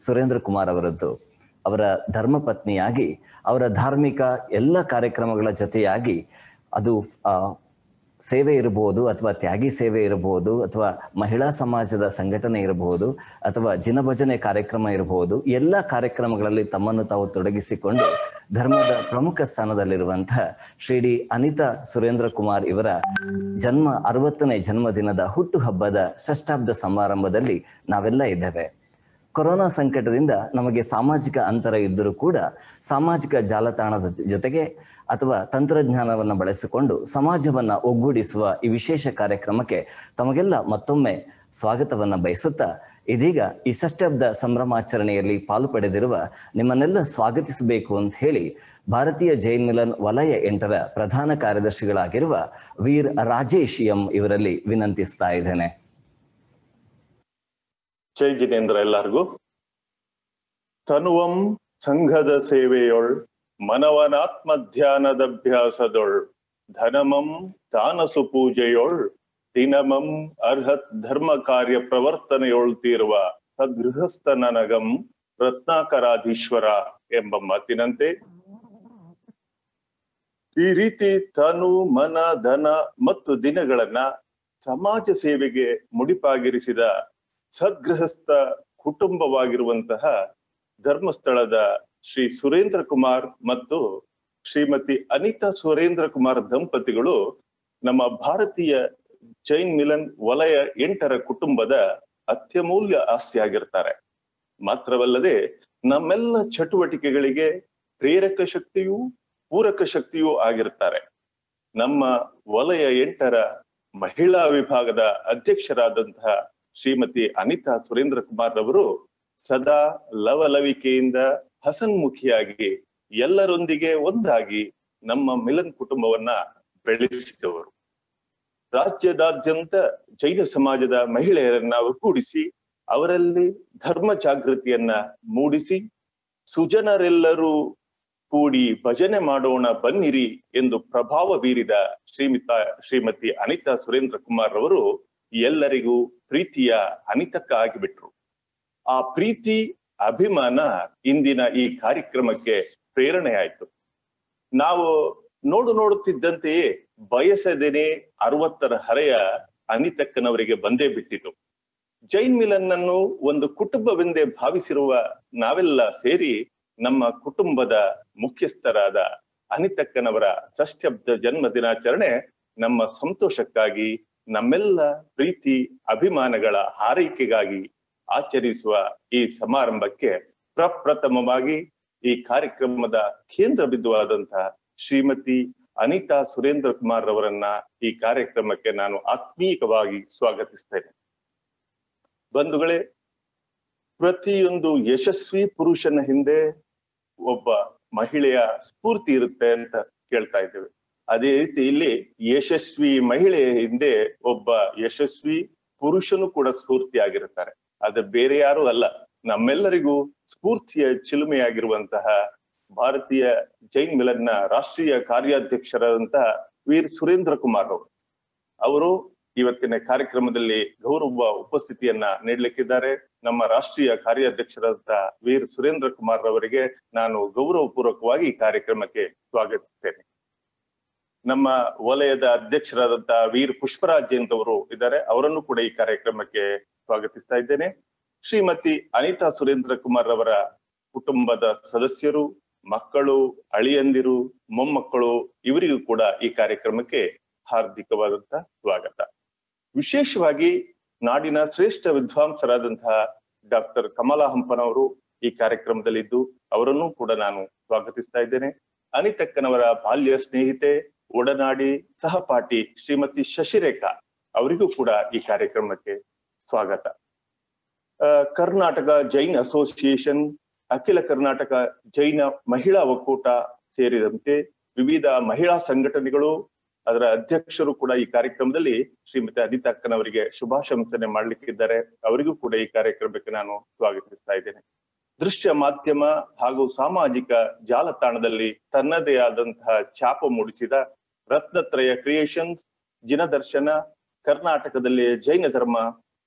ಸುರೇಂದ್ರ ಕುಮಾರ್ ಅವರದ್ದು ಅವರ ಧರ್ಮಪತ್ನಿಯಾಗಿ ಅವರ ಧಾರ್ಮಿಕ ಎಲ್ಲ ಕಾರ್ಯಕ್ರಮಗಳ ಜೊತೆಯಾಗಿ ಅದು ಆ, ಸೇವೆ ಇರಬಹುದು ಅಥವಾ ತ್ಯಾಗಿ ಸೇವೆ ಇರಬಹುದು ಅಥವಾ ಮಹಿಳಾ ಸಮಾಜದ ಸಂಘಟನೆ ಇರಬಹುದು ಅಥವಾ ಜಿನಭಜನೆ ಕಾರ್ಯಕ್ರಮ ಇರಬಹುದು ಎಲ್ಲ ಕಾರ್ಯಕ್ರಮಗಳಲ್ಲಿ ತಮ್ಮನ್ನು ತಾವು ತೊಡಗಿಸಿಕೊಂಡು ಧರ್ಮದ ಪ್ರಮುಖ ಸ್ಥಾನದಲ್ಲಿರುವಂತಹ ಶ್ರೀಡಿ ಅನಿತಾ ಸುರೇಂದ್ರ ಕುಮಾರ್ ಇವರ ಜನ್ಮ ಅರವತ್ತನೇ ಜನ್ಮದಿನದ ಹುಟ್ಟುಹಬ್ಬದ ಷಷ್ಠಾಬ್ದ ಸಮಾರಂಭದಲ್ಲಿ ನಾವೆಲ್ಲ ಇದ್ದೇವೆ ಕೊರೋನಾ ಸಂಕಟದಿಂದ ನಮಗೆ ಸಾಮಾಜಿಕ ಅಂತರ ಇದ್ದರೂ ಕೂಡ ಸಾಮಾಜಿಕ ಜಾಲತಾಣದ ಜೊತೆಗೆ ಅಥವಾ ತಂತ್ರಜ್ಞಾನವನ್ನ ಬಳಸಿಕೊಂಡು ಸಮಾಜವನ್ನ ಒಗ್ಗೂಡಿಸುವ ಈ ವಿಶೇಷ ಕಾರ್ಯಕ್ರಮಕ್ಕೆ ತಮಗೆಲ್ಲ ಮತ್ತೊಮ್ಮೆ ಸ್ವಾಗತವನ್ನ ಬಯಸುತ್ತಾ ಇದೀಗ ಈ ಷಷ್ಠಬ್ದ ಸಂಭ್ರಮಾಚರಣೆಯಲ್ಲಿ ಪಾಲು ಪಡೆದಿರುವ ನಿಮ್ಮನ್ನೆಲ್ಲ ಸ್ವಾಗತಿಸಬೇಕು ಅಂತ ಹೇಳಿ ಭಾರತೀಯ ಜೈನ್ ಮಿಲನ್ ವಲಯ ಎಂಟರ ಪ್ರಧಾನ ಕಾರ್ಯದರ್ಶಿಗಳಾಗಿರುವ ವೀರ್ ರಾಜೇಶ್ ಎಂ ಇವರಲ್ಲಿ ವಿನಂತಿಸ್ತಾ ಇದ್ದೇನೆ ಜೈ ಜಿನೇಂದ್ರ ಎಲ್ಲರಿಗೂ ತನುವಂ ಸಂಘದ ಸೇವೆಯೊಳ್ ಮನವನಾತ್ಮ ಧ್ಯಾನದಭ್ಯಾಸದೊಳ್ ಧನಮಂ ತಾನಸು ಪೂಜೆಯೊಳ್ ದಿನಮಂ ಅರ್ಹತ್ ಧರ್ಮ ಕಾರ್ಯ ಪ್ರವರ್ತನೆಯೊಳ್ತಿರುವ ಸಗೃಹಸ್ಥ ನನಗಂ ರತ್ನಾಕರಾಧೀಶ್ವರ ಎಂಬ ಮಾತಿನಂತೆ ಈ ರೀತಿ ತನು ಮನ ಧನ ಮತ್ತು ದಿನಗಳನ್ನ ಸಮಾಜ ಸೇವೆಗೆ ಮುಡಿಪಾಗಿರಿಸಿದ ಸದ್ಗೃಹಸ್ಥ ಕುಟುಂಬವಾಗಿರುವಂತಹ ಧರ್ಮಸ್ಥಳದ ಶ್ರೀ ಸುರೇಂದ್ರ ಕುಮಾರ್ ಮತ್ತು ಶ್ರೀಮತಿ ಅನಿತಾ ಸುರೇಂದ್ರ ಕುಮಾರ್ ದಂಪತಿಗಳು ನಮ್ಮ ಭಾರತೀಯ ಜೈನ್ ಮಿಲನ್ ವಲಯ ಎಂಟರ ಕುಟುಂಬದ ಅತ್ಯಮೂಲ್ಯ ಆಸ್ತಿ ಆಗಿರ್ತಾರೆ ಮಾತ್ರವಲ್ಲದೆ ನಮ್ಮೆಲ್ಲ ಚಟುವಟಿಕೆಗಳಿಗೆ ಪ್ರೇರಕ ಶಕ್ತಿಯೂ ಪೂರಕ ಶಕ್ತಿಯೂ ಆಗಿರ್ತಾರೆ ನಮ್ಮ ವಲಯ ಎಂಟರ ಮಹಿಳಾ ವಿಭಾಗದ ಅಧ್ಯಕ್ಷರಾದಂತಹ ಶ್ರೀಮತಿ ಅನಿತಾ ಸುರೇಂದ್ರ ಕುಮಾರ್ ರವರು ಸದಾ ಲವಲವಿಕೆಯಿಂದ ಹಸನ್ಮುಖಿಯಾಗಿ ಎಲ್ಲರೊಂದಿಗೆ ಒಂದಾಗಿ ನಮ್ಮ ಮಿಲನ್ ಕುಟುಂಬವನ್ನ ಬೆಳೆಸಿದವರು ರಾಜ್ಯದಾದ್ಯಂತ ಜೈನ ಸಮಾಜದ ಮಹಿಳೆಯರನ್ನ ಒಗ್ಗೂಡಿಸಿ ಅವರಲ್ಲಿ ಧರ್ಮ ಜಾಗೃತಿಯನ್ನ ಮೂಡಿಸಿ ಸುಜನರೆಲ್ಲರೂ ಕೂಡಿ ಭಜನೆ ಮಾಡೋಣ ಬನ್ನಿರಿ ಎಂದು ಪ್ರಭಾವ ಬೀರಿದ ಶ್ರೀಮಿತ ಶ್ರೀಮತಿ ಅನಿತಾ ಸುರೇಂದ್ರ ಕುಮಾರ್ ರವರು ಎಲ್ಲರಿಗೂ ಪ್ರೀತಿಯ ಅನಿತಕ್ಕ ಆಗಿಬಿಟ್ರು ಆ ಪ್ರೀತಿ ಅಭಿಮಾನ ಇಂದಿನ ಈ ಕಾರ್ಯಕ್ರಮಕ್ಕೆ ಪ್ರೇರಣೆ ಆಯ್ತು ನಾವು ನೋಡು ನೋಡುತ್ತಿದ್ದಂತೆಯೇ ಬಯಸದೇನೆ ಅರವತ್ತರ ಹರೆಯ ಅನಿತಕ್ಕನವರಿಗೆ ಬಂದೇ ಬಿಟ್ಟಿತು ಜೈನ್ ಮಿಲನ್ ಅನ್ನು ಒಂದು ಕುಟುಂಬವೆಂದೇ ಭಾವಿಸಿರುವ ನಾವೆಲ್ಲ ಸೇರಿ ನಮ್ಮ ಕುಟುಂಬದ ಮುಖ್ಯಸ್ಥರಾದ ಅನಿತಕ್ಕನವರ ಷಷ್ಠಬ್ದ ಜನ್ಮ ದಿನಾಚರಣೆ ನಮ್ಮ ಸಂತೋಷಕ್ಕಾಗಿ ನಮ್ಮೆಲ್ಲ ಪ್ರೀತಿ ಅಭಿಮಾನಗಳ ಹಾರೈಕೆಗಾಗಿ ಆಚರಿಸುವ ಈ ಸಮಾರಂಭಕ್ಕೆ ಪ್ರಪ್ರಥಮವಾಗಿ ಈ ಕಾರ್ಯಕ್ರಮದ ಕೇಂದ್ರ ಬಿಂದುವಾದಂತಹ ಶ್ರೀಮತಿ ಅನಿತಾ ಸುರೇಂದ್ರ ಕುಮಾರ್ ರವರನ್ನ ಈ ಕಾರ್ಯಕ್ರಮಕ್ಕೆ ನಾನು ಆತ್ಮೀಯವಾಗಿ ಸ್ವಾಗತಿಸ್ತೇನೆ ಬಂಧುಗಳೇ ಪ್ರತಿಯೊಂದು ಯಶಸ್ವಿ ಪುರುಷನ ಹಿಂದೆ ಒಬ್ಬ ಮಹಿಳೆಯ ಸ್ಫೂರ್ತಿ ಇರುತ್ತೆ ಅಂತ ಕೇಳ್ತಾ ಇದ್ದೇವೆ ಅದೇ ರೀತಿ ಇಲ್ಲಿ ಯಶಸ್ವಿ ಮಹಿಳೆಯ ಹಿಂದೆ ಒಬ್ಬ ಯಶಸ್ವಿ ಪುರುಷನು ಕೂಡ ಸ್ಫೂರ್ತಿ ಆಗಿರುತ್ತಾರೆ ಅದು ಬೇರೆ ಯಾರು ಅಲ್ಲ ನಮ್ಮೆಲ್ಲರಿಗೂ ಸ್ಫೂರ್ತಿಯ ಚಿಲುಮೆಯಾಗಿರುವಂತಹ ಭಾರತೀಯ ಜೈನ್ ಮಿಲನ್ನ ರಾಷ್ಟ್ರೀಯ ಕಾರ್ಯಾಧ್ಯಕ್ಷರಾದಂತಹ ವೀರ್ ಸುರೇಂದ್ರ ಕುಮಾರ್ ಅವರು ಅವರು ಇವತ್ತಿನ ಕಾರ್ಯಕ್ರಮದಲ್ಲಿ ಗೌರವ ಉಪಸ್ಥಿತಿಯನ್ನ ನೀಡಲಿಕ್ಕಿದ್ದಾರೆ ನಮ್ಮ ರಾಷ್ಟ್ರೀಯ ಕಾರ್ಯಾಧ್ಯಕ್ಷರಾದಂತಹ ವೀರ್ ಸುರೇಂದ್ರ ಕುಮಾರ್ ಅವರಿಗೆ ನಾನು ಗೌರವ ಪೂರ್ವಕವಾಗಿ ಈ ಕಾರ್ಯಕ್ರಮಕ್ಕೆ ಸ್ವಾಗತಿಸ್ತೇನೆ ನಮ್ಮ ವಲಯದ ಅಧ್ಯಕ್ಷರಾದಂತಹ ವೀರ್ ಪುಷ್ಪರಾಜ್ ಅವರು ಇದ್ದಾರೆ ಅವರನ್ನು ಕೂಡ ಈ ಕಾರ್ಯಕ್ರಮಕ್ಕೆ ಸ್ವಾಗತಿಸ್ತಾ ಇದ್ದೇನೆ ಶ್ರೀಮತಿ ಅನಿತಾ ಸುರೇಂದ್ರ ಕುಮಾರ್ ಅವರ ಕುಟುಂಬದ ಸದಸ್ಯರು ಮಕ್ಕಳು ಅಳಿಯಂದಿರು ಮೊಮ್ಮಕ್ಕಳು ಇವರಿಗೂ ಕೂಡ ಈ ಕಾರ್ಯಕ್ರಮಕ್ಕೆ ಹಾರ್ದಿಕವಾದಂತಹ ಸ್ವಾಗತ ವಿಶೇಷವಾಗಿ ನಾಡಿನ ಶ್ರೇಷ್ಠ ವಿದ್ವಾಂಸರಾದಂತಹ ಡಾಕ್ಟರ್ ಕಮಲಾ ಹಂಪನವರು ಈ ಕಾರ್ಯಕ್ರಮದಲ್ಲಿದ್ದು ಅವರನ್ನು ಕೂಡ ನಾನು ಸ್ವಾಗತಿಸ್ತಾ ಇದ್ದೇನೆ ಅನಿತಕ್ಕನವರ ಬಾಲ್ಯ ಸ್ನೇಹಿತೆ ಒಡನಾಡಿ ಸಹಪಾಠಿ ಶ್ರೀಮತಿ ಶಶಿರೇಖಾ ಅವರಿಗೂ ಕೂಡ ಈ ಕಾರ್ಯಕ್ರಮಕ್ಕೆ ಸ್ವಾಗತ ಕರ್ನಾಟಕ ಜೈನ್ ಅಸೋಸಿಯೇಷನ್ ಅಖಿಲ ಕರ್ನಾಟಕ ಜೈನ ಮಹಿಳಾ ಒಕ್ಕೂಟ ಸೇರಿದಂತೆ ವಿವಿಧ ಮಹಿಳಾ ಸಂಘಟನೆಗಳು ಅದರ ಅಧ್ಯಕ್ಷರು ಕೂಡ ಈ ಕಾರ್ಯಕ್ರಮದಲ್ಲಿ ಶ್ರೀಮತಿ ಅನಿತಾ ಅಕ್ಕನವರಿಗೆ ಶುಭಾಶಂಸನೆ ಮಾಡ್ಲಿಕ್ಕಿದ್ದಾರೆ ಅವರಿಗೂ ಕೂಡ ಈ ಕಾರ್ಯಕ್ರಮಕ್ಕೆ ನಾನು ಸ್ವಾಗತಿಸ್ತಾ ಇದ್ದೇನೆ ದೃಶ್ಯ ಮಾಧ್ಯಮ ಹಾಗೂ ಸಾಮಾಜಿಕ ಜಾಲತಾಣದಲ್ಲಿ ತನ್ನದೇ ಆದಂತಹ ಛಾಪ ಮೂಡಿಸಿದ ರತ್ನತ್ರಯ ಕ್ರಿಯೇಷನ್ಸ್ ಜಿನದರ್ಶನ ಕರ್ನಾಟಕದಲ್ಲಿ ಜೈನ ಧರ್ಮ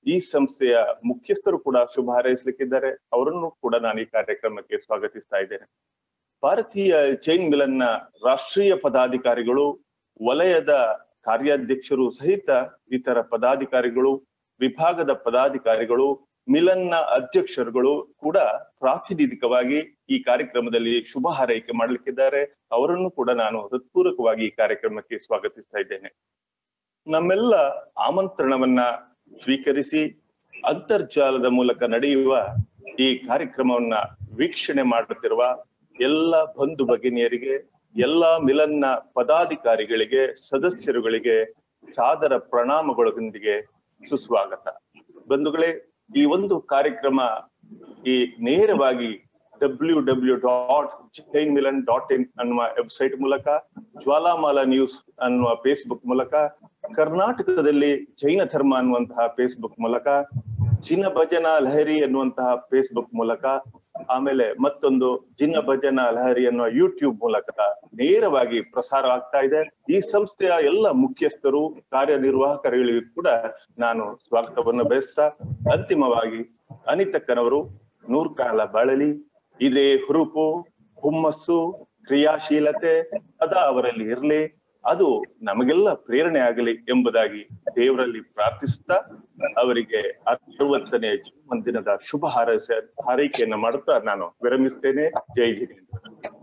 ಈ ಸಂಸ್ಥೆಯ ಮುಖ್ಯಸ್ಥರು ಕೂಡ ಶುಭ ಹಾರೈಸಲಿಕ್ಕಿದ್ದಾರೆ ಅವರನ್ನು ಕೂಡ ನಾನು ಈ ಕಾರ್ಯಕ್ರಮಕ್ಕೆ ಸ್ವಾಗತಿಸ್ತಾ ಇದ್ದೇನೆ ಭಾರತೀಯ ಜೈನ್ ಮಿಲನ್ನ ರಾಷ್ಟ್ರೀಯ ಪದಾಧಿಕಾರಿಗಳು ವಲಯದ ಕಾರ್ಯಾಧ್ಯಕ್ಷರು ಸಹಿತ ಇತರ ಪದಾಧಿಕಾರಿಗಳು ವಿಭಾಗದ ಪದಾಧಿಕಾರಿಗಳು ಮಿಲನ್ನ ಅಧ್ಯಕ್ಷರುಗಳು ಕೂಡ ಪ್ರಾತಿನಿಧಿಕವಾಗಿ ಈ ಕಾರ್ಯಕ್ರಮದಲ್ಲಿ ಶುಭ ಹಾರೈಕೆ ಮಾಡಲಿಕ್ಕಿದ್ದಾರೆ ಅವರನ್ನು ಕೂಡ ನಾನು ಹೃತ್ಪೂರ್ವಕವಾಗಿ ಈ ಕಾರ್ಯಕ್ರಮಕ್ಕೆ ಸ್ವಾಗತಿಸ್ತಾ ಇದ್ದೇನೆ ನಮ್ಮೆಲ್ಲ ಆಮಂತ್ರಣವನ್ನ ಸ್ವೀಕರಿಸಿ ಅಂತರ್ಜಾಲದ ಮೂಲಕ ನಡೆಯುವ ಈ ಕಾರ್ಯಕ್ರಮವನ್ನ ವೀಕ್ಷಣೆ ಮಾಡುತ್ತಿರುವ ಎಲ್ಲ ಬಂಧು ಭಗಿನಿಯರಿಗೆ ಎಲ್ಲಾ ಮಿಲನ್ನ ಪದಾಧಿಕಾರಿಗಳಿಗೆ ಸದಸ್ಯರುಗಳಿಗೆ ಸಾದರ ಪ್ರಣಾಮಗಳೊಂದಿಗೆ ಸುಸ್ವಾಗತ ಬಂಧುಗಳೇ ಈ ಒಂದು ಕಾರ್ಯಕ್ರಮ ಈ ನೇರವಾಗಿ W W dot Jain Milan dot in ಅನ್ನುವ ವೆಬ್ಸೈಟ್ ಮೂಲಕ ಜ್ವಾಲಾಮಾಲ ನ್ಯೂಸ್ ಅನ್ನುವ ಫೇಸ್ಬುಕ್ ಮೂಲಕ ಕರ್ನಾಟಕದಲ್ಲಿ ಜೈನ ಧರ್ಮ ಅನ್ನುವಂತಹ ಫೇಸ್ಬುಕ್ ಮೂಲಕ ಜಿನ ಭಜನಾ ಲಹರಿ ಅನ್ನುವಂತಹ ಫೇಸ್ಬುಕ್ ಮೂಲಕ ಆಮೇಲೆ ಮತ್ತೊಂದು ಜಿನ ಭಜನಾ ಲಹರಿ ಅನ್ನುವ ಯೂಟ್ಯೂಬ್ ಮೂಲಕ ನೇರವಾಗಿ ಪ್ರಸಾರ ಆಗ್ತಾ ಇದೆ ಈ ಸಂಸ್ಥೆಯ ಎಲ್ಲ ಮುಖ್ಯಸ್ಥರು ಕಾರ್ಯನಿರ್ವಾಹಕರುಗಳಿಗೂ ಕೂಡ ನಾನು ಸ್ವಾಗತವನ್ನು ಬಯಸ್ತಾ ಅಂತಿಮವಾಗಿ ಅನಿತಕ್ಕನವರು ನೂರ್ಕಾಲ ಬಾಳಲಿ ಇದೇ ಹುರುಪು ಹುಮ್ಮಸ್ಸು ಕ್ರಿಯಾಶೀಲತೆ ಸದಾ ಅವರಲ್ಲಿ ಇರಲಿ ಅದು ನಮಗೆಲ್ಲ ಪ್ರೇರಣೆ ಆಗಲಿ ಎಂಬುದಾಗಿ ದೇವರಲ್ಲಿ ಪ್ರಾರ್ಥಿಸುತ್ತಾ ಅವರಿಗೆ ಅರವತ್ತನೇ ಜನ್ಮದಿನದ ಶುಭ ಹಾರೈಸ ಹಾರೈಕೆಯನ್ನು ಮಾಡುತ್ತಾ ನಾನು ವಿರಮಿಸ್ತೇನೆ ಜೈ ಜಿನೇಂದ್ರ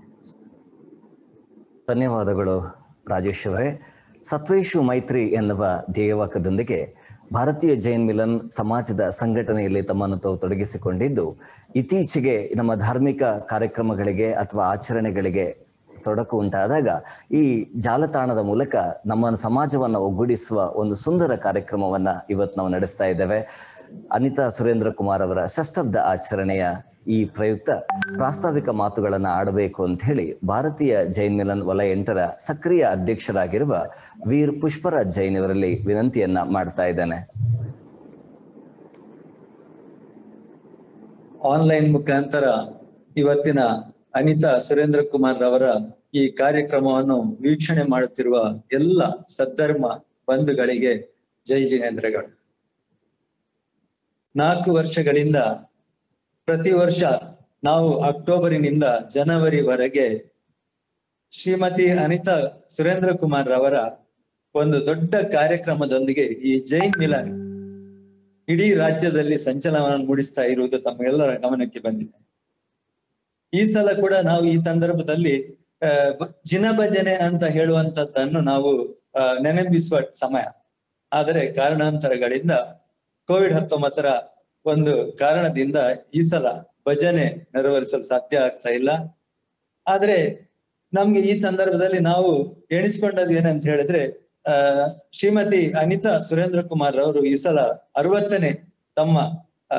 ಧನ್ಯವಾದಗಳು ರಾಜೇಶ್ ಅವರೇ ಸತ್ವೇಶು ಮೈತ್ರಿ ಎನ್ನುವ ಧ್ಯೇಯವಾಕ್ಯದೊಂದಿಗೆ ಭಾರತೀಯ ಜೈನ್ ಮಿಲನ್ ಸಮಾಜದ ಸಂಘಟನೆಯಲ್ಲಿ ತಮ್ಮನ್ನು ತಾವು ತೊಡಗಿಸಿಕೊಂಡಿದ್ದು ಇತ್ತೀಚೆಗೆ ನಮ್ಮ ಧಾರ್ಮಿಕ ಕಾರ್ಯಕ್ರಮಗಳಿಗೆ ಅಥವಾ ಆಚರಣೆಗಳಿಗೆ ತೊಡಕು ಉಂಟಾದಾಗ ಈ ಜಾಲತಾಣದ ಮೂಲಕ ನಮ್ಮ ಸಮಾಜವನ್ನ ಒಗ್ಗೂಡಿಸುವ ಒಂದು ಸುಂದರ ಕಾರ್ಯಕ್ರಮವನ್ನ ಇವತ್ತು ನಾವು ನಡೆಸ್ತಾ ಇದ್ದೇವೆ ಅನಿತಾ ಸುರೇಂದ್ರ ಕುಮಾರ್ ಅವರ ಷಷ್ಠಬ್ದ ಆಚರಣೆಯ ಈ ಪ್ರಯುಕ್ತ ಪ್ರಾಸ್ತಾವಿಕ ಮಾತುಗಳನ್ನ ಆಡಬೇಕು ಅಂತ ಹೇಳಿ ಭಾರತೀಯ ಜೈನ್ ಮಿಲನ್ ವಲಯ ಎಂಟರ ಸಕ್ರಿಯ ಅಧ್ಯಕ್ಷರಾಗಿರುವ ವೀರ್ ಪುಷ್ಪರಾಜ್ ಜೈನ್ ಅವರಲ್ಲಿ ವಿನಂತಿಯನ್ನ ಮಾಡ್ತಾ ಇದ್ದೇನೆ ಆನ್ಲೈನ್ ಮುಖಾಂತರ ಇವತ್ತಿನ ಅನಿತಾ ಸುರೇಂದ್ರ ಕುಮಾರ್ ರವರ ಈ ಕಾರ್ಯಕ್ರಮವನ್ನು ವೀಕ್ಷಣೆ ಮಾಡುತ್ತಿರುವ ಎಲ್ಲ ಸದ್ಧರ್ಮ ಬಂಧುಗಳಿಗೆ ಜೈ ಜಿನೇಂದ್ರಗಳು ನಾಲ್ಕು ವರ್ಷಗಳಿಂದ ಪ್ರತಿ ವರ್ಷ ನಾವು ಅಕ್ಟೋಬರಿನಿಂದ ಜನವರಿವರೆಗೆ ಶ್ರೀಮತಿ ಅನಿತಾ ಸುರೇಂದ್ರ ಕುಮಾರ್ ರವರ ಒಂದು ದೊಡ್ಡ ಕಾರ್ಯಕ್ರಮದೊಂದಿಗೆ ಈ ಜೈನ್ ಮಿಲನ್ ಇಡೀ ರಾಜ್ಯದಲ್ಲಿ ಸಂಚಲನ ಮೂಡಿಸ್ತಾ ಇರುವುದು ತಮ್ಮೆಲ್ಲರ ಗಮನಕ್ಕೆ ಬಂದಿದೆ ಈ ಸಲ ಕೂಡ ನಾವು ಈ ಸಂದರ್ಭದಲ್ಲಿ ಆ ಜಿನ ಭಜನೆ ಅಂತ ಹೇಳುವಂತದ್ದನ್ನು ನಾವು ಆ ನೆನಪಿಸುವ ಸಮಯ ಆದರೆ ಕಾರಣಾಂತರಗಳಿಂದ ಕೋವಿಡ್ ಹತ್ತೊಂಬತ್ತರ ಒಂದು ಕಾರಣದಿಂದ ಈ ಸಲ ಭಜನೆ ನೆರವೇರಿಸಲು ಸಾಧ್ಯ ಆಗ್ತಾ ಇಲ್ಲ ಆದ್ರೆ ನಮ್ಗೆ ಈ ಸಂದರ್ಭದಲ್ಲಿ ನಾವು ಎಣಿಸ್ಕೊಂಡದ್ದು ಏನಂತ ಹೇಳಿದ್ರೆ ಆ ಶ್ರೀಮತಿ ಅನಿತಾ ಸುರೇಂದ್ರ ಕುಮಾರ್ ಅವರು ಈ ಸಲ ಅರವತ್ತನೇ ತಮ್ಮ ಆ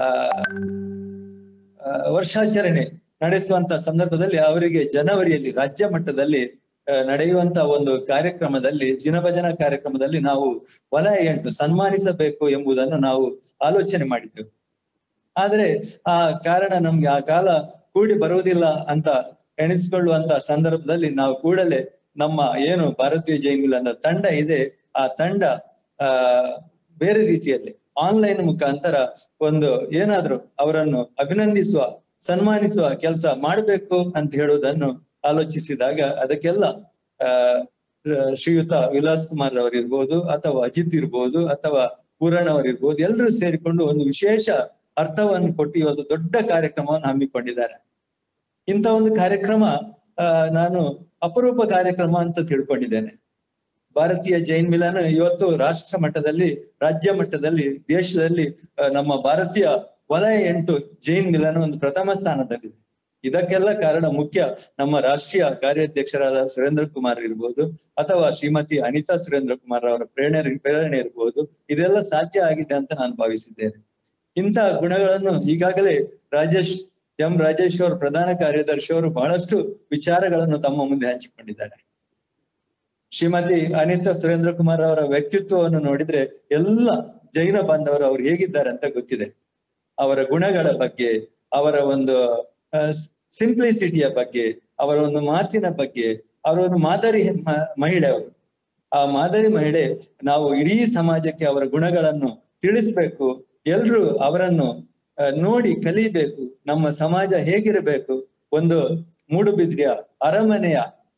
ವರ್ಷಾಚರಣೆ ನಡೆಸುವಂತ ಸಂದರ್ಭದಲ್ಲಿ ಅವರಿಗೆ ಜನವರಿಯಲ್ಲಿ ರಾಜ್ಯ ಮಟ್ಟದಲ್ಲಿ ನಡೆಯುವಂತ ಒಂದು ಕಾರ್ಯಕ್ರಮದಲ್ಲಿ ಜಿನಭಜನಾ ಕಾರ್ಯಕ್ರಮದಲ್ಲಿ ನಾವು ವಲಯ ಎಂಟು ಸನ್ಮಾನಿಸಬೇಕು ಎಂಬುದನ್ನು ನಾವು ಆಲೋಚನೆ ಮಾಡಿದ್ದೆವು ಆದ್ರೆ ಆ ಕಾರಣ ನಮ್ಗೆ ಆ ಕಾಲ ಕೂಡಿ ಬರುವುದಿಲ್ಲ ಅಂತ ಎಣಿಸಿಕೊಳ್ಳುವಂತ ಸಂದರ್ಭದಲ್ಲಿ ನಾವು ಕೂಡಲೇ ನಮ್ಮ ಏನು ಭಾರತೀಯ ಜೈನ್ ಮಿಲನ್ ತಂಡ ಇದೆ ಆ ತಂಡ ಆ ಬೇರೆ ರೀತಿಯಲ್ಲಿ ಆನ್ಲೈನ್ ಮುಖಾಂತರ ಒಂದು ಏನಾದ್ರು ಅವರನ್ನು ಅಭಿನಂದಿಸುವ ಸನ್ಮಾನಿಸುವ ಕೆಲಸ ಮಾಡಬೇಕು ಅಂತ ಹೇಳುವುದನ್ನು ಆಲೋಚಿಸಿದಾಗ ಅದಕ್ಕೆಲ್ಲ ಆ ಶ್ರೀಯುತ ವಿಲಾಸ್ ಕುಮಾರ್ ಅವರಿರ್ಬೋದು ಅಥವಾ ಅಜಿತ್ ಇರ್ಬೋದು ಅಥವಾ ಪೂರಣ್ ಅವರಿರ್ಬೋದು ಎಲ್ಲರೂ ಸೇರಿಕೊಂಡು ಒಂದು ವಿಶೇಷ ಅರ್ಥವನ್ನು ಕೊಟ್ಟು ಇವತ್ತು ದೊಡ್ಡ ಕಾರ್ಯಕ್ರಮವನ್ನು ಹಮ್ಮಿಕೊಂಡಿದ್ದಾರೆ ಇಂಥ ಒಂದು ಕಾರ್ಯಕ್ರಮ ಆ ನಾನು ಅಪರೂಪ ಕಾರ್ಯಕ್ರಮ ಅಂತ ತಿಳ್ಕೊಂಡಿದ್ದೇನೆ ಭಾರತೀಯ ಜೈನ್ ಮಿಲನ ಇವತ್ತು ರಾಷ್ಟ್ರ ಮಟ್ಟದಲ್ಲಿ ರಾಜ್ಯ ಮಟ್ಟದಲ್ಲಿ ದೇಶದಲ್ಲಿ ನಮ್ಮ ಭಾರತೀಯ ವಲಯ ಎಂಟು ಜೈನ್ ಮಿಲನ ಒಂದು ಪ್ರಥಮ ಸ್ಥಾನದಲ್ಲಿದೆ ಇದಕ್ಕೆಲ್ಲ ಕಾರಣ ಮುಖ್ಯ ನಮ್ಮ ರಾಷ್ಟ್ರೀಯ ಕಾರ್ಯಾಧ್ಯಕ್ಷರಾದ ಸುರೇಂದ್ರ ಕುಮಾರ್ ಇರ್ಬೋದು ಅಥವಾ ಶ್ರೀಮತಿ ಅನಿತಾ ಸುರೇಂದ್ರ ಕುಮಾರ್ ಅವರ ಪ್ರೇರಣೆ ಪ್ರೇರಣೆ ಇರ್ಬೋದು ಇದೆಲ್ಲ ಸಾಧ್ಯ ಆಗಿದೆ ಅಂತ ನಾನು ಭಾವಿಸಿದ್ದೇನೆ ಇಂತಹ ಗುಣಗಳನ್ನು ಈಗಾಗಲೇ ರಾಜೇಶ್ ಎಂ ರಾಜೇಶ್ ಅವರು ಪ್ರಧಾನ ಕಾರ್ಯದರ್ಶಿ ಅವರು ಬಹಳಷ್ಟು ವಿಚಾರಗಳನ್ನು ತಮ್ಮ ಮುಂದೆ ಹಂಚಿಕೊಂಡಿದ್ದಾರೆ ಶ್ರೀಮತಿ ಅನಿತಾ ಸುರೇಂದ್ರ ಕುಮಾರ್ ಅವರ ವ್ಯಕ್ತಿತ್ವವನ್ನು ನೋಡಿದ್ರೆ ಎಲ್ಲ ಜೈನ ಬಾಂಧವರು ಅವ್ರು ಹೇಗಿದ್ದಾರೆ ಅಂತ ಗೊತ್ತಿದೆ ಅವರ ಗುಣಗಳ ಬಗ್ಗೆ ಅವರ ಒಂದು ಸಿಂಪ್ಲಿಸಿಟಿಯ ಬಗ್ಗೆ ಅವರ ಒಂದು ಮಾತಿನ ಬಗ್ಗೆ ಅವರ ಒಂದು ಮಾದರಿ ಮಹಿಳೆ ಅವರು ಆ ಮಾದರಿ ಮಹಿಳೆ ನಾವು ಇಡೀ ಸಮಾಜಕ್ಕೆ ಅವರ ಗುಣಗಳನ್ನು ತಿಳಿಸ್ಬೇಕು ಎಲ್ರು ಅವರನ್ನು ಆ, ನೋಡಿ ಕಲಿಬೇಕು ನಮ್ಮ ಸಮಾಜ ಹೇಗಿರಬೇಕು ಒಂದು ಮೂಡುಬಿದ್ರಿಯ ಅರಮನೆಯ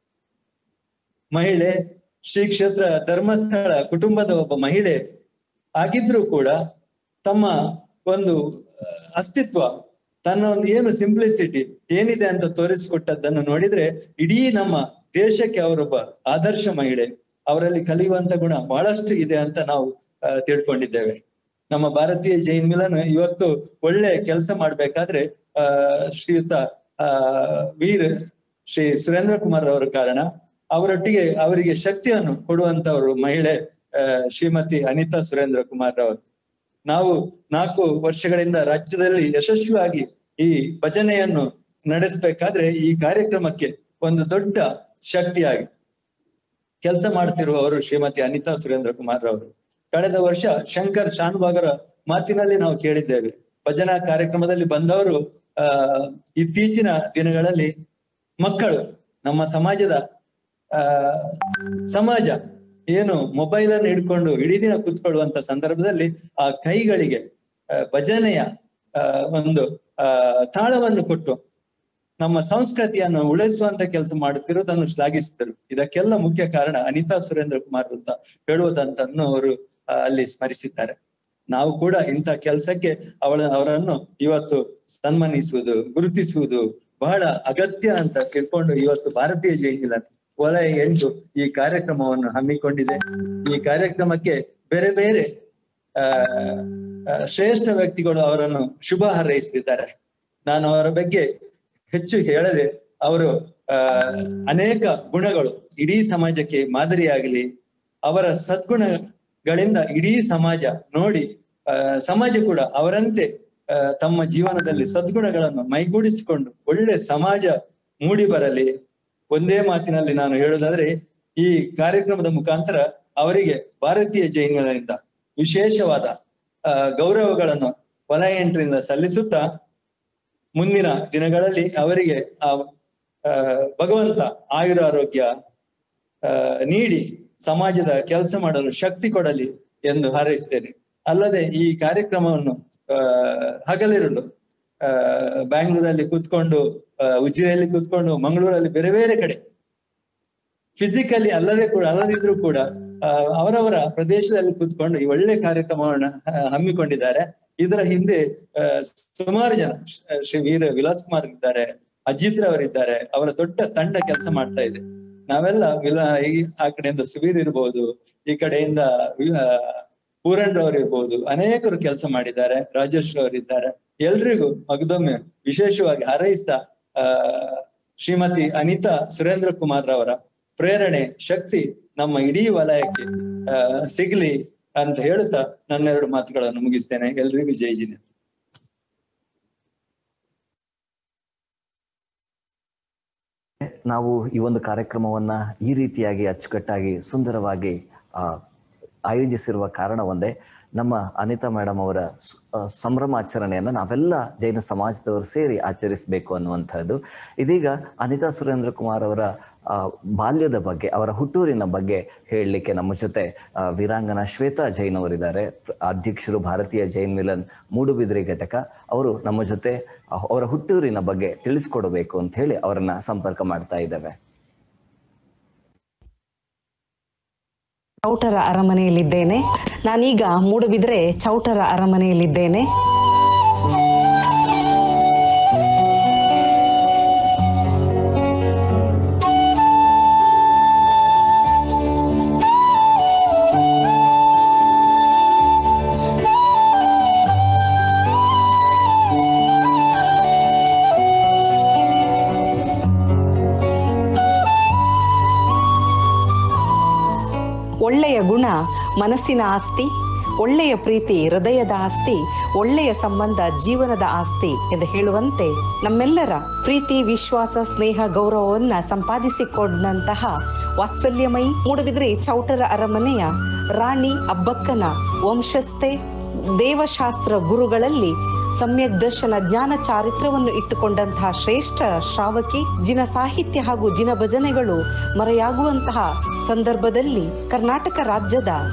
ಮಹಿಳೆ ಶ್ರೀ ಕ್ಷೇತ್ರ ಧರ್ಮಸ್ಥಳ ಕುಟುಂಬದ ಒಬ್ಬ ಮಹಿಳೆ ಆಗಿದ್ರೂ ಕೂಡ ತಮ್ಮ ಒಂದು ಆ, ಅಸ್ತಿತ್ವ ತನ್ನ ಒಂದು ಏನು ಸಿಂಪ್ಲಿಸಿಟಿ ಏನಿದೆ ಅಂತ ತೋರಿಸಿಕೊಟ್ಟದ್ದನ್ನು ನೋಡಿದ್ರೆ ಇಡೀ ನಮ್ಮ ದೇಶಕ್ಕೆ ಅವರೊಬ್ಬ ಆದರ್ಶ ಮಹಿಳೆ ಅವರಲ್ಲಿ ಕಲಿಯುವಂತ ಗುಣ ಬಹಳಷ್ಟು ಇದೆ ಅಂತ ನಾವು ಆ, ತಿಳ್ಕೊಂಡಿದ್ದೇವೆ ನಮ್ಮ ಭಾರತೀಯ ಜೈನ್ ಮಿಲನ್ ಇವತ್ತು ಒಳ್ಳೆ ಕೆಲಸ ಮಾಡ್ಬೇಕಾದ್ರೆ ಆ ಶ್ರೀಯುತ ಆ ವೀರ್ ಶ್ರೀ ಸುರೇಂದ್ರ ಕುಮಾರ್ ಅವರ ಕಾರಣ ಅವರೊಟ್ಟಿಗೆ ಅವರಿಗೆ ಶಕ್ತಿಯನ್ನು ಕೊಡುವಂತವರು ಮಹಿಳೆ ಆ, ಶ್ರೀಮತಿ ಅನಿತಾ ಸುರೇಂದ್ರ ಕುಮಾರ್ ಅವರು ನಾವು ನಾಲ್ಕು ವರ್ಷಗಳಿಂದ ರಾಜ್ಯದಲ್ಲಿ ಯಶಸ್ವಿಯಾಗಿ ಈ ಭಜನೆಯನ್ನು ನಡೆಸಬೇಕಾದ್ರೆ ಈ ಕಾರ್ಯಕ್ರಮಕ್ಕೆ ಒಂದು ದೊಡ್ಡ ಶಕ್ತಿಯಾಗಿ ಕೆಲಸ ಮಾಡ್ತಿರುವವರು ಶ್ರೀಮತಿ ಅನಿತಾ ಸುರೇಂದ್ರ ಕುಮಾರ್ ಅವರು ಕಳೆದ ವರ್ಷ ಶಂಕರ್ ಶಾನ್ಭಾಗರ ಮಾತಿನಲ್ಲಿ ನಾವು ಕೇಳಿದ್ದೇವೆ ಭಜನಾ ಕಾರ್ಯಕ್ರಮದಲ್ಲಿ ಬಂದವರು ಆ ಇತ್ತೀಚಿನ ದಿನಗಳಲ್ಲಿ ಮಕ್ಕಳು ನಮ್ಮ ಸಮಾಜದ ಆ ಸಮಾಜ ಏನು ಮೊಬೈಲ್ ಅನ್ನು ಹಿಡ್ಕೊಂಡು ಇಡೀ ದಿನ ಕೂತ್ಕೊಳ್ಳುವಂತ ಸಂದರ್ಭದಲ್ಲಿ ಆ ಕೈಗಳಿಗೆ ಆ, ಭಜನೆಯ ಆ, ಒಂದು ಆ ತಾಳವನ್ನು ಕೊಟ್ಟು ನಮ್ಮ ಸಂಸ್ಕೃತಿಯನ್ನು ಉಳಿಸುವಂತ ಕೆಲಸ ಮಾಡುತ್ತಿರುವುದನ್ನು ಶ್ಲಾಘಿಸಿದರು ಇದಕ್ಕೆಲ್ಲ ಮುಖ್ಯ ಕಾರಣ ಅನಿತಾ ಸುರೇಂದ್ರ ಕುಮಾರ್ ಅಂತ ಹೇಳುವುದಂತನ್ನು ಅವರು ಆ, ಅಲ್ಲಿ ಸ್ಮರಿಸಿದ್ದಾರೆ ನಾವು ಕೂಡ ಇಂಥ ಕೆಲಸಕ್ಕೆ ಅವಳ ಅವರನ್ನು ಇವತ್ತು ಸನ್ಮಾನಿಸುವುದು ಗುರುತಿಸುವುದು ಬಹಳ ಅಗತ್ಯ ಅಂತ ತಿಳ್ಕೊಂಡು ಇವತ್ತು ಭಾರತೀಯ ಜೈನ್ ಮಿಲನ್ ವಲಯ ಎಂಟು ಈ ಕಾರ್ಯಕ್ರಮವನ್ನು ಹಮ್ಮಿಕೊಂಡಿದೆ ಈ ಕಾರ್ಯಕ್ರಮಕ್ಕೆ ಬೇರೆ ಬೇರೆ ಆ ಆ, ಶ್ರೇಷ್ಠ ವ್ಯಕ್ತಿಗಳು ಅವರನ್ನು ಶುಭ ಹಾರೈಸುತ್ತಿದ್ದಾರೆ ನಾನು ಅವರ ಬಗ್ಗೆ ಹೆಚ್ಚು ಹೇಳದೆ ಅವರು ಆ ಅನೇಕ ಗುಣಗಳು ಇಡೀ ಸಮಾಜಕ್ಕೆ ಮಾದರಿಯಾಗಲಿ ಅವರ ಸದ್ಗುಣಗಳಿಂದ ಇಡೀ ಸಮಾಜ ನೋಡಿ ಆ ಸಮಾಜ ಕೂಡ ಅವರಂತೆ ಆ, ತಮ್ಮ ಜೀವನದಲ್ಲಿ ಸದ್ಗುಣಗಳನ್ನು ಮೈಗೂಡಿಸಿಕೊಂಡು ಒಳ್ಳೆ ಸಮಾಜ ಮೂಡಿ ಬರಲಿ ಒಂದೇ ಮಾತಿನಲ್ಲಿ ನಾನು ಹೇಳುವುದಾದ್ರೆ ಈ ಕಾರ್ಯಕ್ರಮದ ಮುಖಾಂತರ ಅವರಿಗೆ ಭಾರತೀಯ ಜೈನರಿಂದ ವಿಶೇಷವಾದ ಆ, ಗೌರವಗಳನ್ನು ವಲಯ ಎಂಟರಿಂದ ಸಲ್ಲಿಸುತ್ತಾ ಮುಂದಿನ ದಿನಗಳಲ್ಲಿ ಅವರಿಗೆ ಆ ಆ, ಭಗವಂತ ಆಯುರಾರೋಗ್ಯ ಆ, ನೀಡಿ ಸಮಾಜದ ಕೆಲಸ ಮಾಡಲು ಶಕ್ತಿ ಕೊಡಲಿ ಎಂದು ಹಾರೈಸ್ತೇನೆ ಅಲ್ಲದೆ ಈ ಕಾರ್ಯಕ್ರಮವನ್ನು ಆ ಹಗಲಿರುಳು ಆ ಬ್ಯಾಂಗ್ಳೂರಲ್ಲಿ ಕೂತ್ಕೊಂಡು ಆ, ಉಜಿರೆಯಲ್ಲಿ ಕೂತ್ಕೊಂಡು ಮಂಗಳೂರಲ್ಲಿ ಬೇರೆ ಬೇರೆ ಕಡೆ ಫಿಸಿಕಲಿ ಅಲ್ಲದೆ ಕೂಡ ಅಲ್ಲದಿದ್ರು ಕೂಡ ಆ, ಅವರವರ ಪ್ರದೇಶದಲ್ಲಿ ಕೂತ್ಕೊಂಡು ಈ ಒಳ್ಳೆ ಕಾರ್ಯಕ್ರಮವನ್ನ ಆ, ಹಮ್ಮಿಕೊಂಡಿದ್ದಾರೆ ಇದರ ಹಿಂದೆ ಆ, ಸುಮಾರು ಜನ ಶ್ರೀ- ಶ್ರೀ ವೀರ ವಿಲಾಸ್ ಕುಮಾರ್ ಇದ್ದಾರೆ ಅಜಿತ್ ರವರಿದ್ದಾರೆ ಅವರ ದೊಡ್ಡ ತಂಡ ಕೆಲಸ ಮಾಡ್ತಾ ಇದೆ ನಾವೆಲ್ಲ ವಿಲ ಈ ಆ ಕಡೆಯಿಂದ ಸುವೀರ್ ಇರ್ಬೋದು ಈ ಕಡೆಯಿಂದ ವಿ- ಆ, ಪೂರಣ್ ರವರು ಇರ್ಬೋದು ಅನೇಕರು ಕೆಲಸ ಮಾಡಿದ್ದಾರೆ ರಾಜೇಶ್ ರವರಿದ್ದಾರೆ ಎಲ್ರಿಗೂ ಮಗದೊಮ್ಮೆ ವಿಶೇಷವಾಗಿ ಹಾರೈಸ್ತಾ ಆ ಶ್ರೀಮತಿ ಅನಿತಾ ಸುರೇಂದ್ರ ಕುಮಾರ್ ರವರ ಪ್ರೇರಣೆ ಶಕ್ತಿ ನಮ್ಮ ಇಡೀ ವಲಯಕ್ಕೆ ಆ ಸಿಗ್ಲಿ ಅಂತ ಹೇಳುತ್ತಾ ನನ್ನೆರಡು ಮಾತುಗಳನ್ನು ಮುಗಿಸ್ತೇನೆ ಎಲ್ರಿಗೂ ಜೈ ಜಿನೇ ನಾವು ಈ ಒಂದು ಕಾರ್ಯಕ್ರಮವನ್ನ ಈ ರೀತಿಯಾಗಿ ಅಚ್ಚುಕಟ್ಟಾಗಿ ಸುಂದರವಾಗಿ ಆ, ಆಯೋಜಿಸಿರುವ ಕಾರಣ ಒಂದೇ ನಮ್ಮ ಅನಿತಾ ಮೇಡಮ್ ಅವರ ಸ್- ಆ, ಸಂಭ್ರಮಾಚರಣೆಯನ್ನ ನಾವೆಲ್ಲ ಜೈನ ಸಮಾಜದವರು ಸೇರಿ ಆಚರಿಸಬೇಕು ಅನ್ನುವಂಥದ್ದು ಇದೀಗ ಅನಿತಾ ಸುರೇಂದ್ರ ಕುಮಾರ್ ಅವರ ಆ, ಬಾಲ್ಯದ ಬಗ್ಗೆ ಅವರ ಹುಟ್ಟೂರಿನ ಬಗ್ಗೆ ಹೇಳಲಿಕ್ಕೆ ನಮ್ಮ ಜೊತೆ ಆ, ವೀರಾಂಗನ ಶ್ವೇತಾ ಜೈನ್ ಅವರಿದ್ದಾರೆ ಪ್ರ- ಅಧ್ಯಕ್ಷರು ಭಾರತೀಯ ಜೈನ್ ಮಿಲನ್ ಮೂಡುಬಿದಿರೆ ಘಟಕ ಅವರು ನಮ್ಮ ಜೊತೆ ಆ, ಅವರ ಹುಟ್ಟೂರಿನ ಬಗ್ಗೆ ತಿಳಿಸ್ಕೊಡ್ಬೇಕು ಅಂತ ಹೇಳಿ ಅವರನ್ನ ಸಂಪರ್ಕ ಮಾಡ್ತಾ ಇದ್ದೇವೆ ಚೌಟರ ಅರಮನೆಯಲ್ಲಿದ್ದೇನೆ ನಾನೀಗ ಮೂಡಬಿದ್ರೆ ಚೌಟರ ಅರಮನೆಯಲ್ಲಿದ್ದೇನೆ ಒಳ್ಳೆಯ ಗುಣ ಮನಸ್ಸಿನ ಆಸ್ತಿ ಒಳ್ಳೆಯ ಪ್ರೀತಿ ಹೃದಯದ ಆಸ್ತಿ ಒಳ್ಳೆಯ ಸಂಬಂಧ ಜೀವನದ ಆಸ್ತಿ ಎಂದು ಹೇಳುವಂತೆ ನಮ್ಮೆಲ್ಲರ ಪ್ರೀತಿ ವಿಶ್ವಾಸ ಸ್ನೇಹ ಗೌರವವನ್ನ ಸಂಪಾದಿಸಿಕೊಂಡಂತಹ ವಾತ್ಸಲ್ಯಮಯಿ ಮೂಡಬಿದ್ರೆ ಚೌಟರ ಅರಮನೆಯ ರಾಣಿ ಅಬ್ಬಕ್ಕನ ವಂಶಸ್ಥೆ ದೇವಶಾಸ್ತ್ರ ಗುರುಗಳಲ್ಲಿ ಸಮ್ಯಕ್ ದರ್ಶನ ಜ್ಞಾನ ಚಾರಿತ್ರವನ್ನು ಇಟ್ಟುಕೊಂಡಂತಹ ಶ್ರೇಷ್ಠ ಶ್ರಾವಕಿ ಜಿನ ಸಾಹಿತ್ಯ ಹಾಗೂ ಜಿನ ಭಜನೆಗಳು ಮರೆಯಾಗುವಂತಹ ಸಂದರ್ಭದಲ್ಲಿ ಕರ್ನಾಟಕ ರಾಜ್ಯದ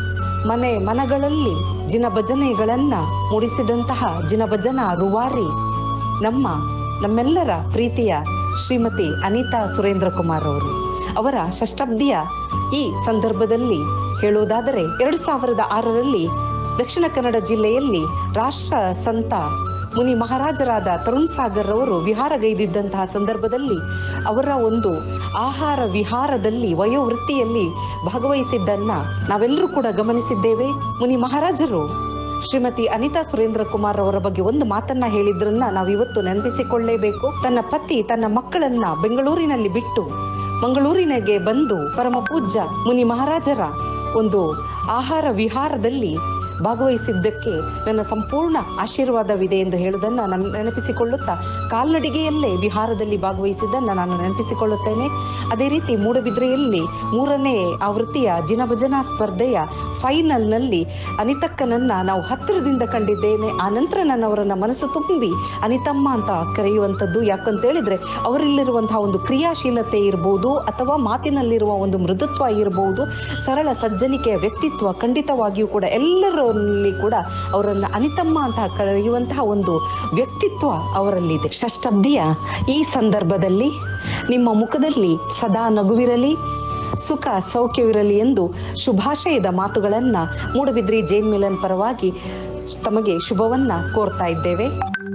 ಮನೆ ಮನಗಳಲ್ಲಿ ಜಿನಭಜನೆಗಳನ್ನ ಮೂಡಿಸಿದಂತಹ ಜಿನಭಜನಾ ರೂವಾರಿ ನಮ್ಮ ನಮ್ಮೆಲ್ಲರ ಪ್ರೀತಿಯ ಶ್ರೀಮತಿ ಅನಿತಾ ಸುರೇಂದ್ರ ಕುಮಾರ್ ಅವರು ಅವರ ಷಷ್ಠಬ್ದಿಯ ಈ ಸಂದರ್ಭದಲ್ಲಿ ಹೇಳುವುದಾದರೆ ಎರಡು ಸಾವಿರದ ಆರರಲ್ಲಿ ದಕ್ಷಿಣ ಕನ್ನಡ ಜಿಲ್ಲೆಯಲ್ಲಿ ರಾಷ್ಟ್ರ ಸಂತ ಮುನಿ ಮಹಾರಾಜರಾದ ತರುಣ್ ಸಾಗರ್ ಅವರು ವಿಹಾರಗೈದಿದ್ದಂತಹ ಸಂದರ್ಭದಲ್ಲಿ ಅವರ ಒಂದು ಆಹಾರ ವಿಹಾರದಲ್ಲಿ ವಯೋವೃತ್ತಿಯಲ್ಲಿ ಭಾಗವಹಿಸಿದ್ದನ್ನ ನಾವೆಲ್ಲರೂ ಕೂಡ ಗಮನಿಸಿದ್ದೇವೆ ಮುನಿ ಮಹಾರಾಜರು ಶ್ರೀಮತಿ ಅನಿತಾ ಸುರೇಂದ್ರ ಕುಮಾರ್ ಅವರ ಬಗ್ಗೆ ಒಂದು ಮಾತನ್ನ ಹೇಳಿದ್ರನ್ನ ನಾವು ಇವತ್ತು ನೆನಪಿಸಿಕೊಳ್ಳೇಬೇಕು ತನ್ನ ಪತಿ ತನ್ನ ಮಕ್ಕಳನ್ನ ಬೆಂಗಳೂರಿನಲ್ಲಿ ಬಿಟ್ಟು ಮಂಗಳೂರಿನಿಗೆ ಬಂದು ಪರಮ ಪೂಜ್ಯ ಮುನಿ ಮಹಾರಾಜರ ಒಂದು ಆಹಾರ ವಿಹಾರದಲ್ಲಿ ಭಾಗವಹಿಸಿದ್ದಕ್ಕೆ ನನ್ನ ಸಂಪೂರ್ಣ ಆಶೀರ್ವಾದವಿದೆ ಎಂದು ಹೇಳುವುದನ್ನ ನಾನು ನೆನಪಿಸಿಕೊಳ್ಳುತ್ತಾ ಕಾಲ್ನಡಿಗೆಯಲ್ಲೇ ವಿಹಾರದಲ್ಲಿ ಭಾಗವಹಿಸಿದ್ದನ್ನ ನಾನು ನೆನಪಿಸಿಕೊಳ್ಳುತ್ತೇನೆ ಅದೇ ರೀತಿ ಮೂಡಬಿದ್ರೆಯಲ್ಲಿ ಮೂರನೇ ಆವೃತ್ತಿಯ ಜಿನಭಜನಾ ಸ್ಪರ್ಧೆಯ ಫೈನಲ್ ನಲ್ಲಿ ಅನಿತಕ್ಕನನ್ನ ನಾವು ಹತ್ತಿರದಿಂದ ಕಂಡಿದ್ದೇನೆ ಆ ನಂತರ ನಾನು ಅವರನ್ನ ಮನಸ್ಸು ತುಂಬಿ ಅನಿತಮ್ಮ ಅಂತ ಕರೆಯುವಂಥದ್ದು ಯಾಕಂತ ಹೇಳಿದ್ರೆ ಅವರಲ್ಲಿರುವಂತಹ ಒಂದು ಕ್ರಿಯಾಶೀಲತೆ ಇರಬಹುದು ಅಥವಾ ಮಾತಿನಲ್ಲಿರುವ ಒಂದು ಮೃದುತ್ವ ಇರಬಹುದು ಸರಳ ಸಜ್ಜನಿಕೆಯ ವ್ಯಕ್ತಿತ್ವ ಖಂಡಿತವಾಗಿಯೂ ಕೂಡ ಎಲ್ಲರಲ್ಲಿ ಕೂಡ ಅವರನ್ನ ಅನಿತಮ್ಮ ಅಂತ ಕರೆಯುವಂತಹ ಒಂದು ವ್ಯಕ್ತಿತ್ವ ಅವರಲ್ಲಿದೆ ಷಷ್ಠಬ್ದಿಯ ಈ ಸಂದರ್ಭದಲ್ಲಿ ನಿಮ್ಮ ಮುಖದಲ್ಲಿ ಸದಾ ನಗುವಿರಲಿ ಸುಖ ಸೌಖ್ಯವಿರಲಿ ಎಂದು ಶುಭಾಶಯದ ಮಾತುಗಳನ್ನ ಮೂಡಬಿದ್ರಿ ಜೈನ್ ಮಿಲನ್ ಪರವಾಗಿ ತಮಗೆ ಶುಭವನ್ನ ಕೋರ್ತಾ ಇದ್ದೇವೆ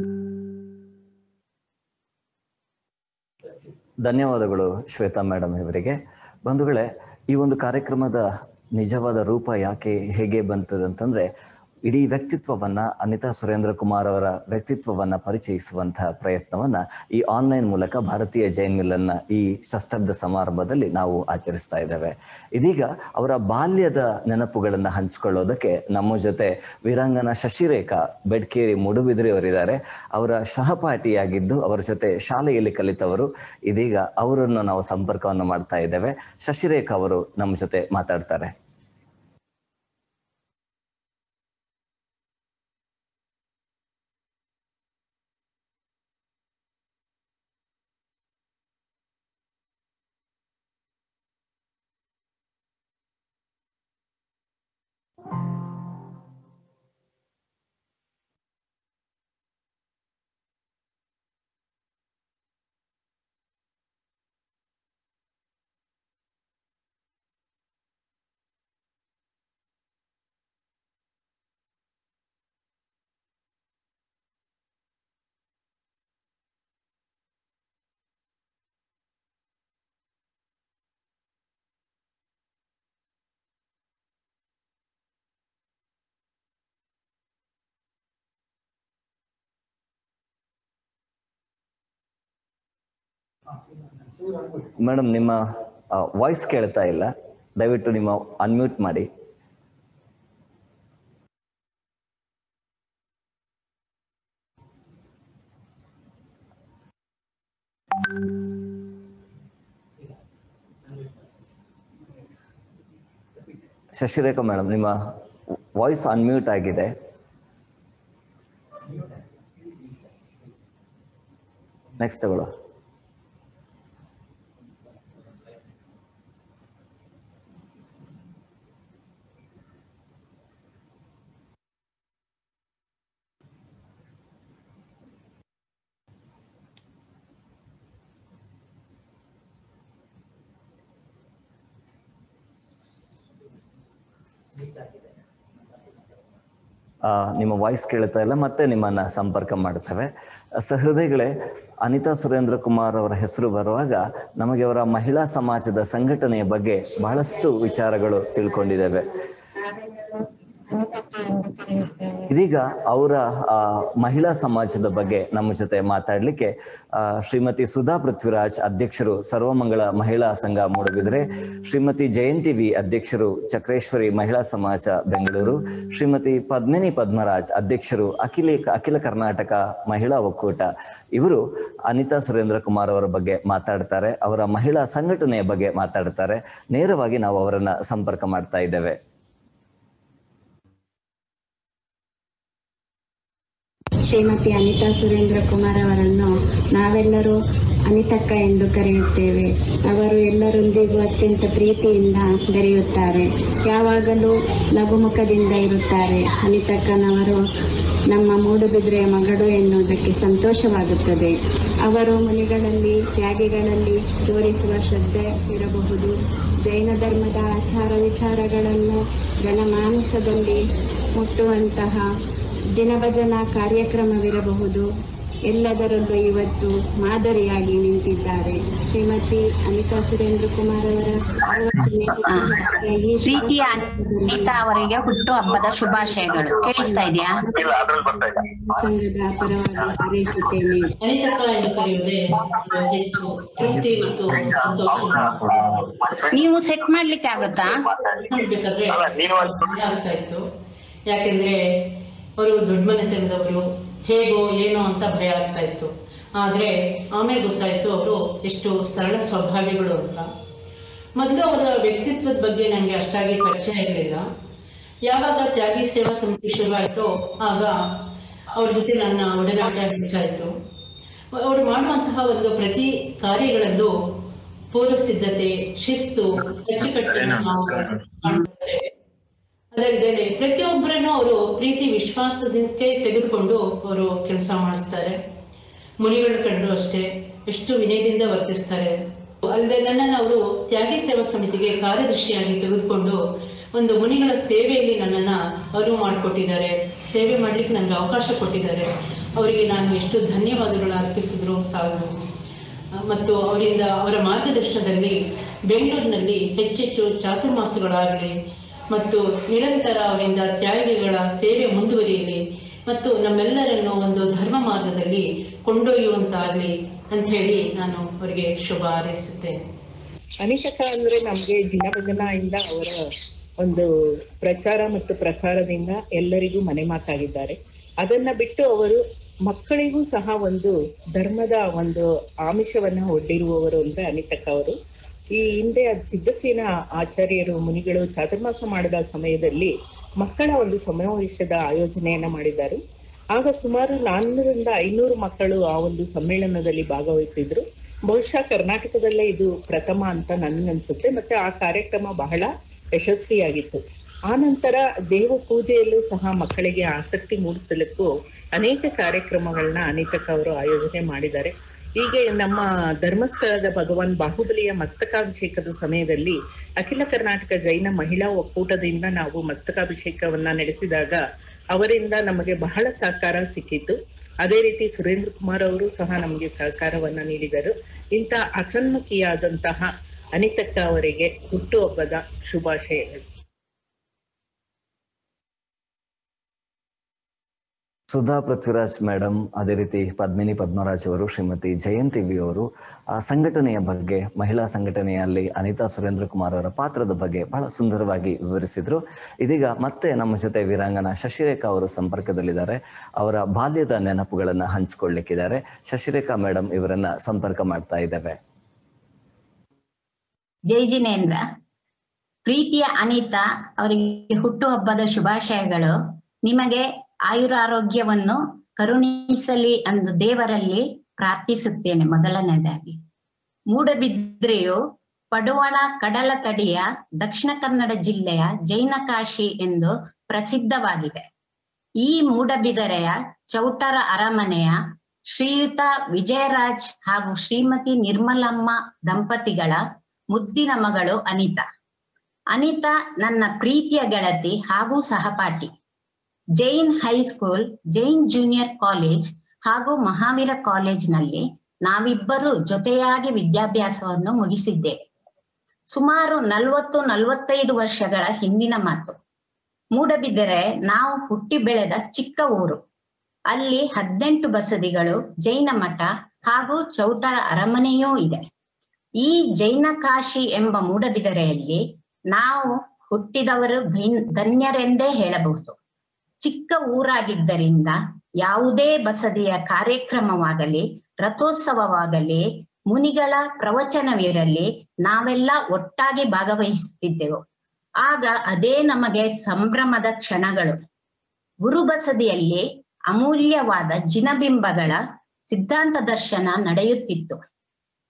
ಧನ್ಯವಾದಗಳು ಶ್ವೇತಾ ಮೇಡಮ್ ಇವರಿಗೆ ಬಂಧುಗಳೇ ಈ ಒಂದು ಕಾರ್ಯಕ್ರಮದ ನಿಜವಾದ ರೂಪ ಯಾಕೆ ಹೇಗೆ ಬಂತದೆ ಅಂತಂದ್ರೆ ಇಡೀ ವ್ಯಕ್ತಿತ್ವವನ್ನ ಅನಿತಾ ಸುರೇಂದ್ರ ಕುಮಾರ್ ಅವರ ವ್ಯಕ್ತಿತ್ವವನ್ನ ಪರಿಚಯಿಸುವಂತಹ ಪ್ರಯತ್ನವನ್ನ ಈ ಆನ್ಲೈನ್ ಮೂಲಕ ಭಾರತೀಯ ಜೈನ್ ಮಿಲ್ಲನ್ನ ಈ ಷಷ್ಠಬ್ದ ಸಮಾರಂಭದಲ್ಲಿ ನಾವು ಆಚರಿಸ್ತಾ ಇದ್ದೇವೆ ಇದೀಗ ಅವರ ಬಾಲ್ಯದ ನೆನಪುಗಳನ್ನ ಹಂಚಿಕೊಳ್ಳೋದಕ್ಕೆ ನಮ್ಮ ಜೊತೆ ವೀರಾಂಗನ ಶಶಿರೇಖಾ ಬೆಡ್ಕೇರಿ ಮುಡುಬಿದ್ರಿ ಅವರಿದ್ದಾರೆ ಅವರ ಸಹಪಾಠಿಯಾಗಿದ್ದು ಅವರ ಜೊತೆ ಶಾಲೆಯಲ್ಲಿ ಕಲಿತವರು ಇದೀಗ ಅವರನ್ನು ನಾವು ಸಂಪರ್ಕವನ್ನು ಮಾಡ್ತಾ ಇದ್ದೇವೆ ಶಶಿರೇಖಾ ಅವರು ನಮ್ಮ ಜೊತೆ ಮಾತಾಡ್ತಾರೆ ಮೇಡಮ್ ನಿಮ್ಮ ವಾಯ್ಸ್ ಕೇಳ್ತಾ ಇಲ್ಲ ದಯವಿಟ್ಟು ನಿಮ್ಮ ಅನ್ಮ್ಯೂಟ್ ಮಾಡಿ ಶಶಿರೇಖಾ ಮೇಡಮ್ ನಿಮ್ಮ ವಾಯ್ಸ್ ಅನ್ಮ್ಯೂಟ್ ಆಗಿದೆ ನೆಕ್ಸ್ಟ್ ತಗೊಳ್ಳೋ ಆ, ನಿಮ್ಮ ವಾಯ್ಸ್ ಕೇಳ್ತಾ ಇಲ್ಲ ಮತ್ತೆ ನಿಮ್ಮನ್ನ ಸಂಪರ್ಕ ಮಾಡ್ತೇವೆ ಸಹೃದಯಗಳೇ ಅನಿತಾ ಸುರೇಂದ್ರ ಕುಮಾರ್ ಅವರ ಹೆಸರು ಬರುವಾಗ ನಮಗೆ ಅವರ ಮಹಿಳಾ ಸಮಾಜದ ಸಂಘಟನೆಯ ಬಗ್ಗೆ ಬಹಳಷ್ಟು ವಿಚಾರಗಳು ತಿಳ್ಕೊಂಡಿದ್ದೇವೆ ಇದೀಗ ಅವರ ಆ, ಮಹಿಳಾ ಸಮಾಜದ ಬಗ್ಗೆ ನಮ್ಮ ಜೊತೆ ಮಾತಾಡ್ಲಿಕ್ಕೆ ಆ, ಶ್ರೀಮತಿ ಸುಧಾ ಪೃಥ್ವಿರಾಜ್ ಅಧ್ಯಕ್ಷರು ಸರ್ವಮಂಗಳ ಮಹಿಳಾ ಸಂಘ ಮೂಡಬಿದ್ರೆ ಶ್ರೀಮತಿ ಜಯಂತಿ ವಿ ಅಧ್ಯಕ್ಷರು ಚಕ್ರೇಶ್ವರಿ ಮಹಿಳಾ ಸಮಾಜ ಬೆಂಗಳೂರು ಶ್ರೀಮತಿ ಪದ್ಮಿನಿ ಪದ್ಮರಾಜ್ ಅಧ್ಯಕ್ಷರು ಅಖಿಲ ಅಖಿಲ ಕರ್ನಾಟಕ ಮಹಿಳಾ ಒಕ್ಕೂಟ ಇವರು ಅನಿತಾ ಸುರೇಂದ್ರ ಕುಮಾರ್ ಅವರ ಬಗ್ಗೆ ಮಾತಾಡ್ತಾರೆ ಅವರ ಮಹಿಳಾ ಸಂಘಟನೆಯ ಬಗ್ಗೆ ಮಾತಾಡ್ತಾರೆ ನೇರವಾಗಿ ನಾವು ಅವರನ್ನ ಸಂಪರ್ಕ ಮಾಡ್ತಾ ಇದ್ದೇವೆ ಶ್ರೀಮತಿ ಅನಿತಾ ಸುರೇಂದ್ರ ಕುಮಾರ್ ಅವರನ್ನು ನಾವೆಲ್ಲರೂ ಅನಿತಕ್ಕ ಎಂದು ಕರೆಯುತ್ತೇವೆ ಅವರು ಎಲ್ಲರೊಂದಿಗೂ ಅತ್ಯಂತ ಪ್ರೀತಿಯಿಂದ ಬೆರೆಯುತ್ತಾರೆ ಯಾವಾಗಲೂ ನಗುಮುಖದಿಂದ ಇರುತ್ತಾರೆ ಅನಿತಕ್ಕನವರು ನಮ್ಮ ಮೂಡುಬಿದ್ರೆಯ ಮಗಳು ಎನ್ನುವುದಕ್ಕೆ ಸಂತೋಷವಾಗುತ್ತದೆ ಅವರು ಮುನಿಗಳಲ್ಲಿ ತ್ಯಾಗಿಗಳಲ್ಲಿ ತೋರಿಸುವ ಶ್ರದ್ಧೆ ಇರಬಹುದು ಜೈನ ಧರ್ಮದ ಆಚಾರ ವಿಚಾರಗಳನ್ನು ಜನಮಾನಸದಲ್ಲಿ ಮುಟ್ಟುವಂತಹ ದಿನಭಜನ ಕಾರ್ಯಕ್ರಮವಿರಬಹುದು ಎಲ್ಲದರಲ್ಲೂ ಇವತ್ತು ಮಾದರಿಯಾಗಿ ನಿಂತಿದ್ದಾರೆ ಶ್ರೀಮತಿ ಅನಿತಾ ಸುರೇಂದ್ರ ಕುಮಾರ್ ಅವರ ಅರವತ್ತನೇ ಹುಟ್ಟುಹಬ್ಬದ ಈ ಪ್ರೀತಿಯ ಸಂದರ್ಭದಲ್ಲಿ ಅನಿತಾ ಅವರಿಗೆ ಹುಟ್ಟು ಹಬ್ಬದ ಶುಭಾಶಯಗಳು ಕೇಳಿಸ್ತಾ ಇದೆಯಾ ಸಂಘದ ಪರವಾಗಿ ಹಾರೈಸುತ್ತೇನೆ ಅನಿತಕ್ಕ ಎಂದು ಕರೆಯುವುದೇ ಹೆಚ್ಚು ತೃಪ್ತಿ ಮತ್ತು ಸಂತೋಷ ನೀವು ಸೆಟ್ ಮಾಡ್ಲಿಕ್ಕೆ ಆಗುತ್ತಾ ನೋಡ್ಬೇಕಾದ್ರೆ ಭಯ ಆಗ್ತಾ ಇತ್ತು ಯಾಕೆಂದ್ರೆ ಅವರು ದೊಡ್ಡ ಮನೆತನದವರು ಹೇಗೋ ಏನೋ ಅಂತ ಭಯ ಆಗ್ತಾ ಇತ್ತು ಆದ್ರೆ ಆಮೇಲೆ ಗೊತ್ತಾಯ್ತು ಅವರು ಎಷ್ಟು ಸರಳ ಸ್ವಭಾವಿಗಳು ಅಂತ ಮೊದಲು ಅವರ ವ್ಯಕ್ತಿತ್ವದ ಬಗ್ಗೆ ನನಗೆ ಅಷ್ಟಾಗಿ ಪರಿಚಯ ಇರಲಿಲ್ಲ ಯಾವಾಗ ತ್ಯಾಗಿ ಸೇವಾ ಸಮಿತಿ ಶುರುವಾಯಿತು ಆಗ ಅವ್ರ ಜೊತೆ ನನ್ನ ಒಡನಾಟ ಹೆಚ್ಚಾಯಿತು ಅವರು ಮಾಡುವಂತಹ ಒಂದು ಪ್ರತಿ ಕಾರ್ಯಗಳಲ್ಲೂ ಪೂರ್ವ ಸಿದ್ಧತೆ ಶಿಸ್ತು ಅಚ್ಚುಕಟ್ಟನ್ನು ನಾವು ಕಾಣುತ್ತೇವೆ ಅದಲ್ಲದೆ ಪ್ರತಿಯೊಬ್ಬರನ್ನು ಅವರು ಪ್ರೀತಿ ವಿಶ್ವಾಸದಕ್ಕೆ ತೆಗೆದುಕೊಂಡು ಅವರು ಕೆಲಸ ಮಾಡಿಸ್ತಾರೆ ಮುನಿಗಳ ಕಂಡ್ರು ಅಷ್ಟೇ ಎಷ್ಟು ವಿನಯದಿಂದ ವರ್ತಿಸ್ತಾರೆ ಅಲ್ಲದೆ ನನ್ನನ್ನು ಅವರು ತ್ಯಾಗಿ ಸೇವಾ ಸಮಿತಿಗೆ ಕಾರ್ಯದರ್ಶಿಯಾಗಿ ತೆಗೆದುಕೊಂಡು ಒಂದು ಮುನಿಗಳ ಸೇವೆಯಲ್ಲಿ ನನ್ನನ್ನ ಅರಿವು ಮಾಡಿಕೊಟ್ಟಿದ್ದಾರೆ ಸೇವೆ ಮಾಡ್ಲಿಕ್ಕೆ ನನಗೆ ಅವಕಾಶ ಕೊಟ್ಟಿದ್ದಾರೆ ಅವರಿಗೆ ನಾನು ಎಷ್ಟು ಧನ್ಯವಾದಗಳು ಅರ್ಪಿಸಿದ್ರು ಸಾಲದು ಮತ್ತು ಅವರಿಂದ ಅವರ ಮಾರ್ಗದರ್ಶನದಲ್ಲಿ ಬೆಂಗಳೂರಿನಲ್ಲಿ ಹೆಚ್ಚೆಚ್ಚು ಚಾತುರ್ಮಾಸಗಳಾಗಲಿ ಮತ್ತು ನಿರಂತರ ಅವರಿಂದ ತ್ಯಾಗಿಗಳ ಸೇವೆ ಮುಂದುವರಿಯಲಿ ಮತ್ತು ನಮ್ಮೆಲ್ಲರನ್ನು ಒಂದು ಧರ್ಮ ಮಾರ್ಗದಲ್ಲಿ ಕೊಂಡೊಯ್ಯುವಂತಾಗಲಿ ಅಂತ ಹೇಳಿ ನಾನು ಅವರಿಗೆ ಶುಭ ಹಾರೈಸುತ್ತೇನೆ ಅನಿತಕ ಅಂದ್ರೆ ನಮ್ಗೆ ಜಿನಭಜನ ಇಂದ ಅವರ ಒಂದು ಪ್ರಚಾರ ಮತ್ತು ಪ್ರಸಾರದಿಂದ ಎಲ್ಲರಿಗೂ ಮನೆ ಮಾತಾಗಿದ್ದಾರೆ ಅದನ್ನ ಬಿಟ್ಟು ಅವರು ಮಕ್ಕಳಿಗೂ ಸಹ ಒಂದು ಧರ್ಮದ ಒಂದು ಆಮಿಷವನ್ನ ಒಡ್ಡಿರುವವರು ಅಂದ್ರೆ ಅನಿತಕ್ಕ ಅವರು ಈ ಹಿಂದೆ ಅದ್ ಸಿದ್ಧಸೇನ ಆಚಾರ್ಯರು ಮುನಿಗಳು ಚಾತುರ್ಮಾಸ ಮಾಡಿದ ಸಮಯದಲ್ಲಿ ಮಕ್ಕಳ ಒಂದು ಸಮಾವೇಶದ ಆಯೋಜನೆಯನ್ನ ಮಾಡಿದ್ದಾರೆ ಆಗ ಸುಮಾರು ನಾನ್ನೂರಿಂದ ಐನೂರು ಮಕ್ಕಳು ಆ ಒಂದು ಸಮ್ಮೇಳನದಲ್ಲಿ ಭಾಗವಹಿಸಿದ್ರು ಬಹುಶಃ ಕರ್ನಾಟಕದಲ್ಲೇ ಇದು ಪ್ರಥಮ ಅಂತ ನನ್ಗನ್ಸುತ್ತೆ ಮತ್ತೆ ಆ ಕಾರ್ಯಕ್ರಮ ಬಹಳ ಯಶಸ್ವಿಯಾಗಿತ್ತು ಆ ನಂತರ ದೇವ ಪೂಜೆಯಲ್ಲೂ ಸಹ ಮಕ್ಕಳಿಗೆ ಆಸಕ್ತಿ ಮೂಡಿಸಲಿಕ್ಕೂ ಅನೇಕ ಕಾರ್ಯಕ್ರಮಗಳನ್ನ ಅನಿತಕ್ ಅವರು ಆಯೋಜನೆ ಮಾಡಿದ್ದಾರೆ ಹೀಗೆ ನಮ್ಮ ಧರ್ಮಸ್ಥಳದ ಭಗವಾನ್ ಬಾಹುಬಲಿಯ ಮಸ್ತಕಾಭಿಷೇಕದ ಸಮಯದಲ್ಲಿ ಅಖಿಲ ಕರ್ನಾಟಕ ಜೈನ ಮಹಿಳಾ ಒಕ್ಕೂಟದಿಂದ ನಾವು ಮಸ್ತಕಾಭಿಷೇಕವನ್ನ ನಡೆಸಿದಾಗ ಅವರಿಂದ ನಮಗೆ ಬಹಳ ಸಹಕಾರ ಸಿಕ್ಕಿತ್ತು ಅದೇ ರೀತಿ ಸುರೇಂದ್ರ ಕುಮಾರ್ ಅವರು ಸಹ ನಮಗೆ ಸಹಕಾರವನ್ನ ನೀಡಿದರು ಇಂಥ ಅಸನ್ಮುಖಿಯಾದಂತಹ ಅನಿತಕ್ಕ ಅವರಿಗೆ ಹುಟ್ಟುಹಬ್ಬದ ಶುಭಾಶಯಗಳು ಸುಧಾ ಪೃಥ್ವಿರಾಜ್ ಮೇಡಮ್ ಅದೇ ರೀತಿ ಪದ್ಮಿನಿ ಪದ್ಮರಾಜ್ ಅವರು ಶ್ರೀಮತಿ ಜಯಂತಿ ವಿ ಅವರು ಆ ಸಂಘಟನೆಯ ಬಗ್ಗೆ ಮಹಿಳಾ ಸಂಘಟನೆಯಲ್ಲಿ ಅನಿತಾ ಸುರೇಂದ್ರ ಕುಮಾರ್ ಅವರ ಪಾತ್ರದ ಬಗ್ಗೆ ಬಹಳ ಸುಂದರವಾಗಿ ವಿವರಿಸಿದ್ರು ಇದೀಗ ಮತ್ತೆ ನಮ್ಮ ಜೊತೆ ವೀರಾಂಗನ ಶಶಿರೇಖಾ ಅವರು ಸಂಪರ್ಕದಲ್ಲಿದ್ದಾರೆ ಅವರ ಬಾಲ್ಯದ ನೆನಪುಗಳನ್ನ ಹಂಚಿಕೊಳ್ಳಿಕ್ಕಿದ್ದಾರೆ ಶಶಿರೇಖಾ ಮೇಡಮ್ ಇವರನ್ನ ಸಂಪರ್ಕ ಮಾಡ್ತಾ ಇದ್ದೇವೆ ಜೈ ಜಿನೇಂದ್ರ ಪ್ರೀತಿಯ ಅನಿತಾ ಅವರಿಗೆ ಹುಟ್ಟುಹಬ್ಬದ ಶುಭಾಶಯಗಳು ನಿಮಗೆ ಆಯುರಾರೋಗ್ಯವನ್ನು ಕರುಣಿಸಲಿ ಎಂದು ದೇವರಲ್ಲಿ ಪ್ರಾರ್ಥಿಸುತ್ತೇನೆ ಮೊದಲನೇದಾಗಿ ಮೂಡಬಿದ್ರೆಯು ಪಡುವಣ ಕಡಲ ತಡಿಯ ದಕ್ಷಿಣ ಕನ್ನಡ ಜಿಲ್ಲೆಯ ಜೈನಕಾಶಿ ಎಂದು ಪ್ರಸಿದ್ಧವಾಗಿದೆ ಈ ಮೂಡಬಿದರೆಯ ಚೌಟರ ಅರಮನೆಯ ಶ್ರೀಯುತ ವಿಜಯರಾಜ್ ಹಾಗೂ ಶ್ರೀಮತಿ ನಿರ್ಮಲಮ್ಮ ದಂಪತಿಗಳ ಮುದ್ದಿನ ಮಗಳು ಅನಿತಾ ಅನಿತಾ ನನ್ನ ಪ್ರೀತಿಯ ಗೆಳತಿ ಹಾಗೂ ಸಹಪಾಠಿ Jain high school Jain junior college ಹಾಗೂ ಮಹಾವೀರ ಕಾಲೇಜ್ನಲ್ಲಿ ನಾವಿಬ್ಬರು ಜೊತೆಯಾಗಿ ವಿದ್ಯಾಭ್ಯಾಸವನ್ನು ಮುಗಿಸಿದ್ದೇವೆ ಸುಮಾರು ನಲವತ್ತು ನಲವತ್ತೈದು ವರ್ಷಗಳ ಹಿಂದಿನ ಮಾತು ಮೂಡಬಿದ್ದರೆ ನಾವು ಹುಟ್ಟಿ ಬೆಳೆದ ಚಿಕ್ಕ ಊರು ಅಲ್ಲಿ ಹದಿನೆಂಟು ಬಸದಿಗಳು ಜೈನ ಮಠ ಹಾಗೂ ಚೌಟರ ಅರಮನೆಯೂ ಇದೆ ಈ ಜೈನ ಕಾಶಿ ಎಂಬ ಮೂಡಬಿದರೆಯಲ್ಲಿ ನಾವು ಹುಟ್ಟಿದವರು ಧನ್ಯರೆಂದೇ ಹೇಳಬಹುದು ಚಿಕ್ಕ ಊರಾಗಿದ್ದರಿಂದ ಯಾವುದೇ ಬಸದಿಯ ಕಾರ್ಯಕ್ರಮವಾಗಲಿ ರಥೋತ್ಸವವಾಗಲಿ ಮುನಿಗಳ ಪ್ರವಚನವಿರಲಿ ನಾವೆಲ್ಲ ಒಟ್ಟಾಗಿ ಭಾಗವಹಿಸುತ್ತಿದ್ದೆವು ಆಗ ಅದೇ ನಮಗೆ ಸಂಭ್ರಮದ ಕ್ಷಣಗಳು ಗುರುಬಸದಿಯಲ್ಲಿ ಅಮೂಲ್ಯವಾದ ಜಿನಬಿಂಬಗಳ ಸಿದ್ಧಾಂತ ದರ್ಶನ ನಡೆಯುತ್ತಿತ್ತು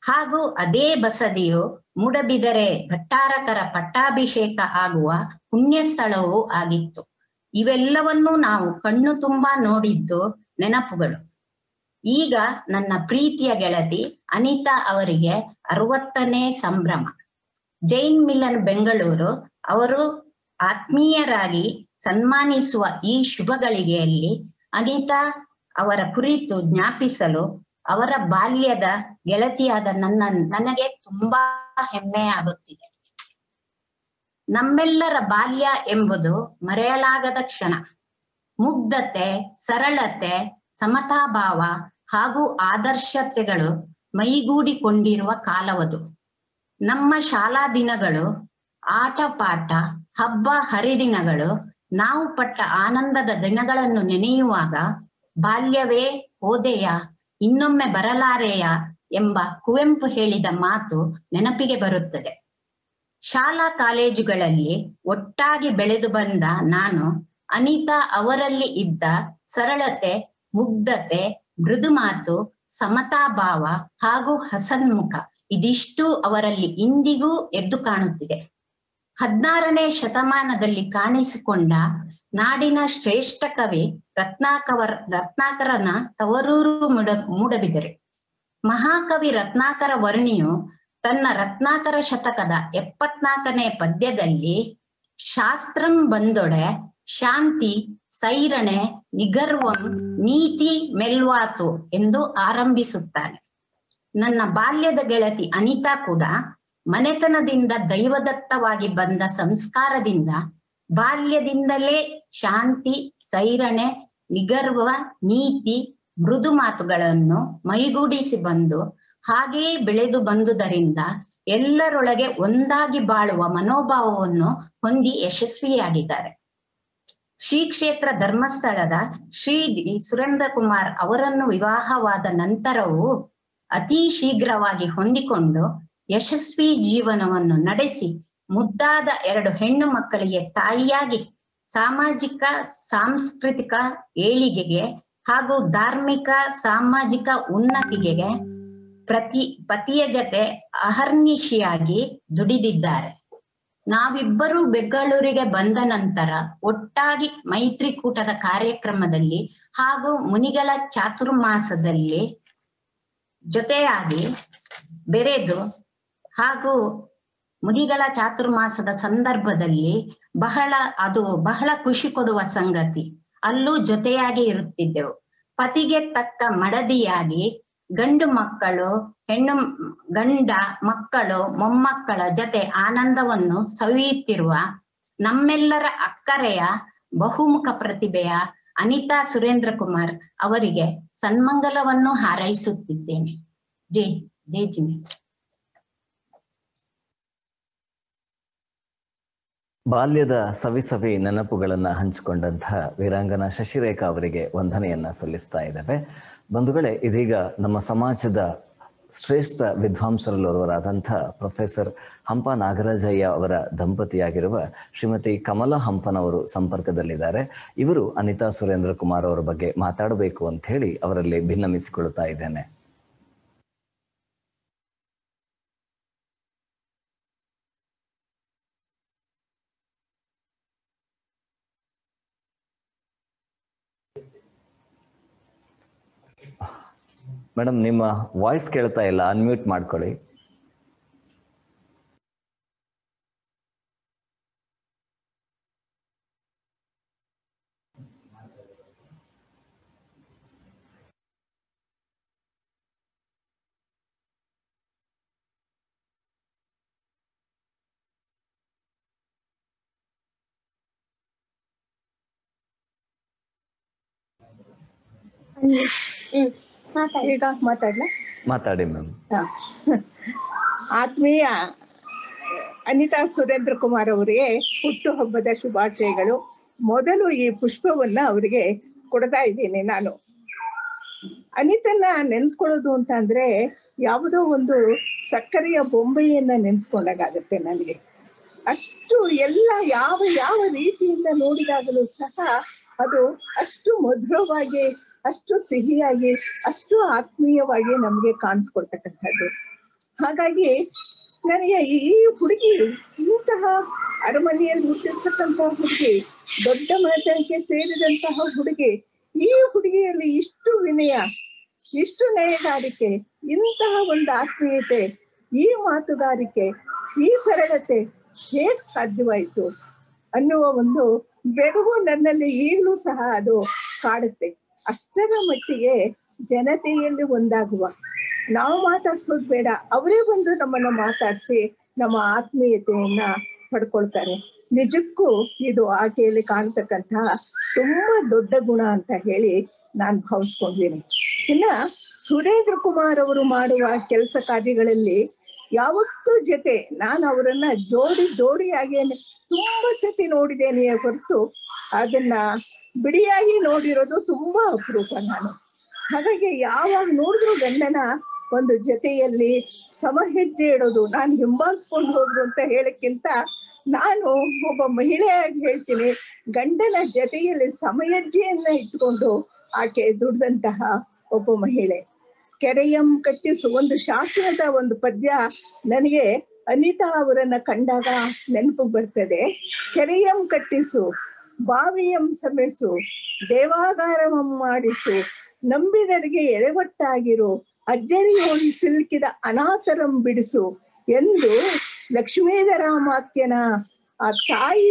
ಹಾಗೂ ಅದೇ ಬಸದಿಯು ಮೂಡಬಿದರೆ ಭಟ್ಟಾರಕರ ಪಟ್ಟಾಭಿಷೇಕ ಆಗುವ ಪುಣ್ಯ ಸ್ಥಳವೂ ಆಗಿತ್ತು ಇವೆಲ್ಲವನ್ನೂ ನಾವು ಕಣ್ಣು ತುಂಬಾ ನೋಡಿದ್ದು ನೆನಪುಗಳು ಈಗ ನನ್ನ ಪ್ರೀತಿಯ ಗೆಳತಿ ಅನಿತಾ ಅವರಿಗೆ ಅರವತ್ತನೇ ಸಂಭ್ರಮ ಜೈನ್ ಮಿಲನ್ ಬೆಂಗಳೂರು ಅವರು ಆತ್ಮೀಯರಾಗಿ ಸನ್ಮಾನಿಸುವ ಈ ಶುಭ ಗಳಿಗೆಯಲ್ಲಿ ಅನಿತಾ ಅವರ ಕುರಿತು ಜ್ಞಾಪಿಸಲು ಅವರ ಬಾಲ್ಯದ ಗೆಳತಿಯಾದ ನನ್ನ ನನಗೆ ತುಂಬಾ ಹೆಮ್ಮೆ ಆಗುತ್ತಿದೆ ನಮ್ಮೆಲ್ಲರ ಬಾಲ್ಯ ಎಂಬುದು ಮರೆಯಲಾಗದ ಕ್ಷಣ ಮುಗ್ಧತೆ ಸರಳತೆ ಸಮತಾಭಾವ ಹಾಗೂ ಆದರ್ಶತೆಗಳು ಮೈಗೂಡಿಕೊಂಡಿರುವ ಕಾಲವದು ನಮ್ಮ ಶಾಲಾ ದಿನಗಳು ಆಟ ಪಾಠ ಹಬ್ಬ ಹರಿದಿನಗಳು ನಾವು ಪಟ್ಟ ಆನಂದದ ದಿನಗಳನ್ನು ನೆನೆಯುವಾಗ ಬಾಲ್ಯವೇ ಹೋದೆಯ ಇನ್ನೊಮ್ಮೆ ಬರಲಾರೆಯ ಎಂಬ ಕುವೆಂಪು ಹೇಳಿದ ಮಾತು ನೆನಪಿಗೆ ಬರುತ್ತದೆ ಶಾಲಾ ಕಾಲೇಜುಗಳಲ್ಲಿ ಒಟ್ಟಾಗಿ ಬೆಳೆದು ಬಂದ ನಾನು ಅನಿತಾ ಅವರಲ್ಲಿ ಇದ್ದ ಸರಳತೆ ಮುಗ್ಧತೆ ಮೃದು ಮಾತು ಸಮತಾಭಾವ ಹಾಗೂ ಹಸನ್ಮುಖ ಇದಿಷ್ಟು ಅವರಲ್ಲಿ ಇಂದಿಗೂ ಎದ್ದು ಕಾಣುತ್ತಿದೆ ಹದ್ನಾರನೇ ಶತಮಾನದಲ್ಲಿ ಕಾಣಿಸಿಕೊಂಡ ನಾಡಿನ ಶ್ರೇಷ್ಠ ಕವಿ ರತ್ನಾಕವರ್ ರತ್ನಾಕರನ ತವರೂರು ಮೂಡ ಮೂಡಬಿದರೆ ಮಹಾಕವಿ ರತ್ನಾಕರ ವರ್ಣಿಯು ತನ್ನ ರತ್ನಾಕರ ಶತಕದ ಎಪ್ಪತ್ನಾಲ್ಕನೇ ಪದ್ಯದಲ್ಲಿ ಶಾಸ್ತ್ರಂ ಬಂದೊಡೆ ಶಾಂತಿ ಸೈರಣೆ ನಿಗರ್ವಂ ನೀತಿ ಮೆಲ್ವಾತು ಎಂದು ಆರಂಭಿಸುತ್ತಾನೆ ನನ್ನ ಬಾಲ್ಯದ ಗೆಳತಿ ಅನಿತಾ ಕೂಡ ಮನೆತನದಿಂದ ದೈವದತ್ತವಾಗಿ ಬಂದ ಸಂಸ್ಕಾರದಿಂದ ಬಾಲ್ಯದಿಂದಲೇ ಶಾಂತಿ ಸೈರಣೆ ನಿಗರ್ವ ನೀತಿ ಮೃದು ಮಾತುಗಳನ್ನು ಮೈಗೂಡಿಸಿ ಬಂದು ಹಾಗೆಯೇ ಬೆಳೆದು ಬಂದುದರಿಂದ ಎಲ್ಲರೊಳಗೆ ಒಂದಾಗಿ ಬಾಳುವ ಮನೋಭಾವವನ್ನು ಹೊಂದಿ ಯಶಸ್ವಿಯಾಗಿದ್ದಾರೆ ಶ್ರೀ ಕ್ಷೇತ್ರ ಧರ್ಮಸ್ಥಳದ ಶ್ರೀ ಡಿ ಸುರೇಂದ್ರ ಕುಮಾರ್ ಅವರನ್ನು ವಿವಾಹವಾದ ನಂತರವೂ ಅತಿ ಶೀಘ್ರವಾಗಿ ಹೊಂದಿಕೊಂಡು ಯಶಸ್ವಿ ಜೀವನವನ್ನು ನಡೆಸಿ ಮುದ್ದಾದ ಎರಡು ಹೆಣ್ಣು ಮಕ್ಕಳಿಗೆ ತಾಯಿಯಾಗಿ ಸಾಮಾಜಿಕ ಸಾಂಸ್ಕೃತಿಕ ಏಳಿಗೆಗೆ ಹಾಗೂ ಧಾರ್ಮಿಕ ಸಾಮಾಜಿಕ ಉನ್ನತಿಗೆ ಪ್ರತಿ ಪತಿಯ ಜತೆ ಅಹರ್ನಿಶಿಯಾಗಿ ದುಡಿದಿದ್ದಾರೆ ನಾವಿಬ್ಬರೂ ಬೆಂಗಳೂರಿಗೆ ಬಂದ ನಂತರ ಒಟ್ಟಾಗಿ ಮೈತ್ರಿಕೂಟದ ಕಾರ್ಯಕ್ರಮದಲ್ಲಿ ಹಾಗೂ ಮುನಿಗಳ ಚಾತುರ್ಮಾಸದಲ್ಲಿ ಜೊತೆಯಾಗಿ ಬೆರೆದು ಹಾಗೂ ಮುನಿಗಳ ಚಾತುರ್ಮಾಸದ ಸಂದರ್ಭದಲ್ಲಿ ಬಹಳ ಅದು ಬಹಳ ಖುಷಿ ಕೊಡುವ ಸಂಗತಿ ಅಲ್ಲೂ ಜೊತೆಯಾಗಿ ಇರುತ್ತಿದ್ದೆವು ಪತಿಗೆ ತಕ್ಕ ಮಡದಿಯಾಗಿ ಗಂಡು ಮಕ್ಕಳು ಹೆಣ್ಣು ಗಂಡ ಮಕ್ಕಳು ಮೊಮ್ಮಕ್ಕಳ ಜತೆ ಆನಂದವನ್ನು ಸವಿಯುತ್ತಿರುವ ನಮ್ಮೆಲ್ಲರ ಅಕ್ಕರೆಯ ಬಹುಮುಖ ಪ್ರತಿಭೆಯ ಅನಿತಾ ಸುರೇಂದ್ರ ಕುಮಾರ್ ಅವರಿಗೆ ಸನ್ಮಂಗಲವನ್ನು ಹಾರೈಸುತ್ತಿದ್ದೇನೆ ಜೈ ಜೈ ಜಿಮೆ ಬಾಲ್ಯದ ಸವಿ ಸವಿ ನೆನಪುಗಳನ್ನ ಹಂಚಿಕೊಂಡಂತಹ ವೀರಾಂಗನ ಶಶಿರೇಖಾ ಅವರಿಗೆ ವಂದನೆಯನ್ನ ಸಲ್ಲಿಸ್ತಾ ಇದ್ದೇವೆ ಬಂಧುಗಳೇ ಇದೀಗ ನಮ್ಮ ಸಮಾಜದ ಶ್ರೇಷ್ಠ ವಿದ್ವಾಂಸರಲ್ಲೋರ್ವರಾದಂಥ ಪ್ರೊಫೆಸರ್ ಹಂಪ ನಾಗರಾಜಯ್ಯ ಅವರ ದಂಪತಿಯಾಗಿರುವ ಶ್ರೀಮತಿ ಕಮಲಾ ಹಂಪನವರು ಸಂಪರ್ಕದಲ್ಲಿದ್ದಾರೆ ಇವರು ಅನಿತಾ ಸುರೇಂದ್ರ ಕುಮಾರ್ ಅವರ ಬಗ್ಗೆ ಮಾತಾಡಬೇಕು ಅಂತ ಹೇಳಿ ಅವರಲ್ಲಿ ಭಿನ್ನಮಿಸಿಕೊಳ್ತಾ ಇದ್ದೇನೆ ಮೇಡಮ್ ನಿಮ್ಮ ವಾಯ್ಸ್ ಕೇಳ್ತಾ ಇಲ್ಲ ಅನ್ಮ್ಯೂಟ್ ಮಾಡ್ಕೊಳ್ಳಿ ಈಗ ಮಾತಾಡ್ಲಾ ಮಾತಾಡಿ ಮ್ಯಾಮ್ ಹ. ಆತ್ಮೀಯ ಅನಿತಾ ಸುರೇಂದ್ರ ಕುಮಾರ್ ಅವರಿಗೆ ಹುಟ್ಟು ಹಬ್ಬದ ಶುಭಾಶಯಗಳು ಮೊದಲು ಈ ಪುಷ್ಪವನ್ನ ಅವರಿಗೆ ಕೊಡ್ತಾ ಇದ್ದೀನಿ ನಾನು ಅನಿತನ್ನ ನೆನ್ಸ್ಕೊಳ್ಳೋದು ಅಂತ ಅಂದ್ರೆ ಯಾವುದೋ ಒಂದು ಸಕ್ಕರೆಯ ಬೊಂಬೆಯನ್ನ ನೆನ್ಸ್ಕೊಂಡಾಗತ್ತೆ ನನಗೆ ಅಷ್ಟು ಎಲ್ಲ ಯಾವ ಯಾವ ರೀತಿಯಿಂದ ನೋಡಿದಾಗಲೂ ಸಹ ಅದು ಅಷ್ಟು ಮಧುರವಾಗಿ ಅಷ್ಟು ಸಿಹಿಯಾಗಿ ಅಷ್ಟು ಆತ್ಮೀಯವಾಗಿ ನಮ್ಗೆ ಕಾಣಿಸ್ಕೊಳ್ತಕ್ಕಂಥದ್ದು ಹಾಗಾಗಿ ನನಗೆ ಈ ಹುಡುಗಿ ಇಂತಹ ಅರಮನೆಯಲ್ಲಿ ಹುಟ್ಟಿರ್ತಕ್ಕಂತಹ ಹುಡುಗಿ ದೊಡ್ಡ ಮನೆತನಕ್ಕೆ ಸೇರಿದಂತಹ ಹುಡುಗಿ ಈ ಹುಡುಗಿಯಲ್ಲಿ ಇಷ್ಟು ವಿನಯ ಇಷ್ಟು ನಯಗಾರಿಕೆ ಇಂತಹ ಒಂದು ಆತ್ಮೀಯತೆ ಈ ಮಾತುಗಾರಿಕೆ ಈ ಸರಳತೆ ಹೇಗ್ ಸಾಧ್ಯವಾಯಿತು ಅನ್ನುವ ಒಂದು ಬೆರಗು ನನ್ನಲ್ಲಿ ಈಗಲೂ ಸಹ ಅದು ಕಾಡುತ್ತೆ ಅಷ್ಟರ ಮಟ್ಟಿಗೆ ಜನತೆಯಲ್ಲಿ ಒಂದಾಗುವ ನಾವು ಮಾತಾಡ್ಸೋದು ಬೇಡ ಅವರೇ ಬಂದು ನಮ್ಮನ್ನ ಮಾತಾಡಿಸಿ ನಮ್ಮ ಆತ್ಮೀಯತೆಯನ್ನ ಪಡ್ಕೊಳ್ತಾರೆ ನಿಜಕ್ಕೂ ಇದು ಆಕೆಯಲ್ಲಿ ಕಾಣ್ತಕ್ಕಂತಹ ತುಂಬಾ ದೊಡ್ಡ ಗುಣ ಅಂತ ಹೇಳಿ ನಾನ್ ಭಾವಿಸ್ಕೊಂಡಿದ್ದೀನಿ ಇನ್ನ ಸುರೇಂದ್ರ ಕುಮಾರ್ ಅವರು ಮಾಡುವ ಕೆಲಸ ಕಾರ್ಯಗಳಲ್ಲಿ ಯಾವತ್ತೂ ಜೊತೆ ನಾನು ಅವರನ್ನ ಜೋಡಿ ಜೋಡಿಯಾಗಿ ತುಂಬಾ ಸತಿ ನೋಡಿದ್ದೇನೆ ಹೊರತು ಅದನ್ನ ಬಿಡಿಯಾಗಿ ನೋಡಿರೋದು ತುಂಬಾ ಅಪರೂಪ ನಾನು ಹಾಗಾಗಿ ಯಾವಾಗ ನೋಡಿದ್ರು ಗಂಡನ ಒಂದು ಜೊತೆಯಲ್ಲಿ ಸಮ ಹೆಜ್ಜೆ ಇಡೋದು ನಾನು ಹಿಂಬಾಲಿಸ್ಕೊಂಡು ಹೋದ್ರು ಅಂತ ಹೇಳಕ್ಕಿಂತ ನಾನು ಒಬ್ಬ ಮಹಿಳೆಯಾಗಿ ಹೇಳ್ತೀನಿ ಗಂಡನ ಜೊತೆಯಲ್ಲಿ ಸಮಯಜ್ಜೆಯನ್ನ ಇಟ್ಕೊಂಡು ಆಕೆ ದುಡ್ದಂತಹ ಒಬ್ಬ ಮಹಿಳೆ ಕೆರೆಯಂ ಕಟ್ಟಿಸು ಒಂದು ಶಾಸನದ ಒಂದು ಪದ್ಯ ನನಗೆ ಅನಿತಾ ಅವರನ್ನ ಕಂಡಾಗ ನೆನಪು ಬರ್ತದೆ ಕೆರೆಯಂ ಕಟ್ಟಿಸು ಬಾವಿಯಂ ಸಮೆಸು ದೇವಾಗಾರವಂ ಮಾಡಿಸು ನಂಬಿದರಿಗೆ ಎಳೆವಟ್ಟಾಗಿರು ಅಜ್ಜರಿಯೋಳಿ ಸಿಲುಕಿದ ಅನಾಥರಂ ಬಿಡಿಸು ಎಂದು ಲಕ್ಷ್ಮೀಧರ ಮಾತ್ಯನ ಆ ತಾಯಿ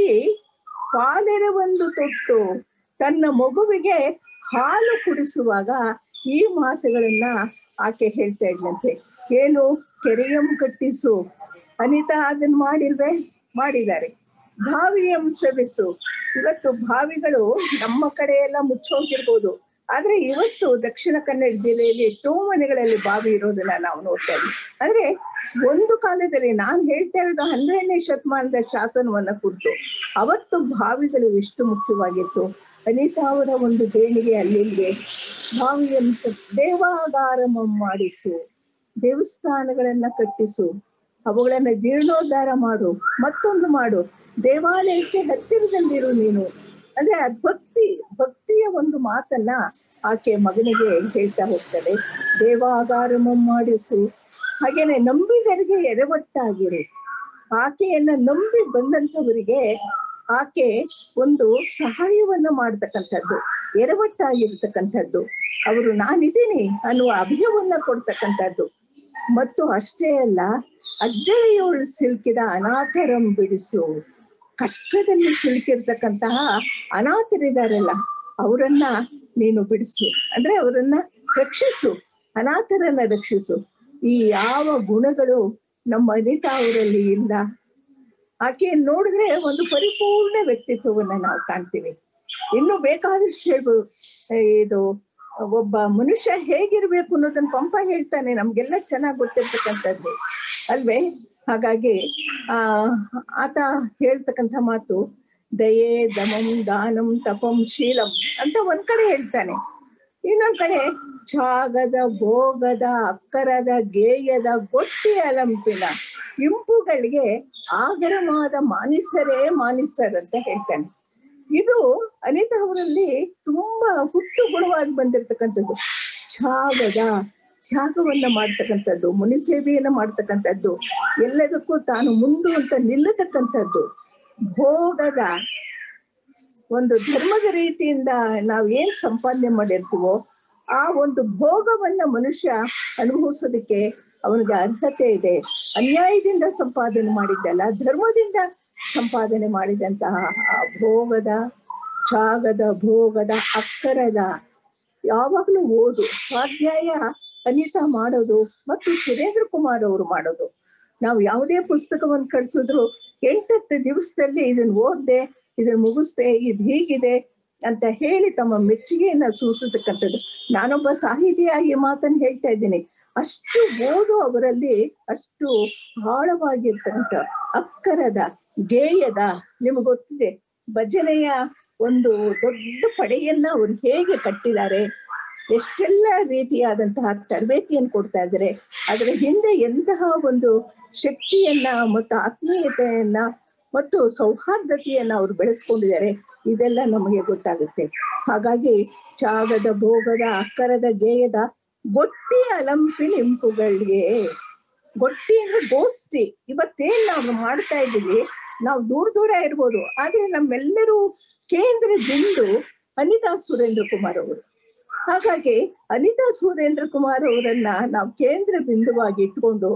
ಪಾಲೆರವೊಂದು ತೊಟ್ಟು ತನ್ನ ಮಗುವಿಗೆ ಹಾಲು ಕುಡಿಸುವಾಗ ಈ ಮಾತುಗಳನ್ನ ಆಕೆ ಹೇಳ್ತಾ ಇದ್ದಂತೆ ಏನು ಕೆರೆಯಂ ಕಟ್ಟಿಸು ಅನಿತಾ ಅದನ್ನ ಮಾಡಿಲ್ವೇ ಮಾಡಿದ್ದಾರೆ ಬಾವಿಯಂ ಸವೆಸು ಇವತ್ತು ಬಾವಿಗಳು ನಮ್ಮ ಕಡೆ ಎಲ್ಲ ಮುಚ್ಚೋಗಿರ್ಬೋದು ಆದ್ರೆ ಇವತ್ತು ದಕ್ಷಿಣ ಕನ್ನಡ ಜಿಲ್ಲೆಯಲ್ಲಿ ಎಷ್ಟೋ ಮನೆಗಳಲ್ಲಿ ಬಾವಿ ಇರೋದನ್ನ ನಾವು ನೋಡ್ತಾ ಇದ್ವಿ ಅಂದ್ರೆ ಒಂದು ಕಾಲದಲ್ಲಿ ನಾನ್ ಹೇಳ್ತಾ ಇರೋದು ಹನ್ನೆರಡನೇ ಶತಮಾನದ ಶಾಸನವನ್ನ ಕುರಿತು ಅವತ್ತು ಬಾವಿಗಳು ಎಷ್ಟು ಮುಖ್ಯವಾಗಿತ್ತು ಅನಿತಾ ಅವರ ಒಂದು ದೇಣಿಗೆ ಅಲ್ಲಿಗೆ ಬಾವಿಯನ್ನು ದೇವಾಗಾರಮ ಮಾಡಿಸು ದೇವಸ್ಥಾನಗಳನ್ನ ಕಟ್ಟಿಸು ಅವುಗಳನ್ನ ಜೀರ್ಣೋದ್ಧಾರ ಮಾಡು ಮತ್ತೊಂದು ಮಾಡು ದೇವಾಲಯಕ್ಕೆ ಹತ್ತಿರದಲ್ಲಿರು ನೀನು ಅಂದ್ರೆ ಆ ಭಕ್ತಿ ಭಕ್ತಿಯ ಒಂದು ಮಾತನ್ನ ಆಕೆ ಮಗನಿಗೆ ಹೇಳ್ತಾ ಹೋಗ್ತಾರೆ ದೇವಾಗಾರಮ ಮಾಡಿಸು ಹಾಗೇನೆ ನಂಬಿದರಿಗೆ ಎಡವಟ್ಟಾಗಿರು ಆಕೆಯನ್ನ ನಂಬಿ ಬಂದಂತವರಿಗೆ ಆಕೆ ಒಂದು ಸಹಾಯವನ್ನ ಮಾಡ್ತಕ್ಕಂಥದ್ದು ಎಡವಟ್ಟಾಗಿರ್ತಕ್ಕಂಥದ್ದು ಅವರು ನಾನಿದ್ದೀನಿ ಅನ್ನುವ ಅಭಯವನ್ನ ಕೊಡ್ತಕ್ಕಂಥದ್ದು ಮತ್ತು ಅಷ್ಟೇ ಅಲ್ಲ ಅಜ್ಜಳೆಯೋಳು ಸಿಲುಕಿದ ಅನಾಥರಂ ಬಿಡಿಸು ಕಷ್ಟದಲ್ಲಿ ಸಿಲುಕಿರ್ತಕ್ಕಂತಹ ಅನಾಥರಿದಾರಲ್ಲ ಅವರನ್ನ ನೀನು ಬಿಡಿಸು ಅಂದ್ರೆ ಅವರನ್ನ ರಕ್ಷಿಸು ಅನಾಥರನ್ನ ರಕ್ಷಿಸು ಈ ಯಾವ ಗುಣಗಳು ನಮ್ಮ ಅನಿತಾ ಅವರಲ್ಲಿ ಇಲ್ಲ ಆಕೆ ನೋಡಿದ್ರೆ ಒಂದು ಪರಿಪೂರ್ಣ ವ್ಯಕ್ತಿತ್ವವನ್ನ ನಾವು ಕಾಣ್ತೀವಿ ಇನ್ನು ಬೇಕಾದಷ್ಟು ಹೇಳ್ಬೋದು ಇದು ಒಬ್ಬ ಮನುಷ್ಯ ಹೇಗಿರ್ಬೇಕು ಅನ್ನೋದನ್ನ ಪಂಪ ಹೇಳ್ತಾನೆ ನಮ್ಗೆಲ್ಲ ಚೆನ್ನಾಗಿ ಗೊತ್ತಿರ್ತಕ್ಕಂಥದ್ದು ಅಲ್ವೇ ಹಾಗಾಗಿ ಆ ಆತ ಹೇಳ್ತಕ್ಕಂಥ ಮಾತು ದಯೆ ದಮಂ ದಾನಂ ತಪಂ ಶೀಲಂ ಅಂತ ಒಂದ್ ಕಡೆ ಹೇಳ್ತಾನೆ ಇನ್ನೊಂದ್ ಕಡೆ ಛಾಗದ ಭೋಗದ ಅಕ್ಕರದ ಗೇಯದ ಗೊಟ್ಟಿ ಅಲಂಪಿನ ಇಂಪುಗಳಿಗೆ ಆಗರವಾದ ಮಾನಿಸರೇ ಮಾನಿಸರಂತ ಹೇಳ್ತಾನೆ ಇದು ಅನಿತಾ ಅವರಲ್ಲಿ ತುಂಬಾ ಹುಟ್ಟು ಗುಣವಾಗಿ ಬಂದಿರತಕ್ಕಂಥದ್ದು ಛಾಗದ ತ್ಯಾಗವನ್ನ ಮಾಡ್ತಕ್ಕಂಥದ್ದು ಮುನಿಸೇವೆಯನ್ನ ಮಾಡ್ತಕ್ಕಂಥದ್ದು ಎಲ್ಲದಕ್ಕೂ ತಾನು ಮುಂದು ಅಂತ ನಿಲ್ಲತಕ್ಕಂಥದ್ದು ಭೋಗದ ಒಂದು ಧರ್ಮದ ರೀತಿಯಿಂದ ನಾವು ಏನ್ ಸಂಪಾದನೆ ಮಾಡಿರ್ತೀವೋ ಆ ಒಂದು ಭೋಗವನ್ನ ಮನುಷ್ಯ ಅನುಭವಿಸೋದಕ್ಕೆ ಅವನಿಗೆ ಅರ್ಹತೆ ಇದೆ ಅನ್ಯಾಯದಿಂದ ಸಂಪಾದನೆ ಮಾಡಿದ್ದಲ್ಲ ಧರ್ಮದಿಂದ ಸಂಪಾದನೆ ಮಾಡಿದಂತಹ ಆ ಭೋಗದ ಛಾಗದ ಭೋಗದ ಅಕ್ಕರದ ಯಾವಾಗಲೂ ಓದು ಸ್ವಾಧ್ಯಾಯ ಅನಿತಾ ಮಾಡೋದು ಮತ್ತು ಸುರೇಂದ್ರ ಕುಮಾರ್ ಅವರು ಮಾಡೋದು ನಾವು ಯಾವುದೇ ಪುಸ್ತಕವನ್ನು ಕಳ್ಸಿದ್ರು ಎಂಟತ್ತು ದಿವಸದಲ್ಲಿ ಇದನ್ನ ಓದ್ದೆ ಇದನ್ನ ಮುಗಿಸ್ದೆ ಇದು ಹೀಗಿದೆ ಅಂತ ಹೇಳಿ ತಮ್ಮ ಮೆಚ್ಚುಗೆಯನ್ನ ಸೂಸತಕ್ಕಂಥದ್ದು ನಾನೊಬ್ಬ ಸಾಹಿತಿಯಾಗಿ ಮಾತನ್ನ ಹೇಳ್ತಾ ಇದ್ದೀನಿ ಅಷ್ಟು ಓದು ಅವರಲ್ಲಿ ಅಷ್ಟು ಆಳವಾಗಿರ್ತಕ್ಕಂಥ ಅಕ್ಕರದ ಗೇಯದ ನಿಮ್ಗೆ ಗೊತ್ತಿದೆ ಭಜನೆಯ ಒಂದು ದೊಡ್ಡ ಪಡೆಯನ್ನ ಅವ್ರು ಹೇಗೆ ಕಟ್ಟಿದ್ದಾರೆ ಎಷ್ಟೆಲ್ಲ ರೀತಿಯಾದಂತಹ ತರಬೇತಿಯನ್ನು ಕೊಡ್ತಾ ಇದ್ದಾರೆ ಅದರ ಹಿಂದೆ ಎಂತಹ ಒಂದು ಶಕ್ತಿಯನ್ನ ಮತ್ತು ಆತ್ಮೀಯತೆಯನ್ನ ಮತ್ತು ಸೌಹಾರ್ದತೆಯನ್ನ ಅವ್ರು ಬೆಳೆಸ್ಕೊಂಡಿದ್ದಾರೆ ಇದೆಲ್ಲ ನಮಗೆ ಗೊತ್ತಾಗುತ್ತೆ ಹಾಗಾಗಿ ಚಾಗದ ಭೋಗದ ಅಕ್ಕರದ ಗೇಯದ ಗೊಟ್ಟಿ ಅಲಂಪಿನ ಇಂಪುಗಳಿಗೆ ಗೊಟ್ಟಿ ಅಂದ್ರೆ ಗೋಷ್ಠಿ ಇವತ್ತೇನ್ ನಾವು ಮಾಡ್ತಾ ಇದ್ದೀವಿ ನಾವು ದೂರ ದೂರ ಇರ್ಬೋದು ಆದ್ರೆ ನಮ್ಮೆಲ್ಲರೂ ಕೇಂದ್ರ ಬಿಂದು ಅನಿತಾ ಸುರೇಂದ್ರ ಕುಮಾರ್ ಅವರು ಹಾಗಾಗಿ ಅನಿತಾ ಸುರೇಂದ್ರ ಕುಮಾರ್ ಅವರನ್ನ ನಾವು ಕೇಂದ್ರ ಬಿಂದುವಾಗಿ ಇಟ್ಕೊಂಡು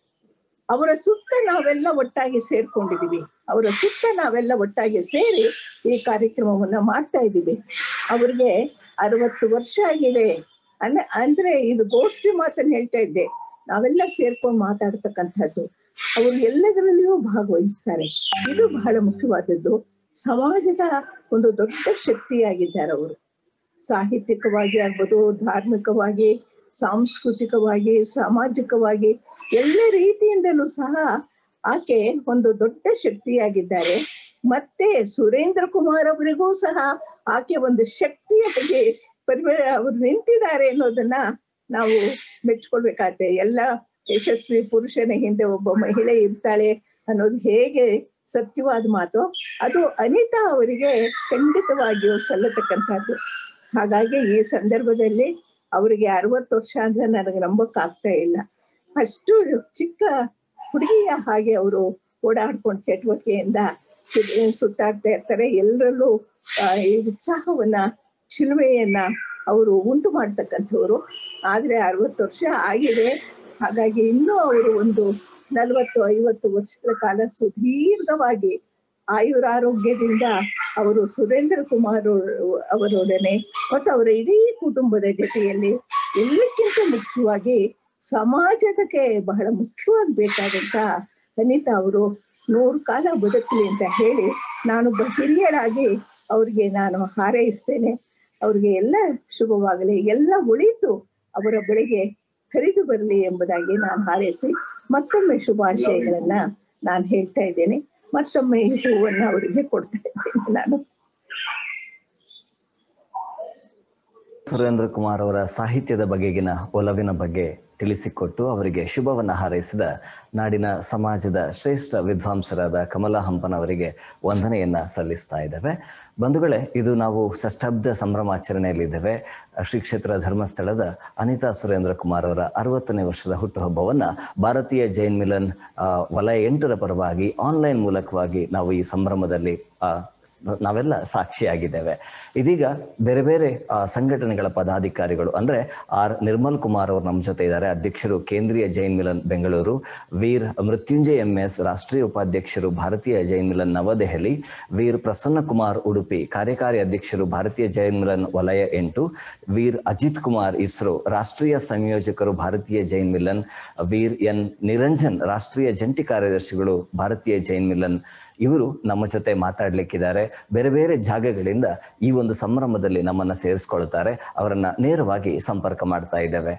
ಅವರ ಸುತ್ತ ನಾವೆಲ್ಲ ಒಟ್ಟಾಗಿ ಸೇರ್ಕೊಂಡಿದೀವಿ ಅವರ ಸುತ್ತ ನಾವೆಲ್ಲ ಒಟ್ಟಾಗಿ ಸೇರಿ ಈ ಕಾರ್ಯಕ್ರಮವನ್ನ ಮಾಡ್ತಾ ಇದ್ದೀವಿ ಅವ್ರಿಗೆ ಅರವತ್ತು ವರ್ಷ ಆಗಿದೆ ಅನ್ನ ಅಂದ್ರೆ ಇದು ಗೋಷ್ಠಿ ಮಾತನ್ನ ಹೇಳ್ತಾ ಇದ್ದೆ ನಾವೆಲ್ಲ ಸೇರ್ಕೊಂಡು ಮಾತಾಡ್ತಕ್ಕಂಥದ್ದು ಅವರು ಎಲ್ಲದರಲ್ಲಿಯೂ ಭಾಗವಹಿಸ್ತಾರೆ ಇದು ಬಹಳ ಮುಖ್ಯವಾದದ್ದು ಸಮಾಜದ ಒಂದು ದೊಡ್ಡ ಶಕ್ತಿಯಾಗಿದ್ದಾರೆ ಅವರು ಸಾಹಿತ್ಯಿಕವಾಗಿ ಆಗ್ಬೋದು ಧಾರ್ಮಿಕವಾಗಿ ಸಾಂಸ್ಕೃತಿಕವಾಗಿ ಸಾಮಾಜಿಕವಾಗಿ ಎಲ್ಲ ರೀತಿಯಿಂದಲೂ ಸಹ ಆಕೆ ಒಂದು ದೊಡ್ಡ ಶಕ್ತಿಯಾಗಿದ್ದಾರೆ ಮತ್ತೆ ಸುರೇಂದ್ರ ಕುಮಾರ್ ಅವರಿಗೂ ಸಹ ಆಕೆ ಒಂದು ಶಕ್ತಿಯ ಬಗ್ಗೆ ಪರಿವೇ ಅವರು ನಿಂತಿದ್ದಾರೆ ಅನ್ನೋದನ್ನ ನಾವು ಮೆಚ್ಕೊಳ್ಬೇಕಾಗತ್ತೆ ಎಲ್ಲ ಯಶಸ್ವಿ ಪುರುಷನ ಹಿಂದೆ ಒಬ್ಬ ಮಹಿಳೆ ಇರ್ತಾಳೆ ಅನ್ನೋದು ಹೇಗೆ ಸತ್ಯವಾದ ಮಾತು ಅದು ಅನಿತಾ ಅವರಿಗೆ ಖಂಡಿತವಾಗಿಯೂ ಸಲ್ಲತಕ್ಕಂಥದ್ದು ಹಾಗಾಗಿ ಈ ಸಂದರ್ಭದಲ್ಲಿ ಅವರಿಗೆ ಅರವತ್ತು ವರ್ಷ ಅಂದ್ರೆ ನನಗೆ ನಂಬಕ್ ಆಗ್ತಾ ಇಲ್ಲ ಅಷ್ಟು ಚಿಕ್ಕ ಹುಡುಗಿಯ ಹಾಗೆ ಅವರು ಓಡಾಡ್ಕೊಂಡು ಚಟುವಟಿಕೆಯಿಂದ ಸು- ಸುತ್ತಾಡ್ತಾ ಇರ್ತಾರೆ ಎಲ್ಲರಲ್ಲೂ ಆ, ಈ ಉತ್ಸಾಹವನ್ನ ಚಿಲುಮೆಯನ್ನ ಅವರು ಉಂಟು ಮಾಡ್ತಕ್ಕಂಥವ್ರು ಆದ್ರೆ ಅರವತ್ತು ವರ್ಷ ಆಗಿದೆ ಹಾಗಾಗಿ ಇನ್ನೂ ಅವರು ಒಂದು ನಲವತ್ತು ಐವತ್ತು ವರ್ಷಗಳ ಕಾಲ ಸುದೀರ್ಘವಾಗಿ ಆಯುರಾರೋಗ್ಯದಿಂದ ಅವರು ಸುರೇಂದ್ರ ಕುಮಾರ್ ಅವ್ರು- ಅವರೊಡನೆ ಮತ್ತು ಅವರ ಇಡೀ ಕುಟುಂಬದ ಜೊತೆಯಲ್ಲಿ ಎಲ್ಲಕ್ಕಿಂತ ಮುಖ್ಯವಾಗಿ ಸಮಾಜಕ್ಕೆ ಬಹಳ ಮುಖ್ಯವಾಗಿ ಬೇಕಾದಂತ ಅನಿತಾ ಅವರು ನೂರು ಕಾಲ ಬದುಕಲಿ ಅಂತ ಹೇಳಿ ನಾನೊಬ್ಬ ಹಿರಿಯರಾಗಿ ಅವ್ರಿಗೆ ನಾನು ಹಾರೈಸ್ತೇನೆ ಅವ್ರಿಗೆ ಎಲ್ಲ ಶುಭವಾಗಲಿ ಎಲ್ಲ ಉಳಿತು ಅವರ ಬಳಿಗೆ ಹರಿದು ಬರಲಿ ಎಂಬುದಾಗಿ ನಾನು ಹಾರೈಸಿ ಮತ್ತೊಮ್ಮೆ ಶುಭಾಶಯಗಳನ್ನ ನಾನು ಹೇಳ್ತಾ ಇದ್ದೇನೆ ಮತ್ತೊಮ್ಮೆ ಈ ಹೂವನ್ನ ಅವರಿಗೆ ಕೊಡ್ತಾ ಇದ್ದೇನೆ ನಾನು ಸುರೇಂದ್ರ ಕುಮಾರ್ ಅವರ ಸಾಹಿತ್ಯದ ಬಗೆಗಿನ ಒಲವಿನ ಬಗ್ಗೆ ತಿಳಿಸಿಕೊಟ್ಟು ಅವರಿಗೆ ಶುಭವನ್ನ ಹಾರೈಸಿದ ನಾಡಿನ ಸಮಾಜದ ಶ್ರೇಷ್ಠ ವಿದ್ವಾಂಸರಾದ ಕಮಲಾ ಹಂಪನ್ ಅವರಿಗೆ ವಂದನೆಯನ್ನ ಸಲ್ಲಿಸ್ತಾ ಇದ್ದೇವೆ ಬಂಧುಗಳೇ ಇದು ನಾವು ಷಷ್ಠಬ್ದ ಸಂಭ್ರಮಾಚರಣೆಯಲ್ಲಿದ್ದೇವೆ ಶ್ರೀ ಕ್ಷೇತ್ರ ಧರ್ಮಸ್ಥಳದ ಅನಿತಾ ಸುರೇಂದ್ರ ಕುಮಾರ್ ಅವರ ಅರವತ್ತನೇ ವರ್ಷದ ಹುಟ್ಟುಹಬ್ಬವನ್ನ ಭಾರತೀಯ ಜೈನ್ ಮಿಲನ್ ಆ, ವಲಯ ಎಂಟರ ಪರವಾಗಿ ಆನ್ಲೈನ್ ಮೂಲಕವಾಗಿ ನಾವು ಈ ಸಂಭ್ರಮದಲ್ಲಿ ಆ, ಸ್- ನಾವೆಲ್ಲ ಸಾಕ್ಷಿಯಾಗಿದ್ದೇವೆ ಇದೀಗ ಬೇರೆ ಬೇರೆ ಆ, ಸಂಘಟನೆಗಳ ಪದಾಧಿಕಾರಿಗಳು ಅಂದ್ರೆ ಆರ್ ನಿರ್ಮಲ್ ಕುಮಾರ್ ಅವರು ನಮ್ಮ ಜೊತೆ ಇದ್ದಾರೆ ಅಧ್ಯಕ್ಷರು ಕೇಂದ್ರೀಯ ಜೈನ್ ಮಿಲನ್ ಬೆಂಗಳೂರು ವೀರ್ ಮೃತ್ಯುಂಜಯ ಎಂ ಎಸ್ ರಾಷ್ಟ್ರೀಯ ಉಪಾಧ್ಯಕ್ಷರು ಭಾರತೀಯ ಜೈನ್ ಮಿಲನ್ ನವದೆಹಲಿ ವೀರ್ ಪ್ರಸನ್ನ ಕುಮಾರ್ ಉಡುಪಿ ಕಾರ್ಯಕಾರಿ ಅಧ್ಯಕ್ಷರು ಭಾರತೀಯ ಜೈನ್ ಮಿಲನ್ ವಲಯ ಎಂಟು ವೀರ್ ಅಜಿತ್ ಕುಮಾರ್ ಇಸ್ರೋ ರಾಷ್ಟ್ರೀಯ ಸಂಯೋಜಕರು ಭಾರತೀಯ ಜೈನ್ ಮಿಲನ್ ವೀರ್ ಎನ್ ನಿರಂಜನ್ ರಾಷ್ಟ್ರೀಯ ಜಂಟಿ ಕಾರ್ಯದರ್ಶಿಗಳು ಭಾರತೀಯ ಜೈನ್ ಮಿಲನ್ ಇವರು ನಮ್ಮ ಜೊತೆ ಮಾತಾಡ್ಲಿಕ್ಕಿದ್ದಾರೆ ಬೇರೆ ಬೇರೆ ಜಾಗಗಳಿಂದ ಈ ಒಂದು ಸಂಭ್ರಮದಲ್ಲಿ ನಮ್ಮನ್ನ ಸೇರಿಸ್ಕೊಳ್ತಾರೆ ಅವರನ್ನ ನೇರವಾಗಿ ಸಂಪರ್ಕ ಮಾಡ್ತಾ ಇದ್ದೇವೆ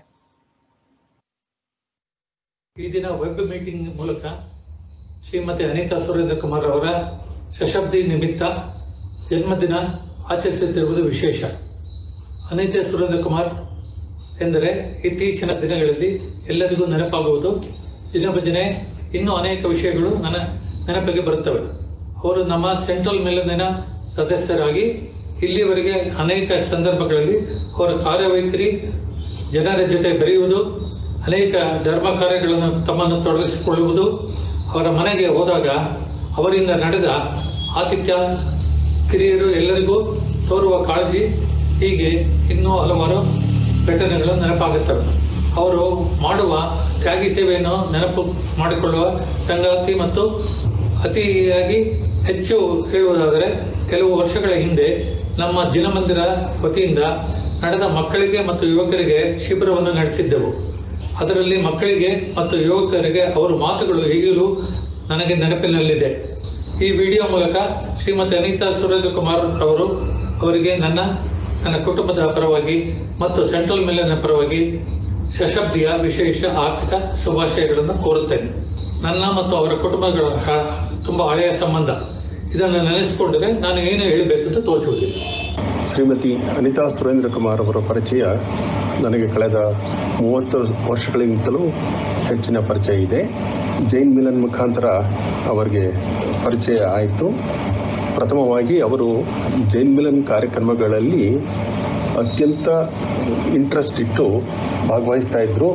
ಈ ದಿನ ವೆಬ್ ಮೀಟಿಂಗ್ ಮೂಲಕ ಶ್ರೀಮತಿ ಅನಿತಾ ಸುರೇಂದ್ರ ಕುಮಾರ್ ಅವರ ಶತಾಬ್ದಿ ನಿಮಿತ್ತ ಜನ್ಮದಿನ ಆಚರಿಸುತ್ತಿರುವುದು ವಿಶೇಷ ಅನಿತಾ ಸುರೇಂದ್ರ ಕುಮಾರ್ ಎಂದರೆ ಇತ್ತೀಚಿನ ದಿನಗಳಲ್ಲಿ ಎಲ್ಲರಿಗೂ ನೆನಪಾಗುವುದು ದಿನಭಜನೆ ಇನ್ನೂ ಅನೇಕ ವಿಷಯಗಳು ನನ್ನ ನೆನಪಿಗೆ ಬರುತ್ತವೆ ಅವರು ನಮ್ಮ ಸೆಂಟ್ರಲ್ ಮಿಲನಿನ ಸದಸ್ಯರಾಗಿ ಇಲ್ಲಿವರೆಗೆ ಅನೇಕ ಸಂದರ್ಭಗಳಲ್ಲಿ ಅವರ ಕಾರ್ಯವೈಖರಿ ಜನರ ಜೊತೆ ಬೆರೆಯುವುದು ಅನೇಕ ಧರ್ಮ ಕಾರ್ಯಗಳನ್ನು ತಮ್ಮನ್ನು ತೊಡಗಿಸಿಕೊಳ್ಳುವುದು ಅವರ ಮನೆಗೆ ಹೋದಾಗ ಅವರಿಂದ ನಡೆದ ಆತಿಥ್ಯ ಕಿರಿಯರು ಎಲ್ಲರಿಗೂ ತೋರುವ ಕಾಳಜಿ ಹೀಗೆ ಇನ್ನೂ ಹಲವಾರು ಘಟನೆಗಳು ನೆನಪಾಗುತ್ತವೆ ಅವರು ಮಾಡುವ ತ್ಯಾಗಿ ಸೇವೆಯನ್ನು ನೆನಪು ಮಾಡಿಕೊಳ್ಳುವ ಸಂಗಾತಿ ಮತ್ತು ಅತಿಯಾಗಿ ಹೆಚ್ಚು ಹೇಳುವುದಾದರೆ ಕೆಲವು ವರ್ಷಗಳ ಹಿಂದೆ ನಮ್ಮ ಜಿನಮಂದಿರ ವತಿಯಿಂದ ನಡೆದ ಮಕ್ಕಳಿಗೆ ಮತ್ತು ಯುವಕರಿಗೆ ಶಿಬಿರವನ್ನು ನಡೆಸಿದ್ದೆವು ಅದರಲ್ಲಿ ಮಕ್ಕಳಿಗೆ ಮತ್ತು ಯುವಕರಿಗೆ ಅವರ ಮಾತುಗಳು ಈಗಲೂ ನನಗೆ ನೆನಪಿನಲ್ಲಿದೆ ಈ ವಿಡಿಯೋ ಮೂಲಕ ಶ್ರೀಮತಿ ಅನಿತಾ ಸುರೇಂದ್ರ ಕುಮಾರ್ ಅವರು ಅವರಿಗೆ ನನ್ನ ನನ್ನ ಕುಟುಂಬದ ಪರವಾಗಿ ಮತ್ತು ಸೆಂಟ್ರಲ್ ಮಿಲ್ಲಿನ ಪರವಾಗಿ ಶತಾಬ್ದಿಯ ವಿಶೇಷ ಆರ್ಥಿಕ ಶುಭಾಶಯಗಳನ್ನು ಕೋರುತ್ತೇನೆ ನನ್ನ ಮತ್ತು ಅವರ ಕುಟುಂಬಗಳ ಹ- ತುಂಬಾ ಹಳೆಯ ಸಂಬಂಧ ಇದನ್ನು ನೆನೆಸಿಕೊಂಡರೆ ನಾನು ಏನು ಹೇಳಬೇಕಂತ ತೋಚುವುದಿಲ್ಲ ಶ್ರೀಮತಿ ಅನಿತಾ ಸುರೇಂದ್ರ ಕುಮಾರ್ ಅವರ ಪರಿಚಯ ನನಗೆ ಕಳೆದ ಮೂವತ್ತು ವರ್ಷಗಳಿಗಿಂತಲೂ ಹೆಚ್ಚಿನ ಪರಿಚಯ ಇದೆ ಜೈನ್ ಮಿಲನ್ ಮುಖಾಂತರ ಅವರಿಗೆ ಪರಿಚಯ ಆಯಿತು ಪ್ರಥಮವಾಗಿ ಅವರು ಜೈನ್ ಮಿಲನ್ ಕಾರ್ಯಕ್ರಮಗಳಲ್ಲಿ ಅತ್ಯಂತ ಇಂಟ್ರೆಸ್ಟ್ ಇಟ್ಟು ಭಾಗವಹಿಸ್ತಾ ಇದ್ರು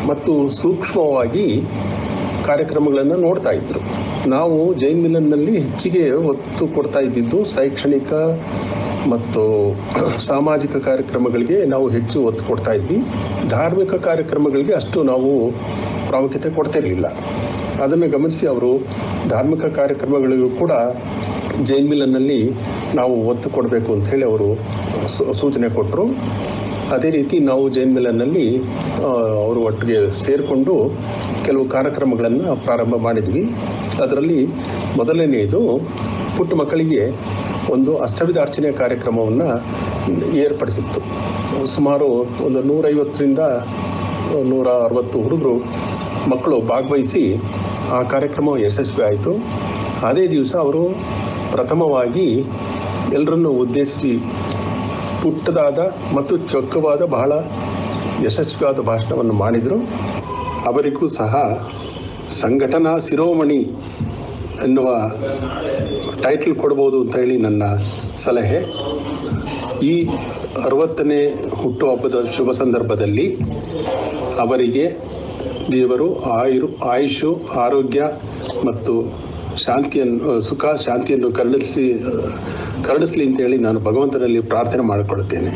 ಮತ್ತು ಸೂಕ್ಷ್ಮವಾಗಿ ಕಾರ್ಯಕ್ರಮಗಳನ್ನು ನೋಡ್ತಾ ಇದ್ರು ನಾವು ಜೈನ್ ಮಿಲನ್ನಲ್ಲಿ ಹೆಚ್ಚಿಗೆ ಒತ್ತು ಕೊಡ್ತಾ ಇದ್ದಿದ್ದು ಶೈಕ್ಷಣಿಕ ಮತ್ತು ಸಾಮಾಜಿಕ ಕಾರ್ಯಕ್ರಮಗಳಿಗೆ ನಾವು ಹೆಚ್ಚು ಒತ್ತು ಕೊಡ್ತಾ ಇದ್ವಿ ಧಾರ್ಮಿಕ ಕಾರ್ಯಕ್ರಮಗಳಿಗೆ ಅಷ್ಟು ನಾವು ಪ್ರಾಮುಖ್ಯತೆ ಕೊಡ್ತಿರ್ಲಿಲ್ಲ ಅದನ್ನು ಗಮನಿಸಿ ಅವರು ಧಾರ್ಮಿಕ ಕಾರ್ಯಕ್ರಮಗಳಿಗೂ ಕೂಡ ಜೈನ್ ಮಿಲನ್ನಲ್ಲಿ ನಾವು ಒತ್ತು ಕೊಡಬೇಕು ಅಂತ ಹೇಳಿ ಅವರು ಸೂ- ಸೂಚನೆ ಕೊಟ್ಟರು ಅದೇ ರೀತಿ ನಾವು ಜೈನ್ ಮಿಲನ್ನಲ್ಲಿ ಆ, ಅವರು ಒಟ್ಟಿಗೆ ಸೇರಿಕೊಂಡು ಕೆಲವು ಕಾರ್ಯಕ್ರಮಗಳನ್ನು ಪ್ರಾರಂಭ ಮಾಡಿದ್ವಿ ಅದರಲ್ಲಿ ಮೊದಲನೆಯದು ಪುಟ್ಟ ಮಕ್ಕಳಿಗೆ ಒಂದು ಅಷ್ಟವಿಧ ಅರ್ಚನೆ ಕಾರ್ಯಕ್ರಮವನ್ನು ಏರ್ಪಡಿಸಿತ್ತು ಸುಮಾರು ಒಂದು ನೂರೈವತ್ತರಿಂದ ನೂರ ಅರವತ್ತು ಹುಡುಗರು ಮಕ್ಕಳು ಭಾಗವಹಿಸಿ ಆ ಕಾರ್ಯಕ್ರಮ ಯಶಸ್ವಿ ಆಯಿತು ಅದೇ ದಿವಸ ಅವರು ಪ್ರಥಮವಾಗಿ ಎಲ್ಲರನ್ನು ಉದ್ದೇಶಿಸಿ ಪುಟ್ಟದಾದ ಮತ್ತು ಚೊಕ್ಕವಾದ ಬಹಳ ಯಶಸ್ವಿಯಾದ ಭಾಷಣವನ್ನು ಮಾಡಿದರು ಅವರಿಗೂ ಸಹ ಸಂಘಟನಾ ಶಿರೋಮಣಿ ಎನ್ನುವ ಟೈಟಲ್ ಕೊಡ್ಬೋದು ಅಂತ ಹೇಳಿ ನನ್ನ ಸಲಹೆ ಈ ಅರವತ್ತನೇ ಹುಟ್ಟುಹಬ್ಬದ ಶುಭ ಸಂದರ್ಭದಲ್ಲಿ ಅವರಿಗೆ ದೇವರು ಆಯುರು ಆಯುಷು ಆರೋಗ್ಯ ಮತ್ತು ಶಾಂತಿಯನ್ನು ಸುಖ ಶಾಂತಿಯನ್ನು ಕರುಣಿಸಿ ಕರುಣಿಸಲಿ ಅಂತೇಳಿ ನಾನು ಭಗವಂತನಲ್ಲಿ ಪ್ರಾರ್ಥನೆ ಮಾಡಿಕೊಳ್ಳುತ್ತೇನೆ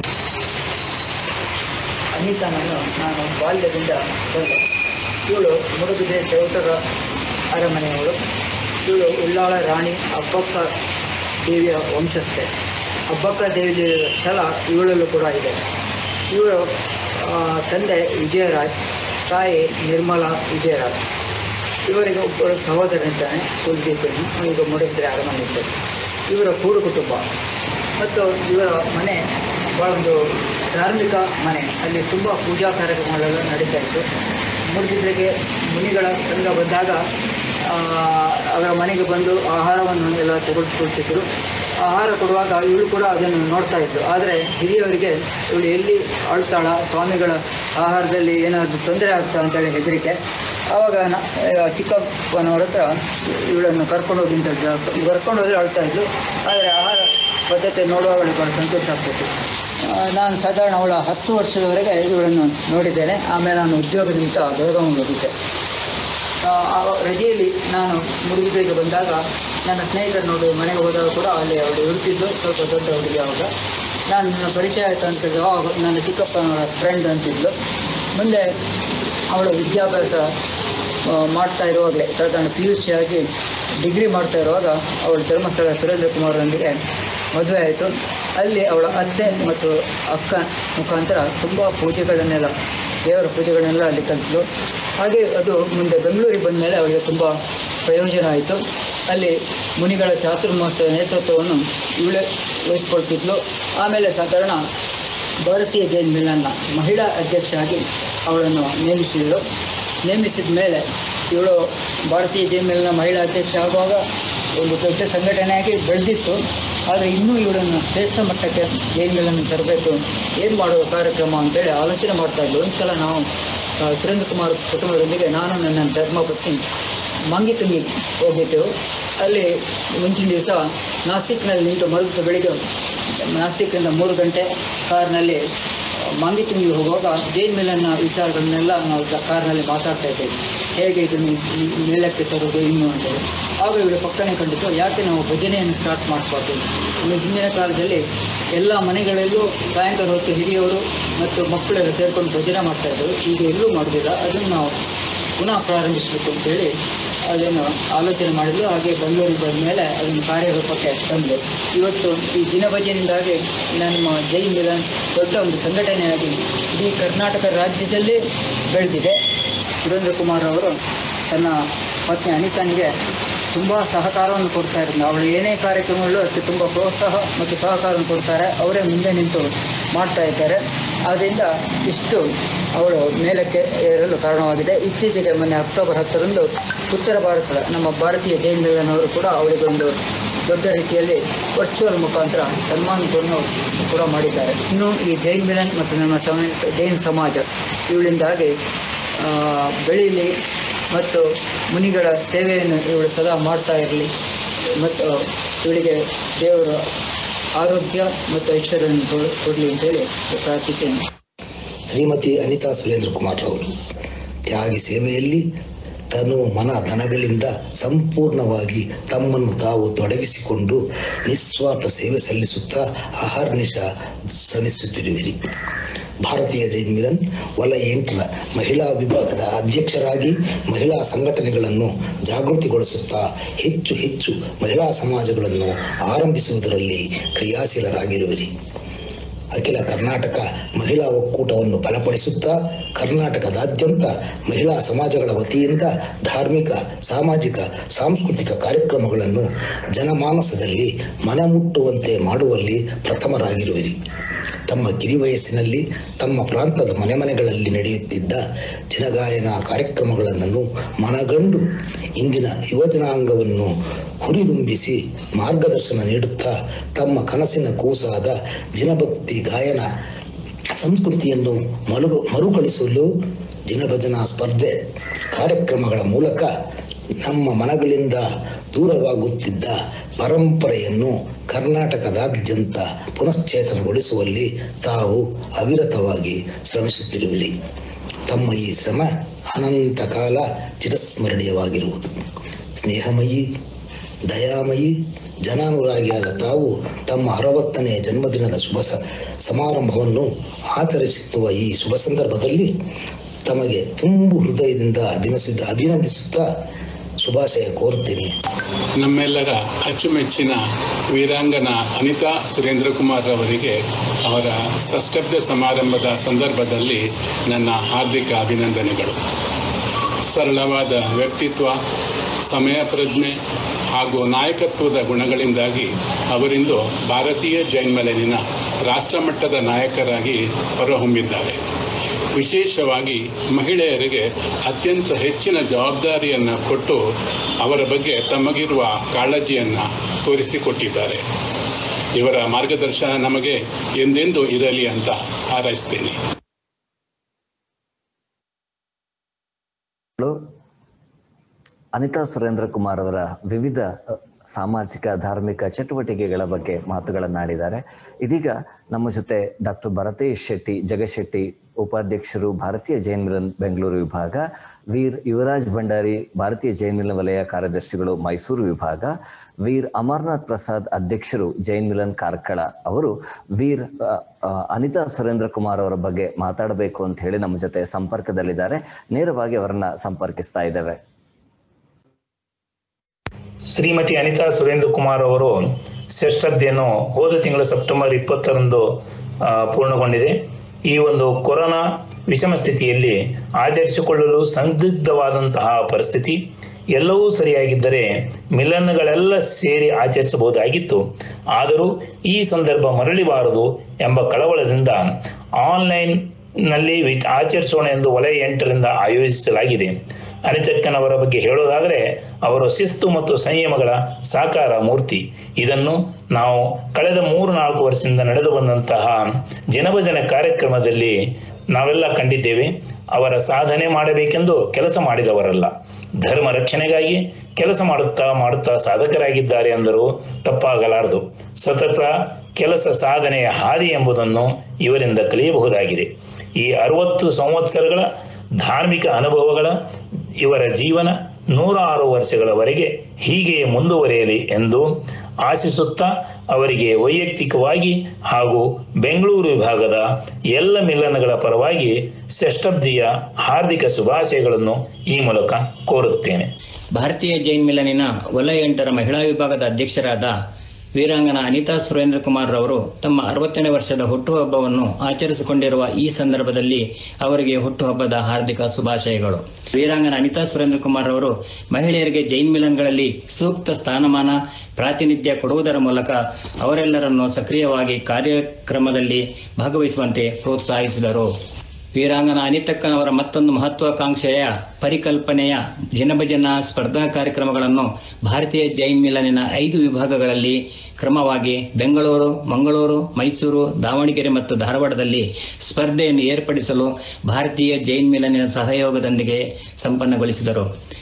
ಅನಿತಾನನ್ನು ನಾನು ಬಾಲ್ಯದಿಂದ ಬಂದೆ ಇವಳು ಮುಡುಬಿದ್ರೆ ಚೌಟರ ಅರಮನೆಯವಳು ಇವಳು ಉಳ್ಳಾಳ ರಾಣಿ ಅಬ್ಬಕ್ಕ ದೇವಿಯ ವಂಶಸ್ಥೆ ಅಬ್ಬಕ್ಕ ದೇವಿಯ ಛಲ ಇವಳಲ್ಲೂ ಕೂಡ ಇದೆ ಇವಳು ಆ, ತಂದೆ ವಿಜಯರಾಜ್ ತಾಯಿ ನಿರ್ಮಲಾ ವಿಜಯರಾಜ್ ಇವರಿಗೆ ಒಬ್ಬಳು ಸಹೋದರನಿದ್ದಾನೆ ಕುಲದೀಪನು ಈಗ ಮುಡುಬಿದ್ರೆ ಅರಮನೆ ಇದ್ದರು ಇವರ ಕೂಡು ಕುಟುಂಬ ಮತ್ತು ಇವರ ಮನೆ ಭಾಳ ಒಂದು ಧಾರ್ಮಿಕ ಮನೆ ಅಲ್ಲಿ ತುಂಬ ಪೂಜಾ ಕಾರ್ಯಕ್ರಮಗಳೆಲ್ಲ ನಡೀತಾ ಇತ್ತು ಮುಡುಬಿದ್ರೆಗೆ ಮುನಿಗಳ ಸಂಘ ಬಂದಾಗ ಆ, ಅವರ ಮನೆಗೆ ಬಂದು ಆಹಾರವನ್ನು ಎಲ್ಲ ತೆಗೆದುಕೊಳ್ತಿದ್ರು ಆಹಾರ ಕೊಡುವಾಗ ಇವಳು ಕೂಡ ಅದನ್ನು ನೋಡ್ತಾ ಇದ್ದು ಆದರೆ ಹಿರಿಯವರಿಗೆ ಇವಳು ಎಲ್ಲಿ ಆಳ್ತಾಳ ಸ್ವಾಮಿಗಳ ಆಹಾರದಲ್ಲಿ ಏನಾದರೂ ತೊಂದರೆ ಆಗ್ತಾ ಅಂತೇಳಿ ಹೆದರಿಕೆ ಆವಾಗ ನ- ಆ, ಚಿಕ್ಕಪ್ಪನವ್ರ ಹತ್ರ ಇವಳನ್ನು ಕರ್ಕೊಂಡು ಹೋಗಿ ಅಂತ ಹೇಳ್ತಾರೆ. ಕರ್ಕೊಂಡು ಹೋದ್ರೆ ಅಳ್ತಾ ಇದ್ಲು ಆದರೆ ಆಹಾರ ಪದ್ಧತಿ ನೋಡುವಾಗ ಅವಳಿಗೆ ಭಾಳ ಸಂತೋಷ ಆಗ್ತಿತ್ತು ಆ, ನಾನು ಸಾಧಾರಣ ಅವಳ ಹತ್ತು ವರ್ಷದವರೆಗೆ ಇವಳನ್ನು ನೋಡಿದ್ದೇನೆ ಆಮೇಲೆ ನಾನು ಉದ್ಯೋಗ ನಿಮಿತ್ತ ಬೆಳಗಾವಿಗೆ ಹೋಗಿದ್ದೆ ಆ, ಆ ರಜೆಯಲ್ಲಿ ನಾನು ಮುಡುಬಿದ್ರೆಗೆ ಬಂದಾಗ ನನ್ನ ಸ್ನೇಹಿತರು ನೋಡಿ ಮನೆಗೆ ಹೋದಾಗ ಕೂಡ ಅಲ್ಲಿ ಅವಳು ಇರ್ತಿದ್ದು ಸ್ವಲ್ಪ ದೊಡ್ಡ ಹುಡುಗಿ ಅವಾಗ ನಾನು ನನ್ನ ಪರಿಚಯ ಆಯಿತು ಅಂತ ಹೇಳಿದ್ರೆ ಅವಾಗ ನನ್ನ ಚಿಕ್ಕಪ್ಪನವರ ಫ್ರೆಂಡ್ ಅಂತಿದ್ಲು ಮುಂದೆ ಅವಳು ವಿದ್ಯಾಭ್ಯಾಸ ಆ, ಮಾಡ್ತಾ ಇರುವಾಗಲೇ ಸಾಧಾರಣ ಪಿ ಯು ಸಿ ಆಗಿ ಡಿಗ್ರಿ ಮಾಡ್ತಾ ಇರುವಾಗ ಅವಳು ಧರ್ಮಸ್ಥಳ ಸುರೇಂದ್ರ ಕುಮಾರರೊಂದಿಗೆ ಮದುವೆ ಆಯಿತು ಅಲ್ಲಿ ಅವಳ ಅತ್ತೆ ಮತ್ತು ಅಕ್ಕ ಮುಖಾಂತರ ತುಂಬ ಪೂಜೆಗಳನ್ನೆಲ್ಲ ದೇವರ ಪೂಜೆಗಳನ್ನೆಲ್ಲ ಅಲ್ಲಿ ಕಲಿತಳು ಹಾಗೆ ಅದು ಮುಂದೆ ಬೆಂಗಳೂರಿಗೆ ಬಂದ ಮೇಲೆ ಅವಳಿಗೆ ತುಂಬ ಪ್ರಯೋಜನ ಆಯಿತು ಅಲ್ಲಿ ಮುನಿಗಳ ಚಾತುರ್ಮಾಸ ನೇತೃತ್ವವನ್ನು ಇವಳೇ ವಹಿಸ್ಕೊಳ್ತಿದ್ಲು ಆಮೇಲೆ ಸಾಧಾರಣ ಭಾರತೀಯ ಜೈನ್ ಮಿಲನ್ನ ಮಹಿಳಾ ಅಧ್ಯಕ್ಷ ಆಗಿ ಅವಳನ್ನು ನೇಮಿಸಿದರು ನೇಮಿಸಿದ ಮೇಲೆ ಇವಳು ಭಾರತೀಯ ಜೈನ್ ಮಿಲನ್ನ ಮಹಿಳಾ ಅಧ್ಯಕ್ಷ ಆಗುವಾಗ ಒಂದು ದೊಡ್ಡ ಸಂಘಟನೆಯಾಗಿ ಬೆಳೆದಿತ್ತು ಆದರೆ ಇನ್ನೂ ಇವಳನ್ನು ಶ್ರೇಷ್ಠ ಮಟ್ಟಕ್ಕೆ ಜೈನ್ ಮಿಲನ್ನು ತರಬೇಕು ಏನು ಮಾಡುವ ಕಾರ್ಯಕ್ರಮ ಅಂತೇಳಿ ಆಲೋಚನೆ ಮಾಡ್ತಾ ಇದ್ಲು ಒಂದ್ಸಲ ನಾವು ಆ, ಸುರೇಂದ್ರ ಕುಮಾರ್ ಕುಟುಂಬದೊಂದಿಗೆ ನಾನು ನನ್ನ ಧರ್ಮಪತ್ನಿ ಮಂಗಿತುಂಗಿ ಹೋಗಿದ್ದೆವು ಅಲ್ಲಿ ಮುಂಚಿನ ದಿವಸ ನಾಸಿಕ್ನಲ್ಲಿ ನಿಂತು ಮರುದಿವಸ ಬೆಳಿಗ್ಗೆ ನಾಸಿಕ್ನಿಂದ ಮೂರು ಗಂಟೆ ಕಾರ್ನಲ್ಲಿ ಮಾಂಗಿತುಂಗಿ ಹೋಗುವಾಗ ಜೈನ್ ಮಿಲನ್ನ ವಿಚಾರಗಳನ್ನೆಲ್ಲ ನಾವು ದ- ಕಾರ್ನಲ್ಲಿ ಮಾತಾಡ್ತಾ ಇದ್ದೇವೆ ಹೇಗೆ ಇದನ್ನು ಈ- ಮೇಲಕ್ಕೆ ತರೋದು ಇನ್ನು ಅಂತೇಳಿ ಆಗ ಇವಳು ಪಕ್ಕನೆ ಕಂಡಿತು ಯಾಕೆ ನಾವು ಭಜನೆಯನ್ನು ಸ್ಟಾರ್ಟ್ ಮಾಡಿಸ್ಬಾರ್ದು ಇನ್ನು ಹಿಂದಿನ ಕಾಲದಲ್ಲಿ ಎಲ್ಲ ಮನೆಗಳಲ್ಲೂ ಸಾಯಂಕಾಲ ಹೊತ್ತು ಹಿರಿಯವರು ಮತ್ತು ಮಕ್ಕಳೆಲ್ಲ ಸೇರ್ಕೊಂಡು ಭಜನೆ ಮಾಡ್ತಾ ಇದ್ದರು ಈಗ ಎಲ್ಲೂ ಮಾಡೋದಿಲ್ಲ ಅದನ್ನು ನಾವು ಪುನಃ ಪ್ರಾರಂಭಿಸಬೇಕು ಅಂತೇಳಿ ಅದನ್ನು ಆಲೋಚನೆ ಮಾಡಿದ್ಲು ಹಾಗೆ ಬೆಂಗಳೂರಿಗೆ ಬಂದ ಮೇಲೆ ಅದನ್ನು ಕಾರ್ಯರೂಪಕ್ಕೆ ತಂದು ಇವತ್ತು ಈ ದಿನಭಜನೆಯಿಂದಾಗಿ ನಮ್ಮ ಜೈನ್ ಮಿಲನ್ ದೊಡ್ಡ ಒಂದು ಸಂಘಟನೆಯಾಗಿ ಇಡೀ ಕರ್ನಾಟಕ ರಾಜ್ಯದಲ್ಲಿ ಬೆಳೆದಿದೆ ಸುರೇಂದ್ರ ಕುಮಾರ್ ಅವರು ತನ್ನ ಪತ್ನಿ ಅನಿತಾನಿಗೆ ತುಂಬ ಸಹಕಾರವನ್ನು ಕೊಡ್ತಾ ಇದ್ದಾರೆ ಅವಳು ಏನೇ ಕಾರ್ಯಕ್ರಮಗಳು ಅದಕ್ಕೆ ತುಂಬ ಪ್ರೋತ್ಸಾಹ ಮತ್ತು ಸಹಕಾರವನ್ನು ಕೊಡ್ತಾರೆ ಅವರೇ ಮುಂದೆ ನಿಂತು ಮಾಡ್ತಾ ಇದ್ದಾರೆ ಆದ್ದರಿಂದ ಇಷ್ಟು ಅವಳು ಮೇಲಕ್ಕೆ ಏರಲು ಕಾರಣವಾಗಿದೆ ಇತ್ತೀಚೆಗೆ ಮೊನ್ನೆ ಅಕ್ಟೋಬರ್ ಹತ್ತರಂದು ಉತ್ತರ ಭಾರತದ ನಮ್ಮ ಭಾರತೀಯ ಜೈನ್ ಮಿಲನ್ ಅವರು ಕೂಡ ಅವಳಿಗೊಂದು ದೊಡ್ಡ ರೀತಿಯಲ್ಲಿ ವರ್ಚುವಲ್ ಮುಖಾಂತರ ಸನ್ಮಾನವನ್ನು ಕೂಡ ಮಾಡಿದ್ದಾರೆ ಇನ್ನು ಈ ಜೈನ್ ಮಿಲನ್ ಮತ್ತು ನಮ್ಮ ಸಮ ಜೈನ್ ಸಮಾಜ ಇವಳಿಂದಾಗಿ ಆ, ಬೆಳೀಲಿ ಮತ್ತು ಮುನಿಗಳ ಸೇವೆಯನ್ನು ಇವಳು ಸದಾ ಮಾಡ್ತಾ ಇರಲಿ ಮತ್ತು ಇವಳಿಗೆ ದೇವರು ಆರೋಗ್ಯ ಮತ್ತು ಐಶ್ವರ್ಯವನ್ನು ಕೊಡ್- ಕೊಡ್ಲಿ ಅಂತೇಳಿ ಪ್ರಾರ್ಥಿಸಿ ಶ್ರೀಮತಿ ಅನಿತಾ ಸುರೇಂದ್ರ ಕುಮಾರ್ ಅವರು ತ್ಯಾಗಿ ಸೇವೆಯಲ್ಲಿ ತನು ಮನ ಧನಗಳಿಂದ ಸಂಪೂರ್ಣವಾಗಿ ತಮ್ಮನ್ನು ತಾವು ತೊಡಗಿಸಿಕೊಂಡು ನಿಸ್ವಾರ್ಥ ಸೇವೆ ಸಲ್ಲಿಸುತ್ತಾ ಅಹರ್ನಿಶ ಶ್ರಮಿಸುತ್ತಿರುವಿರಿ ಭಾರತೀಯ ಜೈನ್ ಮಿಲನ್ ವಲಯ ಎಂಟರ ಮಹಿಳಾ ವಿಭಾಗದ ಅಧ್ಯಕ್ಷರಾಗಿ ಮಹಿಳಾ ಸಂಘಟನೆಗಳನ್ನು ಜಾಗೃತಿಗೊಳಿಸುತ್ತಾ ಹೆಚ್ಚು ಹೆಚ್ಚು ಮಹಿಳಾ ಸಮಾಜಗಳನ್ನು ಆರಂಭಿಸುವುದರಲ್ಲಿ ಕ್ರಿಯಾಶೀಲರಾಗಿರುವಿರಿ ಅಖಿಲ ಕರ್ನಾಟಕ ಮಹಿಳಾ ಒಕ್ಕೂಟವನ್ನು ಬಲಪಡಿಸುತ್ತಾ ಕರ್ನಾಟಕದಾದ್ಯಂತ ಮಹಿಳಾ ಸಮಾಜಗಳ ವತಿಯಿಂದ ಧಾರ್ಮಿಕ ಸಾಮಾಜಿಕ ಸಾಂಸ್ಕೃತಿಕ ಕಾರ್ಯಕ್ರಮಗಳನ್ನು ಜನಮಾನಸದಲ್ಲಿ ಮನಮುಟ್ಟುವಂತೆ ಮಾಡುವಲ್ಲಿ ಪ್ರಥಮರಾಗಿರುವಿರಿ ತಮ್ಮ ಕಿರಿವಯಸ್ಸಿನಲ್ಲಿ ತಮ್ಮ ಪ್ರಾಂತದ ಮನೆ ಮನೆಗಳಲ್ಲಿ ನಡೆಯುತ್ತಿದ್ದ ಜನಗಾಯನ ಕಾರ್ಯಕ್ರಮಗಳನ್ನು ಮನಗಂಡು ಇಂದಿನ ಯುವಜನಾಂಗವನ್ನು ಹುರಿದುಂಬಿಸಿ ಮಾರ್ಗದರ್ಶನ ನೀಡುತ್ತಾ ತಮ್ಮ ಕನಸಿನ ಕೂಸಾದ ಜಿನಭಕ್ತಿ ಗಾಯನ ಸಂಸ್ಕೃತಿಯನ್ನು ಮರುಗು ಮರುಕಳಿಸಲು ಜಿನಭಜನಾ ಸ್ಪರ್ಧೆ ಕಾರ್ಯಕ್ರಮಗಳ ಮೂಲಕ ನಮ್ಮ ಮನಗಳಿಂದ ದೂರವಾಗುತ್ತಿದ್ದ ಪರಂಪರೆಯನ್ನು ಕರ್ನಾಟಕದಾದ್ಯಂತ ಪುನಶ್ಚೇತನಗೊಳಿಸುವಲ್ಲಿ ತಾವು ಅವಿರತವಾಗಿ ಶ್ರಮಿಸುತ್ತಿರುವಿರಿ ತಮ್ಮ ಈ ಶ್ರಮ ಅನಂತ ಕಾಲ ಚಿರಸ್ಮರಣೀಯವಾಗಿರುವುದು ಸ್ನೇಹಮಯಿ ದಯಾಮಯಿ ಜನಾನುರಾಗಿಯಾದ ತಾವು ತಮ್ಮ ಅರವತ್ತನೇ ಜನ್ಮದಿನದ ಶುಭ ಸ- ಸಮಾರಂಭವನ್ನು ಆಚರಿಸುವ ಈ ಶುಭ ಸಂದರ್ಭದಲ್ಲಿ ತಮಗೆ ತುಂಬು ಹೃದಯದಿಂದ ಅಭಿನಸಿದ ಅಭಿನಂದಿಸುತ್ತಾ ಶುಭಾಶಯ ಕೋರುತ್ತೇನೆ ನಮ್ಮೆಲ್ಲರ ಅಚ್ಚುಮೆಚ್ಚಿನ ವೀರಾಂಗನ ಅನಿತಾ ಸುರೇಂದ್ರ ಕುಮಾರ್ ಅವರಿಗೆ ಅವರ ಸಷ್ಟಬ್ದ ಸಮಾರಂಭದ ಸಂದರ್ಭದಲ್ಲಿ ನನ್ನ ಹಾರ್ದಿಕ ಅಭಿನಂದನೆಗಳು ಸರಳವಾದ ವ್ಯಕ್ತಿತ್ವ ಸಮಯ ಪ್ರಜ್ಞೆ ಹಾಗೂ ನಾಯಕತ್ವದ ಗುಣಗಳಿಂದಾಗಿ ಅವರಿಂದು ಭಾರತೀಯ ಜೈನ್ಮಲೆನಿನ ರಾಷ್ಟ್ರಮಟ್ಟದ ನಾಯಕರಾಗಿ ಹೊರಹೊಮ್ಮಿದ್ದಾರೆ ವಿಶೇಷವಾಗಿ ಮಹಿಳೆಯರಿಗೆ ಅತ್ಯಂತ ಹೆಚ್ಚಿನ ಜವಾಬ್ದಾರಿಯನ್ನು ಕೊಟ್ಟು ಅವರ ಬಗ್ಗೆ ತಮಗಿರುವ ಕಾಳಜಿಯನ್ನು ತೋರಿಸಿಕೊಟ್ಟಿದ್ದಾರೆ ಇವರ ಮಾರ್ಗದರ್ಶನ ನಮಗೆ ಎಂದೆಂದೂ ಇರಲಿ ಅಂತ ಹಾರೈಸ್ತೇನೆ ಅನಿತಾ ಸುರೇಂದ್ರ ಕುಮಾರ್ ಅವರ ವಿವಿಧ ಅ, ಸಾಮಾಜಿಕ ಧಾರ್ಮಿಕ ಚಟುವಟಿಕೆಗಳ ಬಗ್ಗೆ ಮಾತುಗಳನ್ನಾಡಿದ್ದಾರೆ ಇದೀಗ ನಮ್ಮ ಜೊತೆ ಡಾಕ್ಟರ್ ಭರತೇಶ್ ಶೆಟ್ಟಿ ಜಗಶೆಟ್ಟಿ ಉಪಾಧ್ಯಕ್ಷರು ಭಾರತೀಯ ಜೈನ್ ಮಿಲನ್ ಬೆಂಗಳೂರು ವಿಭಾಗ ವೀರ್ ಯುವರಾಜ್ ಭಂಡಾರಿ ಭಾರತೀಯ ಜೈನ್ ಮಿಲನ್ ವಲಯ ಕಾರ್ಯದರ್ಶಿಗಳು ಮೈಸೂರು ವಿಭಾಗ ವೀರ್ ಅಮರ್ನಾಥ್ ಪ್ರಸಾದ್ ಅಧ್ಯಕ್ಷರು ಜೈನ್ ಮಿಲನ್ ಕಾರ್ಕಳ ಅವರು ವೀರ್ ಅ, ಅ, ಅನಿತಾ ಸುರೇಂದ್ರ ಕುಮಾರ್ ಅವರ ಬಗ್ಗೆ ಮಾತಾಡಬೇಕು ಅಂತ ಹೇಳಿ ನಮ್ಮ ಜೊತೆ ಸಂಪರ್ಕದಲ್ಲಿದ್ದಾರೆ ನೇರವಾಗಿ ಅವರನ್ನ ಸಂಪರ್ಕಿಸ್ತಾ ಇದ್ದೇವೆ ಶ್ರೀಮತಿ ಅನಿತಾ ಸುರೇಂದ್ರ ಕುಮಾರ್ ಅವರು ಶ್ರೇಷ್ಠತೆಯನ್ನು ಹೋದ ತಿಂಗಳ ಸೆಪ್ಟೆಂಬರ್ ಇಪ್ಪತ್ತರಂದು ಆ, ಪೂರ್ಣಗೊಂಡಿದೆ ಈ ಒಂದು ಕೊರೋನಾ ವಿಷಮ ಸ್ಥಿತಿಯಲ್ಲಿ ಆಚರಿಸಿಕೊಳ್ಳಲು ಸಂದಿಗ್ಧವಾದಂತಹ ಪರಿಸ್ಥಿತಿ ಎಲ್ಲವೂ ಸರಿಯಾಗಿದ್ದರೆ ಮಿಲನ್ಗಳೆಲ್ಲ ಸೇರಿ ಆಚರಿಸಬಹುದಾಗಿತ್ತು ಆದರೂ ಈ ಸಂದರ್ಭ ಮರಳಿಬಾರದು ಎಂಬ ಕಳವಳದಿಂದ ಆನ್ಲೈನ್ ನಲ್ಲಿ ವಿ- ಆಚರಿಸೋಣ ಎಂದು ವಲಯ ಎಂಟರಿಂದ ಆಯೋಜಿಸಲಾಗಿದೆ ಅನಿತಕ್ಕನವರ ಬಗ್ಗೆ ಹೇಳೋದಾದರೆ ಅವರು ಶಿಸ್ತು ಮತ್ತು ಸಂಯಮಗಳ ಸಾಕಾರ ಮೂರ್ತಿ ಇದನ್ನು ನಾವು ಕಳೆದ ಮೂರು ನಾಲ್ಕು ವರ್ಷದಿಂದ ನಡೆದು ಬಂದಂತಹ ಜನಭಜನೆ ಕಾರ್ಯಕ್ರಮದಲ್ಲಿ ನಾವೆಲ್ಲ ಕಂಡಿದ್ದೇವೆ ಅವರ ಸಾಧನೆ ಮಾಡಬೇಕೆಂದು ಕೆಲಸ ಮಾಡಿದವರಲ್ಲ ಧರ್ಮ ರಕ್ಷಣೆಗಾಗಿ ಕೆಲಸ ಮಾಡುತ್ತಾ ಮಾಡುತ್ತಾ ಸಾಧಕರಾಗಿದ್ದಾರೆ ಎಂದರೂ ತಪ್ಪಾಗಲಾರದು ಸತತ ಕೆಲಸ ಸಾಧನೆಯ ಹಾದಿ ಎಂಬುದನ್ನು ಇವರಿಂದ ಕಲಿಯಬಹುದಾಗಿದೆ ಈ ಅರವತ್ತು ಸಂವತ್ಸರಗಳ ಧಾರ್ಮಿಕ ಅನುಭವಗಳ ಇವರ ಜೀವನ ನೂರಾರು ವರ್ಷಗಳವರೆಗೆ ಹೀಗೆಯೇ ಮುಂದುವರಿಯಲಿ ಎಂದು ಆಶಿಸುತ್ತಾ ಅವರಿಗೆ ವೈಯಕ್ತಿಕವಾಗಿ ಹಾಗೂ ಬೆಂಗಳೂರು ವಿಭಾಗದ ಎಲ್ಲ ಮಿಲನಗಳ ಪರವಾಗಿ ಷಷ್ಠಬ್ದಿಯ ಹಾರ್ದಿಕ ಶುಭಾಶಯಗಳನ್ನು ಈ ಮೂಲಕ ಕೋರುತ್ತೇನೆ ಭಾರತೀಯ ಜೈನ್ ಮಿಲನಿನ ವಲಯ ಎಂಟರ ಮಹಿಳಾ ವಿಭಾಗದ ಅಧ್ಯಕ್ಷರಾದ ವೀರಾಂಗನ ಅನಿತಾ ಸುರೇಂದ್ರ ಕುಮಾರ್ ರವರು ತಮ್ಮ ಅರವತ್ತನೇ ವರ್ಷದ ಹುಟ್ಟುಹಬ್ಬವನ್ನು ಆಚರಿಸಿಕೊಂಡಿರುವ ಈ ಸಂದರ್ಭದಲ್ಲಿ ಅವರಿಗೆ ಹುಟ್ಟುಹಬ್ಬದ ಹಾರ್ದಿಕ ಶುಭಾಶಯಗಳು ವೀರಾಂಗನ ಅನಿತಾ ಸುರೇಂದ್ರ ಕುಮಾರ್ ಅವರು ಮಹಿಳೆಯರಿಗೆ ಜೈನ್ ಮಿಲನ್ಗಳಲ್ಲಿ ಸೂಕ್ತ ಸ್ಥಾನಮಾನ ಪ್ರಾತಿನಿಧ್ಯ ಕೊಡುವುದರ ಮೂಲಕ ಅವರೆಲ್ಲರನ್ನು ಸಕ್ರಿಯವಾಗಿ ಕಾರ್ಯಕ್ರಮದಲ್ಲಿ ಭಾಗವಹಿಸುವಂತೆ ಪ್ರೋತ್ಸಾಹಿಸಿದರು ವೀರಾಂಗನ ಅನಿತಕ್ಕನವರ ಮತ್ತೊಂದು ಮಹತ್ವಾಕಾಂಕ್ಷೆಯ ಪರಿಕಲ್ಪನೆಯ ಜನಭಜನ ಸ್ಪರ್ಧಾ ಕಾರ್ಯಕ್ರಮಗಳನ್ನು ಭಾರತೀಯ ಜೈನ್ ಮಿಲನಿನ ಐದು ವಿಭಾಗಗಳಲ್ಲಿ ಕ್ರಮವಾಗಿ ಬೆಂಗಳೂರು ಮಂಗಳೂರು ಮೈಸೂರು ದಾವಣಗೆರೆ ಮತ್ತು ಧಾರವಾಡದಲ್ಲಿ ಸ್ಪರ್ಧೆಯನ್ನು ಏರ್ಪಡಿಸಲು ಭಾರತೀಯ ಜೈನ್ ಮಿಲನಿನ ಸಹಯೋಗದೊಂದಿಗೆ ಸಂಪನ್ನಗೊಳಿಸಿದರು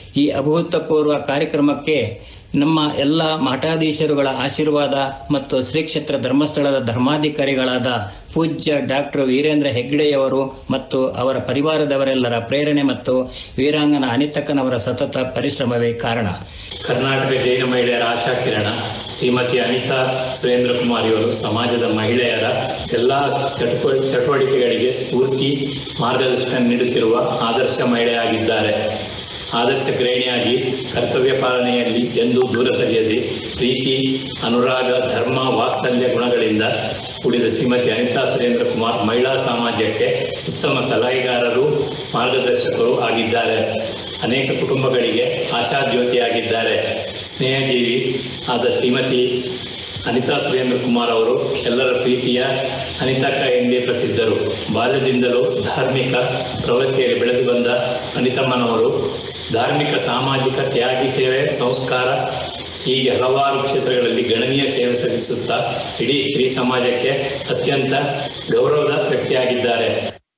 ಈ ಅಭೂತಪೂರ್ವ ಕಾರ್ಯಕ್ರಮಕ್ಕೆ ನಮ್ಮ ಎಲ್ಲ ಮಠಾಧೀಶರುಗಳ ಆಶೀರ್ವಾದ ಮತ್ತು ಶ್ರೀ ಕ್ಷೇತ್ರ ಧರ್ಮಸ್ಥಳದ ಧರ್ಮಾಧಿಕಾರಿಗಳಾದ ಪೂಜ್ಯ ಡಾಕ್ಟರ್ ವೀರೇಂದ್ರ ಹೆಗ್ಗಡೆಯವರು ಮತ್ತು ಅವರ ಪರಿವಾರದವರೆಲ್ಲರ ಪ್ರೇರಣೆ ಮತ್ತು ವೀರಾಂಗನ ಅನಿತಕ್ಕನವರ ಸತತ ಪರಿಶ್ರಮವೇ ಕಾರಣ ಕರ್ನಾಟಕ ಜೈನ ಮಹಿಳೆಯರ ಆಶಾ ಕಿರಣ ಶ್ರೀಮತಿ ಅನಿತಾ ಸುರೇಂದ್ರ ಕುಮಾರಿಯವರು ಸಮಾಜದ ಮಹಿಳೆಯರ ಎಲ್ಲ ಚಟುವ ಚಟುವಟಿಕೆಗಳಿಗೆ ಸ್ಫೂರ್ತಿ ಮಾರ್ಗದರ್ಶನ ನೀಡುತ್ತಿರುವ ಆದರ್ಶ ಮಹಿಳೆಯಾಗಿದ್ದಾರೆ ಆದರ್ಶ ಗೃಹಿಣಿಯಾಗಿ ಕರ್ತವ್ಯ ಪಾಲನೆಯಲ್ಲಿ ಎಂದೂ ದೂರ ಸರಿಯದೆ ಪ್ರೀತಿ ಅನುರಾಗ ಧರ್ಮ ವಾತ್ಸಲ್ಯ ಗುಣಗಳಿಂದ ಕೂಡಿದ ಶ್ರೀಮತಿ ಅನಿತಾ ಸುರೇಂದ್ರ ಕುಮಾರ್ ಮಹಿಳಾ ಸಮಾಜಕ್ಕೆ ಉತ್ತಮ ಸಲಹೆಗಾರರು ಮಾರ್ಗದರ್ಶಕರು ಆಗಿದ್ದಾರೆ ಅನೇಕ ಕುಟುಂಬಗಳಿಗೆ ಆಶಾಜ್ಯೋತಿಯಾಗಿದ್ದಾರೆ ಸ್ನೇಹಜೀವಿ ಆದ ಶ್ರೀಮತಿ ಅನಿತಾ ಸುರೇಂದ್ರ ಕುಮಾರ್ ಅವರು ಎಲ್ಲರ ಪ್ರೀತಿಯ ಅನಿತಕ್ಕ ಎಂದೇ ಪ್ರಸಿದ್ಧರು ಬಾಲ್ಯದಿಂದಲೂ ಧಾರ್ಮಿಕ ಪ್ರವೃತ್ತಿಯಲ್ಲಿ ಬೆಳೆದು ಬಂದ ಅನಿತಮ್ಮನವರು ಧಾರ್ಮಿಕ ಸಾಮಾಜಿಕ ತ್ಯಾಗಿ ಸೇವೆ ಸಂಸ್ಕಾರ ಹೀಗೆ ಹಲವಾರು ಕ್ಷೇತ್ರಗಳಲ್ಲಿ ಗಣನೀಯ ಸೇವೆ ಸಲ್ಲಿಸುತ್ತಾ ಇಡೀ ಸ್ತ್ರೀ ಸಮಾಜಕ್ಕೆ ಅತ್ಯಂತ ಗೌರವದ ವ್ಯಕ್ತಿಯಾಗಿದ್ದಾರೆ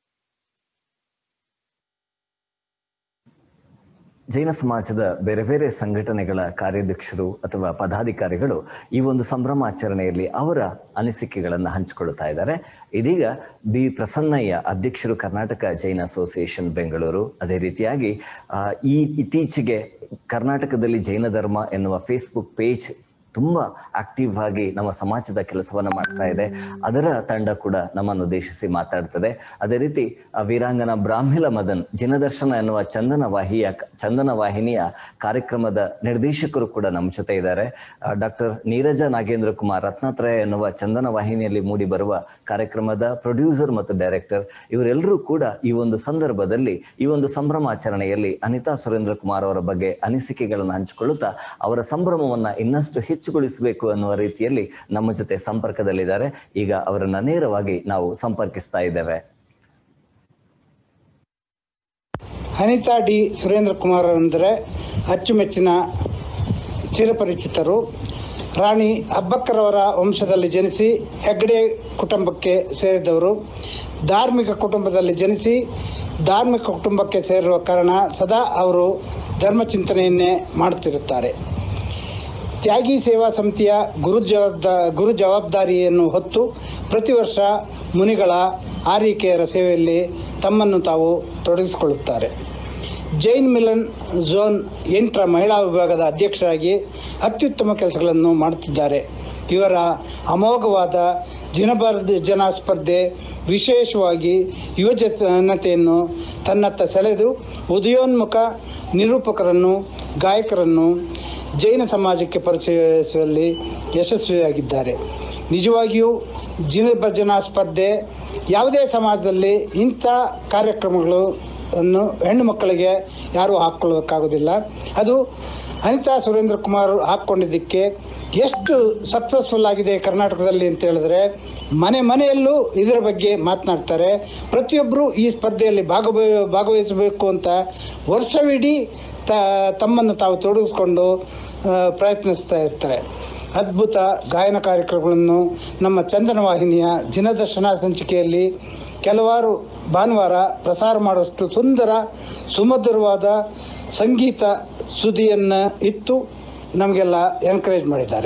ಜೈನ ಸಮಾಜದ ಬೇರೆ ಬೇರೆ ಸಂಘಟನೆಗಳ ಕಾರ್ಯಾಧ್ಯಕ್ಷರು ಅಥವಾ ಪದಾಧಿಕಾರಿಗಳು ಈ ಒಂದು ಸಂಭ್ರಮಾಚರಣೆಯಲ್ಲಿ ಅವರ ಅನಿಸಿಕೆಗಳನ್ನು ಹಂಚಿಕೊಳ್ಳುತ್ತಾ ಇದ್ದಾರೆ ಇದೀಗ ಬಿ ಪ್ರಸನ್ನಯ್ಯ ಅಧ್ಯಕ್ಷರು ಕರ್ನಾಟಕ ಜೈನ ಅಸೋಸಿಯೇಷನ್ ಬೆಂಗಳೂರು ಅದೇ ರೀತಿಯಾಗಿ ಆ, ಈ ಇತ್ತೀಚೆಗೆ ಕರ್ನಾಟಕದಲ್ಲಿ ಜೈನ ಧರ್ಮ ಎನ್ನುವ ಫೇಸ್ಬುಕ್ ಪೇಜ್ ತುಂಬಾ ಆಕ್ಟಿವ್ ಆಗಿ ನಮ್ಮ ಸಮಾಜದ ಕೆಲಸವನ್ನ ಮಾಡ್ತಾ ಇದೆ ಅದರ ತಂಡ ಕೂಡ ನಮ್ಮನ್ನು ಉದ್ದೇಶಿಸಿ ಮಾತಾಡ್ತದೆ ಅದೇ ರೀತಿ ಆ ವೀರಾಂಗನ ಬ್ರಾಹ್ಮಿಲ ಮದನ್ ಜಿನದರ್ಶನ ಎನ್ನುವ ಚಂದನ ವಾಹಿಯ ಚಂದನ ವಾಹಿನಿಯ ಕಾರ್ಯಕ್ರಮದ ನಿರ್ದೇಶಕರು ಕೂಡ ನಮ್ಮ ಜೊತೆ ಇದ್ದಾರೆ ಡಾಕ್ಟರ್ ನೀರಜ ನಾಗೇಂದ್ರ ಕುಮಾರ್ ರತ್ನಾತ್ರಯ ಎನ್ನುವ ಚಂದನ ವಾಹಿನಿಯಲ್ಲಿ ಮೂಡಿ ಬರುವ ಕಾರ್ಯಕ್ರಮದ ಪ್ರೊಡ್ಯೂಸರ್ ಮತ್ತು ಡೈರೆಕ್ಟರ್ ಇವರೆಲ್ಲರೂ ಕೂಡ ಈ ಒಂದು ಸಂದರ್ಭದಲ್ಲಿ ಈ ಒಂದು ಸಂಭ್ರಮಾಚರಣೆಯಲ್ಲಿ ಅನಿತಾ ಸುರೇಂದ್ರ ಕುಮಾರ್ ಅವರ ಬಗ್ಗೆ ಅನಿಸಿಕೆಗಳನ್ನು ಹಂಚಿಕೊಳ್ಳುತ್ತಾ ಅವರ ಸಂಭ್ರಮವನ್ನ ಇನ್ನಷ್ಟು ಹೆಚ್ಚುಗೊಳಿಸಬೇಕು ಅನ್ನುವ ರೀತಿಯಲ್ಲಿ ನಮ್ಮ ಜೊತೆ ಸಂಪರ್ಕದಲ್ಲಿದ್ದಾರೆ ಈಗ ಅವರನ್ನ ನೇರವಾಗಿ ನಾವು ಸಂಪರ್ಕಿಸ್ತಾ ಇದ್ದೇವೆ ಅನಿತಾ ಡಿ ಸುರೇಂದ್ರ ಕುಮಾರ್ ಅಂದರೆ ಅಚ್ಚುಮೆಚ್ಚಿನ ಚಿರಪರಿಚಿತರು ರಾಣಿ ಅಬ್ಬಕ್ಕರವರ ವಂಶದಲ್ಲಿ ಜನಿಸಿ ಹೆಗ್ಗಡೆ ಕುಟುಂಬಕ್ಕೆ ಸೇರಿದವರು ಧಾರ್ಮಿಕ ಕುಟುಂಬದಲ್ಲಿ ಜನಿಸಿ ಧಾರ್ಮಿಕ ಕುಟುಂಬಕ್ಕೆ ಸೇರುವ ಕಾರಣ ಸದಾ ಅವರು ಧರ್ಮಚಿಂತನೆಯನ್ನೇ ಮಾಡುತ್ತಿರುತ್ತಾರೆ ತ್ಯಾಗಿ ಸೇವಾ ಸಮಿತಿಯ ಗುರು ಜವಾಬ್ದಾ ಗುರು ಜವಾಬ್ದಾರಿಯನ್ನು ಹೊತ್ತು ಪ್ರತಿ ವರ್ಷ ಮುನಿಗಳ ಆರೈಕೆಯರ ಸೇವೆಯಲ್ಲಿ ತಮ್ಮನ್ನು ತಾವು ತೊಡಗಿಸಿಕೊಳ್ಳುತ್ತಾರೆ ಜೈನ್ ಮಿಲನ್ ಝೋನ್ ಎಂಟರ ಮಹಿಳಾ ವಿಭಾಗದ ಅಧ್ಯಕ್ಷರಾಗಿ ಅತ್ಯುತ್ತಮ ಕೆಲಸಗಳನ್ನು ಮಾಡುತ್ತಿದ್ದಾರೆ ಇವರ ಅಮೋಘವಾದ ಜಿನಬರ್ದ ಜನ ಸ್ಪರ್ಧೆ ವಿಶೇಷವಾಗಿ ಯುವ ಜನತೆಯನ್ನು ತನ್ನತ್ತ ಸೆಳೆದು ಉದಯೋನ್ಮುಖ ನಿರೂಪಕರನ್ನು ಗಾಯಕರನ್ನು ಜೈನ ಸಮಾಜಕ್ಕೆ ಪರಿಚಯಿಸುವಲ್ಲಿ ಯಶಸ್ವಿಯಾಗಿದ್ದಾರೆ ನಿಜವಾಗಿಯೂ ಜಿನಭಜನಾ ಸ್ಪರ್ಧೆ ಯಾವುದೇ ಸಮಾಜದಲ್ಲಿ ಇಂಥ ಕಾರ್ಯಕ್ರಮಗಳು ಅನ್ನು ಹೆಣ್ಣು ಮಕ್ಕಳಿಗೆ ಯಾರೂ ಹಾಕ್ಕೊಳ್ಳೋಕ್ಕಾಗೋದಿಲ್ಲ ಅದು ಅನಿತಾ ಸುರೇಂದ್ರ ಕುಮಾರ್ ಹಾಕ್ಕೊಂಡಿದ್ದಕ್ಕೆ ಎಷ್ಟು ಸಕ್ಸಸ್ಫುಲ್ ಆಗಿದೆ ಕರ್ನಾಟಕದಲ್ಲಿ ಅಂತ ಹೇಳಿದ್ರೆ ಮನೆ ಮನೆಯಲ್ಲೂ ಇದರ ಬಗ್ಗೆ ಮಾತನಾಡ್ತಾರೆ ಪ್ರತಿಯೊಬ್ಬರು ಈ ಸ್ಪರ್ಧೆಯಲ್ಲಿ ಭಾಗವ ಭಾಗವಹಿಸಬೇಕು ಅಂತ ವರ್ಷವಿಡೀ ತ ತಮ್ಮನ್ನು ತಾವು ತೊಡಗಿಸ್ಕೊಂಡು ಆ, ಪ್ರಯತ್ನಿಸ್ತಾ ಇರ್ತಾರೆ ಅದ್ಭುತ ಗಾಯನ ಕಾರ್ಯಕ್ರಮಗಳನ್ನು ನಮ್ಮ ಚಂದನ ವಾಹಿನಿಯ ದಿನದರ್ಶನ ಸಂಚಿಕೆಯಲ್ಲಿ ಕೆಲವಾರು ಭಾನುವಾರ ಪ್ರಸಾರ ಮಾಡುವಷ್ಟು ಸುಂದರ ಸುಮಧುರವಾದ ಸಂಗೀತ ಸುದಿಯನ್ನು ಇತ್ತು ನಮಗೆಲ್ಲ ಎನ್ಕರೇಜ್ ಮಾಡಿದ್ದಾರೆ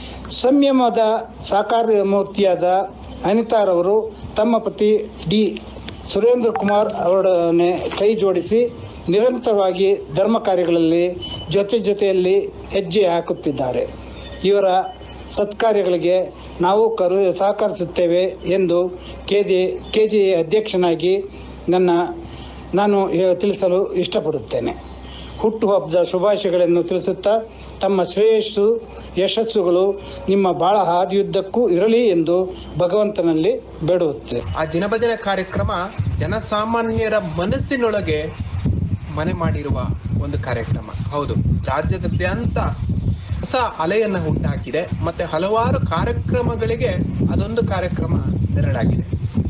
ಸಂಯಮದ ಸಾಕಾರ ಮೂರ್ತಿಯಾದ ಅನಿತಾರವರು ತಮ್ಮ ಪತಿ ಡಿ ಸುರೇಂದ್ರ ಕುಮಾರ್ ಅವರೊಡನೆ ಕೈ ಜೋಡಿಸಿ ನಿರಂತರವಾಗಿ ಧರ್ಮ ಕಾರ್ಯಗಳಲ್ಲಿ ಜೊತೆ ಜೊತೆಯಲ್ಲಿ ಹೆಜ್ಜೆ ಹಾಕುತ್ತಿದ್ದಾರೆ ಇವರ ಸತ್ಕಾರ್ಯಗಳಿಗೆ ನಾವು ಕರು ಸಹಕರಿಸುತ್ತೇವೆ ಎಂದು ಕೆ ಜಿ ಕೆ ಜಿ ಅಧ್ಯಕ್ಷನಾಗಿ ನನ್ನ ನಾನು ಹೇ- ತಿಳಿಸಲು ಇಷ್ಟಪಡುತ್ತೇನೆ ಹುಟ್ಟುಹಬ್ಬದ ಶುಭಾಶಯಗಳನ್ನು ತಿಳಿಸುತ್ತಾ ತಮ್ಮ ಶ್ರೇಯಸ್ಸು ಯಶಸ್ಸುಗಳು ನಿಮ್ಮ ಬಾಳ ಹಾದಿಯುದ್ದಕ್ಕೂ ಇರಲಿ ಎಂದು ಭಗವಂತನಲ್ಲಿ ಬೇಡುತ್ತೇನೆ ಆ ದಿನಭಜನೆ ಕಾರ್ಯಕ್ರಮ ಜನಸಾಮಾನ್ಯರ ಮನಸ್ಸಿನೊಳಗೆ ಮನೆ ಮಾಡಿರುವ ಒಂದು ಕಾರ್ಯಕ್ರಮ ಹೌದು ರಾಜ್ಯದಾದ್ಯಂತ ಹೊಸ ಅಲೆಯನ್ನ ಉಂಟಾಕಿದೆ ಮತ್ತೆ ಹಲವಾರು ಕಾರ್ಯಕ್ರಮಗಳಿಗೆ ಅದೊಂದು ಕಾರ್ಯಕ್ರಮ ನೆರಳಾಗಿದೆ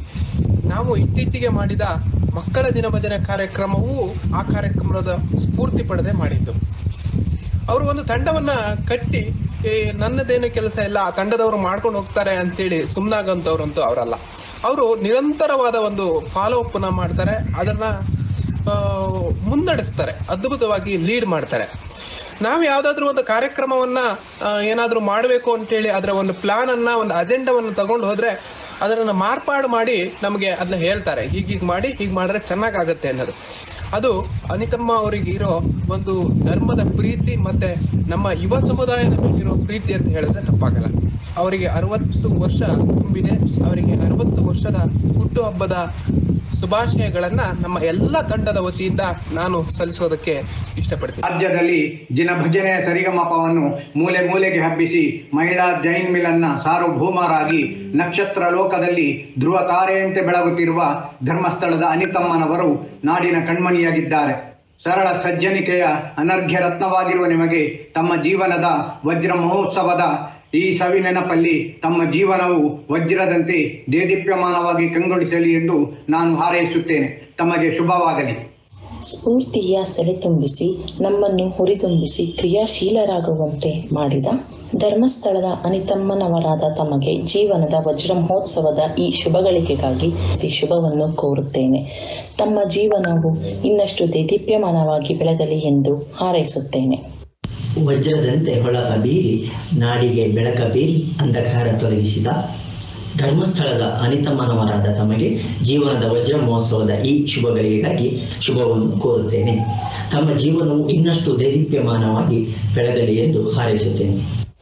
ನಾವು ಇತ್ತೀಚೆಗೆ ಮಾಡಿದ ಮಕ್ಕಳ ದಿನಭಜನೆ ಕಾರ್ಯಕ್ರಮವೂ ಆ ಕಾರ್ಯಕ್ರಮದ ಸ್ಫೂರ್ತಿ ಪಡೆದೇ ಮಾಡಿದ್ದು ಅವರು ಒಂದು ತಂಡವನ್ನ ಕಟ್ಟಿ ಏ, ನನ್ನದೇನು ಕೆಲಸ ಇಲ್ಲ ಆ ತಂಡದವರು ಮಾಡ್ಕೊಂಡು ಹೋಗ್ತಾರೆ ಅಂತೇಳಿ ಸುಮ್ಮನಾಗಂತವ್ರಂತೂ ಅವರಲ್ಲ ಅವರು ನಿರಂತರವಾದ ಒಂದು ಫಾಲೋ ಅಪ್ ನ ಮಾಡ್ತಾರೆ ಅದನ್ನ ಆ, ಮುನ್ನಡೆಸ್ತಾರೆ ಅದ್ಭುತವಾಗಿ ಲೀಡ್ ಮಾಡ್ತಾರೆ ನಾವು ಯಾವ್ದಾದ್ರು ಒಂದು ಕಾರ್ಯಕ್ರಮವನ್ನ ಆ, ಏನಾದ್ರೂ ಮಾಡಬೇಕು ಅಂತೇಳಿ ಅದರ ಒಂದು ಪ್ಲಾನ್ ಅನ್ನ ಒಂದು ಅಜೆಂಡವನ್ನು ತಗೊಂಡು ಹೋದ್ರೆ ಅದನ್ನ ಮಾರ್ಪಾಡು ಮಾಡಿ ನಮಗೆ ಅದನ್ನ ಹೇಳ್ತಾರೆ ಹೀಗೀಗ್ ಮಾಡಿ ಹೀಗ್ ಮಾಡಿದ್ರೆ ಚೆನ್ನಾಗಾಗತ್ತೆ ಅನ್ನೋದು ಅದು ಅನಿತಮ್ಮ ಅವರಿಗೆ ಇರೋ ಒಂದು ಧರ್ಮದ ಪ್ರೀತಿ ಮತ್ತೆ ನಮ್ಮ ಯುವ ಸಮುದಾಯದ ಮೇಲಿರೋ ಪ್ರೀತಿ ಅಂತ ಹೇಳಿದ್ರೆ ತಪ್ಪಾಗಲ್ಲ ಅವರಿಗೆ ಅರವತ್ತು ವರ್ಷ ತುಂಬಿದೆ ಅವರಿಗೆ ಅರವತ್ತು ವರ್ಷದ ಹುಟ್ಟುಹಬ್ಬದ ಶುಭಾಶಯಗಳನ್ನ ನಮ್ಮ ಎಲ್ಲ ತಂಡದ ವತಿಯಿಂದ ನಾನು ಸಲ್ಲಿಸೋದಕ್ಕೆ ಇಷ್ಟಪಡ್ತೀನಿ ರಾಜ್ಯದಲ್ಲಿ ಜಿನಭಜನೆಯ ಸರಿಗಮಪವನ್ನು ಮೂಲೆ ಮೂಲೆಗೆ ಹಬ್ಬಿಸಿ ಮಹಿಳಾ ಜೈನ್ ಮಿಲನ್ನ ಸಾರ್ವಭೌಮರಾಗಿ ನಕ್ಷತ್ರ ಲೋಕದಲ್ಲಿ ಧ್ರುವ ತಾರೆಯಂತೆ ಬೆಳಗುತ್ತಿರುವ ಧರ್ಮಸ್ಥಳದ ಅನಿತಮ್ಮನವರು ನಾಡಿನ ಕಣ್ಮಣಿಯಾಗಿದ್ದಾರೆ ಸರಳ ಸಜ್ಜನಿಕೆಯ ಅನರ್ಘ್ಯ ರತ್ನವಾಗಿರುವ ನಿಮಗೆ ತಮ್ಮ ಜೀವನದ ವಜ್ರ ಮಹೋತ್ಸವದ ಈ ಸವಿನೆನಪಲ್ಲಿ ತಮ್ಮ ಜೀವನವು ವಜ್ರದಂತೆ ದೇದೀಪ್ಯಮಾನವಾಗಿ ಕಂಗೊಳಿಸಲಿ ಎಂದು ನಾನು ಹಾರೈಸುತ್ತೇನೆ ತಮಗೆ ಶುಭವಾಗಲಿ ಸ್ಫೂರ್ತಿಯ ಸೆಲೆ ತುಂಬಿಸಿ ನಮ್ಮನ್ನು ಹುರಿದುಂಬಿಸಿ ಕ್ರಿಯಾಶೀಲರಾಗುವಂತೆ ಮಾಡಿದ ಧರ್ಮಸ್ಥಳದ ಅನಿತಮ್ಮನವರಾದ ತಮಗೆ ಜೀವನದ ವಜ್ರ ಮಹೋತ್ಸವದ ಈ ಶುಭಗಳಿಗೆಗಾಗಿ ಈ ಶುಭವನ್ನು ಕೋರುತ್ತೇನೆ ತಮ್ಮ ಜೀವನವು ಇನ್ನಷ್ಟು ದೇದೀಪ್ಯಮಾನವಾಗಿ ಬೆಳಗಲಿ ಎಂದು ಹಾರೈಸುತ್ತೇನೆ ವಜ್ರದಂತೆ ಹೊಳಪ ಬೀರಿ ನಾಡಿಗೆ ಬೆಳಕ ಬೀರಿ ಅಂಧಕಾರ ತೊಲಗಿಸಿದ ಧರ್ಮಸ್ಥಳದ ಅನಿತಮ್ಮನವರಾದ ತಮಗೆ ಜೀವನದ ವಜ್ರ ಮಹೋತ್ಸವದ ಈ ಶುಭಗಳಿಗಾಗಿ ಶುಭವನ್ನು ಕೋರುತ್ತೇನೆ ತಮ್ಮ ಜೀವನವು ಇನ್ನಷ್ಟು ದೇದೀಪ್ಯಮಾನವಾಗಿ ಬೆಳಗಲಿ ಎಂದು ಹಾರೈಸುತ್ತೇನೆ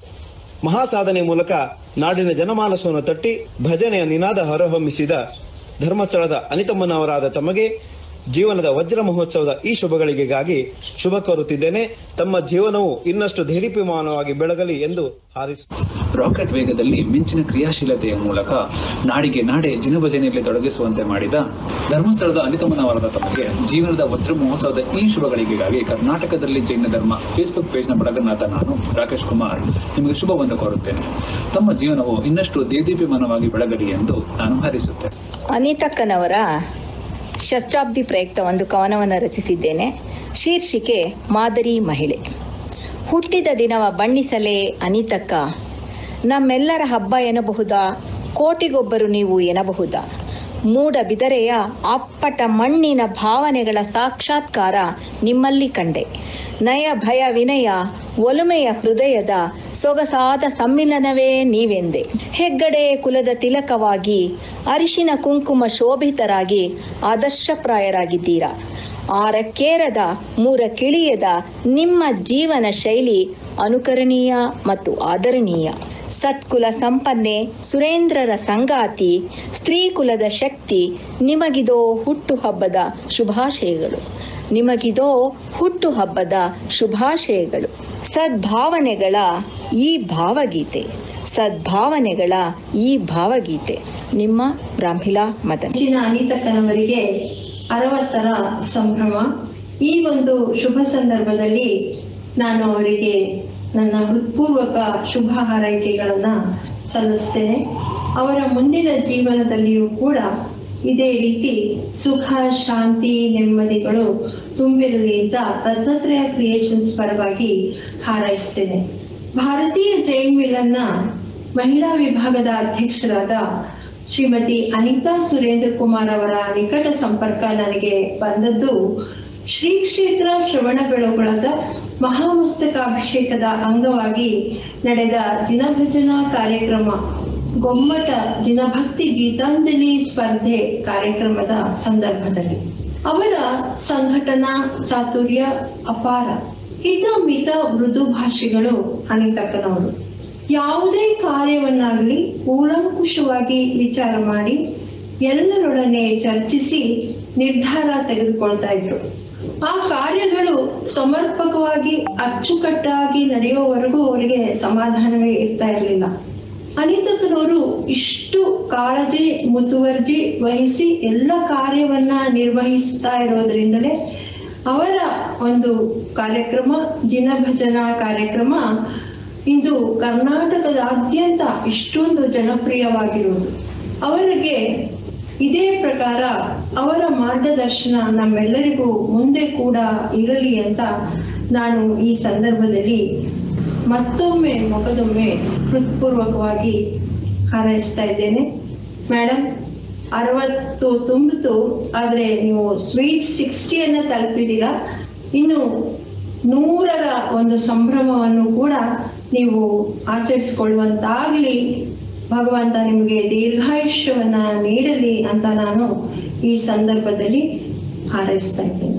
ಮಹಾಸಾಧನೆ ಮೂಲಕ ನಾಡಿನ ಜನಮಾನಸವನ್ನು ತಟ್ಟಿ ಭಜನೆಯ ನಿನಾದ ಹೊರಹೊಮ್ಮಿಸಿದ ಧರ್ಮಸ್ಥಳದ ಅನಿತಮ್ಮನವರಾದ ತಮಗೆ ಜೀವನದ ವಜ್ರ ಮಹೋತ್ಸವದ ಈ ಶುಭಗಳಿಗೆಗಾಗಿ ಶುಭ ಕೋರುತ್ತಿದ್ದೇನೆ ತಮ್ಮ ಜೀವನವು ಇನ್ನಷ್ಟು ದೇದೀಪ್ಯಮಾನವಾಗಿ ಬೆಳಗಲಿ ಎಂದು ಹಾರೈಸುತ್ತೇನೆ ರಾಕೆಟ್ ವೇಗದಲ್ಲಿ ಮಿಂಚಿನ ಕ್ರಿಯಾಶೀಲತೆಯ ಮೂಲಕ ನಾಡಿಗೆ ನಾಡೆ ಜಿನಭಜನೆಯಲ್ಲಿ ತೊಡಗಿಸುವಂತೆ ಮಾಡಿದ ಧರ್ಮಸ್ಥಳದ ಅನಿತಮ್ಮನವರಾದ ತಮಗೆ ಜೀವನದ ವಜ್ರ ಮಹೋತ್ಸವದ ಈ ಶುಭಗಳಿಗೆಗಾಗಿ ಕರ್ನಾಟಕದಲ್ಲಿ ಜೈನ ಧರ್ಮ ಫೇಸ್ಬುಕ್ ಪೇಜ್ನ ಬಡಗನಾಥ ನಾನು ರಾಕೇಶ್ ಕುಮಾರ್ ನಿಮಗೆ ಶುಭವನ್ನು ಕೋರುತ್ತೇನೆ ತಮ್ಮ ಜೀವನವು ಇನ್ನಷ್ಟು ದೇದೀಪ್ಯಮಾನವಾಗಿ ಬೆಳಗಲಿ ಎಂದು ನಾನು ಹಾರೈಸುತ್ತೇನೆ ಅನಿತಕ್ಕನವರ ಷಷ್ಟಾಬ್ದಿ ಪ್ರಯುಕ್ತ ಒಂದು ಕವನವನ್ನು ರಚಿಸಿದ್ದೇನೆ ಶೀರ್ಷಿಕೆ ಮಾದರಿ ಮಹಿಳೆ ಹುಟ್ಟಿದ ದಿನವ ಬಣ್ಣಿಸಲೇ ಅನಿತಕ್ಕ ನಮ್ಮೆಲ್ಲರ ಹಬ್ಬ ಎನ್ನಬಹುದಾ ಕೋಟಿಗೊಬ್ಬರು ನೀವು ಎನ್ನಬಹುದಾ ಮೂಡ ಬಿದರೆಯ ಅಪ್ಪಟ ಮಣ್ಣಿನ ಭಾವನೆಗಳ ಸಾಕ್ಷಾತ್ಕಾರ ನಿಮ್ಮಲ್ಲಿ ಕಂಡೆ ನಯ ಭಯ ವಿನಯ ಒಲುಮೆಯ ಹೃದಯದ ಸೊಗಸಾದ ಸಮ್ಮಿಲನವೇ ನೀವೆಂದೆ ಹೆಗ್ಗಡೆ ಕುಲದ ತಿಲಕವಾಗಿ ಅರಿಶಿನ ಕುಂಕುಮ ಶೋಭಿತರಾಗಿ ಆದರ್ಶಪ್ರಾಯರಾಗಿದ್ದೀರಾ ಆರಕ್ಕೇರದ ಮೂರ ಕಿಳಿಯದ ನಿಮ್ಮ ಜೀವನ ಶೈಲಿ ಅನುಕರಣೀಯ ಮತ್ತು ಆದರಣೀಯ ಸತ್ಕುಲ ಸಂಪನ್ನೆ ಸುರೇಂದ್ರರ ಸಂಗಾತಿ ಸ್ತ್ರೀ ಕುಲದ ಶಕ್ತಿ ನಿಮಗಿದೋ ಹುಟ್ಟುಹಬ್ಬದ ಶುಭಾಶಯಗಳು ನಿಮಗಿದೋ ಹುಟ್ಟುಹಬ್ಬದ ಶುಭಾಶಯಗಳು ಸದ್ಭಾವನೆಗಳ ಈ ಭಾವಗೀತೆ ಸದ್ಭಾವನೆಗಳ ಈ ಭಾವಗೀತೆ ನಿಮ್ಮ ಬ್ರಾಹ್ಮಿಲಾ ಮದನ್ ಹೆಚ್ಚಿನ ಅನಿತಕ್ಕನವರಿಗೆ ಅರವತ್ತರ ಸಂಭ್ರಮ ಈ ಒಂದು ಶುಭ ಸಂದರ್ಭದಲ್ಲಿ ನಾನು ಅವರಿಗೆ ನನ್ನ ಹೃತ್ಪೂರ್ವಕ ಶುಭ ಹಾರೈಕೆಗಳನ್ನ ಸಲ್ಲಿಸ್ತೇನೆ ಅವರ ಮುಂದಿನ ಜೀವನದಲ್ಲಿಯೂ ಕೂಡ ಇದೇ ರೀತಿ ಸುಖ ಶಾಂತಿ ನೆಮ್ಮದಿಗಳು ತುಂಬಿರಲಿ ಅಂತ ರತ್ನತ್ರಯ ಕ್ರಿಯೇಷನ್ಸ್ ಪರವಾಗಿ ಹಾರೈಸ್ತೇನೆ ಭಾರತೀಯ ಜೈನ್ ಮಿಲನ್ನ ಮಹಿಳಾ ವಿಭಾಗದ ಅಧ್ಯಕ್ಷರಾದ ಶ್ರೀಮತಿ ಅನಿತಾ ಸುರೇಂದ್ರ ಕುಮಾರ್ ಅವರ ನಿಕಟ ಸಂಪರ್ಕ ನನಗೆ ಬಂದದ್ದು ಶ್ರೀ ಕ್ಷೇತ್ರ ಶ್ರವಣ ಬೆಳಗೊಳದ ಮಹಾಮಸ್ತಕಾಭಿಷೇಕದ ಅಂಗವಾಗಿ ನಡೆದ ಜಿನಭಜನಾ ಕಾರ್ಯಕ್ರಮ ಗೊಮ್ಮಟ ಜಿನಭಕ್ತಿ ಗೀತಾಂಜಲಿ ಸ್ಪರ್ಧೆ ಕಾರ್ಯಕ್ರಮದ ಸಂದರ್ಭದಲ್ಲಿ ಅವರ ಸಂಘಟನಾ ಚಾತುರ್ಯ ಅಪಾರ ಹಿತ ಮಿತ ಮೃದು ಭಾಷೆಗಳು ಅನಿತಕ್ಕನವರು ಯಾವುದೇ ಕಾರ್ಯವನ್ನಾಗಲಿ ಕೂಲಂಕುಷವಾಗಿ ವಿಚಾರ ಮಾಡಿ ಎಲ್ಲರೊಡನೆ ಚರ್ಚಿಸಿ ನಿರ್ಧಾರ ತೆಗೆದುಕೊಳ್ತಾ ಇದ್ರು ಆ ಕಾರ್ಯಗಳು ಸಮರ್ಪಕವಾಗಿ ಅಚ್ಚುಕಟ್ಟಾಗಿ ನಡೆಯುವವರೆಗೂ ಅವರಿಗೆ ಸಮಾಧಾನವೇ ಇರ್ತಾ ಇರಲಿಲ್ಲ ಅನಿತಕ್ಕನವರು ಇಷ್ಟು ಕಾಳಜಿ ಮುತುವರ್ಜಿ ವಹಿಸಿ ಎಲ್ಲ ಕಾರ್ಯವನ್ನ ನಿರ್ವಹಿಸ್ತಾ ಇರೋದ್ರಿಂದಲೇ ಅವರ ಒಂದು ಕಾರ್ಯಕ್ರಮ ಜಿನಭಜನಾ ಕಾರ್ಯಕ್ರಮ ಇಂದು ಕರ್ನಾಟಕದಾದ್ಯಂತ ಇಷ್ಟೊಂದು ಜನಪ್ರಿಯವಾಗಿರುವುದು ಅವರಿಗೆ ಇದೇ ಪ್ರಕಾರ ಅವರ ಮಾರ್ಗದರ್ಶನ ನಮ್ಮೆಲ್ಲರಿಗೂ ಮುಂದೆ ಕೂಡ ಇರಲಿ ಅಂತ ನಾನು ಈ ಸಂದರ್ಭದಲ್ಲಿ ಮತ್ತೊಮ್ಮೆ ಮೊಕದೊಮ್ಮೆ ಹೃತ್ಪೂರ್ವಕವಾಗಿ ಹಾರೈಸ್ತಾ ಇದ್ದೇನೆ ಮೇಡಮ್ ಅರವತ್ತು ತುಂಬಿತು ಆದ್ರೆ ನೀವು ಸ್ವೀಟ್ ಸಿಕ್ಸ್ಟಿಯನ್ನ ತಲುಪಿದ್ದೀರಾ ಇನ್ನು ನೂರರ ಒಂದು ಸಂಭ್ರಮವನ್ನು ಕೂಡ ನೀವು ಆಚರಿಸಿಕೊಳ್ಳುವಂತಾಗ್ಲಿ ಭಗವಂತ ನಿಮಗೆ ದೀರ್ಘಾಯುಷ್ಯವನ್ನ ನೀಡಲಿ ಅಂತ ನಾನು ಈ ಸಂದರ್ಭದಲ್ಲಿ ಹಾರೈಸ್ತಾ ಇದ್ದೇನೆ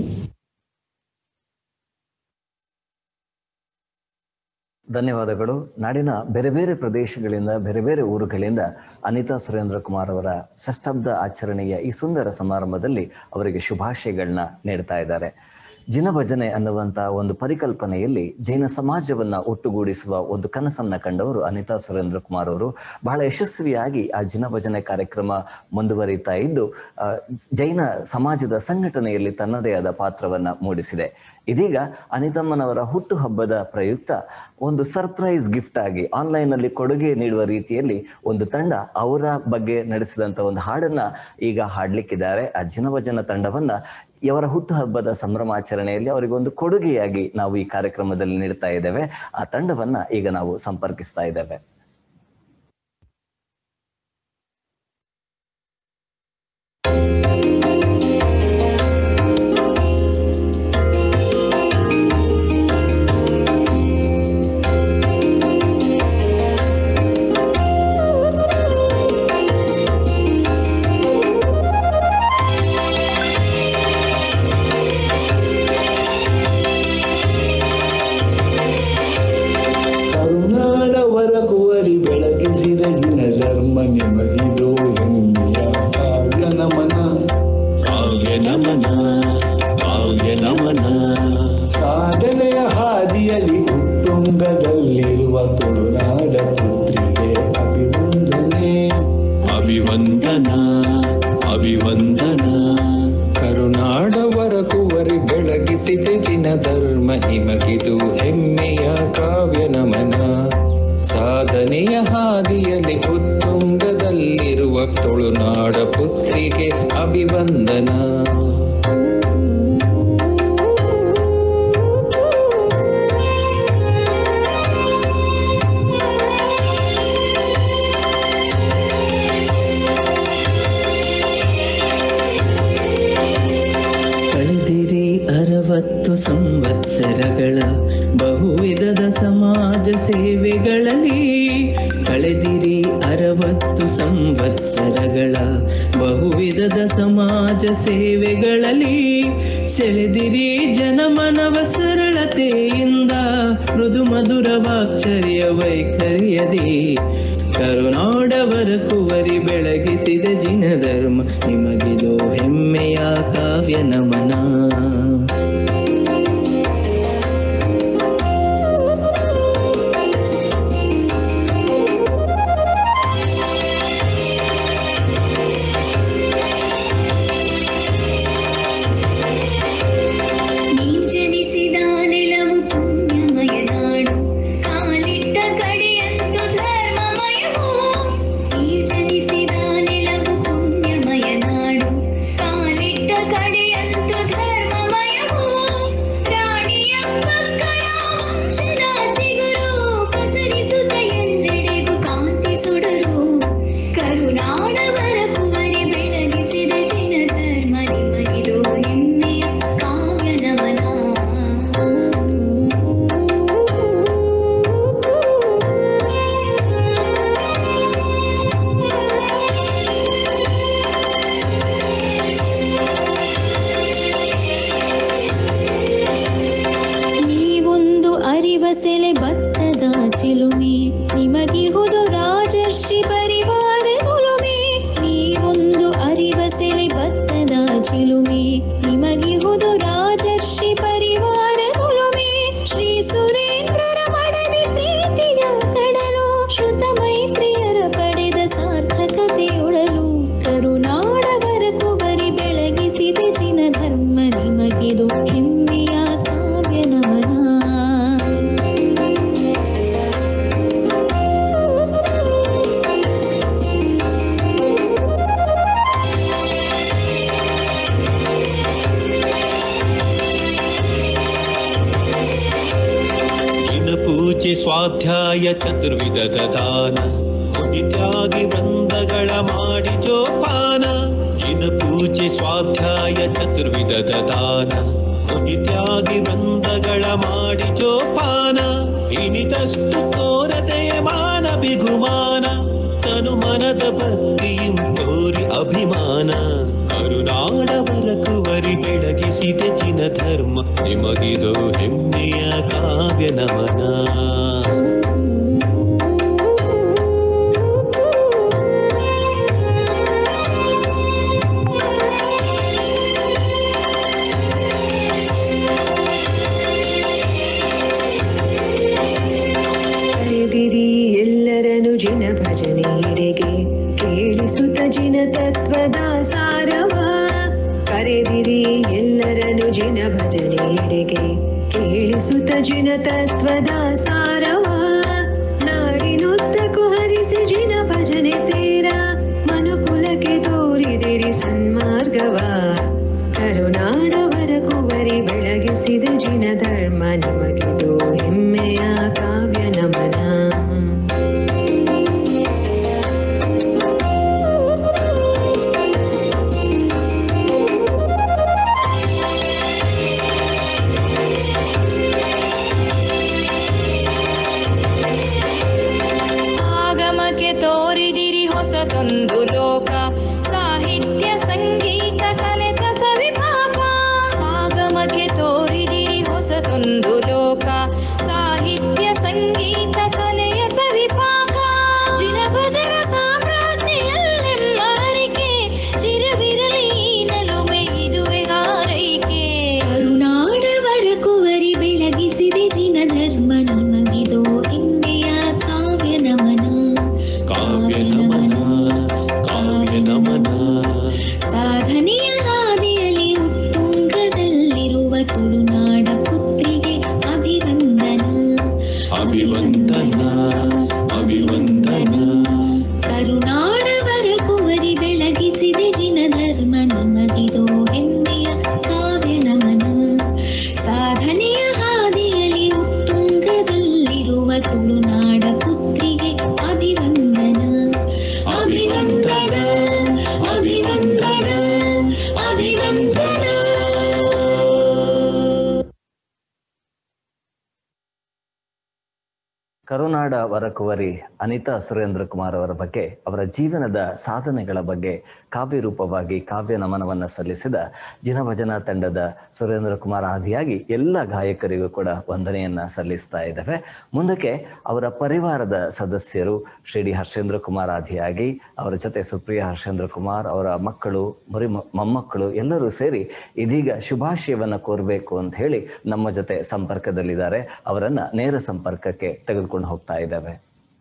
ಧನ್ಯವಾದಗಳು ನಾಡಿನ ಬೇರೆ ಬೇರೆ ಪ್ರದೇಶಗಳಿಂದ ಬೇರೆ ಬೇರೆ ಊರುಗಳಿಂದ ಅನಿತಾ ಸುರೇಂದ್ರ ಕುಮಾರ್ ಅವರ ಷಷ್ಠಬ್ದ ಆಚರಣೆಯ ಈ ಸುಂದರ ಸಮಾರಂಭದಲ್ಲಿ ಅವರಿಗೆ ಶುಭಾಶಯಗಳನ್ನ ನೀಡ್ತಾ ಇದ್ದಾರೆ ಜಿನಭಜನೆ ಅನ್ನುವಂತ ಒಂದು ಪರಿಕಲ್ಪನೆಯಲ್ಲಿ ಜೈನ ಸಮಾಜವನ್ನ ಒಟ್ಟುಗೂಡಿಸುವ ಒಂದು ಕನಸನ್ನ ಕಂಡವರು ಅನಿತಾ ಸುರೇಂದ್ರ ಕುಮಾರ್ ಅವರು ಬಹಳ ಯಶಸ್ವಿಯಾಗಿ ಆ ಜಿನಭಜನೆ ಕಾರ್ಯಕ್ರಮ ಮುಂದುವರಿತಾ ಇದ್ದು ಆ, ಜೈನ ಸಮಾಜದ ಸಂಘಟನೆಯಲ್ಲಿ ತನ್ನದೇ ಆದ ಪಾತ್ರವನ್ನ ಮೂಡಿಸಿದೆ ಇದೀಗ ಅನಿತಮ್ಮನವರ ಹುಟ್ಟುಹಬ್ಬದ ಪ್ರಯುಕ್ತ ಒಂದು ಸರ್ಪ್ರೈಸ್ ಗಿಫ್ಟ್ ಆಗಿ ಆನ್ಲೈನ್ ಅಲ್ಲಿ ಕೊಡುಗೆ ನೀಡುವ ರೀತಿಯಲ್ಲಿ ಒಂದು ತಂಡ ಅವರ ಬಗ್ಗೆ ನಡೆಸಿದಂತ ಒಂದು ಹಾಡನ್ನ ಈಗ ಹಾಡ್ಲಿಕ್ಕಿದ್ದಾರೆ ಆ ಜಿನಭಜನ ತಂಡವನ್ನ ಇವರ ಹುಟ್ಟುಹಬ್ಬದ ಸಂಭ್ರಮಾಚರಣೆಯಲ್ಲಿ ಅವರಿಗೆ ಒಂದು ಕೊಡುಗೆಯಾಗಿ ನಾವು ಈ ಕಾರ್ಯಕ್ರಮದಲ್ಲಿ ನೀಡ್ತಾ ಇದ್ದೇವೆ ಆ ತಂಡವನ್ನ ಈಗ ನಾವು ಸಂಪರ್ಕಿಸ್ತಾ ಇದ್ದೇವೆ ಕರುನಾಡವರ ಕುವರಿ ಬೆಳಗಿಸಿದ ಜಿನ ಧರ್ಮ ನಿಮಗಿದು ಹೆಮ್ಮೆಯ ಕಾವ್ಯ ನಮನ ಕಾವ್ಯ ನಮನ ಕಾವ್ಯ ನಮನ ಸಾಧನೆಯ ಹಾದಿಯಲ್ಲಿ ಉತ್ತುಂಗದಲ್ಲಿರುವ ತುಳುನಾಡ ಪುತ್ರಿಗೆ ಅಭಿವಂದನೆ ಅಭಿವಂದನ ಅಭಿವಂದನ ಕರುನಾಡವರ ಕುವರಿ ಬೆಳಗಿಸಿದ ಜಿನ ಧರ್ಮ ನಿಮಗಿದು ಹೆಮ್ಮೆಯ ಕಾವ್ಯ ನಮನ ಸಾಧನೆಯ ಹಾದಿಯಲ್ಲಿ ಉತ್ತುಂಗದಲ್ಲಿರುವ ತುಳುನಾಡ ಪುತ್ರಿಗೆ ಅಭಿವಂದನ ಕಳೆದಿರಿ ಅರವತ್ತು ಸಂವತ್ಸರಗಳ ಬಹುವಿಧದ ಸಮಾಜ ಸೇವೆಗಳಲ್ಲಿ ಕಳೆದಿರಿ ಅರವತ್ತು ಸಂವತ್ಸರಗಳ ಬಹುವಿಧದ ಸಮಾಜ ಸೇವೆಗಳಲ್ಲಿ ಸೆಳೆದಿರಿ ಜನಮನವ ಸರಳತೆಯಿಂದ ಮೃದು ಮಧುರ ವಾಕ್ಚರ್ಯ ವೈಖರಿಯದಿ ಕರುನಾಡವರ ಕುವರಿ ಬೆಳಗಿಸಿದ ಜಿನ ಧರ್ಮ ನಿಮಗಿದು ಹೆಮ್ಮೆಯ ಕಾವ್ಯ ನಮನ ನೀ ಜನಿಸಿದ ನೆಲವು ಪುಣ್ಯಮಯ ನಾಡು ಕಾಲಿಟ್ಟ ಕಡೆಯಂತು ಧರ್ಮಮಯವೋ ನೀ ಜನಿಸಿದ ನೆಲವು ಪುಣ್ಯಮಯ ನಾಡು ಕಾಲಿಟ್ಟ ಕಡೆಯಂತು ಧರ್ಮಮಯವೋ ರಾಣಿಯ ಮಕ್ಕಳ ವಂಶದ ಚಿಗುರು ಪಸರಿಸುತ್ತ ಎಲ್ಲೆಡೆಗೂ ಕಾಂತಿ ಸುಡರು ಕರುನಾಡವರ ಕುವರಿ ಬೆಳಗಿಸಿದ ಜಿನ ಧರ್ಮ ನಿಮಗಿದು ಹೆಮ್ಮೆಯ ಕಾವ್ಯ ನಮನ ನೀವೊಂದು ಅರಿವ ಸೆಲೆ ಭತ್ತದ ಚಿಲುಮೆ ನಿಮಗಿಹುದು ರಾಜರ್ಷಿ ಪರಿವಾರ ಗುಲುಮೆ ನೀವೊಂದು ಅರಿವ ಸೆಲೆ ಭತ್ತದ ಚಿಲುಮೆ ನಿಮಗಿಹುದು ರಾಜರ್ಷಿ ಪರಿವಾರ ಗುಲುಮೆ ಶ್ರೀ ಸುರೇಂದ್ರರ ಮಡದಿ ಪ್ರೀತಿಯ ಕಡಲು ಶ್ರುತ ಮೈತ್ರಿಯರ ಪಡೆದ ಸಾರ್ಥಕತೆಯೊಳಲು ಕರುನಾಡವರ ಕುವರಿ ಬೆಳಗಿಸಿದ ಜಿನ ಧರ್ಮ ನಿಮಗಿದು ಹೆಮ್ಮೆಯ ಕಾವ್ಯ ನಮನ ದಿನ ಪೂಜೆ ಸ್ವಾಧ್ಯಾಯ ಚತುರ್ವಿಧದ ದಾನ ಮುನಿತ್ಯಾಗಿ ವೃಂದಗಳ ಮಾಡಿ ಜೋಪಾನ ದಿನ ಪೂಜೆ ಸ್ವಾಧ್ಯಾಯ ಚತುರ್ವಿಧದ ದಾನ ಮುನಿತ್ಯಾಗಿ ಬಂಧಗಳ ಮಾಡಿ ಜೋಪಾನ ಇನಿತಷ್ಟು ತೋರದೆಯ ಮಾನ ಬಿಗುಮಾನ ತನು ಮನದ ಭಕ್ತಿಯು ತೋರಿ ಅಭಿಮಾನ ಕರುನಾಡವರ ಕುವರಿ ಬೆಳಗಿಸಿದೆ ಚಿನ ಧರ್ಮ ನಿಮಗಿದು ಹೆಮ್ಮೆಯ ಕಾವ್ಯ ನಮನ ಕರೆದಿರಿ ಎಲ್ಲರನು ಜಿನ ಭಜನೆಯೆಡೆಗೆ ಕೇಳಿಸುತ್ತ ಜಿನ ತತ್ವದ ಸಾರವ ಕರೆದಿರಿ ಎಲ್ಲರನು ಜಿನ ಭಜನೆಯೆಡೆಗೆ ಕೇಳಿಸುತ್ತ ಜಿನ ತತ್ವದ ಸಾರವ ನಾಡಿನುದ್ದಕ್ಕೂ ಹರಿಸಿ ಜಿನ ಭಜನೆ ತೇರ ಮನುಕುಲಕ್ಕೆ ತೋರಿದಿರಿ ಸನ್ಮಾರ್ಗವ ಕರುನಾಡವರ ಕುವರಿ ಬೆಳಗಿಸಿದ ಜಿನ ಧರ್ಮ ನಿಮಗಿದು ಹೆಮ್ಮೆಯ ಕಾವ್ಯ ನಮನ ಆಗಮಕ್ಕೆ ತೋರಿದಿರಿ ಹೊಸದೊಂದು ಲೋಕ ಸಾಹಿತ್ಯ ಸಂಗೀತ ಕಲೆತ ಸವಿಭಾಗ ಆಗಮಕ್ಕೆ ತೋರಿದಿರಿ ಹೊಸದೊಂದು ಲೋಕ ಸಾಹಿತ್ಯ ಸಂಗೀತ ಕಲೆಯ ಸವಿಭಾಗ ಜಿನಭಜರ ಸಾಮ್ರಾಜ್ಞಿಯಲ್ಲೆಮ್ಮ ಅರಿಕೆ ಚಿರವಿರಲಿ ಈ ನಲುಮೆ ಇದುವೆ ಹಾರೈಕೆ ಕರುನಾಡವರ ಕುವರಿ ಬೆಳಗಿಸಿದೆ ಜಿನ ಧರ್ಮ ನಿಮಗಿದು ಹೆಮ್ಮೆಯ ಕಾವ್ಯ ನಮನ ಕಾವ್ಯ ನಮನ ಕಾವ್ಯ ನಮನ ಸಾಧನೆಯ ಹಾದಿಯಲ್ಲಿ ಉತ್ತುಂಗದಲ್ಲಿರುವ ತುಳುನಾಡ ಪುತ್ರಿಗೆ ಅಭಿವಂದನ ಅಭಿವಂದನ ಅಭಿವಂದನ ಕರುನಾಡವರ ಕುವರಿ ಬೆಳಗಿಸಿದೆ ಜಿನ ಧರ್ಮ ನಿಮಗಿದು ಹೆಮ್ಮೆಯ ಕಾವ್ಯ ನಮನ ಸಾಧನೆಯ ಹಾದಿಯಲ್ಲಿ ಉತ್ತುಂಗದಲ್ಲಿರುವ ತುಳುನಾಡ ಪುತ್ರಿಗೆ ಅಭಿವಂದನ ಅಭಿವಂದನ ಅಭಿವಂದನ ಅಭಿವಂದನ ಕರುನಾಡ ವರಕುವರಿ ಅನಿತಾ ಸುರೇಂದ್ರ ಕುಮಾರ್ ಅವರ ಬಗ್ಗೆ ಅವರ ಜೀವನದ ಸಾಧನೆಗಳ ಬಗ್ಗೆ ಕಾವ್ಯ ರೂಪವಾಗಿ ಕಾವ್ಯ ನಮನವನ್ನ ಸಲ್ಲಿಸಿದ ಜಿನಭಜನಾ ತಂಡದ ಸುರೇಂದ್ರ ಕುಮಾರ್ ಆದಿಯಾಗಿ ಎಲ್ಲ ಗಾಯಕರಿಗೂ ಕೂಡ ವಂದನೆಯನ್ನ ಸಲ್ಲಿಸ್ತಾ ಇದ್ದೇವೆ ಮುಂದಕ್ಕೆ ಅವರ ಪರಿವಾರದ ಸದಸ್ಯರು ಶ್ರೀ ಡಿ ಹರ್ಷೇಂದ್ರ ಕುಮಾರ್ ಆದಿಯಾಗಿ ಅವರ ಜೊತೆ ಸುಪ್ರಿಯ ಹರ್ಷೇಂದ್ರ ಕುಮಾರ್ ಅವರ ಮಕ್ಕಳು ಮರಿ ಮೊಮ್ಮಕ್ಕಳು ಎಲ್ಲರೂ ಸೇರಿ ಇದೀಗ ಶುಭಾಶಯವನ್ನ ಕೋರಬೇಕು ಅಂತ ಹೇಳಿ ನಮ್ಮ ಜೊತೆ ಸಂಪರ್ಕದಲ್ಲಿದ್ದಾರೆ ಅವರನ್ನ ನೇರ ಸಂಪರ್ಕಕ್ಕೆ ತೆಗೆದುಕೊಂಡು ಹೋಗ್ತಾ ಇದ್ದೇವೆ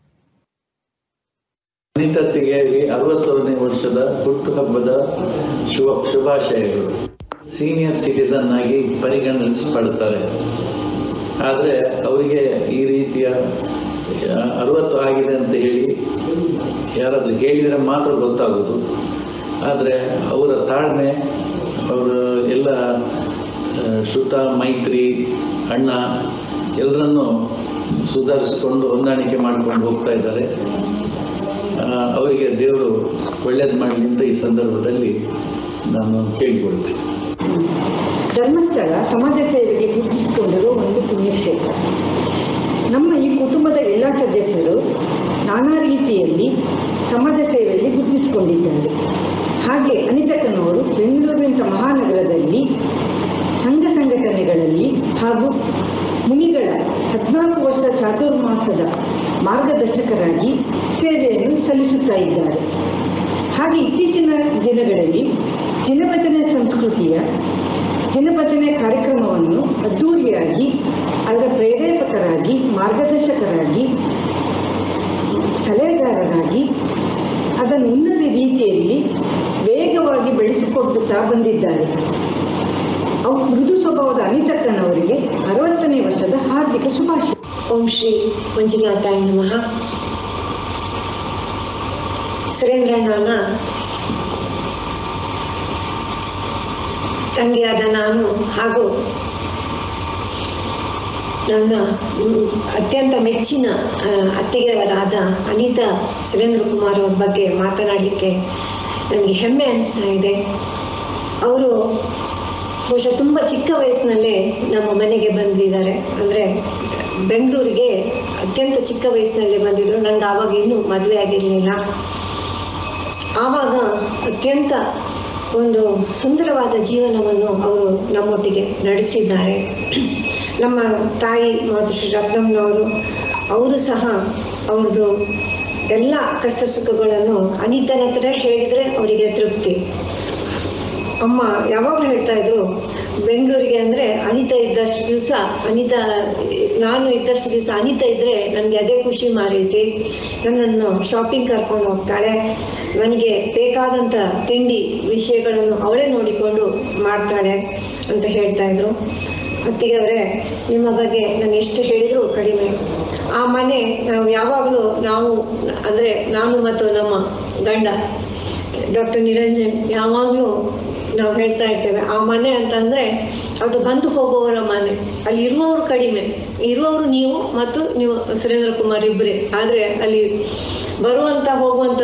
ಅನಿತತೆಗೆ ಅರವತ್ತೊಂದನೇ ವರ್ಷದ ಹುಟ್ಟುಹಬ್ಬದ ಶುಭ ಶುಭಾಶಯಗಳು ಸೀನಿಯರ್ ಸಿಟಿಸನ್ ಆಗಿ ಪರಿಗಣಿಸಲ್ಪಡ್ತಾರೆ ಆದರೆ ಅವರಿಗೆ ಈ ರೀತಿಯ ಆ, ಅರವತ್ತು ಆಗಿದೆ ಅಂತ ಹೇಳಿ ಯಾರಾದ್ರೂ ಹೇಳಿದರೆ ಮಾತ್ರ ಗೊತ್ತಾಗೋದು ಆದರೆ ಅವರ ತಾಳ್ಮೆ ಅವರು ಎಲ್ಲ ಆ, ಶ್ರುತ ಮೈತ್ರಿ ಅಣ್ಣ ಎಲ್ಲರನ್ನೂ ಸುಧಾರಿಸಿಕೊಂಡು ಹೊಂದಾಣಿಕೆ ಮಾಡ್ಕೊಂಡು ಹೋಗ್ತಾ ಇದ್ದಾರೆ ಆ, ಅವರಿಗೆ ದೇವರು ಒಳ್ಳೇದು ಮಾಡಲಿ ಅಂತ ಈ ಸಂದರ್ಭದಲ್ಲಿ ನಾನು ಕೇಳಿಕೊಳ್ತೇನೆ ಧರ್ಮಸ್ಥಳ ಸಮಾಜ ಸೇವೆಗೆ ಗುರುತಿಸಿಕೊಂಡಿರುವ ಒಂದು ಪುಣ್ಯಕ್ಷೇತ್ರ ನಮ್ಮ ಈ ಕುಟುಂಬದ ಎಲ್ಲ ಸದಸ್ಯರು ನಾನಾ ರೀತಿಯಲ್ಲಿ ಸಮಾಜ ಸೇವೆಯಲ್ಲಿ ಗುರುತಿಸಿಕೊಂಡಿದ್ದಾರೆ ಹಾಗೆ ಅನಿತಕ್ಕನವರು ಬೆಂಗಳೂರಿನಂಥ ಮಹಾನಗರದಲ್ಲಿ ಸಂಘ ಸಂಘಟನೆಗಳಲ್ಲಿ ಹಾಗೂ ಮುನಿಗಳ ಹದಿನಾಲ್ಕು ವರ್ಷ ಚಾತುರ್ಮಾಸದ ಮಾರ್ಗದರ್ಶಕರಾಗಿ ಸೇವೆಯನ್ನು ಸಲ್ಲಿಸುತ್ತಾ ಇದ್ದಾರೆ ಹಾಗೆ ಇತ್ತೀಚಿನ ದಿನಗಳಲ್ಲಿ ಜನಭಜನೆ ಸಂಸ್ಕೃತಿಯ ಜನಭಜನೆ ಕಾರ್ಯಕ್ರಮವನ್ನು ಅದ್ದೂರಿಯಾಗಿ ಅದರ ಪ್ರೇರೇಪಕರಾಗಿ ಮಾರ್ಗದರ್ಶಕರಾಗಿ ಸಲಹೆಗಾರರಾಗಿ ಅದನ್ನು ಉನ್ನತ ರೀತಿಯಲ್ಲಿ ವೇಗವಾಗಿ ಬೆಳೆಸಿಕೊಡುತ್ತಾ ಬಂದಿದ್ದಾರೆ ಅವು ಮೃದು ಸ್ವಭಾವದ ಅನಿತಕ್ಕನವರಿಗೆ ಅರವತ್ತನೇ ವರ್ಷದ ಹಾರ್ದಿಕ ಶುಭಾಶಯ ಓಂ ಶ್ರೀ ಮಂಜುನಾಥಾಯ ನಮಃ ಸುರೇಂದ್ರಣ್ಣನ ತಂಗಿಯಾದ ನಾನು ಹಾಗೂ ನನ್ನ ಮ್, ಅತ್ಯಂತ ಮೆಚ್ಚಿನ ಆ, ಅತ್ತಿಗೆಯವರಾದ ಅನಿತಾ ಸುರೇಂದ್ರ ಕುಮಾರ್ ಅವ್ರ ಬಗ್ಗೆ ಮಾತನಾಡಲಿಕ್ಕೆ ನನಗೆ ಹೆಮ್ಮೆ ಅನಿಸ್ತಾ ಇದೆ ಅವರು ಬಹುಶಃ ತುಂಬ ಚಿಕ್ಕ ವಯಸ್ಸಿನಲ್ಲೇ ನಮ್ಮ ಮನೆಗೆ ಬಂದಿದ್ದಾರೆ ಅಂದರೆ ಬೆಂಗಳೂರಿಗೆ ಅತ್ಯಂತ ಚಿಕ್ಕ ವಯಸ್ಸಿನಲ್ಲೇ ಬಂದಿದ್ರು ನಂಗೆ ಆವಾಗ ಇನ್ನೂ ಮದುವೆ ಆಗಿರಲಿಲ್ಲ ಆವಾಗ ಅತ್ಯಂತ ಒಂದು ಸುಂದರವಾದ ಜೀವನವನ್ನು ಅವರು ನಮ್ಮೊಟ್ಟಿಗೆ ನಡೆಸಿದ್ದಾರೆ ನಮ್ಮ ತಾಯಿ ಮಾತೃಶ್ರೀ ರತ್ನಮ್ಮನವರು ಅವರು ಸಹ ಅವ್ರದ್ದು ಎಲ್ಲ ಕಷ್ಟ ಸುಖಗಳನ್ನು ಅನಿತನ ಹತ್ರ ಹೇಳಿದರೆ ಅವರಿಗೆ ತೃಪ್ತಿ ಅಮ್ಮ ಯಾವಾಗಲೂ ಹೇಳ್ತಾ ಇದ್ರು ಬೆಂಗಳೂರಿಗೆ ಅಂದರೆ ಅನಿತಾ ಇದ್ದಷ್ಟು ದಿವಸ ಅನಿತಾ ನಾನು ಇದ್ದಷ್ಟು ದಿವಸ ಅನಿತಾ ಇದ್ರೆ ನನಗೆ ಅದೇ ಖುಷಿ ಮಾರೈತಿ ನನ್ನನ್ನು ಶಾಪಿಂಗ್ ಕರ್ಕೊಂಡು ಹೋಗ್ತಾಳೆ ನನಗೆ ಬೇಕಾದಂಥ ತಿಂಡಿ ವಿಷಯಗಳನ್ನು ಅವಳೇ ನೋಡಿಕೊಂಡು ಮಾಡ್ತಾಳೆ ಅಂತ ಹೇಳ್ತಾ ಇದ್ರು ಅತ್ತಿಗೆ ಅವರೇ ನಿಮ್ಮ ಬಗ್ಗೆ ನಾನು ಎಷ್ಟು ಹೇಳಿದ್ರು ಕಡಿಮೆ ಆ ಮನೆ ನಾವು ಯಾವಾಗಲೂ ನಾವು ಅಂದರೆ ನಾನು ಮತ್ತು ನಮ್ಮ ಗಂಡ ಡಾಕ್ಟರ್ ನಿರಂಜನ್ ಯಾವಾಗಲೂ ನಾವು ಹೇಳ್ತಾ ಇರ್ತೇವೆ ಆ ಮನೆ ಅಂತಂದ್ರೆ ಅದು ಬಂದು ಹೋಗುವವರ ಮನೆ ಅಲ್ಲಿ ಇರುವವರು ಕಡಿಮೆ ಇರುವವರು ನೀವು ಮತ್ತು ನೀವು ಸುರೇಂದ್ರ ಕುಮಾರ್ ಇಬ್ಬರೇ ಆದರೆ ಅಲ್ಲಿ ಬರುವಂತ ಹೋಗುವಂತ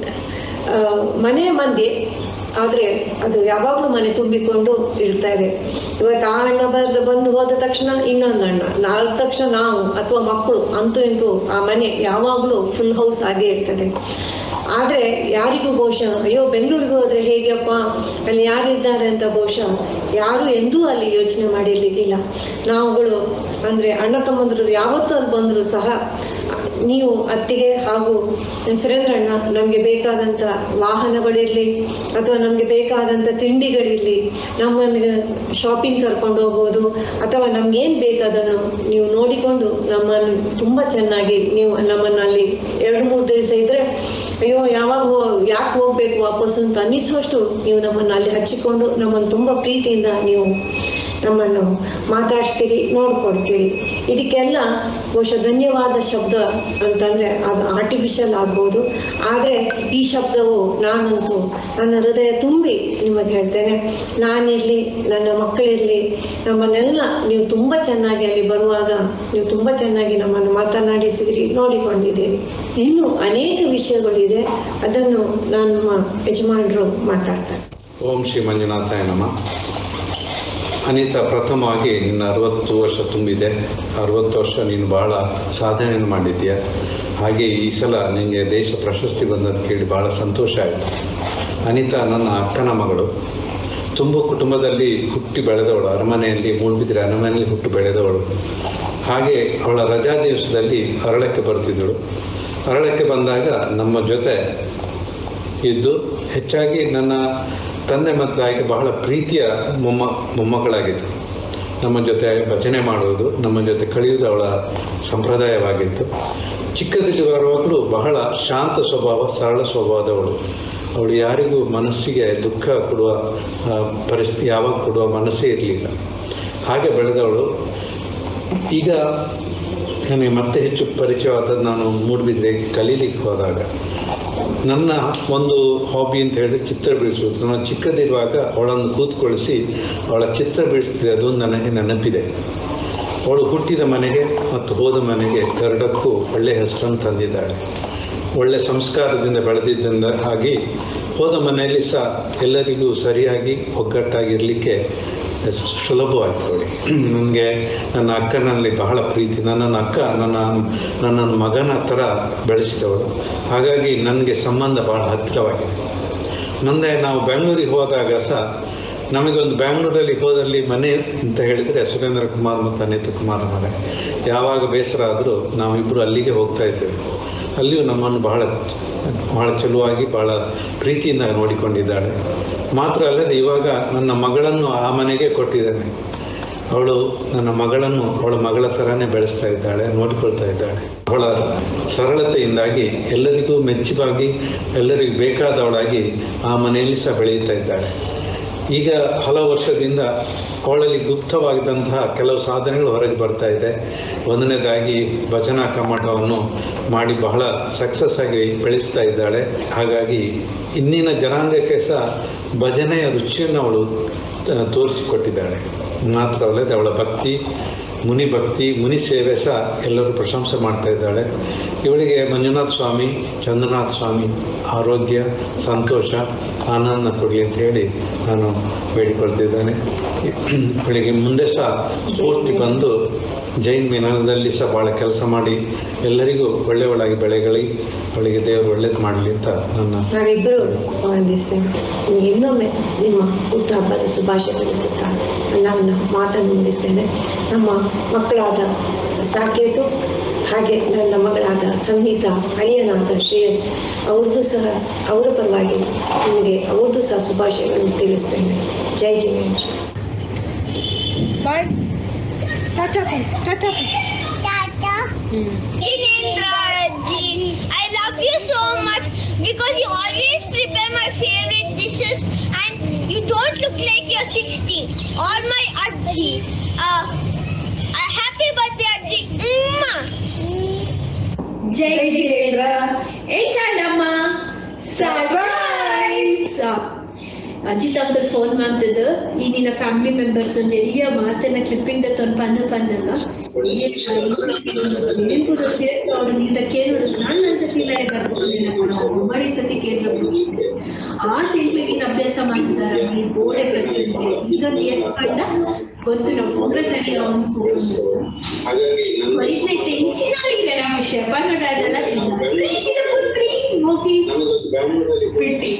ಆ, ಮನೆ ಮಂದಿ ಆದ್ರೆ ಅದು ಯಾವಾಗಲೂ ಮನೆ ತುಂಬಿಕೊಂಡು ಇರ್ತಾ ಇದೆ ಇವತ್ತು ಆ ಅಣ್ಣ ಬಂದು ಬಂದು ಹೋದ ತಕ್ಷಣ ಇನ್ನೊಂದು ಅಣ್ಣ ನಾಲ್ಕು ತಕ್ಷಣ ನಾವು ಅಥವಾ ಮಕ್ಕಳು ಅಂತೂ ಇಂತೂ ಆ ಮನೆ ಯಾವಾಗಲೂ ಫುಲ್ ಹೌಸ್ ಆಗೇ ಇರ್ತದೆ ಆದ್ರೆ ಯಾರಿಗೂ ಬಹುಶಃ ಅಯ್ಯೋ ಬೆಂಗಳೂರಿಗೆ ಹೋದ್ರೆ ಹೇಗಪ್ಪ ಅಲ್ಲಿ ಯಾರಿದ್ದಾರೆ ಅಂತ ಬಹುಶಃ ಯಾರು ಎಂದೂ ಅಲ್ಲಿ ಯೋಚನೆ ಮಾಡಿರ್ಲಿಕ್ಕಿಲ್ಲ ನಾವುಗಳು ಅಂದ್ರೆ ಅಣ್ಣ ತಮ್ಮಂದ್ರು ಯಾವತ್ತೂ ಅಲ್ಲಿ ಬಂದ್ರು ಸಹ ನೀವು ಅತ್ತಿಗೆ ಹಾಗೂ ಸುರೇಂದ್ರಣ್ಣ ನಮಗೆ ಬೇಕಾದಂತ ವಾಹನಗಳಿರ್ಲಿ ಅಥವಾ ನಮಗೆ ಬೇಕಾದಂತ ತಿಂಡಿಗಳಿರ್ಲಿ ನಮ್ಮನ್ನು ಶಾಪಿಂಗ್ ಕರ್ಕೊಂಡು ಹೋಗ್ಬೋದು ಅಥವಾ ನಮ್ಗೆ ಏನ್ ಬೇಕಾದನ್ನು ನೀವು ನೋಡಿಕೊಂಡು ನಮ್ಮನ್ನು ತುಂಬಾ ಚೆನ್ನಾಗಿ ನೀವು ನಮ್ಮನ್ನ ಅಲ್ಲಿ ಎರಡು ಮೂರು ದಿವಸ ಇದ್ರೆ ಅಯ್ಯೋ ಯಾವಾಗ ಯಾಕೆ ಹೋಗ್ಬೇಕು ವಾಪಸ್ ಅಂತ ಅನ್ನಿಸುವಷ್ಟು ನೀವು ನಮ್ಮನ್ನು ಅಲ್ಲಿ ಹಚ್ಚಿಕೊಂಡು ನಮ್ಮನ್ನು ತುಂಬಾ ಪ್ರೀತಿಯಿಂದ ನೀವು ನಮ್ಮನ್ನು ಮಾತಾಡಿಸ್ತೀರಿ ನೋಡ್ಕೊಡ್ತೀರಿ ಇದಕ್ಕೆಲ್ಲ ಬಹುಶಃ ಧನ್ಯವಾದ ಶಬ್ದ ಅಂತಂದ್ರೆ ಅದು ಆರ್ಟಿಫಿಷಿಯಲ್ ಆಗ್ಬೋದು ಆದ್ರೆ ಈ ಶಬ್ದವು ನಾನಂತೂ ನನ್ನ ಹೃದಯ ತುಂಬಿ ನಿಮಗೆ ಹೇಳ್ತೇನೆ ನಾನಿರ್ಲಿ ನನ್ನ ಮಕ್ಕಳಿರ್ಲಿ ನಮ್ಮನ್ನೆಲ್ಲ ನೀವು ತುಂಬಾ ಚೆನ್ನಾಗಿ ಅಲ್ಲಿ ಬರುವಾಗ ನೀವು ತುಂಬಾ ಚೆನ್ನಾಗಿ ನಮ್ಮನ್ನು ಮಾತನಾಡಿಸಿದಿರಿ ನೋಡಿಕೊಂಡಿದ್ದೀರಿ ಇನ್ನೂ ಅನೇಕ ವಿಷಯಗಳಿದೆ ಅದನ್ನು ನಮ್ಮ ಯಜಮಾನರು ಮಾತಾಡ್ತಾರೆ ಓಂ ಶ್ರೀ ಮಂಜುನಾಥಾಯ ನಮ ಅನಿತಾ ಪ್ರಥಮವಾಗಿ ನಿನ್ನ ಅರವತ್ತು ವರ್ಷ ತುಂಬಿದೆ ಅರವತ್ತು ವರ್ಷ ನೀನು ಬಹಳ ಸಾಧನೆಯನ್ನು ಮಾಡಿದ್ದೀಯ ಹಾಗೆ ಈ ಸಲ ನಿನಗೆ ದೇಶ ಪ್ರಶಸ್ತಿ ಬಂದದ್ದು ಕೇಳಿ ಬಹಳ ಸಂತೋಷ ಆಯಿತು ಅನಿತಾ ನನ್ನ ಅಕ್ಕನ ಮಗಳು ತುಂಬ ಕುಟುಂಬದಲ್ಲಿ ಹುಟ್ಟಿ ಬೆಳೆದವಳು ಅರಮನೆಯಲ್ಲಿ ಮೂಡ್ಬಿದ್ರೆ ಅರಮನೆಯಲ್ಲಿ ಹುಟ್ಟು ಬೆಳೆದವಳು ಹಾಗೆ ಅವಳ ರಜಾ ದಿವಸದಲ್ಲಿ ಅರಳಕ್ಕೆ ಬರ್ತಿದ್ದಳು ಅರಳಕ್ಕೆ ಬಂದಾಗ ನಮ್ಮ ಜೊತೆ ಇದ್ದು ಹೆಚ್ಚಾಗಿ ನನ್ನ ತಂದೆ ಮತ್ತು ತಾಯಿಗೆ ಬಹಳ ಪ್ರೀತಿಯ ಮೊಮ್ಮ ಮೊಮ್ಮಕ್ಕಳಾಗಿತ್ತು ನಮ್ಮ ಜೊತೆ ಭಜನೆ ಮಾಡುವುದು ನಮ್ಮ ಜೊತೆ ಕಳೆಯುವುದು ಅವಳ ಸಂಪ್ರದಾಯವಾಗಿತ್ತು ಚಿಕ್ಕದಲ್ಲಿ ಬರುವಾಗಲೂ ಬಹಳ ಶಾಂತ ಸ್ವಭಾವ ಸರಳ ಸ್ವಭಾವದವಳು ಅವಳು ಯಾರಿಗೂ ಮನಸ್ಸಿಗೆ ದುಃಖ ಕೊಡುವ ಆ, ಪರಿಸ್ಥಿತಿ ಯಾವಾಗ ಕೊಡುವ ಮನಸ್ಸೇ ಇರಲಿಲ್ಲ ಹಾಗೆ ಬೆಳೆದವಳು ಈಗ ನನಗೆ ಮತ್ತೆ ಹೆಚ್ಚು ಪರಿಚಯವಾದದ್ದು ನಾನು ಮೂಡುಬಿದ್ರೆ ಕಲೀಲಿಕ್ಕೆ ಹೋದಾಗ ನನ್ನ ಒಂದು ಹಾಬಿ ಅಂತ ಹೇಳಿದ್ರೆ ಚಿತ್ರ ಬಿಡಿಸುವುದು ನಾನು ಚಿಕ್ಕದಿರುವಾಗ ಅವಳನ್ನು ಕೂತ್ಕೊಳಿಸಿ ಅವಳ ಚಿತ್ರ ಬಿಡಿಸ್ತಿದ್ದೆ ಅದು ನನಗೆ ನೆನಪಿದೆ ಅವಳು ಹುಟ್ಟಿದ ಮನೆಗೆ ಮತ್ತು ಹೋದ ಮನೆಗೆ ಎರಡಕ್ಕೂ ಒಳ್ಳೆಯ ಹೆಸರನ್ನು ತಂದಿದ್ದಾಳೆ ಒಳ್ಳೆ ಸಂಸ್ಕಾರದಿಂದ ಬೆಳೆದಿದ್ದರಿಂದ ಹಾಗೆ ಹೋದ ಮನೆಯಲ್ಲಿ ಸಹ ಎಲ್ಲರಿಗೂ ಸರಿಯಾಗಿ ಒಗ್ಗಟ್ಟಾಗಿರಲಿಕ್ಕೆ ಸುಲಭವಾಯಿತು ಅವಳಿಗೆ ನನಗೆ ನನ್ನ ಅಕ್ಕನಲ್ಲಿ ಬಹಳ ಪ್ರೀತಿ ನನ್ನ ಅಕ್ಕ ನನ್ನ ನನ್ನ ಮಗನ ಥರ ಬೆಳೆಸಿದವಳು ಹಾಗಾಗಿ ನನಗೆ ಸಂಬಂಧ ಬಹಳ ಹತ್ತಿರವಾಗಿದೆ ಮುಂದೆ ನಾವು ಬೆಂಗಳೂರಿಗೆ ಹೋದಾಗ ಸಹ ನಮಗೊಂದು ಬ್ಯಾಂಗ್ಳೂರಲ್ಲಿ ಹೋದಲ್ಲಿ ಮನೆ ಅಂತ ಹೇಳಿದರೆ ಸುರೇಂದ್ರ ಕುಮಾರ್ ಮತ್ತು ಅನಿತಾ ಕುಮಾರ್ ಮನೆ ಯಾವಾಗ ಬೇಸರ ಆದರೂ ನಾವಿಬ್ಬರು ಅಲ್ಲಿಗೆ ಹೋಗ್ತಾ ಇದ್ದೇವೆ ಅಲ್ಲಿಯೂ ನಮ್ಮನ್ನು ಬಹಳ ಬಹಳ ಚಲುವಾಗಿ ಬಹಳ ಪ್ರೀತಿಯಿಂದ ನೋಡಿಕೊಂಡಿದ್ದಾಳೆ ಮಾತ್ರ ಅಲ್ಲದೆ ಇವಾಗ ನನ್ನ ಮಗಳನ್ನು ಆ ಮನೆಗೆ ಕೊಟ್ಟಿದ್ದೇನೆ ಅವಳು ನನ್ನ ಮಗಳನ್ನು ಅವಳ ಮಗಳ ಥರನೇ ಬೆಳೆಸ್ತಾ ಇದ್ದಾಳೆ ನೋಡಿಕೊಳ್ತಾ ಇದ್ದಾಳೆ ಅವಳ ಸರಳತೆಯಿಂದಾಗಿ ಎಲ್ಲರಿಗೂ ಮೆಚ್ಚುವಾಗಿ ಎಲ್ಲರಿಗೂ ಬೇಕಾದವಳಾಗಿ ಆ ಮನೆಯಲ್ಲಿ ಸಹ ಬೆಳೆಯುತ್ತಾ ಇದ್ದಾಳೆ ಈಗ ಹಲವು ವರ್ಷದಿಂದ ಅವಳಲ್ಲಿ ಗುಪ್ತವಾಗಿದ್ದಂತಹ ಕೆಲವು ಸಾಧನೆಗಳು ಹೊರಗೆ ಬರ್ತಾ ಇದೆ ಒಂದನೇದಾಗಿ ಭಜನಾ ಕಮ್ಮಟವನ್ನು ಮಾಡಿ ಬಹಳ ಸಕ್ಸಸ್ ಆಗಿ ಬೆಳೆಸ್ತಾ ಇದ್ದಾಳೆ ಹಾಗಾಗಿ ಇಂದಿನ ಜನಾಂಗಕ್ಕೆ ಸಹ ಭಜನೆಯ ರುಚಿಯನ್ನು ಅವಳು ಆ, ತೋರಿಸಿಕೊಟ್ಟಿದ್ದಾಳೆ ಮಾತ್ರ ಅಲ್ಲದೆ ಅವಳ ಭಕ್ತಿ ಮುನಿ ಭಕ್ತಿ ಮುನಿ ಸೇವೆ ಸಹ ಎಲ್ಲರೂ ಪ್ರಶಂಸೆ ಮಾಡ್ತಾ ಇದ್ದಾಳೆ ಇವಳಿಗೆ ಮಂಜುನಾಥ ಸ್ವಾಮಿ ಚಂದ್ರನಾಥ ಸ್ವಾಮಿ ಆರೋಗ್ಯ ಸಂತೋಷ ಆನಂದ ಕೊಡಲಿ ಅಂತ ಹೇಳಿ ನಾನು ಬೇಡಿಕೊಳ್ತಿದ್ದೇನೆ ಇವಳಿಗೆ ಮುಂದೆ ಸಹ ಸ್ಫೂರ್ತಿ ಬಂದು ಜೈನ್ ಮಿಲನದಲ್ಲಿ ಸಹ ಭಾಳ ಕೆಲಸ ಮಾಡಿ ಎಲ್ಲರಿಗೂ ಒಳ್ಳೆಯವಳಾಗಿ ಬೆಳೆಗಳಿ ಅವಳಿಗೆ ದೇವರು ಒಳ್ಳೇದು ಮಾಡಲಿ ಅಂತ ನನ್ನ ನಾವಿಬ್ಬರು ವಂದಿಸ್ತೇನೆ ನಿಮ್ಗೆ ಇನ್ನೊಮ್ಮೆ ನಿಮ್ಮ ಹುಟ್ಟುಹಬ್ಬದ ಶುಭಾಶಯ ತಿಳಿಸುತ್ತಾ ಎಲ್ಲವನ್ನ ಮಾತನ್ನು ಮುಗಿಸ್ತೇನೆ ನಮ್ಮ ಮಕ್ಕಳಾದ ಸಾಕೇತು ಹಾಗೆ ನನ್ನ ಮಗಳಾದ ಸಂಹಿತ ಅಳಿಯನಾದ ಶ್ರೇಯಸ್ ಅವ್ರದ್ದು ಸಹ ಅವರ ಪರವಾಗಿ ನಿಮಗೆ ಅವ್ರದ್ದು ಸಹ ಶುಭಾಶಯಗಳನ್ನು ತಿಳಿಸ್ತೇನೆ ಜೈ ಜಿನೇಂದ್ರ ಬಾಯ್ Tata Tata Jinendra ji, I love you so much because you always prepare my favorite dishes and you don't look like you're 60. All my Ajji. Uh, a happy birthday, Ajji. Mwah. Jai Jinendra ಏ Chandamma surprise Ajith uncle phone ಮಾಡ್ತಿದ್ದು ಈ ನಿನ್ನ family members ನನ್ನ ಎಲ್ಲಿಯ ಮಾತನ್ನ clipping ತಂದು ಪನ್ನ ಪನ್ನಲ್ಲ ನಿನ್ನ ಕೇಳೋದು ನಾನು ನನ್ನ ಸತಿ ಮಾಡಿ ಸತಿ ಕೇಳಿದ್ರು ಆ ತಿಂಗಳಿಗೆ ಅಭ್ಯಾಸ ಮಾಡ್ತಿದ್ದಾರೆ ಈ ಗೋಡೆ ಪ್ರತಿಯೊಂದು ಇದನ್ನು ಎಷ್ಟು ಕಂಡ ಗೊತ್ತು ನಾವು ಕಾಂಗ್ರೆಸ್ ಆಗಿ ಅವನು ಟೆನ್ಷನ್ ಆಗಿದೆ ನಮ್ಮ ವಿಷಯ ಕನ್ನಡ ಅದೆಲ್ಲ ಹೋಗಿ ಬಿಟ್ಟಿ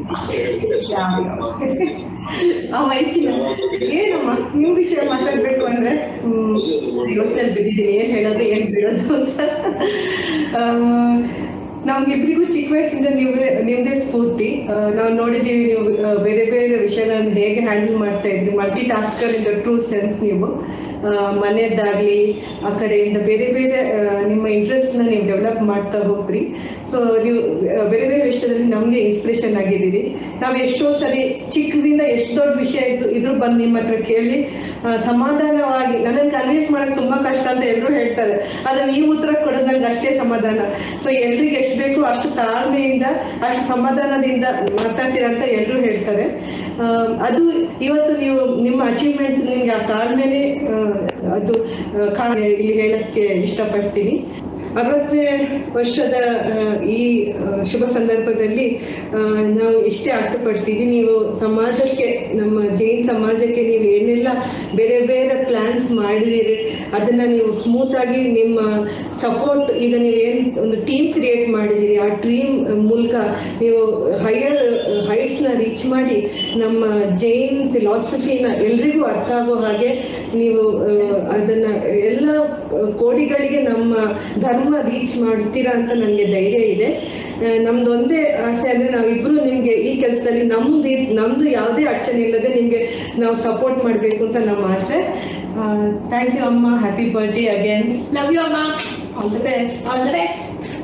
ಅವ ಹೆಚ್ಚಿನ ಏನಮ್ಮ ನಿಮ್ ವಿಷಯ ಮಾತಾಡ್ಬೇಕು ಅಂದ್ರೆ ಹ್ಮ್ ಯೋಚನೆ ಬಿದ್ದಿದ್ದೀನಿ ಏನ್ ಹೇಳೋದು ಏನ್ ಬಿಡೋದು ಅಂತ ಆ, ನಮ್ಗಿಬ್ರಿಗೂ ಚಿಕ್ಕ ವಯಸ್ಸಿಂದ ನೀವೇ ನಿಮ್ದೇ ಸ್ಫೂರ್ತಿ ಆ, ನಾವು ನೋಡಿದೀವಿ ನೀವು ಆ, ಬೇರೆ ಬೇರೆ ವಿಷಯಗಳನ್ನು ಹೇಗೆ ಹ್ಯಾಂಡಲ್ ಮಾಡ್ತಾ ಇದ್ರಿ multitasker in the true sense ನೀವು ಆ, ಮನೆಯದ್ದಾಗ್ಲಿ ಆ ಕಡೆಯಿಂದ ಬೇರೆ ಬೇರೆ ಆ, ನಿಮ್ಮ ಇಂಟ್ರೆಸ್ಟ್ ನ ನೀವು ಡೆವಲಪ್ ಮಾಡ್ತಾ ಹೋಗ್ರಿ ಸೊ ನೀವು ಆ, ಬೇರೆ ಬೇರೆ ವಿಷಯದಲ್ಲಿ ನಮ್ಗೆ ಇನ್ಸ್ಪಿರೇಷನ್ ಆಗಿದ್ದೀರಿ ನಾವ್ ಎಷ್ಟೋ ಸರಿ ಚಿಕ್ಕದಿಂದ ಎಷ್ಟು ದೊಡ್ಡ ವಿಷಯ ಇದ್ದು ಇದ್ರು ಬಂದು ನಿಮ್ಮ ಹತ್ರ ಕೇಳಿ ಆ, ಸಮಾಧಾನವಾಗಿ ನನಗೆ ಕನ್ವಿನ್ಸ್ ಮಾಡಕ್ ತುಂಬಾ ಕಷ್ಟ ಅಂತ ಎಲ್ಲರೂ ಹೇಳ್ತಾರೆ ಆದ್ರೆ ನೀವು ಉತ್ತರ ಕೊಡೋದು ನಂಗೆ ಅಷ್ಟೇ ಸಮಾಧಾನ ಸೊ ಎಲ್ರಿಗೆ ಎಷ್ಟು ಬೇಕು ಅಷ್ಟು ತಾಳ್ಮೆಯಿಂದ ಅಷ್ಟು ಸಮಾಧಾನದಿಂದ ಮಾತಾಡ್ತೀರ ಅಂತ ಎಲ್ಲರೂ ಹೇಳ್ತಾರೆ ಆ, ಅದು ಇವತ್ತು ನೀವು ನಿಮ್ಮ ಅಚೀವ್ಮೆಂಟ್ಸ್ ನಿಮ್ಗೆ ಆ ತಾಳ್ಮೆನೆ ಆ, ಅದು ಆ, ಕಾ- ಇಲ್ಲಿ ಹೇಳಕ್ಕೆ ಇಷ್ಟಪಡ್ತೀನಿ ಅರವತ್ತನೇ ವರ್ಷದ ಆ, ಈ ಆ, ಶುಭ ಸಂದರ್ಭದಲ್ಲಿ ಆ, ನಾವು ಇಷ್ಟೇ ಆಸೆ ಪಡ್ತೀವಿ ನೀವು ಸಮಾಜಕ್ಕೆ ನಮ್ಮ ಜೈನ್ ಸಮಾಜಕ್ಕೆ ನೀವು ಏನೆಲ್ಲ ಬೇರೆ ಬೇರೆ ಪ್ಲಾನ್ಸ್ ಮಾಡಿದಿರಿ ಅದನ್ನ ನೀವು ಸ್ಮೂತ್ ಆಗಿ ನಿಮ್ಮ ಸಪೋರ್ಟ್ ಈಗ ನೀವು ಏನ್ ಒಂದು ಟೀಮ್ ಕ್ರಿಯೇಟ್ ಮಾಡಿದಿರಿ ಆ ಟೀಮ್ ಮೂಲಕ ನೀವು ಹೈಯರ್ ಹೈಟ್ಸ್ ನ ರೀಚ್ ಮಾಡಿ ನಮ್ಮ ಜೈನ್ ಫಿಲಾಸಫಿನ ಎಲ್ರಿಗೂ ಅರ್ಥ ಆಗೋ ಹಾಗೆ ನೀವು ಆ, ಅದನ್ನ ಎಲ್ಲ ಕೋಡಿಗಳಿಗೆ ನಮ್ಮ ಧರ್ಮ ರೀಚ್ ಮಾಡ್ತೀರಾ ಅಂತ ನನಗೆ ಧೈರ್ಯ ಇದೆ ಆ, ನಮ್ದೊಂದೇ ಆಸೆ ಅಂದ್ರೆ ನಾವಿಬ್ರು ನಿಮ್ಗೆ ಈ ಕೆಲಸದಲ್ಲಿ ನಮ್ದು ಇದ್- ನಮ್ದು ಯಾವುದೇ ಅಡಚಣೆ ಇಲ್ಲದೆ ನಿಮ್ಗೆ ನಾವು ಸಪೋರ್ಟ್ ಮಾಡ್ಬೇಕು ಅಂತ ನಮ್ಮ ಆಸೆ ಥ್ಯಾಂಕ್ ಯು ಅಮ್ಮ happy birthday again love you ಅಮ್ಮ all the best all the best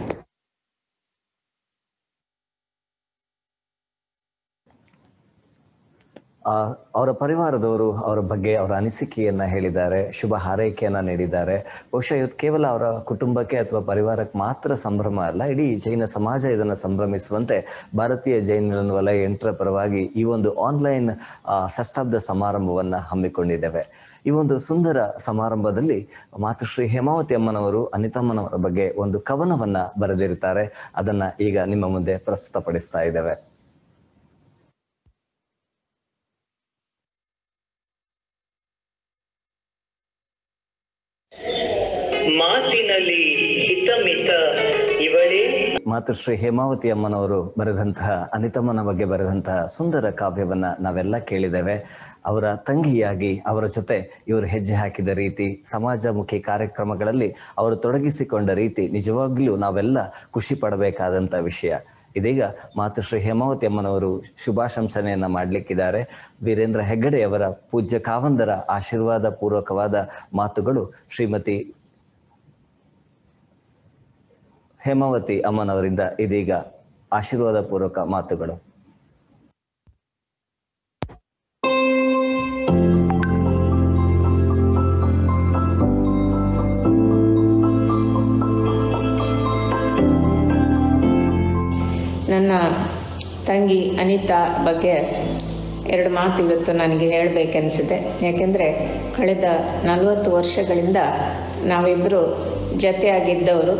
ಆ, ಅವರ ಪರಿವಾರದವರು ಅವರ ಬಗ್ಗೆ ಅವರ ಅನಿಸಿಕೆಯನ್ನ ಹೇಳಿದ್ದಾರೆ ಶುಭ ಹಾರೈಕೆಯನ್ನ ನೀಡಿದ್ದಾರೆ ಬಹುಶಃ ಇವತ್ತು ಕೇವಲ ಅವರ ಕುಟುಂಬಕ್ಕೆ ಅಥವಾ ಪರಿವಾರಕ್ಕೆ ಮಾತ್ರ ಸಂಭ್ರಮ ಅಲ್ಲ ಇಡೀ ಜೈನ ಸಮಾಜ ಇದನ್ನ ಸಂಭ್ರಮಿಸುವಂತೆ ಭಾರತೀಯ ಜೈನ ವಲಯ ಎಂಟರ ಪರವಾಗಿ ಈ ಒಂದು ಆನ್ಲೈನ್ ಷಷ್ಠಾಬ್ದ ಸಮಾರಂಭವನ್ನ ಹಮ್ಮಿಕೊಂಡಿದ್ದೇವೆ ಈ ಒಂದು ಸುಂದರ ಸಮಾರಂಭದಲ್ಲಿ ಮಾತುಶ್ರೀ ಹೇಮಾವತಿ ಅಮ್ಮನವರು ಅನಿತಮ್ಮನವರ ಬಗ್ಗೆ ಒಂದು ಕವನವನ್ನ ಬರೆದಿರುತ್ತಾರೆ ಅದನ್ನ ಈಗ ನಿಮ್ಮ ಮುಂದೆ ಪ್ರಸ್ತುತಪಡಿಸ್ತಾ ಇದ್ದೇವೆ ಮಾತಿನಲ್ಲಿ ಹಿತಮಿತ ಇವಳೇ ಮಾತೃಶ್ರೀ ಹೇಮಾವತಿ ಅಮ್ಮನವರು ಬರೆದಂತಹ ಅನಿತಮ್ಮನ ಬಗ್ಗೆ ಬರೆದಂತಹ ಸುಂದರ ಕಾವ್ಯವನ್ನ ನಾವೆಲ್ಲ ಕೇಳಿದ್ದೇವೆ ಅವರ ತಂಗಿಯಾಗಿ ಅವರ ಜೊತೆ ಇವರು ಹೆಜ್ಜೆ ಹಾಕಿದ ರೀತಿ ಸಮಾಜಮುಖಿ ಕಾರ್ಯಕ್ರಮಗಳಲ್ಲಿ ಅವರು ತೊಡಗಿಸಿಕೊಂಡ ರೀತಿ ನಿಜವಾಗ್ಲೂ ನಾವೆಲ್ಲ ಖುಷಿ ಪಡಬೇಕಾದಂತ ವಿಷಯ ಇದೀಗ ಮಾತೃಶ್ರೀ ಹೇಮಾವತಿ ಅಮ್ಮನವರು ಶುಭಾಶಂಸನೆಯನ್ನ ಮಾಡ್ಲಿಕ್ಕಿದ್ದಾರೆ ವೀರೇಂದ್ರ ಹೆಗ್ಗಡೆ ಅವರ ಪೂಜ್ಯ ಕಾವಂದರ ಆಶೀರ್ವಾದ ಪೂರ್ವಕವಾದ ಮಾತುಗಳು ಶ್ರೀಮತಿ ಹೇಮಾವತಿ ಅಮ್ಮನವರಿಂದ ಇದೀಗ ಆಶೀರ್ವಾದ ಪೂರ್ವಕ ಮಾತುಗಳು ನನ್ನ ತಂಗಿ ಅನಿತಾ ಬಗ್ಗೆ ಎರಡು ಮಾತು ಇವತ್ತು ನನಗೆ ಹೇಳಬೇಕನ್ನಿಸಿದೆ ಯಾಕೆಂದರೆ ಕಳೆದ ನಲವತ್ತು ವರ್ಷಗಳಿಂದ ನಾವಿಬ್ಬರು ಜೊತೆಯಾಗಿದ್ದವರು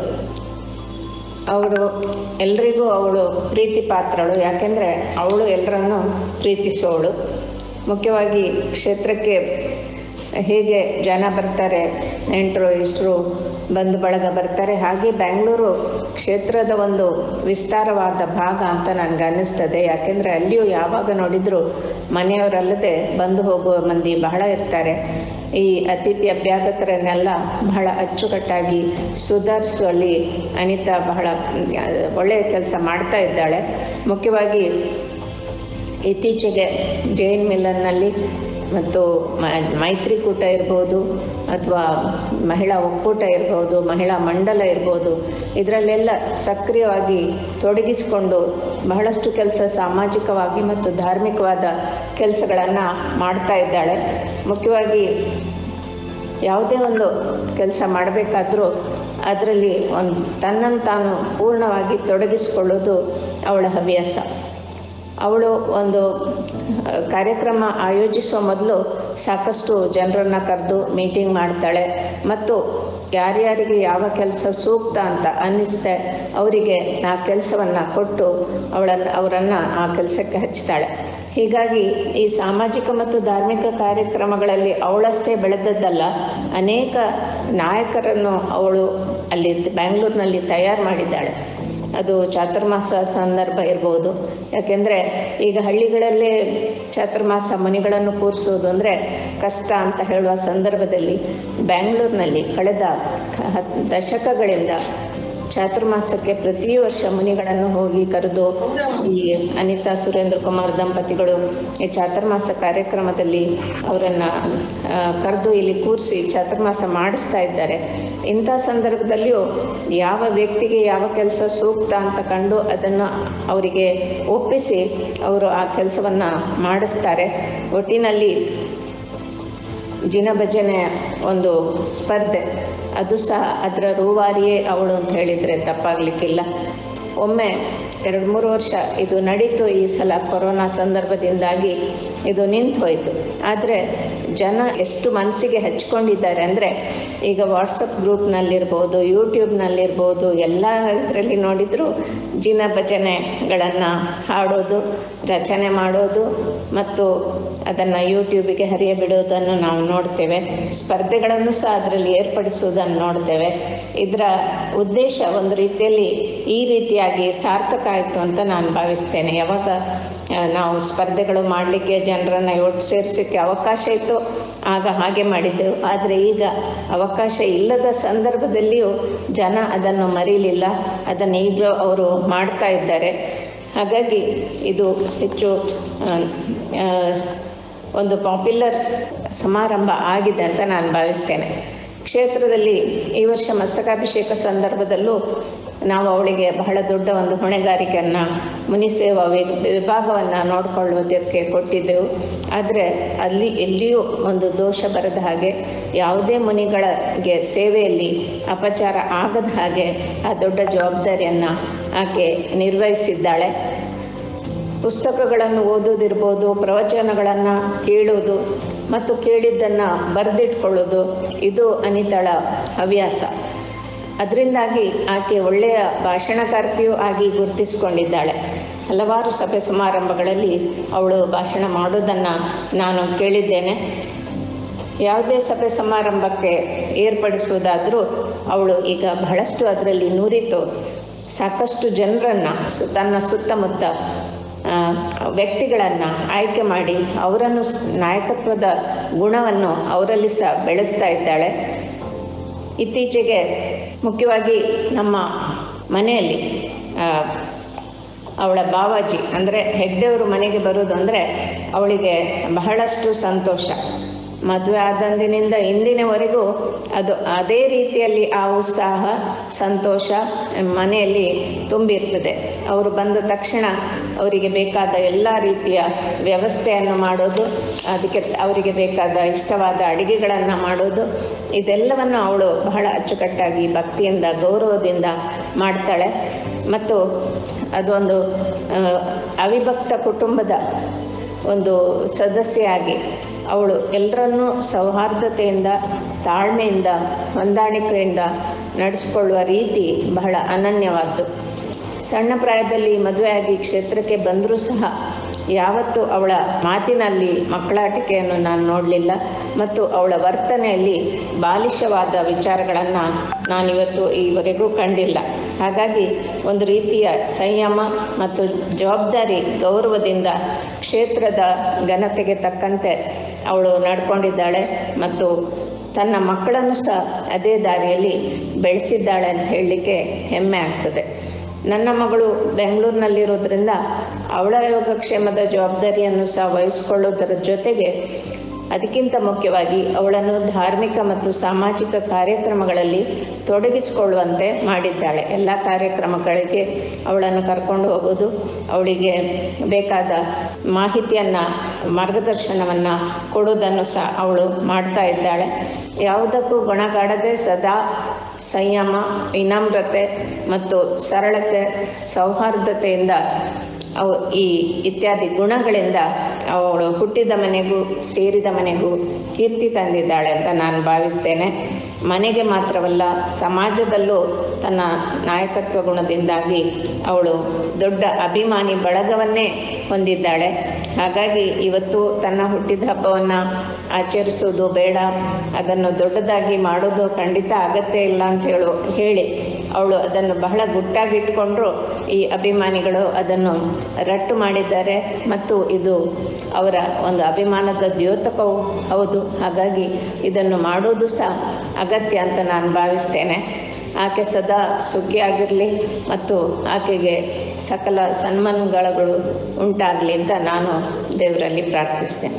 ಅವಳು ಎಲ್ರಿಗೂ ಅವಳು ಪ್ರೀತಿ ಪಾತ್ರಳು ಯಾಕೆಂದರೆ ಅವಳು ಎಲ್ಲರನ್ನೂ ಪ್ರೀತಿಸೋಳು ಮುಖ್ಯವಾಗಿ ಕ್ಷೇತ್ರಕ್ಕೆ ಹೇಗೆ ಜನ ಬರ್ತಾರೆ ನೆಂಟರು ಇಷ್ಟರು ಬಂಧು ಬಳಗ ಬರ್ತಾರೆ ಹಾಗೆ ಬೆಂಗಳೂರು ಕ್ಷೇತ್ರದ ಒಂದು ವಿಸ್ತಾರವಾದ ಭಾಗ ಅಂತ ನನಗೆ ಅನ್ನಿಸ್ತದೆ ಯಾಕೆಂದರೆ ಅಲ್ಲಿಯೂ ಯಾವಾಗ ನೋಡಿದರೂ ಮನೆಯವರಲ್ಲದೆ ಬಂದು ಹೋಗುವ ಮಂದಿ ಬಹಳ ಇರ್ತಾರೆ ಈ ಅತಿಥಿ ಅಭ್ಯಾಗತರನ್ನೆಲ್ಲ ಬಹಳ ಅಚ್ಚುಕಟ್ಟಾಗಿ ಸುಧಾರಿಸುವಲ್ಲಿ ಅನಿತಾ ಬಹಳ ಒಳ್ಳೆಯ ಕೆಲಸ ಮಾಡ್ತಾ ಇದ್ದಾಳೆ ಮುಖ್ಯವಾಗಿ ಇತ್ತೀಚೆಗೆ ಜೈನ್ ಮಿಲ್ಲನ್ನಲ್ಲಿ ಮತ್ತು ಮ- ಮೈತ್ರಿಕೂಟ ಇರ್ಬೋದು ಅಥವಾ ಮಹಿಳಾ ಒಕ್ಕೂಟ ಇರ್ಬೋದು ಮಹಿಳಾ ಮಂಡಲ ಇರ್ಬೋದು ಇದರಲ್ಲೆಲ್ಲ ಸಕ್ರಿಯವಾಗಿ ತೊಡಗಿಸಿಕೊಂಡು ಬಹಳಷ್ಟು ಕೆಲಸ ಸಾಮಾಜಿಕವಾಗಿ ಮತ್ತು ಧಾರ್ಮಿಕವಾದ ಕೆಲಸಗಳನ್ನು ಮಾಡ್ತಾ ಇದ್ದಾಳೆ ಮುಖ್ಯವಾಗಿ ಯಾವುದೇ ಒಂದು ಕೆಲಸ ಮಾಡಬೇಕಾದ್ರೂ ಅದರಲ್ಲಿ ಒಂದು ತನ್ನನ್ನು ತಾನು ಪೂರ್ಣವಾಗಿ ತೊಡಗಿಸಿಕೊಳ್ಳೋದು ಅವಳ ಹವ್ಯಾಸ ಅವಳು ಒಂದು ಆ, ಕಾರ್ಯಕ್ರಮ ಆಯೋಜಿಸುವ ಮೊದಲು ಸಾಕಷ್ಟು ಜನರನ್ನು ಕರೆದು ಮೀಟಿಂಗ್ ಮಾಡ್ತಾಳೆ ಮತ್ತು ಯಾರ್ಯಾರಿಗೆ ಯಾವ ಕೆಲಸ ಸೂಕ್ತ ಅಂತ ಅನ್ನಿಸ್ತೆ ಅವರಿಗೆ ಆ ಕೆಲಸವನ್ನು ಕೊಟ್ಟು ಅವಳನ್ನು ಅವರನ್ನು ಆ ಕೆಲಸಕ್ಕೆ ಹಚ್ತಾಳೆ ಹೀಗಾಗಿ ಈ ಸಾಮಾಜಿಕ ಮತ್ತು ಧಾರ್ಮಿಕ ಕಾರ್ಯಕ್ರಮಗಳಲ್ಲಿ ಅವಳಷ್ಟೇ ಬೆಳೆದದ್ದಲ್ಲ ಅನೇಕ ನಾಯಕರನ್ನು ಅವಳು ಅಲ್ಲಿ ಬ್ಯಾಂಗ್ಳೂರಿನಲ್ಲಿ ತಯಾರು ಮಾಡಿದ್ದಾಳೆ ಅದು ಚಾತುರ್ಮಾಸ ಸಂದರ್ಭ ಇರ್ಬೋದು ಯಾಕೆಂದರೆ ಈಗ ಹಳ್ಳಿಗಳಲ್ಲೇ ಚಾತುರ್ಮಾಸ ಮನೆಗಳನ್ನು ಕೂರಿಸೋದು ಅಂದರೆ ಕಷ್ಟ ಅಂತ ಹೇಳುವ ಸಂದರ್ಭದಲ್ಲಿ ಬ್ಯಾಂಗ್ಳೂರಿನಲ್ಲಿ ಕಳೆದ ಕ- ಹತ್- ದಶಕಗಳಿಂದ ಚಾತುರ್ಮಾಸಕ್ಕೆ ಪ್ರತಿ ವರ್ಷ ಮುನಿಗಳನ್ನು ಹೋಗಿ ಕರೆದು ಈ ಅನಿತಾ ಸುರೇಂದ್ರ ಕುಮಾರ್ ದಂಪತಿಗಳು ಈ ಚಾತುರ್ಮಾಸ ಕಾರ್ಯಕ್ರಮದಲ್ಲಿ ಅವರನ್ನು ಕರೆದು ಇಲ್ಲಿ ಕೂರಿಸಿ ಚಾತುರ್ಮಾಸ ಮಾಡಿಸ್ತಾ ಇದ್ದಾರೆ ಇಂಥ ಸಂದರ್ಭದಲ್ಲಿಯೂ ಯಾವ ವ್ಯಕ್ತಿಗೆ ಯಾವ ಕೆಲಸ ಸೂಕ್ತ ಅಂತ ಕಂಡು ಅದನ್ನು ಅವರಿಗೆ ಒಪ್ಪಿಸಿ ಅವರು ಆ ಕೆಲಸವನ್ನು ಮಾಡಿಸ್ತಾರೆ ಒಟ್ಟಿನಲ್ಲಿ ಜಿನ ಭಜನೆ ಒಂದು ಸ್ಪರ್ಧೆ ಅದು ಸಹ ಅದರ ರೂವಾರಿಯೇ ಅವಳು ಅಂತ ಹೇಳಿದರೆ ತಪ್ಪಾಗಲಿಕ್ಕಿಲ್ಲ ಒಮ್ಮೆ ಎರಡು ಮೂರು ವರ್ಷ ಇದು ನಡೀತು ಈ ಸಲ ಕೊರೋನಾ ಸಂದರ್ಭದಿಂದಾಗಿ ಇದು ನಿಂತು ಹೋಯಿತು ಆದರೆ ಜನ ಎಷ್ಟು ಮನಸ್ಸಿಗೆ ಹಚ್ಕೊಂಡಿದ್ದಾರೆ ಅಂದರೆ ಈಗ ವಾಟ್ಸಪ್ ಗ್ರೂಪ್ನಲ್ಲಿರ್ಬೋದು ಯೂಟ್ಯೂಬ್ನಲ್ಲಿರ್ಬೋದು ಎಲ್ಲ ಇದರಲ್ಲಿ ನೋಡಿದರೂ ಜಿನ ಭಜನೆಗಳನ್ನು ಹಾಡೋದು ರಚನೆ ಮಾಡೋದು ಮತ್ತು ಅದನ್ನು ಯೂಟ್ಯೂಬಿಗೆ ಹರಿಯ ಬಿಡೋದನ್ನು ನಾವು ನೋಡ್ತೇವೆ ಸ್ಪರ್ಧೆಗಳನ್ನು ಸಹ ಅದರಲ್ಲಿ ಏರ್ಪಡಿಸುವುದನ್ನು ನೋಡ್ತೇವೆ ಇದರ ಉದ್ದೇಶ ಒಂದು ರೀತಿಯಲ್ಲಿ ಈ ರೀತಿಯಾಗಿ ಸಾರ್ಥಕ ಆಯಿತು ಅಂತ ನಾನು ಭಾವಿಸ್ತೇನೆ ಯಾವಾಗ ಆ, ನಾವು ಸ್ಪರ್ಧೆಗಳು ಮಾಡಲಿಕ್ಕೆ ಜನರನ್ನು ಒಟ್ಟು ಸೇರಿಸೋಕ್ಕೆ ಅವಕಾಶ ಇತ್ತು ಆಗ ಹಾಗೆ ಮಾಡಿದ್ದೆವು ಆದರೆ ಈಗ ಅವಕಾಶ ಇಲ್ಲದ ಸಂದರ್ಭದಲ್ಲಿಯೂ ಜನ ಅದನ್ನು ಮರೀಲಿಲ್ಲ ಅದನ್ನು ಈಗಲೂ ಅವರು ಮಾಡ್ತಾ ಇದ್ದಾರೆ ಹಾಗಾಗಿ ಇದು ಹೆಚ್ಚು ಆ, ಆ, ಒಂದು ಪಾಪ್ಯುಲರ್ ಸಮಾರಂಭ ಆಗಿದೆ ಅಂತ ನಾನು ಭಾವಿಸ್ತೇನೆ ಕ್ಷೇತ್ರದಲ್ಲಿ ಈ ವರ್ಷ ಮಸ್ತಕಾಭಿಷೇಕ ಸಂದರ್ಭದಲ್ಲೂ ನಾವು ಅವಳಿಗೆ ಬಹಳ ದೊಡ್ಡ ಒಂದು ಹೊಣೆಗಾರಿಕೆಯನ್ನು ಮುನಿಸೇವಾ ವಿ- ವಿಭಾಗವನ್ನು ನೋಡಿಕೊಳ್ಳುವುದಕ್ಕೆ ಕೊಟ್ಟಿದ್ದೆವು ಆದರೆ ಅಲ್ಲಿ ಎಲ್ಲಿಯೂ ಒಂದು ದೋಷ ಬರದ ಹಾಗೆ ಯಾವುದೇ ಮುನಿಗಳಿಗೆ ಸೇವೆಯಲ್ಲಿ ಅಪಚಾರ ಆಗದ ಹಾಗೆ ಆ ದೊಡ್ಡ ಜವಾಬ್ದಾರಿಯನ್ನು ಆಕೆ ನಿರ್ವಹಿಸಿದ್ದಾಳೆ ಪುಸ್ತಕಗಳನ್ನು ಓದೋದಿರ್ಬೋದು ಪ್ರವಚನಗಳನ್ನು ಕೇಳೋದು ಮತ್ತು ಕೇಳಿದ್ದನ್ನು ಬರೆದಿಟ್ಕೊಳ್ಳೋದು ಇದು ಅನಿತಳ ಹವ್ಯಾಸ ಅದರಿಂದಾಗಿ ಆಕೆ ಒಳ್ಳೆಯ ಭಾಷಣಕಾರ್ತಿಯೂ ಆಗಿ ಗುರುತಿಸಿಕೊಂಡಿದ್ದಾಳೆ ಹಲವಾರು ಸಭೆ ಸಮಾರಂಭಗಳಲ್ಲಿ ಅವಳು ಭಾಷಣ ಮಾಡೋದನ್ನು ನಾನು ಕೇಳಿದ್ದೇನೆ ಯಾವುದೇ ಸಭೆ ಸಮಾರಂಭಕ್ಕೆ ಏರ್ಪಡಿಸುವುದಾದರೂ ಅವಳು ಈಗ ಬಹಳಷ್ಟು ಅದರಲ್ಲಿ ನುರಿತು ಸಾಕಷ್ಟು ಜನರನ್ನು ಸು ತನ್ನ ಸುತ್ತಮುತ್ತ ಆ, ವ್ಯಕ್ತಿಗಳನ್ನು ಆಯ್ಕೆ ಮಾಡಿ ಅವರನ್ನು ಸ್- ನಾಯಕತ್ವದ ಗುಣವನ್ನು ಅವರಲ್ಲಿ ಸಹ ಬೆಳೆಸ್ತಾ ಇದ್ದಾಳೆ ಇತ್ತೀಚೆಗೆ ಮುಖ್ಯವಾಗಿ ನಮ್ಮ ಮನೆಯಲ್ಲಿ ಆ, ಅವಳ ಬಾವಾಜಿ ಅಂದರೆ ಹೆಗ್ಡೆಯವರು ಮನೆಗೆ ಬರೋದು ಅಂದರೆ ಅವಳಿಗೆ ಬಹಳಷ್ಟು ಸಂತೋಷ ಮದುವೆ ಆದಂದಿನಿಂದ ಇಂದಿನವರೆಗೂ ಅದು ಅದೇ ರೀತಿಯಲ್ಲಿ ಆ ಉತ್ಸಾಹ ಸಂತೋಷ ಮನೆಯಲ್ಲಿ ತುಂಬಿರ್ತದೆ ಅವರು ಬಂದ ತಕ್ಷಣ ಅವರಿಗೆ ಬೇಕಾದ ಎಲ್ಲ ರೀತಿಯ ವ್ಯವಸ್ಥೆಯನ್ನು ಮಾಡೋದು ಅದಕ್ಕೆ ಅವರಿಗೆ ಬೇಕಾದ ಇಷ್ಟವಾದ ಅಡಿಗೆಗಳನ್ನು ಮಾಡೋದು ಇದೆಲ್ಲವನ್ನು ಅವಳು ಬಹಳ ಅಚ್ಚುಕಟ್ಟಾಗಿ ಭಕ್ತಿಯಿಂದ ಗೌರವದಿಂದ ಮಾಡ್ತಾಳೆ ಮತ್ತು ಅದೊಂದು ಆ, ಅವಿಭಕ್ತ ಕುಟುಂಬದ ಒಂದು ಸದಸ್ಯೆಯಾಗಿ ಅವಳು ಎಲ್ಲರನ್ನೂ ಸೌಹಾರ್ದತೆಯಿಂದ ತಾಳ್ಮೆಯಿಂದ ಹೊಂದಾಣಿಕೆಯಿಂದ ನಡೆಸಿಕೊಳ್ಳುವ ರೀತಿ ಬಹಳ ಅನನ್ಯವಾದ್ದು ಸಣ್ಣ ಪ್ರಾಯದಲ್ಲಿ ಮದುವೆಯಾಗಿ ಕ್ಷೇತ್ರಕ್ಕೆ ಬಂದರೂ ಸಹ ಯಾವತ್ತೂ ಅವಳ ಮಾತಿನಲ್ಲಿ ಮಕ್ಕಳಾಟಿಕೆಯನ್ನು ನಾನು ನೋಡಲಿಲ್ಲ ಮತ್ತು ಅವಳ ವರ್ತನೆಯಲ್ಲಿ ಬಾಲಿಶವಾದ ವಿಚಾರಗಳನ್ನು ನಾನಿವತ್ತು ಈವರೆಗೂ ಕಂಡಿಲ್ಲ ಹಾಗಾಗಿ ಒಂದು ರೀತಿಯ ಸಂಯಮ ಮತ್ತು ಜವಾಬ್ದಾರಿ ಗೌರವದಿಂದ ಕ್ಷೇತ್ರದ ಘನತೆಗೆ ತಕ್ಕಂತೆ ಅವಳು ನಡ್ಕೊಂಡಿದ್ದಾಳೆ ಮತ್ತು ತನ್ನ ಮಕ್ಕಳನ್ನು ಸಹ ಅದೇ ದಾರಿಯಲ್ಲಿ ಬೆಳೆಸಿದ್ದಾಳೆ ಅಂತ ಹೇಳಲಿಕ್ಕೆ ಹೆಮ್ಮೆ ಆಗ್ತದೆ ನನ್ನ ಮಗಳು ಬೆಂಗಳೂರಿನಲ್ಲಿರೋದ್ರಿಂದ ಅವಳ ಯೋಗಕ್ಷೇಮದ ಜವಾಬ್ದಾರಿಯನ್ನು ಸಹ ವಹಿಸಿಕೊಳ್ಳುವುದರ ಜೊತೆಗೆ ಅದಕ್ಕಿಂತ ಮುಖ್ಯವಾಗಿ ಅವಳನ್ನು ಧಾರ್ಮಿಕ ಮತ್ತು ಸಾಮಾಜಿಕ ಕಾರ್ಯಕ್ರಮಗಳಲ್ಲಿ ತೊಡಗಿಸಿಕೊಳ್ಳುವಂತೆ ಮಾಡಿದ್ದಾಳೆ ಎಲ್ಲ ಕಾರ್ಯಕ್ರಮಗಳಿಗೆ ಅವಳನ್ನು ಕರ್ಕೊಂಡು ಹೋಗೋದು ಅವಳಿಗೆ ಬೇಕಾದ ಮಾಹಿತಿಯನ್ನು ಮಾರ್ಗದರ್ಶನವನ್ನು ಕೊಡೋದನ್ನು ಸಹ ಅವಳು ಮಾಡ್ತಾ ಇದ್ದಾಳೆ ಯಾವುದಕ್ಕೂ ಗುಣಗಾಡದೆ ಸದಾ ಸಂಯಮ ವಿನಮ್ರತೆ ಮತ್ತು ಸರಳತೆ ಸೌಹಾರ್ದತೆಯಿಂದ ಅವು ಈ ಇತ್ಯಾದಿ ಗುಣಗಳಿಂದ ಅವಳು ಹುಟ್ಟಿದ ಮನೆಗೂ ಸೇರಿದ ಮನೆಗೂ ಕೀರ್ತಿ ತಂದಿದ್ದಾಳೆ ಅಂತ ನಾನು ಭಾವಿಸ್ತೇನೆ ಮನೆಗೆ ಮಾತ್ರವಲ್ಲ ಸಮಾಜದಲ್ಲೂ ತನ್ನ ನಾಯಕತ್ವ ಗುಣದಿಂದಾಗಿ ಅವಳು ದೊಡ್ಡ ಅಭಿಮಾನಿ ಬಳಗವನ್ನೇ ಹೊಂದಿದ್ದಾಳೆ ಹಾಗಾಗಿ ಇವತ್ತು ತನ್ನ ಹುಟ್ಟಿದ ಹಬ್ಬವನ್ನು ಆಚರಿಸುವುದು ಬೇಡ ಅದನ್ನು ದೊಡ್ಡದಾಗಿ ಮಾಡೋದು ಖಂಡಿತ ಅಗತ್ಯ ಇಲ್ಲ ಅಂತ ಹೇಳು ಹೇಳಿ ಅವಳು ಅದನ್ನು ಬಹಳ ಗುಟ್ಟಾಗಿಟ್ಕೊಂಡ್ರು ಈ ಅಭಿಮಾನಿಗಳು ಅದನ್ನು ರಟ್ಟು ಮಾಡಿದ್ದಾರೆ ಮತ್ತು ಇದು ಅವರ ಒಂದು ಅಭಿಮಾನದ ದ್ಯೋತಕವು ಹೌದು ಹಾಗಾಗಿ ಇದನ್ನು ಮಾಡೋದು ಸಹ ಅಗತ್ಯ ಅಂತ ನಾನು ಭಾವಿಸ್ತೇನೆ ಆಕೆ ಸದಾ ಸುಖಿಯಾಗಿರಲಿ ಮತ್ತು ಆಕೆಗೆ ಸಕಲ ಸನ್ಮಾನಗಳು ಉಂಟಾಗಲಿ ಅಂತ ನಾನು ದೇವರಲ್ಲಿ ಪ್ರಾರ್ಥಿಸ್ತೇನೆ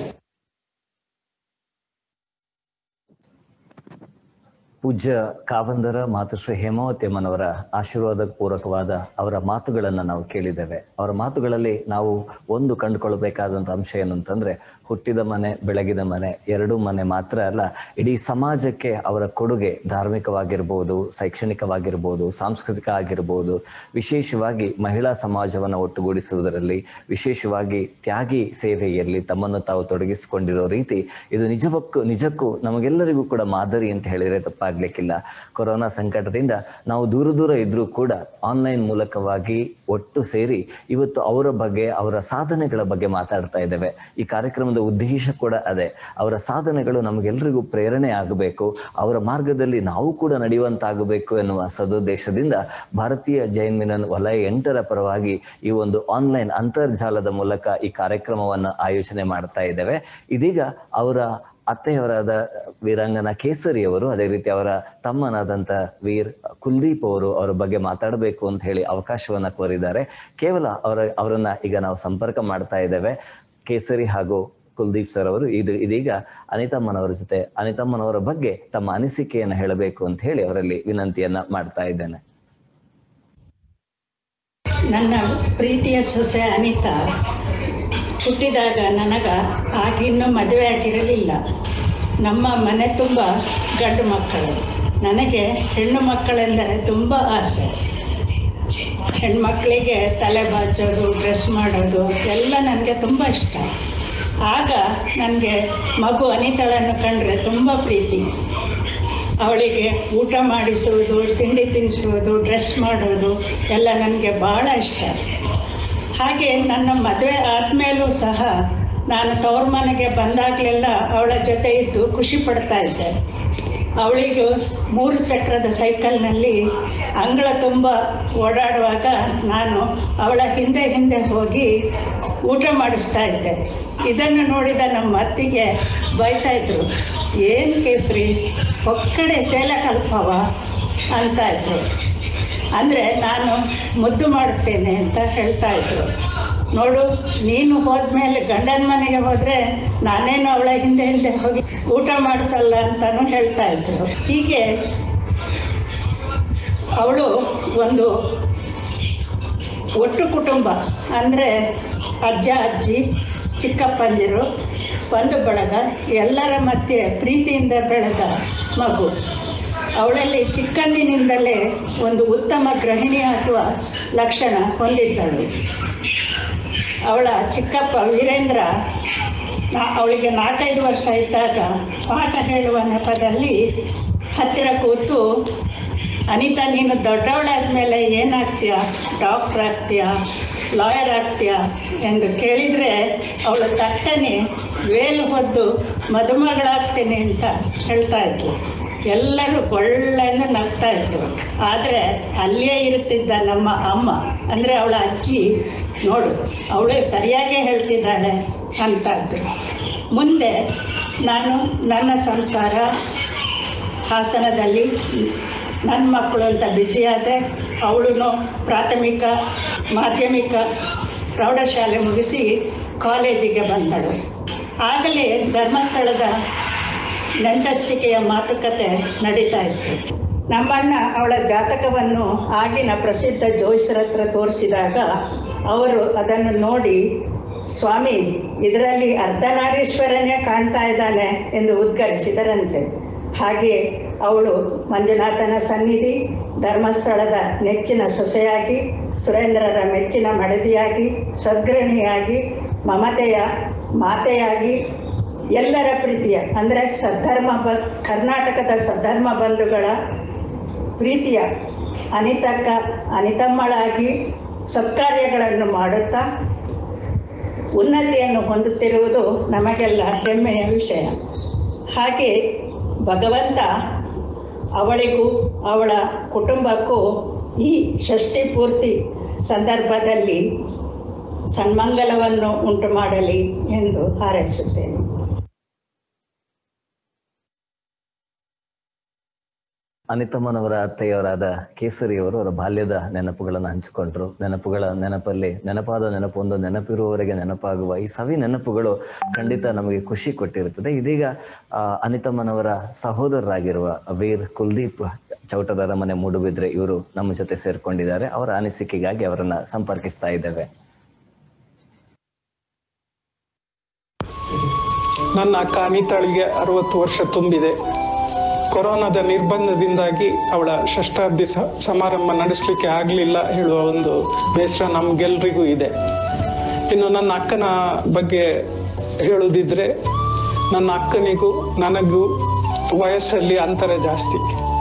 ಪೂಜ್ಯ ಕಾವಂದರ ಮಾತುಶ್ರೀ ಹೇಮಾವತಿ ಅಮ್ಮನವರ ಆಶೀರ್ವಾದ ಪೂರ್ವಕವಾದ ಅವರ ಮಾತುಗಳನ್ನ ನಾವು ಕೇಳಿದ್ದೇವೆ ಅವರ ಮಾತುಗಳಲ್ಲಿ ನಾವು ಒಂದು ಕಂಡುಕೊಳ್ಬೇಕಾದಂತ ಅಂಶ ಏನು ಅಂತಂದ್ರೆ ಹುಟ್ಟಿದ ಮನೆ ಬೆಳಗಿದ ಮನೆ ಎರಡೂ ಮನೆ ಮಾತ್ರ ಅಲ್ಲ ಇಡೀ ಸಮಾಜಕ್ಕೆ ಅವರ ಕೊಡುಗೆ ಧಾರ್ಮಿಕವಾಗಿರ್ಬೋದು ಶೈಕ್ಷಣಿಕವಾಗಿರ್ಬೋದು ಸಾಂಸ್ಕೃತಿಕ ಆಗಿರ್ಬೋದು ವಿಶೇಷವಾಗಿ ಮಹಿಳಾ ಸಮಾಜವನ್ನು ಒಟ್ಟುಗೂಡಿಸುವುದರಲ್ಲಿ ವಿಶೇಷವಾಗಿ ತ್ಯಾಗಿ ಸೇವೆಯಲ್ಲಿ ತಮ್ಮನ್ನು ತಾವು ತೊಡಗಿಸಿಕೊಂಡಿರೋ ರೀತಿ ಇದು ನಿಜವಕ್ಕೂ ನಿಜಕ್ಕೂ ನಮಗೆಲ್ಲರಿಗೂ ಕೂಡ ಮಾದರಿ ಅಂತ ಹೇಳಿದ್ರೆ ತಪ್ಪಾಗ್ಲಿಕ್ಕಿಲ್ಲ ಕೊರೋನಾ ಸಂಕಟದಿಂದ ನಾವು ದೂರ ದೂರ ಇದ್ರೂ ಕೂಡ ಆನ್ಲೈನ್ ಮೂಲಕವಾಗಿ ಒಟ್ಟು ಸೇರಿ ಇವತ್ತು ಅವರ ಬಗ್ಗೆ ಅವರ ಸಾಧನೆಗಳ ಬಗ್ಗೆ ಮಾತಾಡ್ತಾ ಇದ್ದೇವೆ ಈ ಕಾರ್ಯಕ್ರಮದ ಉದ್ದೇಶ ಕೂಡ ಅದೇ ಅವರ ಸಾಧನೆಗಳು ನಮಗೆಲ್ಲರಿಗೂ ಪ್ರೇರಣೆ ಆಗಬೇಕು ಅವರ ಮಾರ್ಗದಲ್ಲಿ ನಾವು ಕೂಡ ನಡೆಯುವಂತಾಗಬೇಕು ಎನ್ನುವ ಸದುದ್ದೇಶದಿಂದ ಭಾರತೀಯ ಜೈನ್ ಮಿಲನ್ ವಲಯ ಎಂಟರ ಪರವಾಗಿ ಈ ಒಂದು ಆನ್ಲೈನ್ ಅಂತರ್ಜಾಲದ ಮೂಲಕ ಈ ಕಾರ್ಯಕ್ರಮವನ್ನು ಆಯೋಜನೆ ಮಾಡ್ತಾ ಇದ್ದೇವೆ ಇದೀಗ ಅವರ ಅತ್ತೆಯವರಾದ ವೀರಾಂಗನ ಕೇಸರಿ ಅವರು ಅದೇ ರೀತಿ ಅವರ ತಮ್ಮನಾದಂತ ವೀರ್ ಕುಲ್ದೀಪ್ ಅವರು ಅವರ ಬಗ್ಗೆ ಮಾತಾಡಬೇಕು ಅಂತ ಹೇಳಿ ಅವಕಾಶವನ್ನ ಕೋರಿದ್ದಾರೆ ಕೇವಲ ಅವರ ಅವರನ್ನ ಈಗ ನಾವು ಸಂಪರ್ಕ ಮಾಡ್ತಾ ಇದ್ದೇವೆ ಕೇಸರಿ ಹಾಗೂ ಕುಲ್ದೀಪ್ ಸರ್ ಅವರು ಇದು ಇದೀಗ ಅನಿತಮ್ಮನವರ ಜೊತೆ ಅನಿತಮ್ಮನವರ ಬಗ್ಗೆ ತಮ್ಮ ಅನಿಸಿಕೆಯನ್ನ ಹೇಳಬೇಕು ಅಂತ ಹೇಳಿ ಅವರಲ್ಲಿ ವಿನಂತಿಯನ್ನ ಮಾಡ್ತಾ ಇದ್ದೇನೆ ನನ್ನ ಪ್ರೀತಿಯ ಸೊಸೆ ಅನಿತಾ ಹುಟ್ಟಿದಾಗ ನನಗ ಆಗಿನ್ನೂ ಮದುವೆ ಆಗಿರಲಿಲ್ಲ ನಮ್ಮ ಮನೆ ತುಂಬ ಗಂಡು ಮಕ್ಕಳು ನನಗೆ ಹೆಣ್ಣು ಮಕ್ಕಳೆಂದರೆ ತುಂಬ ಆಸೆ ಹೆಣ್ಮಕ್ಳಿಗೆ ತಲೆ ಬಾಚೋದು ಡ್ರೆಸ್ ಮಾಡೋದು ಎಲ್ಲ ನನಗೆ ತುಂಬ ಇಷ್ಟ ಆಗ ನನಗೆ ಮಗು ಅನಿತಳನ್ನು ಕಂಡ್ರೆ ತುಂಬ ಪ್ರೀತಿ ಅವಳಿಗೆ ಊಟ ಮಾಡಿಸುವುದು ತಿಂಡಿ ತಿನ್ನಿಸುವುದು ಡ್ರೆಸ್ ಮಾಡೋದು ಎಲ್ಲ ನನಗೆ ಭಾಳ ಇಷ್ಟ ಹಾಗೆ ನನ್ನ ಮದುವೆ ಆದಮೇಲೂ ಸಹ ನಾನು ತವ್ರ ಮನೆಗೆ ಬಂದಾಗಲೆಲ್ಲ ಅವಳ ಜೊತೆ ಇದ್ದು ಖುಷಿ ಪಡ್ತಾ ಇದ್ದೆ ಅವಳಿಗೂ ಮೂರು ಚಕ್ರದ ಸೈಕಲ್ನಲ್ಲಿ ಅಂಗಳ ತುಂಬ ಓಡಾಡುವಾಗ ನಾನು ಅವಳ ಹಿಂದೆ ಹಿಂದೆ ಹೋಗಿ ಊಟ ಮಾಡಿಸ್ತಾ ಇದ್ದೆ ಇದನ್ನು ನೋಡಿದ ನಮ್ಮ ಅತ್ತಿಗೆ ಬೈತಾ ಇದ್ರು ಏನು ಕೇಸರಿ ಒಕ್ಕಡೆ ಸೇಲ ಕಲ್ಪವ ಅಂತ ಇದ್ರು ಅಂದರೆ ನಾನು ಮುದ್ದು ಮಾಡುತ್ತೇನೆ ಅಂತ ಹೇಳ್ತಾ ಇದ್ರು ನೋಡು ನೀನು ಹೋದ್ಮೇಲೆ ಗಂಡನ ಮನೆಗೆ ಹೋದರೆ ನಾನೇನು ಅವಳ ಹಿಂದೆ ಹಿಂದೆ ಹೋಗಿ ಊಟ ಮಾಡಿಸಲ್ಲ ಅಂತಾನು ಹೇಳ್ತಾ ಇದ್ರು ಹೀಗೆ ಅವಳು ಒಂದು ಒಟ್ಟು ಕುಟುಂಬ ಅಂದರೆ ಅಜ್ಜ ಅಜ್ಜಿ ಚಿಕ್ಕಪ್ಪಂದಿರು ಬಂಧು ಬಳಗ ಎಲ್ಲರ ಮಧ್ಯೆ ಪ್ರೀತಿಯಿಂದ ಬೆಳೆದ ಮಗು ಅವಳಲ್ಲಿ ಚಿಕ್ಕಂದಿನಿಂದಲೇ ಒಂದು ಉತ್ತಮ ಗೃಹಿಣಿ ಆಗುವ ಲಕ್ಷಣ ಹೊಂದಿದ್ದಳು ಅವಳ ಚಿಕ್ಕಪ್ಪ ವೀರೇಂದ್ರ ನಾ- ಅವಳಿಗೆ ನಾಲ್ಕೈದು ವರ್ಷ ಇದ್ದಾಗ ಪಾಠ ಹೇಳುವ ನೆಪದಲ್ಲಿ ಹತ್ತಿರ ಕೂತು ಅನಿತಾ ನೀನು ದೊಡ್ಡವಳಾದ್ಮೇಲೆ ಏನಾಗ್ತೀಯ ಡಾಕ್ಟರ್ ಆಗ್ತೀಯಾ ಲಾಯರ್ ಆಗ್ತೀಯಾ ಎಂದು ಕೇಳಿದರೆ ಅವಳು ತಟ್ಟನೆ ವೇಲು ಹೊದ್ದು ಮದುಮಗಳಾಗ್ತೀನಿ ಅಂತ ಹೇಳ್ತಾ ಇದ್ಲು ಎಲ್ಲರೂ ಕೊಳ್ಳೆಂದು ನಗ್ತಾ ಇದ್ರು ಆದರೆ ಅಲ್ಲಿಯೇ ಇರುತ್ತಿದ್ದ ನಮ್ಮ ಅಮ್ಮ ಅಂದರೆ ಅವಳ ಅಜ್ಜಿ ನೋಡು ಅವಳೇ ಸರಿಯಾಗೇ ಹೇಳ್ತಿದ್ದಾಳೆ ಅಂತ ಇದ್ರು ಮುಂದೆ ನಾನು ನನ್ನ ಸಂಸಾರ ಹಾಸನದಲ್ಲಿ ನನ್ನ ಮಕ್ಕಳು ಅಂತ ಬಿಸಿಯಾದೆ ಅವಳು ಪ್ರಾಥಮಿಕ ಮಾಧ್ಯಮಿಕ ಪ್ರೌಢಶಾಲೆ ಮುಗಿಸಿ ಕಾಲೇಜಿಗೆ ಬಂದಳು ಆಗಲೇ ಧರ್ಮಸ್ಥಳದ ನೆಂಟಸ್ತಿಕೆಯ ಮಾತುಕತೆ ನಡೀತಾ ಇತ್ತು ನಮ್ಮಣ್ಣ ಅವಳ ಜಾತಕವನ್ನು ಆಗಿನ ಪ್ರಸಿದ್ಧ ಜೋಯಿಸರ ಹತ್ರ ತೋರಿಸಿದಾಗ ಅವರು ಅದನ್ನು ನೋಡಿ ಸ್ವಾಮಿ ಇದರಲ್ಲಿ ಅರ್ಧನಾರೀಶ್ವರನೇ ಕಾಣ್ತಾ ಇದ್ದಾನೆ ಎಂದು ಉದ್ಗರಿಸಿದರಂತೆ ಹಾಗೆ ಅವಳು ಮಂಜುನಾಥನ ಸನ್ನಿಧಿ ಧರ್ಮಸ್ಥಳದ ನೆಚ್ಚಿನ ಸೊಸೆಯಾಗಿ ಸುರೇಂದ್ರರ ಮೆಚ್ಚಿನ ಮಡದಿಯಾಗಿ ಸದ್ಗೃಹಿಣಿಯಾಗಿ ಮಮತೆಯ ಮಾತೆಯಾಗಿ ಎಲ್ಲರ ಪ್ರೀತಿಯ ಅಂದರೆ ಸದ್ಧರ್ಮ ಬ ಕರ್ನಾಟಕದ ಸದ್ಧರ್ಮ ಬಂಧುಗಳ ಪ್ರೀತಿಯ ಅನಿತಕ್ಕ ಅನಿತಮ್ಮಳಾಗಿ ಸತ್ಕಾರ್ಯಗಳನ್ನು ಮಾಡುತ್ತಾ ಉನ್ನತಿಯನ್ನು ಹೊಂದುತ್ತಿರುವುದು ನಮಗೆಲ್ಲ ಹೆಮ್ಮೆಯ ವಿಷಯ ಹಾಗೆ ಭಗವಂತ ಅವಳಿಗೂ ಅವಳ ಕುಟುಂಬಕ್ಕೂ ಈ ಷಷ್ಠಿ ಪೂರ್ತಿ ಸಂದರ್ಭದಲ್ಲಿ ಸನ್ಮಂಗಲವನ್ನು ಉಂಟು ಮಾಡಲಿ ಎಂದು ಹಾರೈಸುತ್ತೇನೆ ಅನಿತಮ್ಮನವರ ಅತ್ತೆಯವರಾದ ಕೇಸರಿಯವರು ಅವರ ಬಾಲ್ಯದ ನೆನಪುಗಳನ್ನು ಹಂಚಿಕೊಂಡ್ರು ನೆನಪುಗಳ ನೆನಪಲ್ಲಿ ನೆನಪಾದ ನೆನಪು ಒಂದು ನೆನಪಿರುವವರೆಗೆ ನೆನಪಾಗುವ ಈ ಸವಿ ನೆನಪುಗಳು ಖಂಡಿತ ನಮಗೆ ಖುಷಿ ಕೊಟ್ಟಿರುತ್ತದೆ ಇದೀಗ ಆ, ಅನಿತಮ್ಮನವರ ಸಹೋದರರಾಗಿರುವ ವೀರ್ ಕುಲ್ದೀಪ್ ಚೌಟದರ ಮನೆ ಮೂಡುಬಿದ್ರೆ ಇವರು ನಮ್ಮ ಜೊತೆ ಸೇರ್ಕೊಂಡಿದ್ದಾರೆ ಅವರ ಅನಿಸಿಕೆಗಾಗಿ ಅವರನ್ನ ಸಂಪರ್ಕಿಸ್ತಾ ಇದ್ದೇವೆ ನನ್ನ ಅಕ್ಕ ಅನಿತಾಳಿಗೆ ಅರವತ್ತು ವರ್ಷ ತುಂಬಿದೆ ಕೊರೋನಾದ ನಿರ್ಬಂಧದಿಂದಾಗಿ ಅವಳ ಷಷ್ಠಾಬ್ದಿ ಸ- ಸಮಾರಂಭ ನಡೆಸಲಿಕ್ಕೆ ಆಗಲಿಲ್ಲ ಹೇಳುವ ಒಂದು ಬೇಸರ ನಮ್ಗೆಲ್ರಿಗೂ ಇದೆ ಇನ್ನು ನನ್ನ ಅಕ್ಕನ ಬಗ್ಗೆ ಹೇಳುದಿದ್ರೆ ನನ್ನ ಅಕ್ಕನಿಗೂ ನನಗೂ ವಯಸ್ಸಲ್ಲಿ ಅಂತರ ಜಾಸ್ತಿ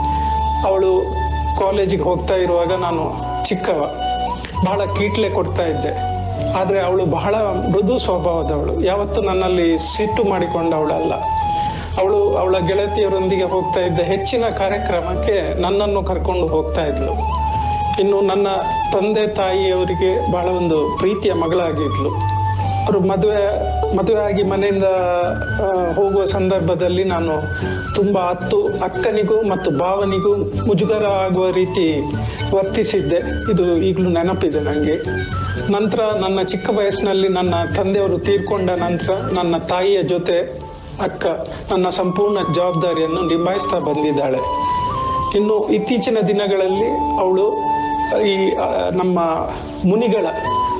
ಅವಳು ಕಾಲೇಜಿಗೆ ಹೋಗ್ತಾ ಇರುವಾಗ ನಾನು ಚಿಕ್ಕವ ಬಹಳ ಕೀಟ್ಲೆ ಕೊಡ್ತಾ ಇದ್ದೆ ಆದರೆ ಅವಳು ಬಹಳ ಮೃದು ಸ್ವಭಾವದವಳು ಯಾವತ್ತೂ ನನ್ನಲ್ಲಿ ಸಿಟ್ಟು ಮಾಡಿಕೊಂಡವಳಲ್ಲ ಅವಳು ಅವಳ ಗೆಳತಿಯರೊಂದಿಗೆ ಹೋಗ್ತಾ ಇದ್ದ ಹೆಚ್ಚಿನ ಕಾರ್ಯಕ್ರಮಕ್ಕೆ ನನ್ನನ್ನು ಕರ್ಕೊಂಡು ಹೋಗ್ತಾ ಇದ್ಲು ಇನ್ನು ನನ್ನ ತಂದೆ ತಾಯಿಯವರಿಗೆ ಬಹಳ ಒಂದು ಪ್ರೀತಿಯ ಮಗಳಾಗಿದ್ಲು ಅವರು ಮದುವೆ ಮದುವೆ ಆಗಿ ಮನೆಯಿಂದ ಆ, ಹೋಗುವ ಸಂದರ್ಭದಲ್ಲಿ ನಾನು ತುಂಬಾ ಹತ್ತು ಅಕ್ಕನಿಗೂ ಮತ್ತು ಭಾವನಿಗೂ ಮುಜುಗರ ಆಗುವ ರೀತಿ ವರ್ತಿಸಿದ್ದೆ ಇದು ಈಗಲೂ ನೆನಪಿದೆ ನನಗೆ ನಂತರ ನನ್ನ ಚಿಕ್ಕ ವಯಸ್ಸಿನಲ್ಲಿ ನನ್ನ ತಂದೆಯವರು ತೀರ್ಕೊಂಡ ನಂತರ ನನ್ನ ತಾಯಿಯ ಜೊತೆ ಅಕ್ಕ ನನ್ನ ಸಂಪೂರ್ಣ ಜವಾಬ್ದಾರಿಯನ್ನು ನಿಭಾಯಿಸ್ತಾ ಬಂದಿದ್ದಾಳೆ ಇನ್ನು ಇತ್ತೀಚಿನ ದಿನಗಳಲ್ಲಿ ಅವಳು ಈ ಆ, ನಮ್ಮ ಮುನಿಗಳ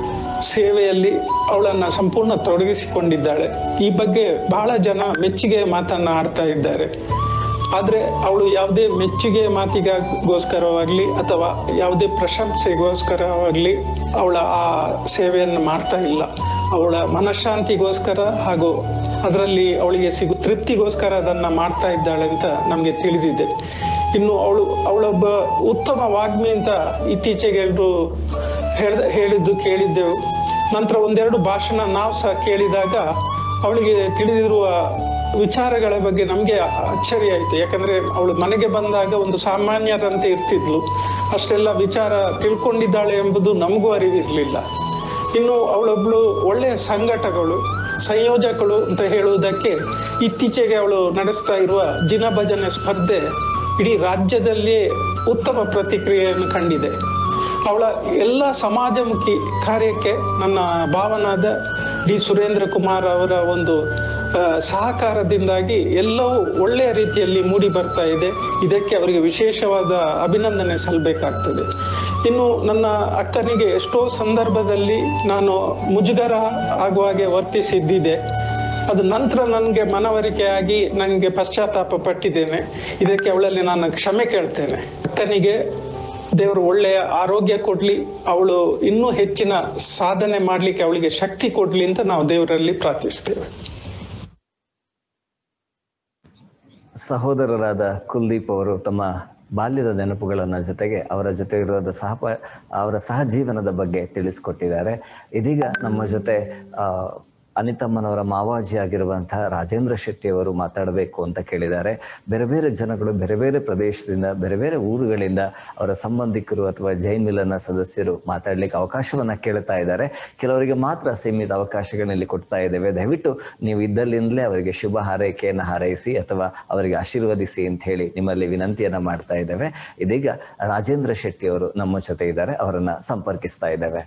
ಸೇವೆಯಲ್ಲಿ ಅವಳನ್ನ ಸಂಪೂರ್ಣ ತೊಡಗಿಸಿಕೊಂಡಿದ್ದಾಳೆ ಈ ಬಗ್ಗೆ ಬಹಳ ಜನ ಮೆಚ್ಚುಗೆ ಮಾತನ್ನ ಆಡ್ತಾ ಇದ್ದಾರೆ ಆದ್ರೆ ಅವಳು ಯಾವುದೇ ಮೆಚ್ಚುಗೆ ಮಾತಿಗೋಸ್ಕರವಾಗ್ಲಿ ಅಥವಾ ಯಾವುದೇ ಪ್ರಶಂಸೆಗೋಸ್ಕರವಾಗ್ಲಿ ಅವಳ ಆ ಸೇವೆಯನ್ನು ಮಾಡ್ತಾ ಇಲ್ಲ ಅವಳ ಮನಃಶಾಂತಿಗೋಸ್ಕರ ಹಾಗೂ ಅದರಲ್ಲಿ ಅವಳಿಗೆ ಸಿಗು ತೃಪ್ತಿಗೋಸ್ಕರ ಅದನ್ನ ಮಾಡ್ತಾ ಇದ್ದಾಳೆ ಅಂತ ನಮ್ಗೆ ತಿಳಿದಿದೆ ಇನ್ನು ಅವಳು ಅವಳೊಬ್ಬ ಉತ್ತಮ ವಾಗ್ಮಿ ಅಂತ ಇತ್ತೀಚೆಗೆ ಎಲ್ರು ಹೇಳ್ದ ಹೇಳಿದ್ದು ಕೇಳಿದ್ದೆವು ನಂತರ ಒಂದೆರಡು ಭಾಷಣ ನಾವು ಸಹ ಕೇಳಿದಾಗ ಅವಳಿಗೆ ತಿಳಿದಿರುವ ವಿಚಾರಗಳ ಬಗ್ಗೆ ನಮಗೆ ಅಚ್ಚರಿ ಆಯ್ತು ಯಾಕಂದ್ರೆ ಅವಳು ಮನೆಗೆ ಬಂದಾಗ ಒಂದು ಸಾಮಾನ್ಯರಂತೆ ಇರ್ತಿದ್ಲು ಅಷ್ಟೆಲ್ಲ ವಿಚಾರ ತಿಳ್ಕೊಂಡಿದ್ದಾಳೆ ಎಂಬುದು ನಮಗೂ ಅರಿವಿರ್ಲಿಲ್ಲ ಇನ್ನು ಅವಳೊಬ್ಳು ಒಳ್ಳೆಯ ಸಂಘಟಗಳು ಸಂಯೋಜಕಳು ಅಂತ ಹೇಳುವುದಕ್ಕೆ ಇತ್ತೀಚೆಗೆ ಅವಳು ನಡೆಸ್ತಾ ಇರುವ ಜಿನ ಭಜನೆ ಸ್ಪರ್ಧೆ ಇಡೀ ರಾಜ್ಯದಲ್ಲಿಯೇ ಉತ್ತಮ ಪ್ರತಿಕ್ರಿಯೆಯನ್ನು ಕಂಡಿದೆ ಅವಳ ಎಲ್ಲ ಸಮಾಜಮುಖಿ ಕಾರ್ಯಕ್ಕೆ ನನ್ನ ಭಾವನಾದ ಡಿ ಸುರೇಂದ್ರ ಕುಮಾರ್ ಅವರ ಒಂದು ಆ, ಸಹಕಾರದಿಂದಾಗಿ ಎಲ್ಲವೂ ಒಳ್ಳೆಯ ರೀತಿಯಲ್ಲಿ ಮೂಡಿ ಬರ್ತಾ ಇದೆ ಇದಕ್ಕೆ ಅವರಿಗೆ ವಿಶೇಷವಾದ ಅಭಿನಂದನೆ ಸಲ್ಲಬೇಕಾಗ್ತದೆ ಇನ್ನು ನನ್ನ ಅಕ್ಕನಿಗೆ ಎಷ್ಟೋ ಸಂದರ್ಭದಲ್ಲಿ ನಾನು ಮುಜುಗರ ಆಗುವ ಹಾಗೆ ವರ್ತಿಸಿದ್ದಿದೆ ಅದು ನಂತರ ನನಗೆ ಮನವರಿಕೆಯಾಗಿ ನನಗೆ ಪಶ್ಚಾತ್ತಾಪ ಪಟ್ಟಿದ್ದೇನೆ ಇದಕ್ಕೆ ಅವಳಲ್ಲಿ ನಾನು ಕ್ಷಮೆ ಕೇಳ್ತೇನೆ ಅಕ್ಕನಿಗೆ ದೇವರು ಒಳ್ಳೆಯ ಆರೋಗ್ಯ ಕೊಡ್ಲಿ ಅವಳು ಇನ್ನೂ ಹೆಚ್ಚಿನ ಸಾಧನೆ ಮಾಡ್ಲಿಕ್ಕೆ ಅವಳಿಗೆ ಶಕ್ತಿ ಕೊಡ್ಲಿ ಅಂತ ನಾವು ದೇವರಲ್ಲಿ ಪ್ರಾರ್ಥಿಸ್ತೇವೆ ಸಹೋದರರಾದ ಕುಲ್ದೀಪ್ ಅವರು ತಮ್ಮ ಬಾಲ್ಯದ ನೆನಪುಗಳನ್ನ ಜೊತೆಗೆ ಅವರ ಜೊತೆ ಇರೋದ ಸಹಪ ಅವರ ಸಹಜೀವನದ ಬಗ್ಗೆ ತಿಳಿಸ್ಕೊಟ್ಟಿದ್ದಾರೆ ಇದೀಗ ನಮ್ಮ ಜೊತೆ ಆ ಅನಿತಮ್ಮನವರ ಮಾವಾಜಿ ಆಗಿರುವಂತಹ ರಾಜೇಂದ್ರ ಶೆಟ್ಟಿ ಅವರು ಮಾತಾಡಬೇಕು ಅಂತ ಕೇಳಿದ್ದಾರೆ ಬೇರೆ ಬೇರೆ ಜನಗಳು ಬೇರೆ ಬೇರೆ ಪ್ರದೇಶದಿಂದ ಬೇರೆ ಬೇರೆ ಊರುಗಳಿಂದ ಅವರ ಸಂಬಂಧಿಕರು ಅಥವಾ ಜೈನ್ ಮಿಲನ ಸದಸ್ಯರು ಮಾತಾಡ್ಲಿಕ್ಕೆ ಅವಕಾಶವನ್ನ ಕೇಳ್ತಾ ಇದ್ದಾರೆ ಕೆಲವರಿಗೆ ಮಾತ್ರ ಸೀಮಿತ ಅವಕಾಶಗಳಲ್ಲಿ ಕೊಡ್ತಾ ಇದ್ದೇವೆ ದಯವಿಟ್ಟು ನೀವು ಇದ್ದಲ್ಲಿಂದಲೇ ಅವರಿಗೆ ಶುಭ ಹಾರೈಕೆಯನ್ನ ಹಾರೈಸಿ ಅಥವಾ ಅವರಿಗೆ ಆಶೀರ್ವದಿಸಿ ಅಂತ ಹೇಳಿ ನಿಮ್ಮಲ್ಲಿ ವಿನಂತಿಯನ್ನ ಮಾಡ್ತಾ ಇದ್ದೇವೆ ಇದೀಗ ರಾಜೇಂದ್ರ ಶೆಟ್ಟಿ ಅವರು ನಮ್ಮ ಜೊತೆ ಇದ್ದಾರೆ ಅವರನ್ನ ಸಂಪರ್ಕಿಸ್ತಾ ಇದ್ದೇವೆ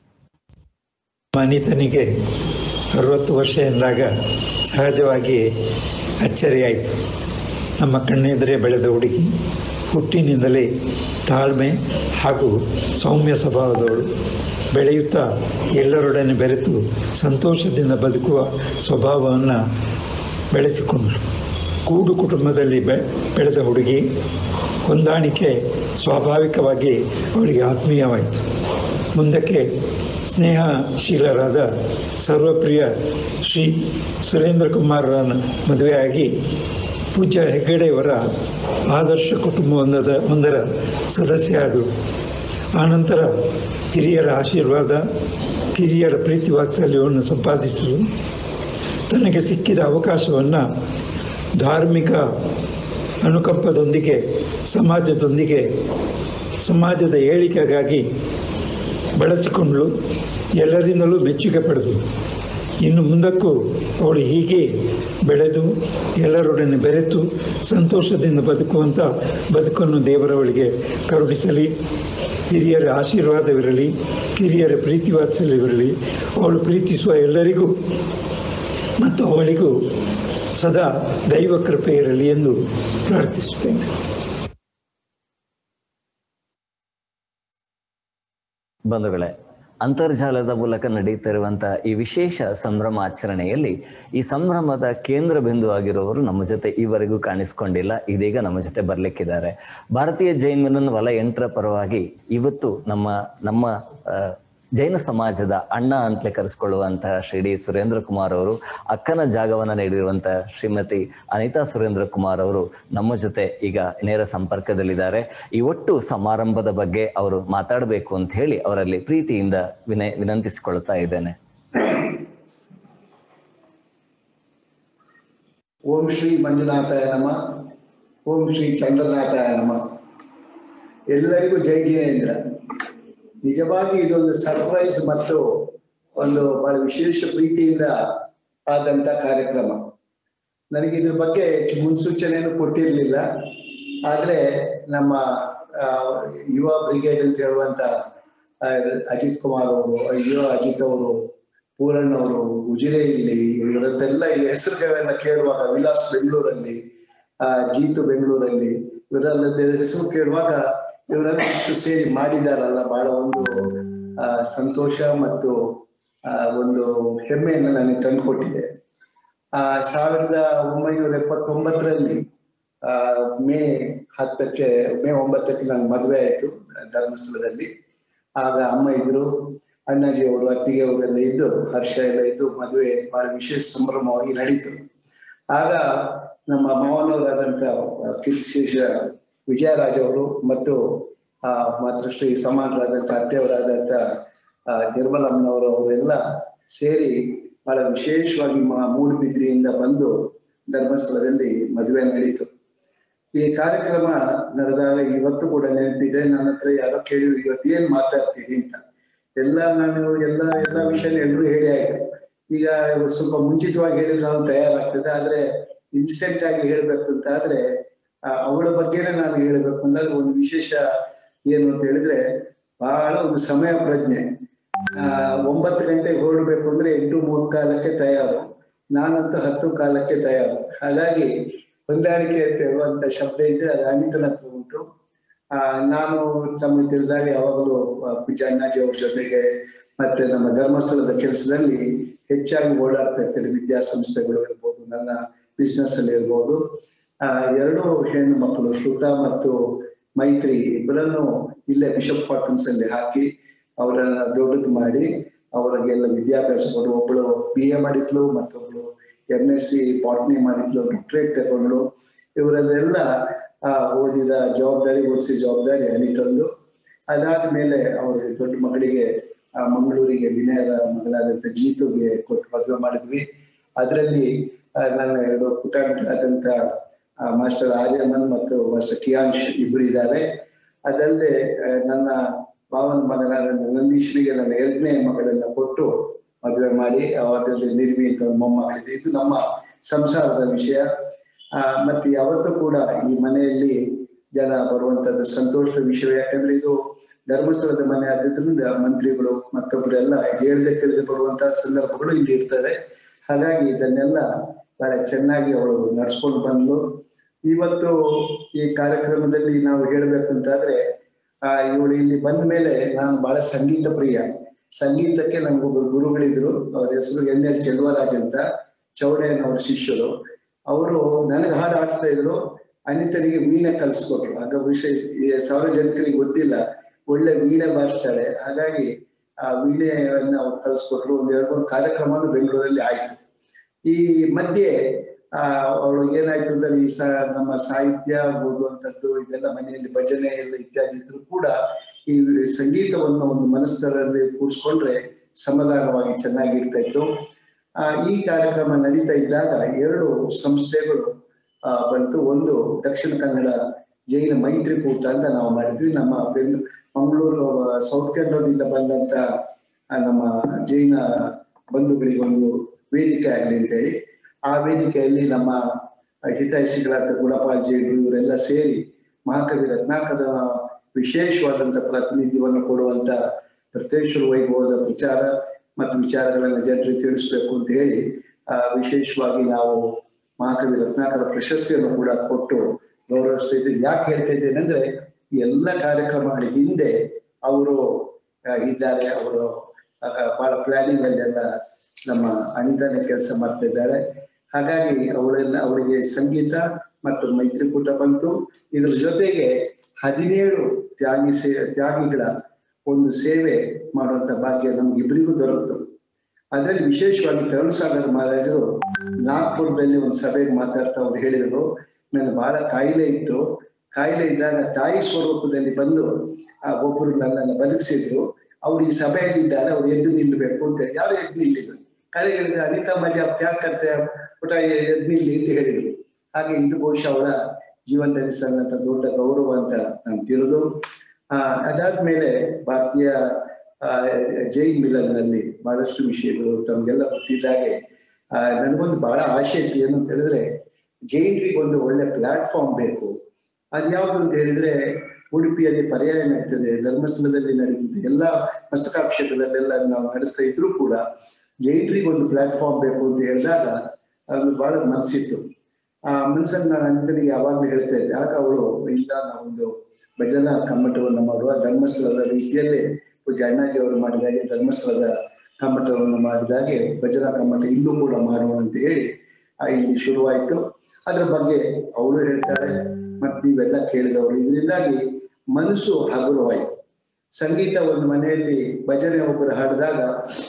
ಅನಿತನಿಗೆ ಅರವತ್ತು ವರ್ಷ ಎಂದಾಗ ಸಹಜವಾಗಿ ಅಚ್ಚರಿಯಾಯಿತು ನಮ್ಮ ಕಣ್ಣೆದುರೇ ಬೆಳೆದ ಹುಡುಗಿ ಹುಟ್ಟಿನಿಂದಲೇ ತಾಳ್ಮೆ ಹಾಗೂ ಸೌಮ್ಯ ಸ್ವಭಾವದವಳು ಬೆಳೆಯುತ್ತಾ ಎಲ್ಲರೊಡನೆ ಬೆರೆತು ಸಂತೋಷದಿಂದ ಬದುಕುವ ಸ್ವಭಾವವನ್ನು ಬೆಳೆಸಿಕೊಂಡಳು ಕೂಡು ಕುಟುಂಬದಲ್ಲಿ ಬೆ ಬೆಳೆದ ಹುಡುಗಿ ಹೊಂದಾಣಿಕೆ ಸ್ವಾಭಾವಿಕವಾಗಿ ಅವಳಿಗೆ ಆತ್ಮೀಯವಾಯಿತು ಮುಂದಕ್ಕೆ ಸ್ನೇಹಶೀಲರಾದ ಸರ್ವಪ್ರಿಯ ಶ್ರೀ ಸುರೇಂದ್ರ ಕುಮಾರರನ್ನು ಮದುವೆಯಾಗಿ ಪೂಜ್ಯ ಹೆಗ್ಗಡೆಯವರ ಆದರ್ಶ ಕುಟುಂಬವೊಂದದ ಒಂದರ ಸದಸ್ಯ ಆದಳು ಆನಂತರ ಹಿರಿಯರ ಆಶೀರ್ವಾದ ಕಿರಿಯರ ಪ್ರೀತಿ ವಾತ್ಸಲ್ಯವನ್ನು ಸಂಪಾದಿಸಲು ತನಗೆ ಸಿಕ್ಕಿದ ಅವಕಾಶವನ್ನು ಧಾರ್ಮಿಕ ಅನುಕಂಪದೊಂದಿಗೆ ಸಮಾಜದೊಂದಿಗೆ ಸಮಾಜದ ಏಳಿಗೆಗಾಗಿ ಬಳಸಿಕೊಂಡಳು ಎಲ್ಲರಿಂದಲೂ ಮೆಚ್ಚುಗೆ ಪಡೆದಳು ಇನ್ನು ಮುಂದಕ್ಕೂ ಅವಳು ಹೀಗೆ ಬೆಳೆದು ಎಲ್ಲರೊಡನೆ ಬೆರೆತು ಸಂತೋಷದಿಂದ ಬದುಕುವಂಥ ಬದುಕನ್ನು ದೇವರವಳಿಗೆ ಕರುಣಿಸಲಿ ಹಿರಿಯರ ಆಶೀರ್ವಾದವಿರಲಿ ಕಿರಿಯರ ಪ್ರೀತಿ ವಾತ್ಸಲ್ಯವಿರಲಿ ಅವಳು ಪ್ರೀತಿಸುವ ಎಲ್ಲರಿಗೂ ಮತ್ತು ಅವಳಿಗೂ ಸದಾ ದೈವ ಕೃಪೆ ಇರಲಿ ಎಂದು ಪ್ರಾರ್ಥಿಸುತ್ತೇನೆ ಬಂಧುಗಳೇ ಅಂತರ್ಜಾಲದ ಮೂಲಕ ನಡೀತಿರುವಂತ ಈ ವಿಶೇಷ ಸಂಭ್ರಮಾಚರಣೆಯಲ್ಲಿ ಈ ಸಂಭ್ರಮದ ಕೇಂದ್ರ ಬಿಂದು ಆಗಿರುವವರು ನಮ್ಮ ಜೊತೆ ಈವರೆಗೂ ಕಾಣಿಸ್ಕೊಂಡಿಲ್ಲ ಇದೀಗ ನಮ್ಮ ಜೊತೆ ಬರ್ಲಿಕ್ಕಿದ್ದಾರೆ ಭಾರತೀಯ ಜೈನ್ ಮಿಲನ್ ವಲ ಎಂಟರ ಪರವಾಗಿ ಇವತ್ತು ನಮ್ಮ ನಮ್ಮ ಆ, ಜೈನ ಸಮಾಜದ ಅಣ್ಣ ಅಂತಲೇ ಕರೆಸ್ಕೊಳ್ಳುವಂತಹ ಶ್ರೀ ಡಿ ಸುರೇಂದ್ರ ಕುಮಾರ್ ಅವರು ಅಕ್ಕನ ಜಾಗವನ್ನ ನೀಡಿರುವಂತಹ ಶ್ರೀಮತಿ ಅನಿತಾ ಸುರೇಂದ್ರ ಕುಮಾರ್ ಅವರು ನಮ್ಮ ಜೊತೆ ಈಗ ನೇರ ಸಂಪರ್ಕದಲ್ಲಿದ್ದಾರೆ ಈ ಒಟ್ಟು ಸಮಾರಂಭದ ಬಗ್ಗೆ ಅವರು ಮಾತಾಡಬೇಕು ಅಂತ ಹೇಳಿ ಅವರಲ್ಲಿ ಪ್ರೀತಿಯಿಂದ ವಿನಯ ವಿನಂತಿಸಿಕೊಳ್ತಾ ಇದ್ದೇನೆ ಓಂ ಶ್ರೀ ಮಂಜುನಾಥಾಯ ನಮ ಓಂ ಶ್ರೀ ಚಂದ್ರನಾಥಾಯ ನಮ ಎಲ್ಲರಿಗೂ ಜೈ ಜಿನೇಂದ್ರ ನಿಜವಾಗಿ ಇದೊಂದು ಸರ್ಪ್ರೈಸ್ ಮತ್ತು ಒಂದು ಬಹಳ ವಿಶೇಷ ಪ್ರೀತಿಯಿಂದ ಆದಂತ ಕಾರ್ಯಕ್ರಮ ನನಗೆ ಇದ್ರ ಬಗ್ಗೆ ಹೆಚ್ಚು ಮುನ್ಸೂಚನೆಯನ್ನು ಕೊಟ್ಟಿರ್ಲಿಲ್ಲ ಆದ್ರೆ ನಮ್ಮ ಆ, ಯುವ ಬ್ರಿಗೇಡ್ ಅಂತ ಹೇಳುವಂತ ಆ, ಅಜಿತ್ ಕುಮಾರ್ ಅವರು ಯುವ ಅಜಿತ್ ಅವರು ಪೂರಣ್ಣ ಅವರು ಉಜಿರೆ ಇಲ್ಲಿ ಇವರದ್ದೆಲ್ಲ ಈ ಹೆಸರುಗಳೆಲ್ಲ ಕೇಳುವಾಗ ವಿಲಾಸ್ ಬೆಂಗಳೂರಲ್ಲಿ ಆ ಜೀತು ಬೆಂಗಳೂರಲ್ಲಿ ಇವರೆಲ್ಲ ಹೆಸರು ಕೇಳುವಾಗ ಇವರೆಲ್ಲ ಇಷ್ಟು ಸೇರಿ ಮಾಡಿದಾರಲ್ಲ ಬಹಳ ಒಂದು ಆ ಸಂತೋಷ ಮತ್ತು ಆ ಒಂದು ಹೆಮ್ಮೆಯನ್ನು ನನಗೆ ತಂದುಕೊಟ್ಟಿದೆ ಆ ಸಾವಿರದ ಒಂಬೈನೂರ ಎಪ್ಪತ್ತೊಂಬತ್ತರಲ್ಲಿ ಆ ಮೇ ಹತ್ತಕ್ಕೆ ಮೇ ಒಂಬತ್ತಕ್ಕೆ ನನ್ನ ಮದುವೆ ಆಯ್ತು ಧರ್ಮಸ್ಥಳದಲ್ಲಿ ಆಗ ಅಮ್ಮ ಇದ್ರು ಅಣ್ಣಾಜಿ ಅವರು ಅತ್ತಿಗೆ ಅವರೆಲ್ಲ ಇದ್ದು ಹರ್ಷ ಎಲ್ಲ ಇದ್ದು ಮದುವೆ ಬಹಳ ವಿಶೇಷ ಸಂಭ್ರಮವಾಗಿ ನಡೀತು ಆಗ ನಮ್ಮ ಮಾವನವರಾದಂತ ಕೀರ್ತಿಶೇಷ ವಿಜಯರಾಜ್ ಅವರು ಮತ್ತು ಆ ಮಾತೃಶ್ರೀ ಸಮಾನರಾದಂತ ಅತ್ತೆಯವರಾದಂತ ಆ ನಿರ್ಮಲಮ್ಮನವರು ಅವರೆಲ್ಲ ಸೇರಿ ಬಹಳ ವಿಶೇಷವಾಗಿ ಮಾ- ಮೂಡುಬಿದ್ರಿಯಿಂದ ಬಂದು ಧರ್ಮಸ್ಥಳದಲ್ಲಿ ಮದುವೆ ನಡೀತು ಈ ಕಾರ್ಯಕ್ರಮ ನಡೆದಾಗ ಇವತ್ತು ಕೂಡ ನೆನಪಿದೆ ನನ್ನ ಹತ್ರ ಯಾರೋ ಕೇಳಿದ್ರು ಇವತ್ತು ಏನ್ ಮಾತಾಡ್ತೀರಿ ಅಂತ ಎಲ್ಲ ನಾನು ಎಲ್ಲ ಎಲ್ಲ ವಿಷಯ ಎಲ್ರು ಹೇಳಿ ಆಯ್ತು ಈಗ ಸ್ವಲ್ಪ ಮುಂಚಿತವಾಗಿ ಹೇಳಿದ್ರೆ ನಾವು ತಯಾರಾಗ್ತದೆ ಆದ್ರೆ ಇನ್ಸ್ಟೆಂಟ್ ಆಗಿ ಹೇಳ್ಬೇಕು ಅಂತ ಆದ್ರೆ ಆ, ಅವಳ ಬಗ್ಗೆನೇ ನಾನು ಹೇಳ್ಬೇಕು ಅಂದಾಗ ಒಂದು ವಿಶೇಷ ಏನು ಅಂತ ಹೇಳಿದ್ರೆ ಬಹಳ ಒಂದು ಸಮಯ ಪ್ರಜ್ಞೆ ಆ ಒಂಬತ್ತು ಗಂಟೆಗೆ ಹೊರಡ್ಬೇಕು ಅಂದ್ರೆ ಎಂಟು ಮೂರು ಕಾಲಕ್ಕೆ ತಯಾರು ನಾನಂತೂ ಹತ್ತು ಕಾಲಕ್ಕೆ ತಯಾರು ಹಾಗಾಗಿ ಹೊಂದಾಣಿಕೆ ಅಂತ ಹೇಳುವಂತ ಶಬ್ದ ಇದ್ರೆ ಅದು ಅನಿತನ ಹತ್ರ ಉಂಟು ಆ ನಾನು ತಮಗೆ ತಿಳಿದಾಗ ಯಾವಾಗಲೂ ಆ, ಪೂಜ್ಯ ಅಣ್ಣಾಜಿ ಅವ್ರ ಜೊತೆಗೆ ಮತ್ತೆ ನಮ್ಮ ಧರ್ಮಸ್ಥಳದ ಕೆಲಸದಲ್ಲಿ ಹೆಚ್ಚಾಗಿ ಓಡಾಡ್ತಾ ಇರ್ತಾರೆ ವಿದ್ಯಾಸಂಸ್ಥೆಗಳು ಇರ್ಬೋದು ನನ್ನ ಬಿಸ್ನೆಸ್ ಅಲ್ಲಿ ಇರ್ಬೋದು ಆ ಎರಡು ಹೆಣ್ಣು ಮಕ್ಕಳು ಶ್ರುತ ಮತ್ತು ಮೈತ್ರಿ ಇಬ್ಬರನ್ನು ಇಲ್ಲೇ ಬಿಷಪ್ ಕಾಟನ್ಸ್ ಅಲ್ಲಿ ಹಾಕಿ ಅವರನ್ನ ದೊಡ್ಡದು ಮಾಡಿ ಅವರಿಗೆಲ್ಲ ವಿದ್ಯಾಭ್ಯಾಸ ಕೊಡು ಒಬ್ಬಳು ಬಿ ಎ ಮಾಡಿದ್ಲು ಮತ್ತೊಬ್ಳು ಎಂ ಎಸ್ ಸಿ ಬಾಟ್ನಿ ಮಾಡಿದ್ಲು ಡಾಕ್ಟರೇಟ್ ತಗೊಂಡ್ಳು ಇವರಲ್ಲೆಲ್ಲ ಆ ಓದಿದ ಜವಾಬ್ದಾರಿ ಓದಿಸಿ ಜವಾಬ್ದಾರಿ ಅನಿತಂದು ಅದಾದ್ಮೇಲೆ ಅವರು ದೊಡ್ಡ ಮಗಳಿಗೆ ಆ ಮಂಗಳೂರಿಗೆ ವಿನಯದ ಮಗಳಾದಂತ ಜೀತುಗೆ ಕೊಟ್ಟು ಮದುವೆ ಮಾಡಿದ್ವಿ ಅದರಲ್ಲಿ ನನ್ನ ಎರಡು ಪುಟಾಣಿಗಳಾದಂತ ಮಾಸ್ಟರ್ ಆರ್ಯಮನ್ ಮತ್ತು ಮಾಸ್ಟರ್ ಕಿಯಾಂಶ್ ಇಬ್ರು ಇದ್ದಾರೆ ಅದಲ್ಲದೆ ಆ, ನನ್ನ ಭಾವನ ಮಗನಾದ ನಂದೀಶ್ವರಿಗೆ ನನ್ನ ಎರಡನೇ ಮಗಳನ್ನ ಕೊಟ್ಟು ಮದುವೆ ಮಾಡಿ ಅವರಲ್ಲಿ ನಿರ್ಮಿ ಅಂತ ಒಂದು ಮೊಮ್ಮಗಳಿದೆ ಇದು ನಮ್ಮ ಸಂಸಾರದ ವಿಷಯ ಆ ಮತ್ತೆ ಯಾವತ್ತೂ ಕೂಡ ಈ ಮನೆಯಲ್ಲಿ ಜನ ಬರುವಂತದ್ದು ಸಂತೋಷದ ವಿಷಯ ಯಾಕಂದ್ರೆ ಇದು ಧರ್ಮಸ್ಥಳದ ಮನೆ ಆದ್ರಿಂದ ಮಂತ್ರಿಗಳು ಮತ್ತೊಬ್ಬರೆಲ್ಲ ಹೇಳ್ದೆ ಕೇಳದೆ ಬರುವಂತಹ ಸಂದರ್ಭಗಳು ಇಲ್ಲಿ ಇರ್ತವೆ ಹಾಗಾಗಿ ಇದನ್ನೆಲ್ಲ ಬಹಳ ಚೆನ್ನಾಗಿ ಅವಳು ನಡ್ಸ್ಕೊಂಡು ಬಂದ್ಲು ಇವತ್ತು ಈ ಕಾರ್ಯಕ್ರಮದಲ್ಲಿ ನಾವು ಹೇಳ್ಬೇಕು ಅಂತಾದ್ರೆ ಆ ಇವಳು ಇಲ್ಲಿ ಬಂದ ಮೇಲೆ ನಾನು ಬಹಳ ಸಂಗೀತ ಪ್ರಿಯ ಸಂಗೀತಕ್ಕೆ ನಮ್ಗೊಬ್ರು ಗುರುಗಳಿದ್ರು ಅವ್ರ ಹೆಸರು ಎನ್ ಎಲ್ ಚೆಲ್ವರಾಜ್ ಅಂತ ಚೌಡಯ್ಯನವ್ರ ಶಿಷ್ಯರು ಅವರು ನನಗೆ ಹಾಡು ಆಡಿಸ್ತಾ ಇದ್ರು ಅನಿತನಿಗೆ ವೀಣೆ ಕಲಿಸ್ಕೊಟ್ರು ಆಗ ವಿಷಯ ಈ ಸಾರ್ವಜನಿಕರಿಗೆ ಗೊತ್ತಿಲ್ಲ ಒಳ್ಳೆ ವೀಣೆ ಬಾರಿಸ್ತಾಳೆ ಹಾಗಾಗಿ ಆ ವೀಣೆಯನ್ನ ಅವ್ರು ಕಲಿಸ್ಕೊಟ್ರು ಒಂದ್ ಎರಡು ಮೂರು ಕಾರ್ಯಕ್ರಮನು ಬೆಂಗಳೂರಲ್ಲಿ ಆಯ್ತು ಈ ಮಧ್ಯೆ ಆ ಅವಳು ಏನಾಯ್ತು ಅಂತ ಈ ಸ ನಮ್ಮ ಸಾಹಿತ್ಯ ಓದುವಂಥದ್ದು ಇದೆಲ್ಲ ಮನೆಯಲ್ಲಿ ಭಜನೆ ಎಲ್ಲ ಇತ್ಯಾದಿ ಇದ್ರು ಕೂಡ ಈ ಸಂಗೀತವನ್ನು ಒಂದು ಮನಸ್ಸರಲ್ಲಿ ಕೂರಿಸ್ಕೊಂಡ್ರೆ ಸಮಾಧಾನವಾಗಿ ಚೆನ್ನಾಗಿರ್ತಾ ಇತ್ತು ಆ ಈ ಕಾರ್ಯಕ್ರಮ ನಡೀತಾ ಇದ್ದಾಗ ಎರಡು ಸಂಸ್ಥೆಗಳು ಆ ಬಂತು ಒಂದು ದಕ್ಷಿಣ ಕನ್ನಡ ಜೈನ ಮೈತ್ರಿಕೂಟ ಅಂತ ನಾವು ಮಾಡಿದ್ವಿ ನಮ್ಮ ಬೆಂಗ್ ಮಂಗಳೂರು ಸೌತ್ ಕೆನಡಾದಿಂದ ಬಂದಂತ ಆ, ನಮ್ಮ ಜೈನ ಬಂಧುಗಳಿಗೆ ಒಂದು ವೇದಿಕೆ ಆಗ್ಲಿ ಅಂತ ಹೇಳಿ ಆ ವೇದಿಕೆಯಲ್ಲಿ ನಮ್ಮ ಹಿತೈಷಿಗಳಾದ ಗುಣಪಾಲ್ ಜೈನು ಇವರೆಲ್ಲ ಸೇರಿ ಮಹಾಕವಿ ರತ್ನಾಕರ ವಿಶೇಷವಾದಂತ ಪ್ರಾತಿನಿಧ್ಯವನ್ನು ಕೊಡುವಂತ ಪ್ರತ್ಯೇಶ್ವರ ವೈಭವದ ಪ್ರಚಾರ ಮತ್ತು ವಿಚಾರಗಳನ್ನ ಜನರಿಗೆ ತಿಳಿಸ್ಬೇಕು ಅಂತ ಹೇಳಿ ಆ ವಿಶೇಷವಾಗಿ ನಾವು ಮಹಾಕವಿ ರತ್ನಾಕರ ಪ್ರಶಸ್ತಿಯನ್ನು ಕೂಡ ಕೊಟ್ಟು ಗೌರವಿಸ್ತಾ ಇದ್ದೀವಿ ಯಾಕೆ ಹೇಳ್ತಾ ಇದ್ದೇನೆ ಅಂದ್ರೆ ಈ ಎಲ್ಲ ಕಾರ್ಯಕ್ರಮಗಳ ಹಿಂದೆ ಅವರು ಇದ್ದಾರೆ ಅವರು ಬಹಳ ಪ್ಲಾನಿಂಗ್ ಅಲ್ಲೆಲ್ಲ ನಮ್ಮ ಅನಿತಾನೆ ಕೆಲಸ ಮಾಡ್ತಾ ಇದ್ದಾರೆ ಹಾಗಾಗಿ ಅವಳೆಲ್ಲ ಅವಳಿಗೆ ಸಂಗೀತ ಮತ್ತು ಮೈತ್ರಿಕೂಟ ಬಂತು ಇದ್ರ ಜೊತೆಗೆ ಹದಿನೇಳು ತ್ಯಾಗಿ ಸೇ ತ್ಯಾಗಿಗಳ ಒಂದು ಸೇವೆ ಮಾಡುವಂತ ಭಾಗ್ಯ ನಮ್ಗಿಬ್ರಿಗೂ ದೊರಕಿತು ಅದ್ರಲ್ಲಿ ವಿಶೇಷವಾಗಿ ಕರುಣಸಾಗರ್ ಮಹಾರಾಜರು ನಾಗ್ಪುರದಲ್ಲಿ ಒಂದು ಸಭೆಗೆ ಮಾತಾಡ್ತಾ ಅವ್ರು ಹೇಳಿದ್ರು ನನಗೆ ಬಹಳ ಕಾಯಿಲೆ ಇತ್ತು ಕಾಯಿಲೆ ಇದ್ದಾಗ ತಾಯಿ ಸ್ವರೂಪದಲ್ಲಿ ಬಂದು ಆ ಒಬ್ಬರು ನನ್ನನ್ನು ಬದುಕಿಸಿದ್ರು ಅವ್ರು ಈ ಸಭೆಯಲ್ಲಿ ಇದ್ದಾರೆ ಅವ್ರು ಎದ್ದು ನಿಲ್ಬೇಕು ಅಂತ ಹೇಳಿ ಯಾರು ಎದ್ದು ನಿಲ್ಲಿದ್ರು ಕಡೆ ಹೇಳಿದ್ರೆ ಅನಿತಾ ಮಜಾ ಕ್ಯಾ ಕರ್ತೆ ಪುಟ ಎದ್ದು ನಿಲ್ಲಿ ಅಂತ ಹೇಳಿದ್ರು ಹಾಗೆ ಇದು ಬಹುಶಃ ಅವಳ ಜೀವನದಲ್ಲಿ ಸಣ್ಣಂತ ದೊಡ್ಡ ಗೌರವ ಅಂತ ನಾನು ತಿಳಿದು ಆ ಅದಾದ್ಮೇಲೆ ಭಾರತೀಯ ಆ ಜೈನ್ ಮಿಲನ್ನಲ್ಲಿ ಬಹಳಷ್ಟು ವಿಷಯಗಳು ತಮ್ಗೆಲ್ಲ ಗೊತ್ತಿದ್ದಾಗೆ ಆ ನನಗೊಂದು ಬಹಳ ಆಸೆ ಇತ್ತು ಏನು ಅಂತ ಹೇಳಿದ್ರೆ ಜೈನರಿಗೆ ಒಂದು ಒಳ್ಳೆ ಪ್ಲಾಟ್ಫಾರ್ಮ್ ಬೇಕು ಅದ್ ಯಾವ್ದು ಅಂತ ಹೇಳಿದ್ರೆ ಉಡುಪಿಯಲ್ಲಿ ಪರ್ಯಾಯ ನಡೀತದೆ ಧರ್ಮಸ್ಥಳದಲ್ಲಿ ನಡೀತದೆ ಎಲ್ಲ ಮಸ್ತಕಾಭಿಷೇಕದಲ್ಲೆಲ್ಲ ನಾವು ನಡೆಸ್ತಾ ಇದ್ರು ಕೂಡ ಜೈನರಿಗೆ ಒಂದು ಪ್ಲಾಟ್ಫಾರ್ಮ್ ಬೇಕು ಅಂತ ಹೇಳಿದಾಗ ಅದು ಬಹಳ ಮನಸ್ಸಿತ್ತು ಆ ಮನ್ಸನ್ನ ನಾನು ಅನ್ಕನಿಗೆ ಯಾವಾಗ್ಲೂ ಹೇಳ್ತಾ ಇದ್ದೆ ಆಗ ಅವಳು ಇಲ್ಲ ನಾವೊಂದು ಭಜನಾ ಕಮ್ಮಟವನ್ನು ಮಾಡುವ ಧರ್ಮಸ್ಥಳದ ರೀತಿಯಲ್ಲೇ ಪೂಜೆ ಅಣ್ಣಾಜಿ ಅವರು ಮಾಡಿದಾಗೆ ಧರ್ಮಸ್ಥಳದ ಕಮ್ಮಟವನ್ನು ಮಾಡಿದಾಗೆ ಭಜನಾ ಕಮ್ಮಟ ಇಲ್ಲೂ ಕೂಡ ಮಾಡುವ ಅಂತ ಹೇಳಿ ಆ ಇಲ್ಲಿ ಶುರುವಾಯ್ತು ಅದ್ರ ಬಗ್ಗೆ ಅವಳು ಹೇಳ್ತಾಳೆ ಮತ್ ನೀವೆಲ್ಲ ಕೇಳಿದವರು ಇದರಿಂದಾಗಿ ಮನಸ್ಸು ಹಗುರವಾಯ್ತು ಸಂಗೀತ ಒಂದು ಮನೆಯಲ್ಲಿ ಭಜನೆ ಒಬ್ಬರು ಹಾಡಿದಾಗ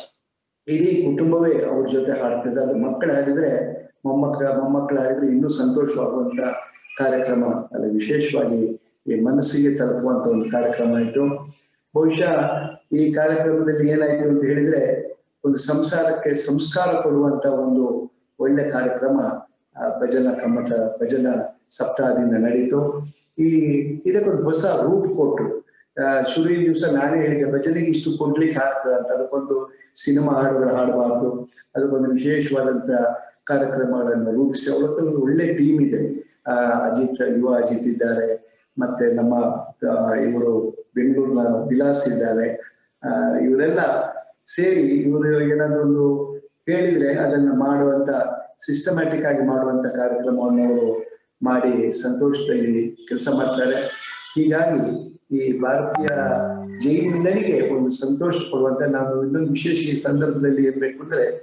ಇಡೀ ಕುಟುಂಬವೇ ಅವ್ರ ಜೊತೆ ಹಾಡ್ತಿದ್ರು ಅದು ಮಕ್ಕಳು ಹಾಡಿದ್ರೆ ಮೊಮ್ಮಕ್ಕಳ ಮೊಮ್ಮಕ್ಕಳು ಹಾಡಿದ್ರೆ ಇನ್ನೂ ಸಂತೋಷವಾಗುವಂತ ಕಾರ್ಯಕ್ರಮ ಅದು ವಿಶೇಷವಾಗಿ ಈ ಮನಸ್ಸಿಗೆ ತಲುಪುವಂತ ಒಂದು ಕಾರ್ಯಕ್ರಮ ಆಯ್ತು ಬಹುಶಃ ಈ ಕಾರ್ಯಕ್ರಮದಲ್ಲಿ ಏನಾಯ್ತು ಅಂತ ಹೇಳಿದ್ರೆ ಒಂದು ಸಂಸಾರಕ್ಕೆ ಸಂಸ್ಕಾರ ಕೊಡುವಂತ ಒಂದು ಒಳ್ಳೆ ಕಾರ್ಯಕ್ರಮ ಆ, ಭಜನಾ ಕಮ್ಮಟ ಭಜನಾ ಸಪ್ತಾಹದಿಂದ ನಡೀತು ಈ ಇದಕ್ಕೊಂದು ಹೊಸ ರೂಪ್ ಕೊಟ್ರು ಆ, ಶುರುವಿನ ದಿವಸ ನಾನೇ ಹೇಳಿದೆ ಭಜನೆಗೆ ಇಷ್ಟು ಕೊಡ್ಲಿಕ್ಕೆ ಆಗ್ತದೆ ಅಂತ ಅದಕ್ಕೊಂದು ಸಿನಿಮಾ ಹಾಡುಗಳು ಹಾಡಬಾರ್ದು ಅದಕ್ಕೊಂದು ವಿಶೇಷವಾದಂತ ಕಾರ್ಯಕ್ರಮಗಳನ್ನು ರೂಪಿಸಿ ಅವಳ ಹತ್ರ ಒಂದು ಒಳ್ಳೆ ಟೀಮ್ ಇದೆ ಆ ಅಜಿತ್ ಯುವ ಅಜಿತ್ ಇದ್ದಾರೆ ಮತ್ತೆ ನಮ್ಮ ಆ, ಇವರು ಬೆಂಗಳೂರಿನ ವಿಲಾಸ್ ಇದ್ದಾರೆ ಆ ಇವರೆಲ್ಲ ಸೇರಿ ಇವರು ಏನಾದ್ರು ಒಂದು ಹೇಳಿದ್ರೆ ಅದನ್ನ ಮಾಡುವಂತ ಸಿಸ್ಟಮ್ಯಾಟಿಕ್ ಆಗಿ ಮಾಡುವಂತ ಕಾರ್ಯಕ್ರಮವನ್ನು ಅವರು ಮಾಡಿ ಸಂತೋಷದಲ್ಲಿ ಕೆಲಸ ಮಾಡ್ತಾರೆ ಹೀಗಾಗಿ ಈ ಭಾರತೀಯ ಜೈನಿನರಿಗೆ ಒಂದು ಸಂತೋಷ ಕೊಡುವಂತ ನಾವು ಇನ್ನೊಂದು ವಿಶೇಷ ಈ ಸಂದರ್ಭದಲ್ಲಿ ಏನ್ಬೇಕು ಅಂದ್ರೆ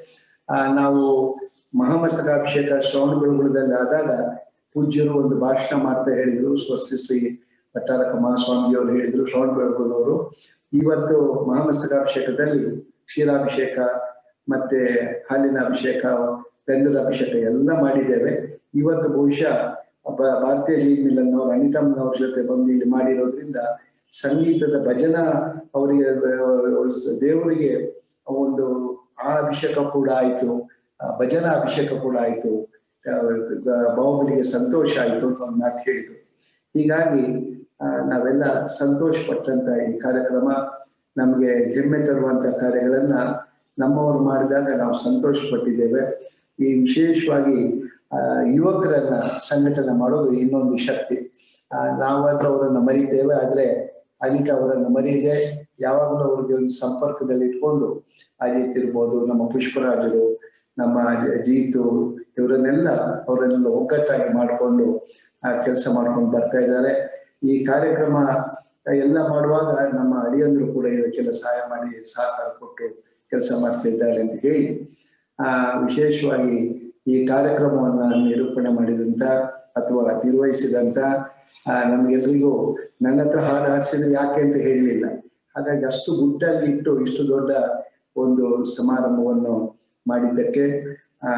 ಆ, ನಾವು ಮಹಾಮಸ್ತಕಾಭಿಷೇಕ ಶ್ರವಣ ಬೆಳಗುಳದಲ್ಲಿ ಆದಾಗ ಪೂಜ್ಯರು ಒಂದು ಭಾಷಣ ಮಾಡ್ತಾ ಹೇಳಿದ್ರು ಸ್ವಸ್ತಿ ಶ್ರೀ ಭಟ್ಟಾರಕ ಮಹಾಸ್ವಾಮಿಯವರು ಹೇಳಿದ್ರು ಶ್ರವಣ ಬೆಳಗುಳವರು ಇವತ್ತು ಮಹಾಮಸ್ತಕಾಭಿಷೇಕದಲ್ಲಿ ಕ್ಷೀರಾಭಿಷೇಕ ಮತ್ತೆ ಹಾಲಿನ ಅಭಿಷೇಕ ಗಂಧದ ಅಭಿಷೇಕ ಎಲ್ಲ ಮಾಡಿದ್ದೇವೆ ಇವತ್ತು ಬಹುಶಃ ಬ- ಭಾರತೀಯ ಜೈನ್ ಮಿಲನ್ ಅವರು ಅನಿತಮ್ಮನವ್ರ ಜೊತೆ ಬಂದು ಇಲ್ಲಿ ಮಾಡಿರೋದ್ರಿಂದ ಸಂಗೀತದ ಭಜನ ಅವರಿಗೆ ಅಹ್, ದೇವರಿಗೆ ಒಂದು ಆ ಅಭಿಷೇಕ ಕೂಡ ಆಯ್ತು ಆ ಭಜನಾ ಅಭಿಷೇಕ ಕೂಡ ಆಯ್ತು ಅಹ್, ಬಾಹುಬಲಿಗೆ ಸಂತೋಷ ಆಯ್ತು ಅಂತ ಒಂದು ಮಾತು ಹೇಳಿದ್ರು ಹೀಗಾಗಿ ಆ, ನಾವೆಲ್ಲ ಸಂತೋಷ ಪಟ್ಟಂತ ಈ ಕಾರ್ಯಕ್ರಮ ನಮ್ಗೆ ಹೆಮ್ಮೆ ತರುವಂತ ಕಾರ್ಯಗಳನ್ನ ನಮ್ಮವರು ಮಾಡಿದಾಗ ನಾವು ಸಂತೋಷ ಪಟ್ಟಿದ್ದೇವೆ ಈ ವಿಶೇಷವಾಗಿ ಆ, ಯುವಕರನ್ನ ಸಂಘಟನೆ ಮಾಡೋದು ಇನ್ನೊಂದು ಶಕ್ತಿ ಆ, ನಾವಾದ್ರೂ ಅವರನ್ನ ಮರಿತೇವೆ ಆದ್ರೆ ಅನಿತಾ ಅವರನ್ನ ಮರೀದೆ ಯಾವಾಗಲೂ ಅವ್ರಿಗೆ ಒಂದು ಸಂಪರ್ಕದಲ್ಲಿ ಇಟ್ಕೊಂಡು ಅಜಿತ್ ಇರ್ಬೋದು ನಮ್ಮ ಪುಷ್ಪರಾಜರು ನಮ್ಮ ಜ- ಜೀತು ಇವರನ್ನೆಲ್ಲ ಅವರನ್ನೆಲ್ಲ ಒಗ್ಗಟ್ಟಾಗಿ ಮಾಡಿಕೊಂಡು ಕೆಲಸ ಮಾಡ್ಕೊಂಡು ಬರ್ತಾ ಇದ್ದಾರೆ ಈ ಕಾರ್ಯಕ್ರಮ ಎಲ್ಲ ಮಾಡುವಾಗ ನಮ್ಮ ಅಳಿಯಂದ್ರು ಕೂಡ ಇದಕ್ಕೆಲ್ಲ ಸಹಾಯ ಮಾಡಿ ಸಹಕಾರ ಕೊಟ್ಟು ಕೆಲಸ ಮಾಡ್ತಾ ಇದ್ದಾರೆ ಅಂತ ಹೇಳಿ ಆ ವಿಶೇಷವಾಗಿ ಈ ಕಾರ್ಯಕ್ರಮವನ್ನ ನಿರೂಪಣೆ ಮಾಡಿದಂತ ಅಥವಾ ನಿರ್ವಹಿಸಿದಂತ ಆ, ನಮ್ಗೆಲ್ರಿಗೂ ನನ್ನ ಹತ್ರ ಹಾಡು ಹಾಡ್ಸಿದ್ರೆ ಯಾಕೆ ಅಂತ ಹೇಳಲಿಲ್ಲ ಹಾಗಾಗಿ ಅಷ್ಟು ಗುಟ್ಟಲ್ಲಿ ಇಟ್ಟು ಇಷ್ಟು ದೊಡ್ಡ ಒಂದು ಸಮಾರಂಭವನ್ನು ಮಾಡಿದ್ದಕ್ಕೆ ಆ,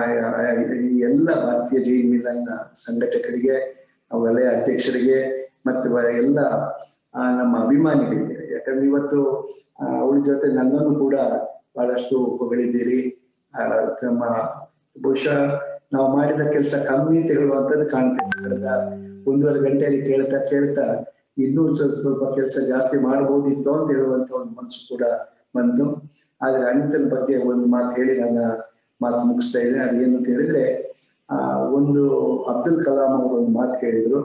ಈ ಎಲ್ಲ ಭಾರತೀಯ ಜೈನ್ ಮಿಲನ್ನ ಸಂಘಟಕರಿಗೆ ವಲಯ ಅಧ್ಯಕ್ಷರಿಗೆ ಮತ್ತು ವ- ಎಲ್ಲ ಆ, ನಮ್ಮ ಅಭಿಮಾನಿಗಳಿಗೆ ಯಾಕಂದ್ರೆ ಇವತ್ತು ಆ, ಅವಳ ಜೊತೆ ನನ್ನನ್ನು ಕೂಡ ಬಹಳಷ್ಟು ಹೊಗಳಿದ್ದೀರಿ ಆ, ನಮ್ಮ ಬಹುಶಃ ನಾವು ಮಾಡಿದ ಕೆಲಸ ಕಮ್ಮಿ ಅಂತ ಹೇಳುವಂತದ್ದು ಕಾಣ್ತೇವೆ ಕಳೆದ ಒಂದೂವರೆ ಗಂಟೆಯಲ್ಲಿ ಕೇಳ್ತಾ ಕೇಳ್ತಾ ಇನ್ನೂ ಸ್ವಲ್ಪ ಸ್ವಲ್ಪ ಕೆಲಸ ಜಾಸ್ತಿ ಮಾಡಬಹುದಿತ್ತು ಅಂತ ಹೇಳುವಂತ ಒಂದು ಮನಸ್ಸು ಕೂಡ ಬಂತು ಆದ್ರೆ ಅನಿತನ ಬಗ್ಗೆ ಒಂದು ಮಾತು ಹೇಳಿ ನನ್ನ ಮಾತು ಮುಗಿಸ್ತಾ ಇದ್ದೇನೆ ಅದೇನು ಅಂತ ಹೇಳಿದ್ರೆ ಆ ಒಂದು ಅಬ್ದುಲ್ ಕಲಾಂ ಅವರು ಒಂದು ಮಾತು ಹೇಳಿದ್ರು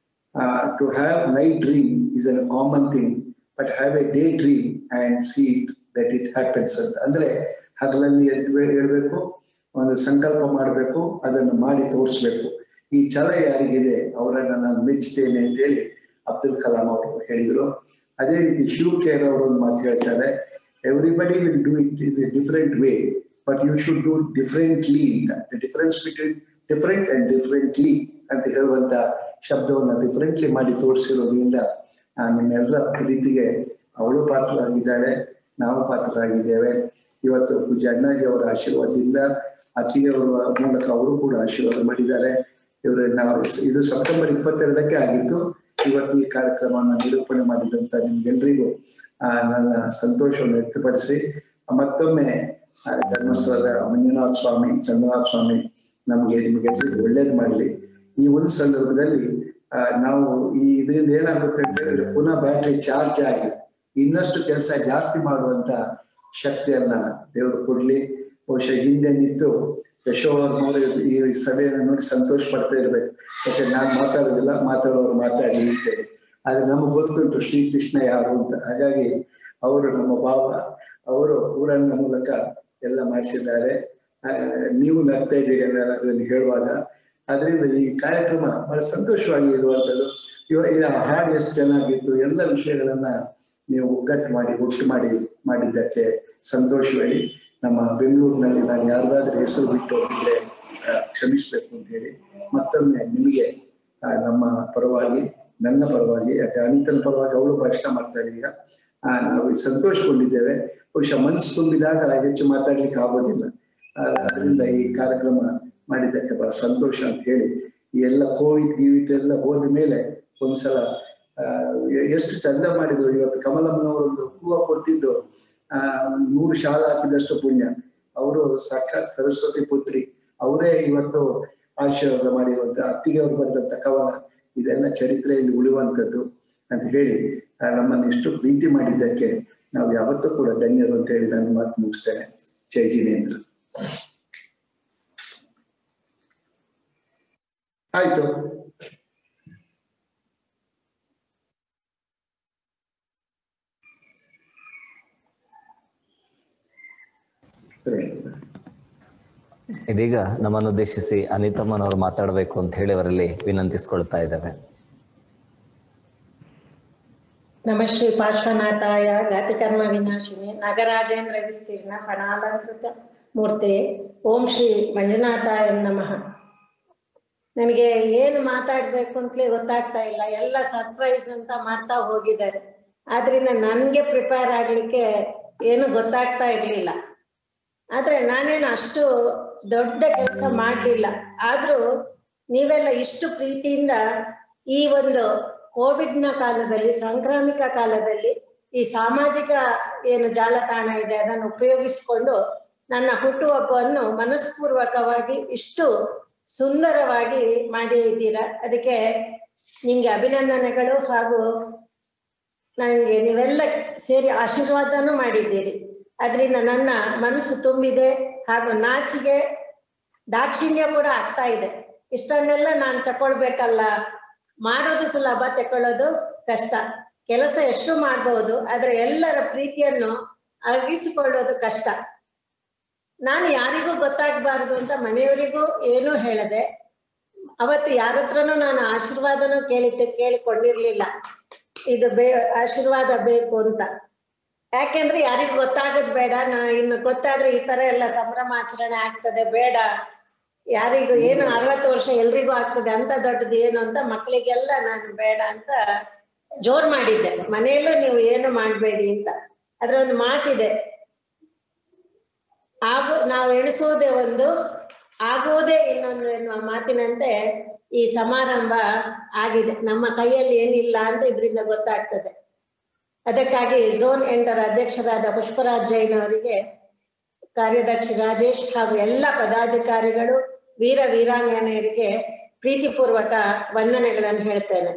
to have night dream is an common thing but have a day dream and see it that it happens ಅಂತ ಅಂದ್ರೆ ಹಗಲಲ್ಲಿ ಎದ್ದು ಹೇಳ್ಬೇಕು ಒಂದು ಸಂಕಲ್ಪ ಮಾಡಬೇಕು ಅದನ್ನು ಮಾಡಿ ತೋರಿಸ್ಬೇಕು ಈ ಛಲ ಯಾರಿಗಿದೆ ಅವರನ್ನ ನಾನು ಮೆಚ್ಚುತ್ತೇನೆ ಅಂತೇಳಿ ಅಬ್ದುಲ್ ಕಲಾಂ ಅವರು ಹೇಳಿದ್ರು ಅದೇ ರೀತಿ ಶಿವ್ ಖೇರ್ ಅವರು ಒಂದು ಮಾತು ಹೇಳ್ತಾರೆ everybody will do it in a different way but you should do differently ಅಂತ the difference between different and differently ಅಂತ ಹೇಳುವಂತ ಶಬ್ದವನ್ನ ಡಿಫರೆಂಟ್ಲಿ ಮಾಡಿ ತೋರಿಸಿರೋದ್ರಿಂದ ಆ, ನಿಮ್ಮೆಲ್ಲರ ಪ್ರೀತಿಗೆ ಅವಳು ಪಾತ್ರರಾಗಿದ್ದಾಳೆ ನಾವು ಪಾತ್ರರಾಗಿದ್ದೇವೆ ಇವತ್ತು ಪೂಜ್ಯ ಅಣ್ಣಾಜಿ ಅವರ ಆಶೀರ್ವಾದದಿಂದ ಅತ್ತಿಗೆಯವರ ಮೂಲಕ ಅವರು ಕೂಡ ಆಶೀರ್ವಾದ ಮಾಡಿದ್ದಾರೆ ಇವರು ನಾವು ಇದು ಸೆಪ್ಟೆಂಬರ್ ಇಪ್ಪತ್ತೆರಡಕ್ಕೆ ಆಗಿತ್ತು ಇವತ್ತು ಈ ಕಾರ್ಯಕ್ರಮವನ್ನು ನಿರೂಪಣೆ ಮಾಡಿದಂತ ನಿಮ್ಗೆಲ್ರಿಗೂ ಆ, ನನ್ನ ಸಂತೋಷವನ್ನು ವ್ಯಕ್ತಪಡಿಸಿ ಮತ್ತೊಮ್ಮೆ ಆ, ಧರ್ಮಸ್ಥಳದ ಮಂಜುನಾಥ ಸ್ವಾಮಿ ಚಂದ್ರನಾಥ ಸ್ವಾಮಿ ನಮ್ಗೆ ನಿಮಗೆಲ್ಲರಿಗೂ ಒಳ್ಳೇದು ಮಾಡಲಿ ಈ ಒಂದು ಸಂದರ್ಭದಲ್ಲಿ ಆ, ನಾವು ಈ ಇದರಿಂದ ಏನಾಗುತ್ತೆ ಅಂತ ಹೇಳಿದ್ರೆ ಪುನಃ ಬ್ಯಾಟ್ರಿ ಚಾರ್ಜ್ ಆಗಿ ಇನ್ನಷ್ಟು ಕೆಲಸ ಜಾಸ್ತಿ ಮಾಡುವಂತ ಶಕ್ತಿಯನ್ನ ದೇವರು ಕೊಡ್ಲಿ ಬಹುಶಃ ಹಿಂದೆ ನಿಂತು ಯಶೋವರ್ಮವರು ಈ ಸಭೆಯನ್ನು ನೋಡಿ ಸಂತೋಷ ಪಡ್ತಾ ಇರ್ಬೇಕು ಯಾಕಂದ್ರೆ ನಾನು ಮಾತಾಡೋದಿಲ್ಲ ಮಾತಾಡೋರು ಮಾತಾಡಿ ಅಂತೇಳಿ ಆದ್ರೆ ನಮಗೆ ಗೊತ್ತುಂಟು ಶ್ರೀಕೃಷ್ಣ ಯಾರು ಅಂತ ಹಾಗಾಗಿ ಅವರು ನಮ್ಮ ಭಾವ ಅವರು ಊರನ್ನ ಮೂಲಕ ಎಲ್ಲ ಮಾಡಿಸಿದ್ದಾರೆ ಆ, ನೀವು ನಗ್ತಾ ಇದ್ದೀರಿ ಅನ್ನೋ- ಅದನ್ನು ಹೇಳುವಾಗ ಅದರಿಂದ ಈ ಕಾರ್ಯಕ್ರಮ ಬಹಳ ಸಂತೋಷವಾಗಿ ಇರುವಂತದ್ದು ಇವ ಈ ಹಾಡು ಎಷ್ಟು ಚೆನ್ನಾಗಿತ್ತು ಎಲ್ಲ ವಿಷಯಗಳನ್ನ ನೀವು ಒಗ್ಗಟ್ಟು ಮಾಡಿ ಒಟ್ಟು ಮಾಡಿ ಮಾಡಿದ್ದಕ್ಕೆ ಸಂತೋಷ ಹೇಳಿ ನಮ್ಮ ಬೆಂಗಳೂರಿನಲ್ಲಿ ನಾನು ಯಾರ್ದಾದ್ರೂ ಹೆಸರು ಬಿಟ್ಟು ಹೋಗಿದ್ರೆ ಆ, ಕ್ಷಮಿಸ್ಬೇಕು ಅಂತ ಹೇಳಿ ಮತ್ತೊಮ್ಮೆ ನಿಮಗೆ ಆ, ನಮ್ಮ ಪರವಾಗಿ ನನ್ನ ಪರವಾಗಿ ಯಾಕೆ ಅನಿತನ ಪರವಾಗಿ ಅವಳು ಭಾಷಣ ಮಾಡ್ತಾ ಈಗ ಆ, ನಾವು ಸಂತೋಷಗೊಂಡಿದ್ದೇವೆ ಬಹುಶಃ ಮನಸ್ಸು ತುಂಬಿದಾಗ ಹೆಚ್ಚು ಮಾತಾಡ್ಲಿಕ್ಕೆ ಆಗೋದಿಲ್ಲ ಆ, ಅದರಿಂದ ಈ ಕಾರ್ಯಕ್ರಮ ಮಾಡಿದ್ದಕ್ಕೆ ಬಹಳ ಸಂತೋಷ ಅಂತ ಹೇಳಿ ಈ ಎಲ್ಲ ಕೋವಿಡ್ ಗೀವಿಡ್ ಎಲ್ಲ ಹೋದ ಮೇಲೆ ಒಂದ್ಸಲ ಆ, ಎ- ಎಷ್ಟು ಚಂದ ಮಾಡಿದ್ರು ಇವತ್ತು ಕಮಲಮ್ಮನವರು ಒಂದು ಹೂವ ಕೊಟ್ಟಿದ್ದು ಆ ಒಂದು ನೂರು ಶಾಲ ಹಾಕಿದಷ್ಟು ಪುಣ್ಯ ಅವರು ಸಾಕ್ಷಾತ್ ಸರಸ್ವತಿ ಪುತ್ರಿ ಅವರೇ ಇವತ್ತು ಆಶೀರ್ವಾದ ಮಾಡಿರುವಂತ ಅತ್ತಿಗೆ ಅವರು ಬರೆದಂತ ಕವನ ಇದೆಲ್ಲ ಚರಿತ್ರೆಯಲ್ಲಿ ಉಳಿಯುವಂತದ್ದು ಅಂತ ಹೇಳಿ ಆ, ನಮ್ಮನ್ನು ಇಷ್ಟು ಪ್ರೀತಿ ಮಾಡಿದ್ದಕ್ಕೆ ನಾವು ಯಾವತ್ತೂ ಕೂಡ ಧನ್ಯರು ಅಂತ ಹೇಳಿ ನಾನು ಮಾತು ಮುಗಿಸ್ತೇನೆ ಜೈ ಜಿನೇಂದ್ರ ಆಯ್ತು ಸರಿ ಇದೀಗ ನಮ್ಮನ್ನು ಉದ್ದೇಶಿಸಿ ಅನಿತಮ್ಮನವರು ಮಾತಾಡಬೇಕು ಅಂತ ಹೇಳಿ ಅವರಲ್ಲಿ ವಿನಂತಿಸ್ಕೊಳ್ತಾ ಇದ್ದೇವೆ ನಮ ಶ್ರೀ ಪಾರ್ಶ್ವನಾಥಾಯ ಘಾತಿಕರ್ಮ ವಿನಾಶಿನಿ ನಗರಾಜೇಂದ್ರ ವಿಸ್ತೀರ್ಣ ಫಣಾಲಂಕೃತ ಮೂರ್ತಿ ಓಂ ಶ್ರೀ ಮಂಜುನಾಥಾಯ ನಮಃ ನನಗೆ ಏನು ಮಾತಾಡ್ಬೇಕು ಅಂತಲೇ ಗೊತ್ತಾಗ್ತಾ ಇಲ್ಲ ಎಲ್ಲ ಸರ್ಪ್ರೈಸ್ ಅಂತ ಮಾಡ್ತಾ ಹೋಗಿದ್ದಾರೆ ಆದ್ರಿಂದ ನನ್ಗೆ ಪ್ರಿಪೇರ್ ಆಗ್ಲಿಕ್ಕೆ ಏನು ಗೊತ್ತಾಗ್ತಾ ಇರ್ಲಿಲ್ಲ ಆದ್ರೆ ನಾನೇನು ಅಷ್ಟು ದೊಡ್ಡ ಕೆಲಸ ಮಾಡ್ಲಿಲ್ಲ ಆದ್ರೂ ನೀವೆಲ್ಲ ಇಷ್ಟು ಪ್ರೀತಿಯಿಂದ ಈ ಒಂದು ಕೋವಿಡ್ನ ಕಾಲದಲ್ಲಿ ಸಾಂಕ್ರಾಮಿಕ ಕಾಲದಲ್ಲಿ ಈ ಸಾಮಾಜಿಕ ಏನು ಜಾಲತಾಣ ಇದೆ ಅದನ್ನು ಉಪಯೋಗಿಸಿಕೊಂಡು ನನ್ನ ಹುಟ್ಟುಹಬ್ಬವನ್ನು ಮನಸ್ಪೂರ್ವಕವಾಗಿ ಇಷ್ಟು ಸುಂದರವಾಗಿ ಮಾಡಿದ್ದೀರಾ ಅದಕ್ಕೆ ನಿಮ್ಗೆ ಅಭಿನಂದನೆಗಳು ಹಾಗೂ ನನಗೆ ನೀವೆಲ್ಲ ಸೇರಿ ಆಶೀರ್ವಾದನೂ ಮಾಡಿದ್ದೀರಿ ಅದರಿಂದ ನನ್ನ ಮನಸ್ಸು ತುಂಬಿದೆ ಹಾಗೂ ನಾಚಿಗೆ ದಾಕ್ಷಿಣ್ಯ ಕೂಡ ಆಗ್ತಾ ಇದೆ ಇಷ್ಟನ್ನೆಲ್ಲ ನಾನು ತಕೊಳ್ಬೇಕಲ್ಲ ಮಾಡೋದು ಸುಲಭ ತಕೊಳ್ಳೋದು ಕಷ್ಟ ಕೆಲಸ ಎಷ್ಟು ಮಾಡಬಹುದು ಆದ್ರೆ ಎಲ್ಲರ ಪ್ರೀತಿಯನ್ನು ಅರ್ಗಿಸಿಕೊಳ್ಳೋದು ಕಷ್ಟ ನಾನು ಯಾರಿಗೂ ಗೊತ್ತಾಗಬಾರ್ದು ಅಂತ ಮನೆಯವರಿಗೂ ಏನೂ ಹೇಳದೆ ಅವತ್ತು ಯಾರ ಹತ್ರನೂ ನಾನು ಆಶೀರ್ವಾದನೂ ಕೇಳಿದ್ದೆ ಕೇಳಿಕೊಂಡಿರ್ಲಿಲ್ಲ ಇದು ಬೇ ಆಶೀರ್ವಾದ ಬೇಕು ಅಂತ ಯಾಕೆಂದ್ರೆ ಯಾರಿಗೂ ಗೊತ್ತಾಗದ್ ಬೇಡ ನಾ ಇನ್ನು ಗೊತ್ತಾದ್ರೆ ಈ ತರ ಎಲ್ಲ ಸಂಭ್ರಮಾಚರಣೆ ಆಗ್ತದೆ ಬೇಡ ಯಾರಿಗೂ ಏನು ಅರವತ್ತು ವರ್ಷ ಎಲ್ರಿಗೂ ಆಗ್ತದೆ ಅಂತ ದೊಡ್ಡದು ಏನು ಅಂತ ಮಕ್ಕಳಿಗೆಲ್ಲ ನಾನು ಬೇಡ ಅಂತ ಜೋರ್ ಮಾಡಿದ್ದೆ ಮನೆಯಲ್ಲೂ ನೀವು ಏನು ಮಾಡ್ಬೇಡಿ ಅಂತ ಅದ್ರ ಒಂದು ಮಾತಿದೆ ಆಗು ನಾವು ಎಣಿಸುವುದೇ ಒಂದು ಆಗುವುದೇ ಇನ್ನೊಂದು ಎನ್ನುವ ಮಾತಿನಂತೆ ಈ ಸಮಾರಂಭ ಆಗಿದೆ ನಮ್ಮ ಕೈಯಲ್ಲಿ ಏನಿಲ್ಲ ಅಂತ ಇದರಿಂದ ಗೊತ್ತಾಗ್ತದೆ ಅದಕ್ಕಾಗಿ ಝೋನ್ ಎಂಟರ ಅಧ್ಯಕ್ಷರಾದ ಪುಷ್ಪರಾಜ್ ಜೈನ್ ಅವರಿಗೆ ಕಾರ್ಯದರ್ಶಿ ರಾಜೇಶ್ ಹಾಗೂ ಎಲ್ಲ ಪದಾಧಿಕಾರಿಗಳು ವೀರ ವೀರಾಂಗನೆಯರಿಗೆ ಪ್ರೀತಿಪೂರ್ವಕ ವಂದನೆಗಳನ್ನು ಹೇಳ್ತೇನೆ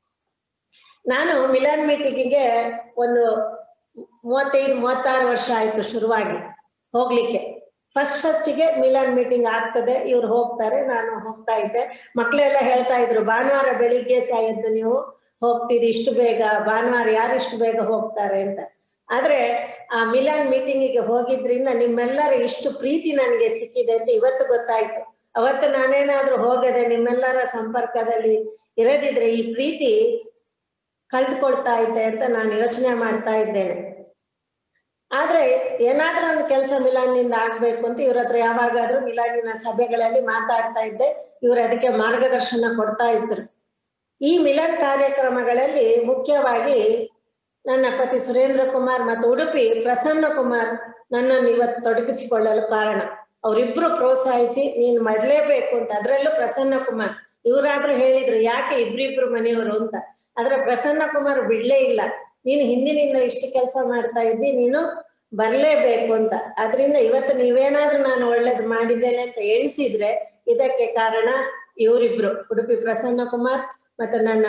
ನಾನು ಮಿಲಾನ್ ಮೀಟಿಂಗಿಗೆ ಒಂದು ಮೂವತ್ತೈದು ಮೂವತ್ತಾರು ವರ್ಷ ಆಯ್ತು ಶುರುವಾಗಿ ಹೋಗ್ಲಿಕ್ಕೆ ಫಸ್ಟ್ ಫಸ್ಟಿಗೆ ಮಿಲಾನ್ ಮೀಟಿಂಗ್ ಆಗ್ತದೆ ಇವ್ರು ಹೋಗ್ತಾರೆ ನಾನು ಹೋಗ್ತಾ ಇದ್ದೆ ಮಕ್ಳೆಲ್ಲ ಹೇಳ್ತಾ ಇದ್ರು ಭಾನುವಾರ ಬೆಳಿಗ್ಗೆ ಸಹ ಎದ್ದು ನೀವು ಹೋಗ್ತೀರಿ ಇಷ್ಟು ಬೇಗ ಭಾನುವಾರ ಯಾರು ಇಷ್ಟು ಬೇಗ ಹೋಗ್ತಾರೆ ಅಂತ ಆದ್ರೆ ಆ ಮಿಲಾನ್ ಮೀಟಿಂಗಿಗೆ ಹೋಗಿದ್ರಿಂದ ನಿಮ್ಮೆಲ್ಲರ ಇಷ್ಟು ಪ್ರೀತಿ ನನಗೆ ಸಿಕ್ಕಿದೆ ಅಂತ ಇವತ್ತು ಗೊತ್ತಾಯ್ತು ಅವತ್ತು ನಾನೇನಾದ್ರೂ ಹೋಗದೆ ನಿಮ್ಮೆಲ್ಲರ ಸಂಪರ್ಕದಲ್ಲಿ ಇರದಿದ್ರೆ ಈ ಪ್ರೀತಿ ಕಳ್ದುಕೊಳ್ತಾ ಇದ್ದೆ ಅಂತ ನಾನು ಯೋಚನೆ ಮಾಡ್ತಾ ಇದ್ದೇನೆ ಆದ್ರೆ ಏನಾದ್ರೂ ಒಂದು ಕೆಲಸ ಮಿಲಾನಿಂದ ಆಗ್ಬೇಕು ಅಂತ ಇವ್ರ ಹತ್ರ ಯಾವಾಗಾದ್ರೂ ಮಿಲಾನಿನ ಸಭೆಗಳಲ್ಲಿ ಮಾತಾಡ್ತಾ ಇದ್ದೆ ಇವ್ರು ಅದಕ್ಕೆ ಮಾರ್ಗದರ್ಶನ ಕೊಡ್ತಾ ಇದ್ರು ಈ ಮಿಲನ್ ಕಾರ್ಯಕ್ರಮಗಳಲ್ಲಿ ಮುಖ್ಯವಾಗಿ ನನ್ನ ಪತಿ ಸುರೇಂದ್ರ ಕುಮಾರ್ ಮತ್ತು ಉಡುಪಿ ಪ್ರಸನ್ನ ಕುಮಾರ್ ನನ್ನನ್ನು ಇವತ್ತು ತೊಡಗಿಸಿಕೊಳ್ಳಲು ಕಾರಣ ಅವರಿಬ್ರು ಪ್ರೋತ್ಸಾಹಿಸಿ ನೀನು ಮಾಡ್ಲೇಬೇಕು ಅಂತ ಅದ್ರಲ್ಲೂ ಪ್ರಸನ್ನ ಕುಮಾರ್ ಇವರಾದ್ರೂ ಹೇಳಿದ್ರು ಯಾಕೆ ಇಬ್ರಿಬ್ರು ಮನೆಯವರು ಅಂತ ಆದ್ರೆ ಪ್ರಸನ್ನ ಕುಮಾರ್ ಬಿಡ್ಲೇ ಇಲ್ಲ ನೀನು ಹಿಂದಿನಿಂದ ಇಷ್ಟು ಕೆಲಸ ಮಾಡ್ತಾ ಇದ್ದಿ ನೀನು ಬರ್ಲೇಬೇಕು ಅಂತ ಅದರಿಂದ ಇವತ್ತು ನೀವೇನಾದ್ರೂ ನಾನು ಒಳ್ಳೇದು ಮಾಡಿದ್ದೇನೆ ಅಂತ ಎಣಿಸಿದ್ರೆ ಇದಕ್ಕೆ ಕಾರಣ ಇವರಿಬ್ರು ಉಡುಪಿ ಪ್ರಸನ್ನ ಕುಮಾರ್ ಮತ್ತು ನನ್ನ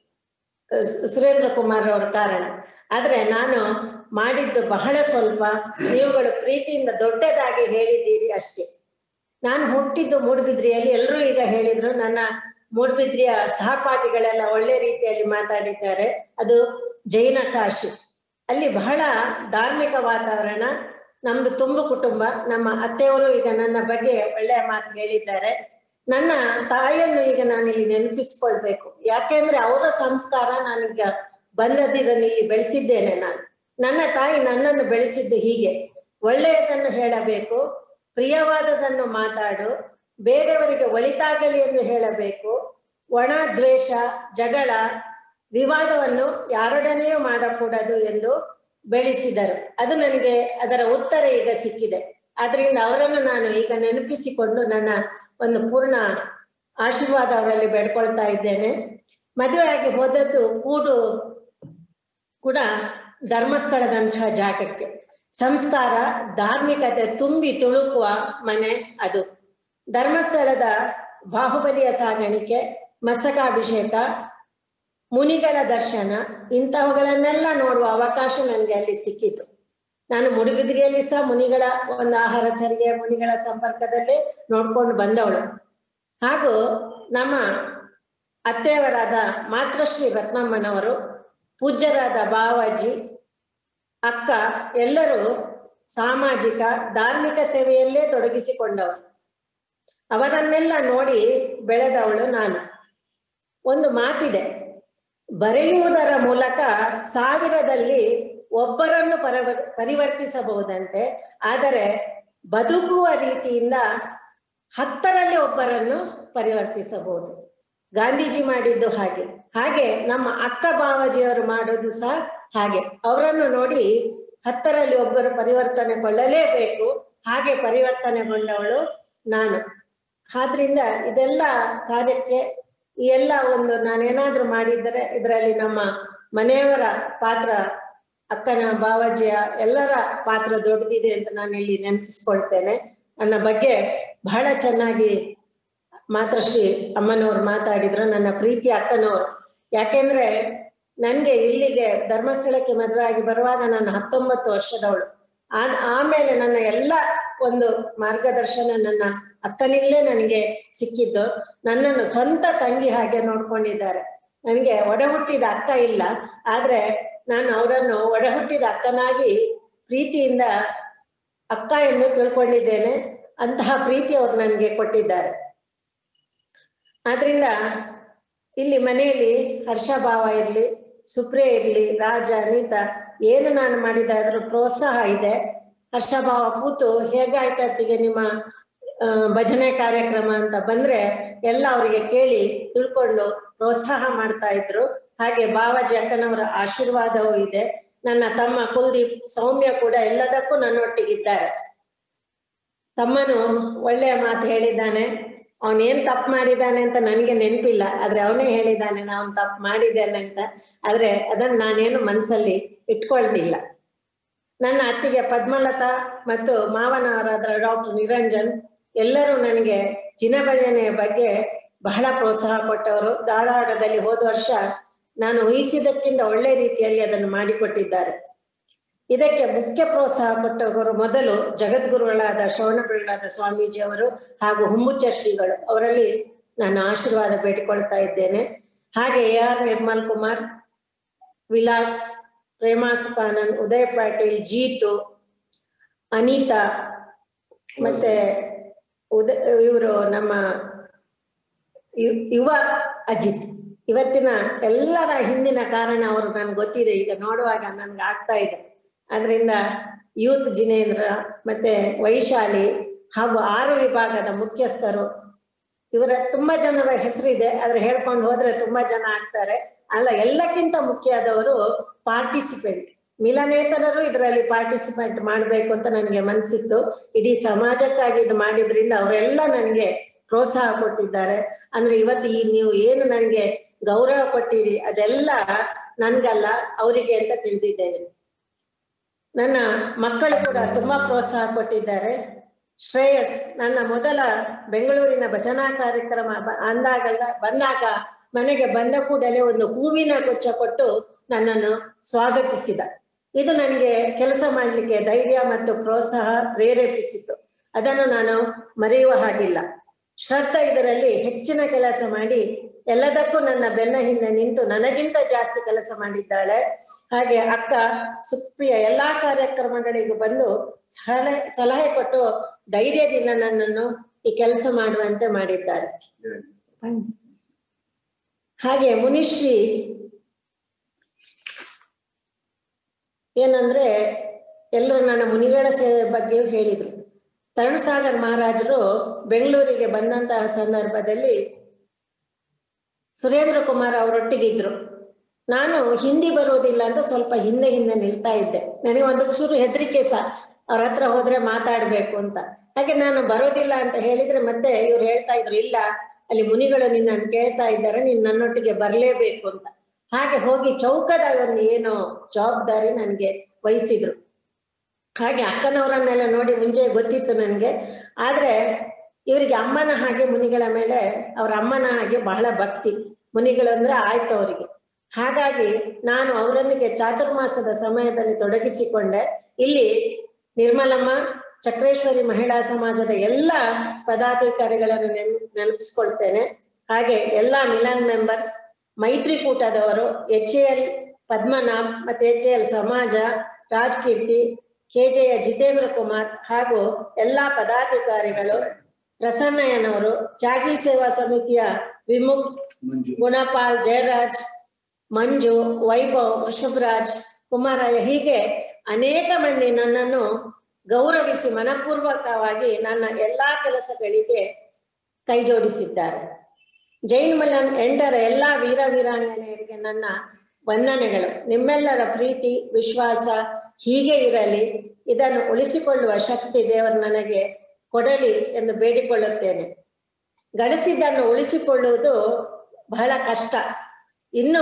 ಸುರೇಂದ್ರ ಕುಮಾರ್ ಅವರ ಕಾರಣ ಆದ್ರೆ ನಾನು ಮಾಡಿದ್ದು ಬಹಳ ಸ್ವಲ್ಪ ನೀವುಗಳು ಪ್ರೀತಿಯಿಂದ ದೊಡ್ಡದಾಗಿ ಹೇಳಿದ್ದೀರಿ ಅಷ್ಟೇ ನಾನು ಹುಟ್ಟಿದ್ದು ಮೂಡುಬಿದ್ರಿಯಲ್ಲಿ ಎಲ್ಲರೂ ಈಗ ಹೇಳಿದ್ರು ನನ್ನ ಮೂಡುಬಿದ್ರಿಯ ಸಹಪಾಠಿಗಳೆಲ್ಲ ಒಳ್ಳೆ ರೀತಿಯಲ್ಲಿ ಮಾತಾಡಿದ್ದಾರೆ ಅದು ಜೈನ ಕಾಶಿ ಅಲ್ಲಿ ಬಹಳ ಧಾರ್ಮಿಕ ವಾತಾವರಣ ನಮ್ದು ತುಂಬು ಕುಟುಂಬ ನಮ್ಮ ಅತ್ತೆಯವರು ಈಗ ನನ್ನ ಬಗ್ಗೆ ಒಳ್ಳೆಯ ಮಾತು ಹೇಳಿದ್ದಾರೆ ನನ್ನ ತಾಯಿಯನ್ನು ಈಗ ನಾನು ಇಲ್ಲಿ ನೆನಪಿಸ್ಕೊಳ್ಬೇಕು ಯಾಕೆಂದ್ರೆ ಅವರ ಸಂಸ್ಕಾರ ನಾನೀಗ ಬಂದದಿದ್ದನ್ನು ಇಲ್ಲಿ ಬೆಳೆಸಿದ್ದೇನೆ ನಾನು ನನ್ನ ತಾಯಿ ನನ್ನನ್ನು ಬೆಳೆಸಿದ್ದು ಹೀಗೆ ಒಳ್ಳೆಯದನ್ನು ಹೇಳಬೇಕು ಪ್ರಿಯವಾದದನ್ನು ಮಾತಾಡು ಬೇರೆಯವರಿಗೆ ಒಳಿತಾಗಲಿ ಎಂದು ಹೇಳಬೇಕು ಒಣ ದ್ವೇಷ ಜಗಳ ವಿವಾದವನ್ನು ಯಾರೊಡನೆಯೂ ಮಾಡಕೂಡದು ಎಂದು ಬೆಳೆಸಿದರು ಅದು ನನಗೆ ಅದರ ಉತ್ತರ ಈಗ ಸಿಕ್ಕಿದೆ ಆದ್ರಿಂದ ಅವರನ್ನು ನಾನು ಈಗ ನೆನಪಿಸಿಕೊಂಡು ನನ್ನ ಒಂದು ಪೂರ್ಣ ಆಶೀರ್ವಾದ ಅವರಲ್ಲಿ ಬೇಡ್ಕೊಳ್ತಾ ಇದ್ದೇನೆ ಮದುವೆಯಾಗಿ ಹೋದದ್ದು ಕೂಡು ಕೂಡ ಧರ್ಮಸ್ಥಳದಂತಹ ಜಾಗಕ್ಕೆ ಸಂಸ್ಕಾರ ಧಾರ್ಮಿಕತೆ ತುಂಬಿ ತುಳುಕುವ ಮನೆ ಅದು ಧರ್ಮಸ್ಥಳದ ಬಾಹುಬಲಿಯ ಸಾಗಾಣಿಕೆ ಮಸಕಾಭಿಷೇಕ ಮುನಿಗಳ ದರ್ಶನ ಇಂತಹವುಗಳನ್ನೆಲ್ಲ ನೋಡುವ ಅವಕಾಶ ನನಗೆ ಅಲ್ಲಿ ಸಿಕ್ಕಿತು ನಾನು ಮುಡುಬಿದ್ರಿಯಲ್ಲಿ ಸಹ ಮುನಿಗಳ ಒಂದು ಆಹಾರಚರ್ಯ ಮುನಿಗಳ ಸಂಪರ್ಕದಲ್ಲೇ ನೋಡ್ಕೊಂಡು ಬಂದವಳು ಹಾಗೂ ನಮ್ಮ ಅತ್ತೆಯವರಾದ ಮಾತೃಶ್ರೀ ರತ್ನಮ್ಮನವರು ಪೂಜ್ಯರಾದ ಬಾವಾಜಿ ಅಕ್ಕ ಎಲ್ಲರೂ ಸಾಮಾಜಿಕ ಧಾರ್ಮಿಕ ಸೇವೆಯಲ್ಲೇ ತೊಡಗಿಸಿಕೊಂಡವರು ಅವರನ್ನೆಲ್ಲ ನೋಡಿ ಬೆಳೆದವಳು ನಾನು ಒಂದು ಮಾತಿದೆ ಬರೆಯುವುದರ ಮೂಲಕ ಸಾವಿರದಲ್ಲಿ ಒಬ್ಬರನ್ನು ಪರವ ಪರಿವರ್ತಿಸಬಹುದಂತೆ ಆದರೆ ಬದುಕುವ ರೀತಿಯಿಂದ ಹತ್ತರಲ್ಲಿ ಒಬ್ಬರನ್ನು ಪರಿವರ್ತಿಸಬಹುದು ಗಾಂಧೀಜಿ ಮಾಡಿದ್ದು ಹಾಗೆ ಹಾಗೆ ನಮ್ಮ ಅಕ್ಕ ಬಾವಾಜಿಯವರು ಮಾಡೋದು ಸಹ ಹಾಗೆ ಅವರನ್ನು ನೋಡಿ ಹತ್ತರಲ್ಲಿ ಒಬ್ಬರು ಪರಿವರ್ತನೆಗೊಳ್ಳಲೇಬೇಕು ಹಾಗೆ ಪರಿವರ್ತನೆಗೊಂಡವಳು ನಾನು ಆದ್ರಿಂದ ಇದೆಲ್ಲ ಕಾರ್ಯಕ್ಕೆ ಈ ಎಲ್ಲ ಒಂದು ನಾನೇನಾದ್ರೂ ಮಾಡಿದರೆ ಇದರಲ್ಲಿ ನಮ್ಮ ಮನೆಯವರ ಪಾತ್ರ ಅಕ್ಕನ ಬಾವಾಜಿಯ ಎಲ್ಲರ ಪಾತ್ರ ದೊಡ್ಡದಿದೆ ಅಂತ ನಾನು ಇಲ್ಲಿ ನೆನಪಿಸ್ಕೊಳ್ತೇನೆ ನನ್ನ ಬಗ್ಗೆ ಬಹಳ ಚೆನ್ನಾಗಿ ಮಾತೃಶ್ರೀ ಅಮ್ಮನವ್ರು ಮಾತಾಡಿದ್ರು ನನ್ನ ಪ್ರೀತಿ ಅಕ್ಕನವ್ರು ಯಾಕೆಂದ್ರೆ ನನ್ಗೆ ಇಲ್ಲಿಗೆ ಧರ್ಮಸ್ಥಳಕ್ಕೆ ಮದುವೆ ಆಗಿ ಬರುವಾಗ ನಾನು ಹತ್ತೊಂಬತ್ತು ವರ್ಷದವಳು ಆ ಆಮೇಲೆ ನನ್ನ ಎಲ್ಲ ಒಂದು ಮಾರ್ಗದರ್ಶನ ನನ್ನ ಅಕ್ಕನಿಲ್ಲೇ ನನಗೆ ಸಿಕ್ಕಿದ್ದು ನನ್ನನ್ನು ಸ್ವಂತ ತಂಗಿ ಹಾಗೆ ನೋಡ್ಕೊಂಡಿದ್ದಾರೆ ನನಗೆ ಒಡ ಹುಟ್ಟಿದ ಅಕ್ಕ ಇಲ್ಲ ಆದ್ರೆ ನಾನು ಅವರನ್ನು ಒಡ ಹುಟ್ಟಿದ ಅಕ್ಕನಾಗಿ ಪ್ರೀತಿಯಿಂದ ಅಕ್ಕ ಎಂದು ತಿಳ್ಕೊಂಡಿದ್ದೇನೆ ಅಂತಹ ಪ್ರೀತಿ ಅವರು ನನಗೆ ಕೊಟ್ಟಿದ್ದಾರೆ ಆದ್ರಿಂದ ಇಲ್ಲಿ ಮನೆಯಲ್ಲಿ ಹರ್ಷ ಭಾವ ಇರ್ಲಿ ಸುಪ್ರಿಯ ಇರ್ಲಿ ರಾಜ ಅನಿತಾ ಏನು ನಾನು ಮಾಡಿದಾದ್ರೂ ಪ್ರೋತ್ಸಾಹ ಇದೆ ಹರ್ಷ ಭಾವ ಕೂತು ಹೇಗಾಯ್ತತ್ತಿಗೆ ನಿಮ್ಮ ಆ, ಭಜನೆ ಕಾರ್ಯಕ್ರಮ ಅಂತ ಬಂದ್ರೆ ಎಲ್ಲ ಅವರಿಗೆ ಕೇಳಿ ತಿಳ್ಕೊಂಡು ಪ್ರೋತ್ಸಾಹ ಮಾಡ್ತಾ ಇದ್ರು ಹಾಗೆ ಬಾವಾಜಿ ಅಕ್ಕನವರ ಆಶೀರ್ವಾದವೂ ಇದೆ ನನ್ನ ತಮ್ಮ ಕುಲ್ದೀಪ್ ಸೌಮ್ಯ ಕೂಡ ಎಲ್ಲದಕ್ಕೂ ನನ್ನೊಟ್ಟಿಗಿದ್ದಾರೆ ತಮ್ಮನು ಒಳ್ಳೆಯ ಮಾತು ಹೇಳಿದ್ದಾನೆ ಅವನ್ ಏನ್ ತಪ್ಪು ಮಾಡಿದ್ದಾನೆ ಅಂತ ನನಗೆ ನೆನಪಿಲ್ಲ ಆದ್ರೆ ಅವನೇ ಹೇಳಿದ್ದಾನೆ ನಾನು ತಪ್ಪು ಮಾಡಿದ್ದೇನೆ ಅಂತ ಆದ್ರೆ ಅದನ್ನ ನಾನೇನು ಮನಸ್ಸಲ್ಲಿ ಇಟ್ಕೊಳ್ಲಿಲ್ಲ ನನ್ನ ಅತ್ತಿಗೆ ಪದ್ಮಲತಾ ಮತ್ತು ಮಾವನವರಾದ ಡಾಕ್ಟರ್ ನಿರಂಜನ್ ಎಲ್ಲರೂ ನನಗೆ ಜಿನಭಜನೆಯ ಬಗ್ಗೆ ಬಹಳ ಪ್ರೋತ್ಸಾಹ ಕೊಟ್ಟವರು ಧಾರವಾಡದಲ್ಲಿ ಹೋದ ವರ್ಷ ನಾನು ಊಹಿಸಿದ್ದಕ್ಕಿಂತ ಒಳ್ಳೆ ರೀತಿಯಲ್ಲಿ ಅದನ್ನು ಮಾಡಿಕೊಟ್ಟಿದ್ದಾರೆ ಇದಕ್ಕೆ ಮುಖ್ಯ ಪ್ರೋತ್ಸಾಹ ಕೊಟ್ಟವರು ಮೊದಲು ಜಗದ್ಗುರುಗಳಾದ ಶ್ರವಣಬೆಳಗಾದ ಸ್ವಾಮೀಜಿ ಅವರು ಹಾಗೂ ಹುಮ್ಮುಚ್ಚ ಶ್ರೀಗಳು ಅವರಲ್ಲಿ ನಾನು ಆಶೀರ್ವಾದ ಬೇಡಿಕೊಳ್ತಾ ಇದ್ದೇನೆ ಹಾಗೆ ಎ ಆರ್ ನಿರ್ಮಲ್ ಕುಮಾರ್ ವಿಲಾಸ್ ಪ್ರೇಮಾ ಸುಖಾನಂದ್ ಉದಯ್ ಪಾಟೀಲ್ ಜೀತು ಅನಿತಾ ಮತ್ತೆ ಉದ ಇವರು ನಮ್ಮ ಯು- ಯುವ ಅಜಿತ್ ಇವತ್ತಿನ ಎಲ್ಲರ ಹಿಂದಿನ ಕಾರಣ ಅವರು ನನ್ಗೆ ಗೊತ್ತಿದೆ ಈಗ ನೋಡುವಾಗ ನನ್ಗೆ ಆಗ್ತಾ ಇದೆ ಅದರಿಂದ ಯೂತ್ ಜಿನೇಂದ್ರ ಮತ್ತೆ ವೈಶಾಲಿ ಹಾಗೂ ಆರು ವಿಭಾಗದ ಮುಖ್ಯಸ್ಥರು ಇವರ ತುಂಬಾ ಜನರ ಹೆಸರಿದೆ ಆದ್ರೆ ಹೇಳ್ಕೊಂಡು ಹೋದ್ರೆ ತುಂಬಾ ಜನ ಆಗ್ತಾರೆ ಅಲ್ಲ ಎಲ್ಲಕ್ಕಿಂತ ಮುಖ್ಯದವರು ಪಾರ್ಟಿಸಿಪೆಂಟ್ ಮಿಲನೇತರರು ಇದರಲ್ಲಿ ಪಾರ್ಟಿಸಿಪೇಟ್ ಮಾಡ್ಬೇಕು ಅಂತ ನನಗೆ ಮನ್ಸಿತ್ತು ಇಡೀ ಸಮಾಜಕ್ಕಾಗಿ ಇದು ಮಾಡಿದ್ರಿಂದ ಅವರೆಲ್ಲ ನನಗೆ ಪ್ರೋತ್ಸಾಹ ಕೊಟ್ಟಿದ್ದಾರೆ ಅಂದ್ರೆ ಇವತ್ತು ಈ ನೀವು ಏನು ನನಗೆ ಗೌರವ ಕೊಟ್ಟಿರಿ ಅದೆಲ್ಲ ನನ್ಗಲ್ಲ ಅವರಿಗೆ ಅಂತ ತಿಳಿದಿದ್ದೇನೆ ನನ್ನ ಮಕ್ಕಳು ಕೂಡ ತುಂಬಾ ಪ್ರೋತ್ಸಾಹ ಕೊಟ್ಟಿದ್ದಾರೆ ಶ್ರೇಯಸ್ ನನ್ನ ಮೊದಲ ಬೆಂಗಳೂರಿನ ಭಜನಾ ಕಾರ್ಯಕ್ರಮ ಬ- ಅಂದಾಗಲ್ಲ ಬಂದಾಗ ಮನೆಗೆ ಬಂದ ಕೂಡಲೇ ಒಂದು ಹೂವಿನ ಗುಚ್ಛ ಕೊಟ್ಟು ನನ್ನನ್ನು ಸ್ವಾಗತಿಸಿದ ಇದು ನನಗೆ ಕೆಲಸ ಮಾಡ್ಲಿಕ್ಕೆ ಧೈರ್ಯ ಮತ್ತು ಪ್ರೋತ್ಸಾಹ ಪ್ರೇರೇಪಿಸಿತು ಅದನ್ನು ನಾನು ಮರೆಯುವ ಹಾಗಿಲ್ಲ ಶ್ರದ್ಧಾ ಇದರಲ್ಲಿ ಹೆಚ್ಚಿನ ಕೆಲಸ ಮಾಡಿ ಎಲ್ಲದಕ್ಕೂ ನನ್ನ ಬೆನ್ನ ಹಿಂದೆ ನಿಂತು ನನಗಿಂತ ಜಾಸ್ತಿ ಕೆಲಸ ಮಾಡಿದ್ದಾಳೆ ಹಾಗೆ ಅಕ್ಕ ಸುಪ್ರಿಯ ಎಲ್ಲಾ ಕಾರ್ಯಕ್ರಮಗಳಿಗೂ ಬಂದು ಸಲಹೆ ಸಲಹೆ ಕೊಟ್ಟು ಧೈರ್ಯದಿಂದ ನನ್ನನ್ನು ಈ ಕೆಲಸ ಮಾಡುವಂತೆ ಮಾಡಿದ್ದಾರೆ ಹಾಗೆ ಮುನಿಶ್ರೀ ಏನಂದ್ರೆ ಎಲ್ಲರೂ ನನ್ನ ಮುನಿಗಳ ಸೇವೆ ಬಗ್ಗೆ ಹೇಳಿದ್ರು ತರುಣಸಾಗರ್ ಮಹಾರಾಜರು ಬೆಂಗಳೂರಿಗೆ ಬಂದಂತಹ ಸಂದರ್ಭದಲ್ಲಿ ಸುರೇಂದ್ರ ಕುಮಾರ್ ಅವರೊಟ್ಟಿಗಿದ್ರು ನಾನು ಹಿಂದಿ ಬರುವುದಿಲ್ಲ ಅಂತ ಸ್ವಲ್ಪ ಹಿಂದೆ ಹಿಂದೆ ನಿಲ್ತಾ ಇದ್ದೆ ನನಗೆ ಒಂದು ಚೂರು ಹೆದರಿಕೆ ಸಹ ಅವ್ರ ಹತ್ರ ಹೋದ್ರೆ ಮಾತಾಡ್ಬೇಕು ಅಂತ ಹಾಗೆ ನಾನು ಬರೋದಿಲ್ಲ ಅಂತ ಹೇಳಿದ್ರೆ ಮತ್ತೆ ಇವ್ರು ಹೇಳ್ತಾ ಇದ್ರು ಇಲ್ಲ ಅಲ್ಲಿ ಮುನಿಗಳು ನಿನ್ನನ್ನು ಕೇಳ್ತಾ ಇದ್ದಾರೆ ನೀನ್ ನನ್ನೊಟ್ಟಿಗೆ ಬರ್ಲೇಬೇಕು ಅಂತ ಹಾಗೆ ಹೋಗಿ ಚೌಕದ ಒಂದು ಏನು ಜವಾಬ್ದಾರಿ ನನ್ಗೆ ವಹಿಸಿದ್ರು ಹಾಗೆ ಅಕ್ಕನವರನ್ನೆಲ್ಲ ನೋಡಿ ಮುಂಚೆ ಗೊತ್ತಿತ್ತು ನನ್ಗೆ ಆದ್ರೆ ಇವರಿಗೆ ಅಮ್ಮನ ಹಾಗೆ ಮುನಿಗಳ ಮೇಲೆ ಅವ್ರ ಅಮ್ಮನ ಹಾಗೆ ಬಹಳ ಭಕ್ತಿ ಮುನಿಗಳು ಅಂದ್ರೆ ಆಯ್ತು ಅವರಿಗೆ ಹಾಗಾಗಿ ನಾನು ಅವರೊಂದಿಗೆ ಚಾತುರ್ಮಾಸದ ಸಮಯದಲ್ಲಿ ತೊಡಗಿಸಿಕೊಂಡೆ ಇಲ್ಲಿ ನಿರ್ಮಲಮ್ಮ ಚಕ್ರೇಶ್ವರಿ ಮಹಿಳಾ ಸಮಾಜದ ಎಲ್ಲ ಪದಾಧಿಕಾರಿಗಳನ್ನು ನೆನ್ ನೆನಪಿಸ್ಕೊಳ್ತೇನೆ ಹಾಗೆ ಎಲ್ಲಾ ಮಿಲನ್ ಮೆಂಬರ್ಸ್ ಮೈತ್ರಿಕೂಟದವರು ಎಚ್ ಎ ಎಲ್ ಪದ್ಮನಾಭ್ ಮತ್ತೆ ಎಚ್ ಎ ಎಲ್ ಸಮಾಜ ರಾಜ್ಕೀರ್ತಿ ಕೆಜೆಯ ಜಿತೇಂದ್ರ ಕುಮಾರ್ ಹಾಗೂ ಎಲ್ಲಾ ಪದಾಧಿಕಾರಿಗಳು ಪ್ರಸನ್ನಯ್ಯನವರು ತ್ಯಾಗಿ ಸೇವಾ ಸಮಿತಿಯ ವಿಮುಕ್ ಗುಣಪಾಲ್ ಜಯರಾಜ್ ಮಂಜು ವೈಭವ್ ವೃಷಭರಾಜ್ ಕುಮಾರಯ್ಯ ಹೀಗೆ ಅನೇಕ ಮಂದಿ ನನ್ನನ್ನು ಗೌರವಿಸಿ ಮನಪೂರ್ವಕವಾಗಿ ನನ್ನ ಎಲ್ಲಾ ಕೆಲಸಗಳಿಗೆ ಕೈ ಜೋಡಿಸಿದ್ದಾರೆ ಜೈನ್ ಮಲನ್ ಎಂಟರ ಎಲ್ಲಾ ವೀರ ವೀರಾಂಗನೆಯರಿಗೆ ನನ್ನ ವಂದನೆಗಳು ನಿಮ್ಮೆಲ್ಲರ ಪ್ರೀತಿ ವಿಶ್ವಾಸ ಹೀಗೆ ಇರಲಿ ಇದನ್ನು ಉಳಿಸಿಕೊಳ್ಳುವ ಶಕ್ತಿ ದೇವರು ನನಗೆ ಕೊಡಲಿ ಎಂದು ಬೇಡಿಕೊಳ್ಳುತ್ತೇನೆ ಗಳಿಸಿದ್ದನ್ನು ಉಳಿಸಿಕೊಳ್ಳುವುದು ಬಹಳ ಕಷ್ಟ ಇನ್ನು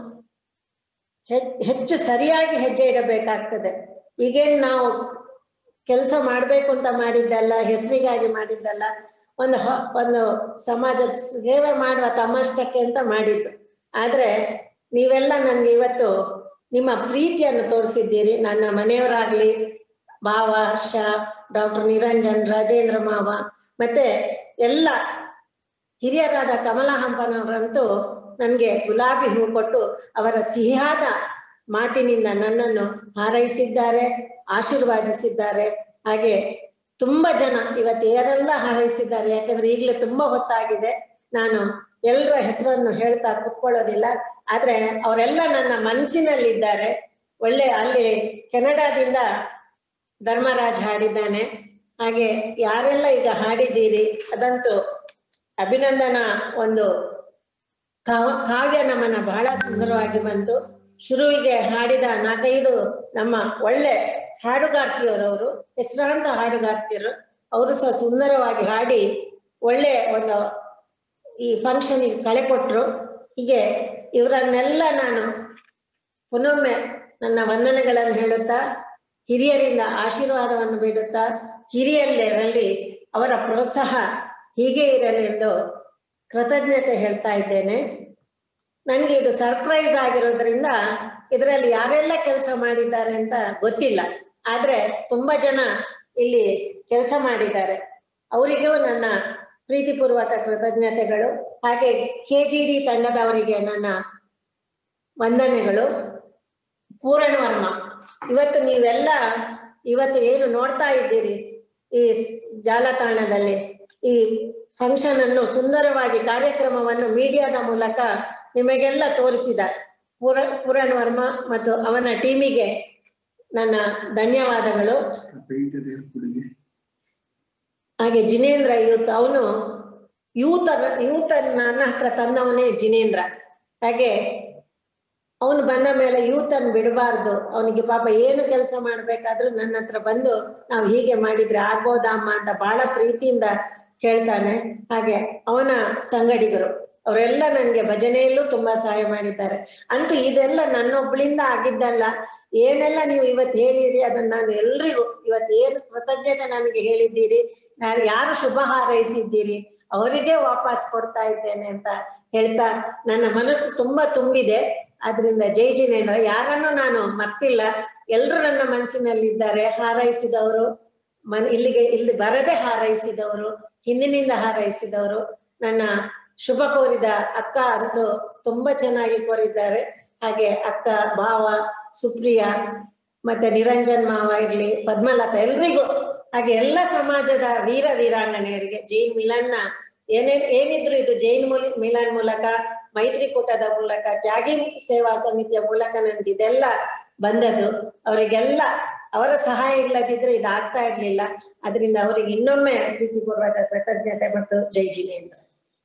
ಹೆ- ಹೆಚ್ಚು ಸರಿಯಾಗಿ ಹೆಜ್ಜೆ ಇಡಬೇಕಾಗ್ತದೆ ಈಗೇನ್ ನಾವು ಕೆಲಸ ಮಾಡ್ಬೇಕು ಅಂತ ಮಾಡಿದ್ದಲ್ಲ ಹೆಸರಿಗಾಗಿ ಮಾಡಿದ್ದಲ್ಲ ಒಂದು ಹ- ಒಂದು ಸಮಾಜದ ಸೇವೆ ಮಾಡುವ ತಮ್ಮಷ್ಟಕ್ಕೆ ಅಂತ ಮಾಡಿದ್ದು ಆದ್ರೆ ನೀವೆಲ್ಲ ನನ್ಗೆ ಇವತ್ತು ನಿಮ್ಮ ಪ್ರೀತಿಯನ್ನು ತೋರಿಸಿದ್ದೀರಿ ನನ್ನ ಮನೆಯವರಾಗ್ಲಿ ಭಾವ ಹರ್ಷ ಡಾಕ್ಟರ್ ನಿರಂಜನ್ ರಾಜೇಂದ್ರ ಮಾವ ಮತ್ತೆ ಎಲ್ಲ ಹಿರಿಯರಾದ ಕಮಲಾ ಹಂಪನವರಂತೂ ನನ್ಗೆ ಗುಲಾಬಿ ಹೂ ಕೊಟ್ಟು ಅವರ ಸಿಹಿಯಾದ ಮಾತಿನಿಂದ ನನ್ನನ್ನು ಹಾರೈಸಿದ್ದಾರೆ ಆಶೀರ್ವಾದಿಸಿದ್ದಾರೆ ಹಾಗೆ ತುಂಬಾ ಜನ ಇವತ್ತು ಯಾರೆಲ್ಲ ಹಾರೈಸಿದ್ದಾರೆ ಯಾಕಂದ್ರೆ ಈಗಲೇ ತುಂಬಾ ಹೊತ್ತಾಗಿದೆ ನಾನು ಎಲ್ಲರ ಹೆಸರನ್ನು ಹೇಳ್ತಾ ಕುತ್ಕೊಳ್ಳೋದಿಲ್ಲ ಆದ್ರೆ ಅವರೆಲ್ಲ ನನ್ನ ಮನಸ್ಸಿನಲ್ಲಿದ್ದಾರೆ ಒಳ್ಳೆ ಅಲ್ಲಿ ಕೆನಡಾದಿಂದ ಧರ್ಮರಾಜ್ ಹಾಡಿದ್ದಾನೆ ಹಾಗೆ ಯಾರೆಲ್ಲ ಈಗ ಹಾಡಿದ್ದೀರಿ ಅದಂತೂ ಅಭಿನಂದನಾ ಒಂದು ಕಾವ- ಕಾವ್ಯ ನಮನ ಬಹಳ ಸುಂದರವಾಗಿ ಬಂತು ಶುರುವಿಗೆ ಹಾಡಿದ ನಾಲ್ಕೈದು ನಮ್ಮ ಒಳ್ಳೆ ಹಾಡುಗಾರ್ತಿಯರವರು ಹೆಸರಾಂತ ಹಾಡುಗಾರ್ತಿಯರು ಅವರು ಸಹ ಸುಂದರವಾಗಿ ಹಾಡಿ ಒಳ್ಳೆ ಒಂದು ಈ ಫಂಕ್ಷನ್ ಕಳೆ ಕೊಟ್ರು ಹೀಗೆ ಇವರನ್ನೆಲ್ಲ ನಾನು ಪುನೊಮ್ಮೆ ನನ್ನ ವಂದನೆಗಳನ್ನು ಹೇಳುತ್ತಾ ಹಿರಿಯರಿಂದ ಆಶೀರ್ವಾದವನ್ನು ಬೇಡುತ್ತಾ ಹಿರಿಯರಲ್ಲಿ ಅವರ ಪ್ರೋತ್ಸಾಹ ಹೀಗೆ ಇರಲಿ ಎಂದು ಕೃತಜ್ಞತೆ ಹೇಳ್ತಾ ಇದ್ದೇನೆ ನನ್ಗೆ ಇದು ಸರ್ಪ್ರೈಸ್ ಆಗಿರೋದ್ರಿಂದ ಇದರಲ್ಲಿ ಯಾರೆಲ್ಲ ಕೆಲಸ ಮಾಡಿದ್ದಾರೆ ಅಂತ ಗೊತ್ತಿಲ್ಲ ಆದ್ರೆ ತುಂಬಾ ಜನ ಇಲ್ಲಿ ಕೆಲಸ ಮಾಡಿದ್ದಾರೆ ಅವರಿಗೂ ನನ್ನ ಪ್ರೀತಿಪೂರ್ವಕ ಕೃತಜ್ಞತೆಗಳು ಹಾಗೆ ಕೆ ಜಿ ಡಿ ತಂಡದವರಿಗೆ ನನ್ನ ವಂದನೆಗಳು ಪೂರಣ್ ವರ್ಮ ಇವತ್ತು ನೀವೆಲ್ಲ ಇವತ್ತು ಏನು ನೋಡ್ತಾ ಇದ್ದೀರಿ ಈ ಸ್- ಜಾಲತಾಣದಲ್ಲಿ ಈ ಫಂಕ್ಷನ್ ಅನ್ನು ಸುಂದರವಾಗಿ ಕಾರ್ಯಕ್ರಮವನ್ನು ಮೀಡಿಯಾದ ಮೂಲಕ ನಿಮಗೆಲ್ಲ ತೋರಿಸಿದ ಪೂರ ಪೂರಣ್ ವರ್ಮ ಮತ್ತು ಅವನ ಟೀಮಿಗೆ ನನ್ನ ಧನ್ಯವಾದಗಳು ಹಾಗೆ ಜಿನೇಂದ್ರ ಯೂತ್ ಅವನು ಯೂತ್ ಯೂತ್ ನನ್ನ ಹತ್ರ ತಂದವನೇ ಜಿನೇಂದ್ರ ಹಾಗೆ ಅವನು ಬಂದ ಮೇಲೆ ಯೂತ್ ಅನ್ನು ಬಿಡಬಾರ್ದು ಅವನಿಗೆ ಪಾಪ ಏನು ಕೆಲಸ ಮಾಡ್ಬೇಕಾದ್ರೂ ನನ್ನ ಹತ್ರ ಬಂದು ನಾವು ಹೀಗೆ ಮಾಡಿದ್ರೆ ಆಗ್ಬೋದಾ ಅಮ್ಮ ಅಂತ ಬಹಳ ಪ್ರೀತಿಯಿಂದ ಕೇಳ್ತಾನೆ ಹಾಗೆ ಅವನ ಸಂಗಡಿಗರು ಅವರೆಲ್ಲ ನನ್ಗೆ ಭಜನೆಯಲ್ಲೂ ತುಂಬಾ ಸಹಾಯ ಮಾಡಿದ್ದಾರೆ ಅಂತೂ ಇದೆಲ್ಲ ನನ್ನೊಬ್ಳಿಂದ ಆಗಿದ್ದಲ್ಲ ಏನೆಲ್ಲ ನೀವು ಇವತ್ತು ಹೇಳಿರಿ ಅದನ್ನ ನಾನು ಎಲ್ರಿಗೂ ಇವತ್ತು ಏನು ಕೃತಜ್ಞತೆ ನನಗೆ ಹೇಳಿದ್ದೀರಿ ನಾನು ಯಾರು ಶುಭ ಹಾರೈಸಿದ್ದೀರಿ ಅವರಿಗೆ ವಾಪಸ್ ಕೊಡ್ತಾ ಇದ್ದೇನೆ ಅಂತ ಹೇಳ್ತಾ ನನ್ನ ಮನಸ್ಸು ತುಂಬಾ ತುಂಬಿದೆ ಆದ್ರಿಂದ ಜೈ ಜಿನೇಂದ್ರ ಯಾರನ್ನು ನಾನು ಮರ್ತಿಲ್ಲ ಎಲ್ರು ನನ್ನ ಮನಸ್ಸಿನಲ್ಲಿದ್ದಾರೆ ಹಾರೈಸಿದವರು ಮನ್ ಇಲ್ಲಿಗೆ ಇಲ್ಲಿ ಬರದೆ ಹಾರೈಸಿದವರು ಹಿಂದಿನಿಂದ ಹಾರೈಸಿದವರು ನನ್ನ ಶುಭ ಕೋರಿದ ಅಕ್ಕ ಅಂತೂ ತುಂಬಾ ಚೆನ್ನಾಗಿ ಕೋರಿದ್ದಾರೆ ಹಾಗೆ ಅಕ್ಕ ಭಾವ ಸುಪ್ರಿಯಾ ಮತ್ತೆ ನಿರಂಜನ್ ಮಾವ ಇರ್ಲಿ ಪದ್ಮಲತಾ ಎಲ್ರಿಗೂ ಹಾಗೆ ಎಲ್ಲ ಸಮಾಜದ ವೀರ ವೀರಾಂಗನೆಯರಿಗೆ ಜೈನ್ ಮಿಲನ್ನ ಏನೇ ಏನಿದ್ರು ಇದು ಜೈನ್ ಮುಲ್ ಮಿಲನ್ ಮೂಲಕ ಮೈತ್ರಿಕೂಟದ ಮೂಲಕ ತ್ಯಾಗಿ ಸೇವಾ ಸಮಿತಿಯ ಮೂಲಕ ನನ್ಗೆ ಇದೆಲ್ಲ ಬಂದದ್ದು ಅವರಿಗೆಲ್ಲ ಅವರ ಸಹಾಯ ಇಲ್ಲದಿದ್ರೆ ಇದು ಆಗ್ತಾ ಇರ್ಲಿಲ್ಲ ಅದರಿಂದ ಅವರಿಗೆ ಇನ್ನೊಮ್ಮೆ ಪ್ರೀತಿಪೂರ್ವಕ ಕೃತಜ್ಞತೆ ಮತ್ತು ಜೈ ಜಿನೇಂದ್ರ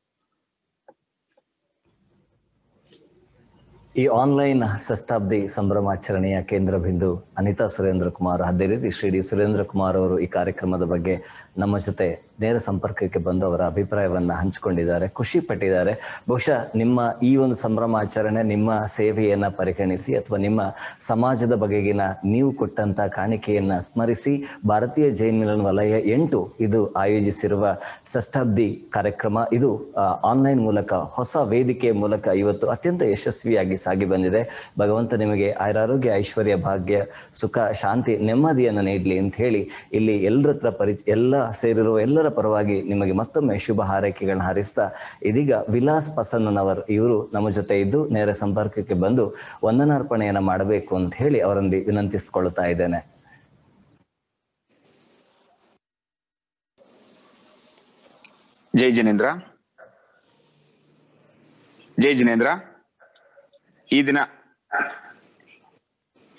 ಈ ಆನ್ಲೈನ್ ಷಷ್ಠಾಬ್ದಿ ಸಂಭ್ರಮಾಚರಣೆಯ ಕೇಂದ್ರ ಬಿಂದು ಅನಿತಾ ಸುರೇಂದ್ರ ಕುಮಾರ್ ಅದೇ ರೀತಿ ಶ್ರೀ ಡಿ ಸುರೇಂದ್ರ ಕುಮಾರ್ ಅವರು ಈ ಕಾರ್ಯಕ್ರಮದ ಬಗ್ಗೆ ನಮ್ಮ ಜೊತೆ ನೇರ ಸಂಪರ್ಕಕ್ಕೆ ಬಂದು ಅವರ ಅಭಿಪ್ರಾಯವನ್ನ ಹಂಚಿಕೊಂಡಿದ್ದಾರೆ ಖುಷಿ ಪಟ್ಟಿದ್ದಾರೆ ಬಹುಶಃ ನಿಮ್ಮ ಈ ಒಂದು ಸಂಭ್ರಮಾಚರಣೆ ನಿಮ್ಮ ಸೇವೆಯನ್ನ ಪರಿಗಣಿಸಿ ಅಥವಾ ನಿಮ್ಮ ಸಮಾಜದ ಬಗೆಗಿನ ನೀವು ಕೊಟ್ಟಂತ ಕಾಣಿಕೆಯನ್ನ ಸ್ಮರಿಸಿ ಭಾರತೀಯ ಜೈನ್ ಮಿಲನ್ ವಲಯ ಎಂಟು ಇದು ಆಯೋಜಿಸಿರುವ ಷಷ್ಠಾಬ್ದಿ ಕಾರ್ಯಕ್ರಮ ಇದು ಆನ್ಲೈನ್ ಮೂಲಕ ಹೊಸ ವೇದಿಕೆಯ ಮೂಲಕ ಇವತ್ತು ಅತ್ಯಂತ ಯಶಸ್ವಿಯಾಗಿ ಸಾಗಿ ಬಂದಿದೆ ಭಗವಂತ ನಿಮಗೆ ಆಯುರಾರೋಗ್ಯ ಐಶ್ವರ್ಯ ಭಾಗ್ಯ ಸುಖ ಶಾಂತಿ ನೆಮ್ಮದಿಯನ್ನು ನೀಡಲಿ ಅಂತ ಹೇಳಿ ಇಲ್ಲಿ ಎಲ್ಲರ ಹತ್ರ ಪರಿಚಯ ಎಲ್ಲ ಸೇರಿರುವ ಎಲ್ಲರ ಪರವಾಗಿ ನಿಮಗೆ ಮತ್ತೊಮ್ಮೆ ಶುಭ ಹಾರೈಕೆಗಳನ್ನ ಹಾರಿಸ್ತಾ ಇದೀಗ ವಿಲಾಸ್ ಪಸನ್ನನವರ್ ಇವರು ನಮ್ಮ ಜೊತೆ ಇದ್ದು ನೇರ ಸಂಪರ್ಕಕ್ಕೆ ಬಂದು ವಂದನಾರ್ಪಣೆಯನ್ನ ಮಾಡಬೇಕು ಅಂತ ಹೇಳಿ ಅವರಲ್ಲಿ ವಿನಂತಿಸಿಕೊಳ್ತಾ ಇದ್ದೇನೆ ಜೈ ಜಿನೇಂದ್ರ ಜೈ ಜಿನೇಂದ್ರ ಈ ದಿನ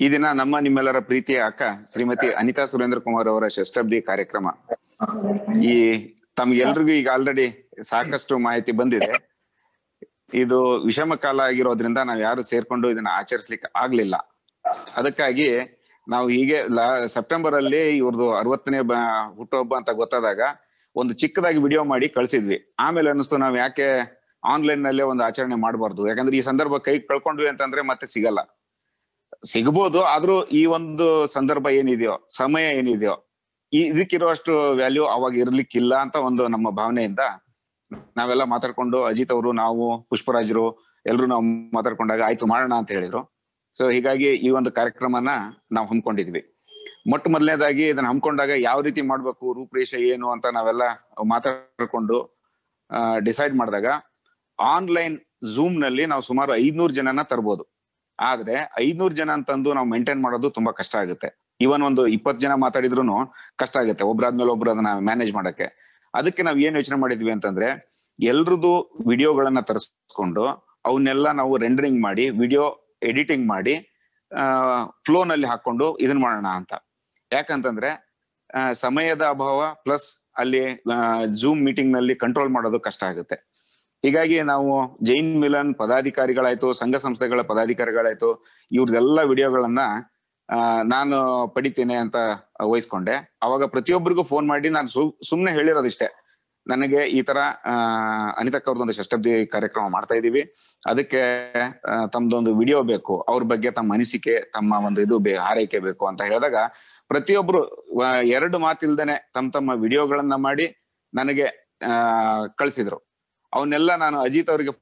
ಈ ದಿನ ನಮ್ಮ ನಿಮ್ಮೆಲ್ಲರ ಪ್ರೀತಿಯ ಅಕ್ಕ ಶ್ರೀಮತಿ ಅನಿತಾ ಸುರೇಂದ್ರ ಕುಮಾರ್ ಅವರ ಷಷ್ಠಬ್ದಿ ಕಾರ್ಯಕ್ರಮ ಈ ತಮ್ಗೆಲ್ರಿಗೂ ಈಗ ಆಲ್ರೆಡಿ ಸಾಕಷ್ಟು ಮಾಹಿತಿ ಬಂದಿದೆ ಇದು ವಿಷಮ ಕಾಲ ಆಗಿರೋದ್ರಿಂದ ನಾವ್ ಯಾರು ಸೇರ್ಕೊಂಡು ಇದನ್ನ ಆಚರಿಸ್ಲಿಕ್ಕೆ ಆಗ್ಲಿಲ್ಲ ಅದಕ್ಕಾಗಿ ನಾವು ಹೀಗೆ ಲಾ- ಸೆಪ್ಟೆಂಬರ್ ಅಲ್ಲಿ ಇವ್ರದ್ದು ಅರವತ್ತನೇ ಬ ಹುಟ್ಟುಹಬ್ಬ ಅಂತ ಗೊತ್ತಾದಾಗ ಒಂದು ಚಿಕ್ಕದಾಗಿ ವಿಡಿಯೋ ಮಾಡಿ ಕಳ್ಸಿದ್ವಿ ಆಮೇಲೆ ಅನಿಸ್ತು ನಾವ್ ಯಾಕೆ ಆನ್ಲೈನ್ ನಲ್ಲೇ ಒಂದು ಆಚರಣೆ ಮಾಡಬಾರ್ದು ಯಾಕಂದ್ರೆ ಈ ಸಂದರ್ಭ ಕೈ ಕಳ್ಕೊಂಡ್ವಿ ಅಂತಂದ್ರೆ ಮತ್ತೆ ಸಿಗಲ್ಲ ಸಿಗ್ಬೋದು ಆದ್ರೂ ಈ ಒಂದು ಸಂದರ್ಭ ಏನಿದೆಯೋ ಸಮಯ ಏನಿದೆಯೋ ಈ ಇದಕ್ಕಿರುವಷ್ಟು ವ್ಯಾಲ್ಯೂ ಅವಾಗ ಇರ್ಲಿಕ್ಕಿಲ್ಲ ಅಂತ ಒಂದು ನಮ್ಮ ಭಾವನೆಯಿಂದ ನಾವೆಲ್ಲ ಮಾತಾಡ್ಕೊಂಡು ಅಜಿತ್ ಅವರು ನಾವು ಪುಷ್ಪರಾಜರು ಎಲ್ರು ನಾವು ಮಾತಾಡ್ಕೊಂಡಾಗ ಆಯ್ತು ಮಾಡೋಣ ಅಂತ ಹೇಳಿದ್ರು ಸೊ ಹೀಗಾಗಿ ಈ ಒಂದು ಕಾರ್ಯಕ್ರಮನ ನಾವು ಹಮ್ಮಿಕೊಂಡಿದ್ವಿ ಮೊಟ್ಟ ಮೊದಲನೇದಾಗಿ ಇದನ್ನ ಹಮ್ಮಿಕೊಂಡಾಗ ಯಾವ ರೀತಿ ಮಾಡ್ಬೇಕು ರೂಪರೇಷೆ ಏನು ಅಂತ ನಾವೆಲ್ಲ ಮಾತಾಡ್ಕೊಂಡು ಡಿಸೈಡ್ ಮಾಡಿದಾಗ ಆನ್ಲೈನ್ ಝೂಮ್ ನಲ್ಲಿ ನಾವು ಸುಮಾರು ಐದ್ನೂರು ಜನನ ತರ್ಬೋದು ಆದ್ರೆ ಐದ್ನೂರು ಜನ ಅಂತಂದು ನಾವು ಮೇಂಟೈನ್ ಮಾಡೋದು ತುಂಬಾ ಕಷ್ಟ ಆಗುತ್ತೆ ಇವನ್ ಒಂದು ಇಪ್ಪತ್ ಜನ ಮಾತಾಡಿದ್ರು ಕಷ್ಟ ಆಗುತ್ತೆ ಒಬ್ರಾದ್ಮೇಲೆ ಒಬ್ರು ಅದನ್ನ ಮ್ಯಾನೇಜ್ ಮಾಡಕ್ಕೆ ಅದಕ್ಕೆ ನಾವ್ ಏನ್ ಯೋಚನೆ ಮಾಡಿದ್ವಿ ಅಂತಂದ್ರೆ ಎಲ್ರದ್ದು ವಿಡಿಯೋಗಳನ್ನ ತರಿಸ್ಕೊಂಡು ಅವನ್ನೆಲ್ಲ ನಾವು ರೆಂಡರಿಂಗ್ ಮಾಡಿ ವಿಡಿಯೋ ಎಡಿಟಿಂಗ್ ಮಾಡಿ ಫ್ಲೋ ನಲ್ಲಿ ಹಾಕೊಂಡು ಇದನ್ ಮಾಡೋಣ ಅಂತ ಯಾಕಂತಂದ್ರೆ ಆ, ಸಮಯದ ಅಭಾವ ಪ್ಲಸ್ ಅಲ್ಲಿ ಜೂಮ್ ಮೀಟಿಂಗ್ ನಲ್ಲಿ ಕಂಟ್ರೋಲ್ ಮಾಡೋದು ಕಷ್ಟ ಆಗುತ್ತೆ ಹೀಗಾಗಿ ನಾವು ಜೈನ್ ಮಿಲನ್ ಪದಾಧಿಕಾರಿಗಳಾಯ್ತು ಸಂಘ ಸಂಸ್ಥೆಗಳ ಪದಾಧಿಕಾರಿಗಳಾಯ್ತು ಇವ್ರದೆಲ್ಲ ವಿಡಿಯೋಗಳನ್ನ ಆ, ನಾನು ಪಡಿತೇನೆ ಅಂತ ವಹಿಸ್ಕೊಂಡೆ ಅವಾಗ ಪ್ರತಿಯೊಬ್ಬರಿಗೂ ಫೋನ್ ಮಾಡಿ ನಾನು ಸು ಸುಮ್ನೆ ಹೇಳಿರೋದಿಷ್ಟೇ ನನಗೆ ಈ ತರ ಆ ಅನಿತಕ್ಕ ಅವ್ರದ್ದೊಂದು ಷಷ್ಠಬ್ದಿ ಕಾರ್ಯಕ್ರಮ ಮಾಡ್ತಾ ಇದೀವಿ ಅದಕ್ಕೆ ಆ, ತಮ್ದೊಂದು ವಿಡಿಯೋ ಬೇಕು ಅವ್ರ ಬಗ್ಗೆ ತಮ್ಮ ಅನಿಸಿಕೆ ತಮ್ಮ ಒಂದು ಇದು ಬೇ ಹಾರೈಕೆ ಬೇಕು ಅಂತ ಹೇಳಿದಾಗ ಪ್ರತಿಯೊಬ್ರು ಆ, ಎರಡು ಮಾತಿಲ್ದೇನೆ ತಮ್ಮ ತಮ್ಮ ವಿಡಿಯೋಗಳನ್ನ ಮಾಡಿ ನನಗೆ ಆ ಕಳ್ಸಿದ್ರು ಅವನ್ನೆಲ್ಲ ನಾನು ಅಜಿತ್ ಅವರಿಗೆ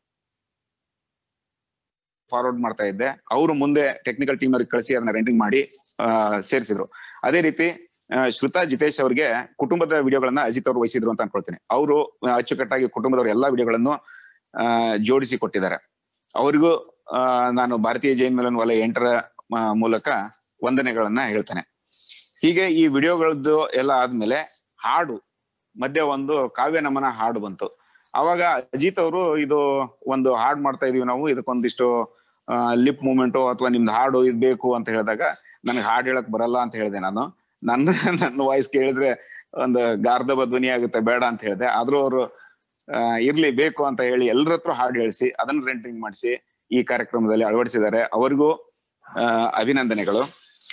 ಫಾರ್ವರ್ಡ್ ಮಾಡ್ತಾ ಇದ್ದೆ ಅವರು ಮುಂದೆ ಟೆಕ್ನಿಕಲ್ ಟೀಮ್ ಅವ್ರಿಗೆ ಕಳಿಸಿ ಅದನ್ನ ರೆಂಡಿಂಗ್ ಮಾಡಿ ಆ, ಸೇರಿಸಿದ್ರು ಅದೇ ರೀತಿ ಆ, ಶ್ರುತಾ ಜಿತೇಶ್ ಅವ್ರಿಗೆ ಕುಟುಂಬದ ವಿಡಿಯೋಗಳನ್ನ ಅಜಿತ್ ಅವರು ವಹಿಸಿದ್ರು ಅಂತ ಅನ್ಕೊಳ್ತೀನಿ ಅವರು ಅಚ್ಚುಕಟ್ಟಾಗಿ ಕುಟುಂಬದವ್ರ ಎಲ್ಲಾ ವಿಡಿಯೋಗಳನ್ನು ಆ, ಜೋಡಿಸಿ ಕೊಟ್ಟಿದ್ದಾರೆ ಅವರಿಗೂ ಆ, ನಾನು ಭಾರತೀಯ ಜೈನ್ ಮಿಲನ್ ವಲಯ ಎಂಟರ ಆ, ಮೂಲಕ ವಂದನೆಗಳನ್ನ ಹೇಳ್ತೇನೆ ಹೀಗೆ ಈ ವಿಡಿಯೋಗಳದ್ದು ಎಲ್ಲ ಆದ್ಮೇಲೆ ಹಾಡು ಮಧ್ಯೆ ಒಂದು ಕಾವ್ಯ ನಮನ ಹಾಡು ಬಂತು ಅವಾಗ ಅಜಿತ್ ಅವರು ಇದು ಒಂದು ಹಾಡ್ ಮಾಡ್ತಾ ಇದೀವಿ ನಾವು ಇದಕ್ಕೊಂದಿಷ್ಟು ಲಿಪ್ ಮೂಮೆಂಟು ಅಥವಾ ನಿಮ್ದು ಹಾಡು ಇದ್ ಬೇಕು ಅಂತ ಹೇಳಿದಾಗ ನನಗೆ ಹಾಡ್ ಹೇಳಕ್ ಬರಲ್ಲ ಅಂತ ಹೇಳಿದೆ ನಾನು ನನ್ನ ನನ್ನ ವಾಯ್ಸ್ ಕೇಳಿದ್ರೆ ಒಂದು ಗಾರ್ಧಬ ಧ್ವನಿ ಆಗುತ್ತೆ ಬೇಡ ಅಂತ ಹೇಳಿದೆ ಆದ್ರೂ ಅವರು ಇರ್ಲಿ ಬೇಕು ಅಂತ ಹೇಳಿ ಎಲ್ಲರ ಹತ್ರ ಹಾಡು ಹೇಳಿಸಿ ಅದನ್ನ ರೆಂಟಿಂಗ್ ಮಾಡಿಸಿ ಈ ಕಾರ್ಯಕ್ರಮದಲ್ಲಿ ಅಳವಡಿಸಿದ್ದಾರೆ ಅವರಿಗೂ ಆ, ಅಭಿನಂದನೆಗಳು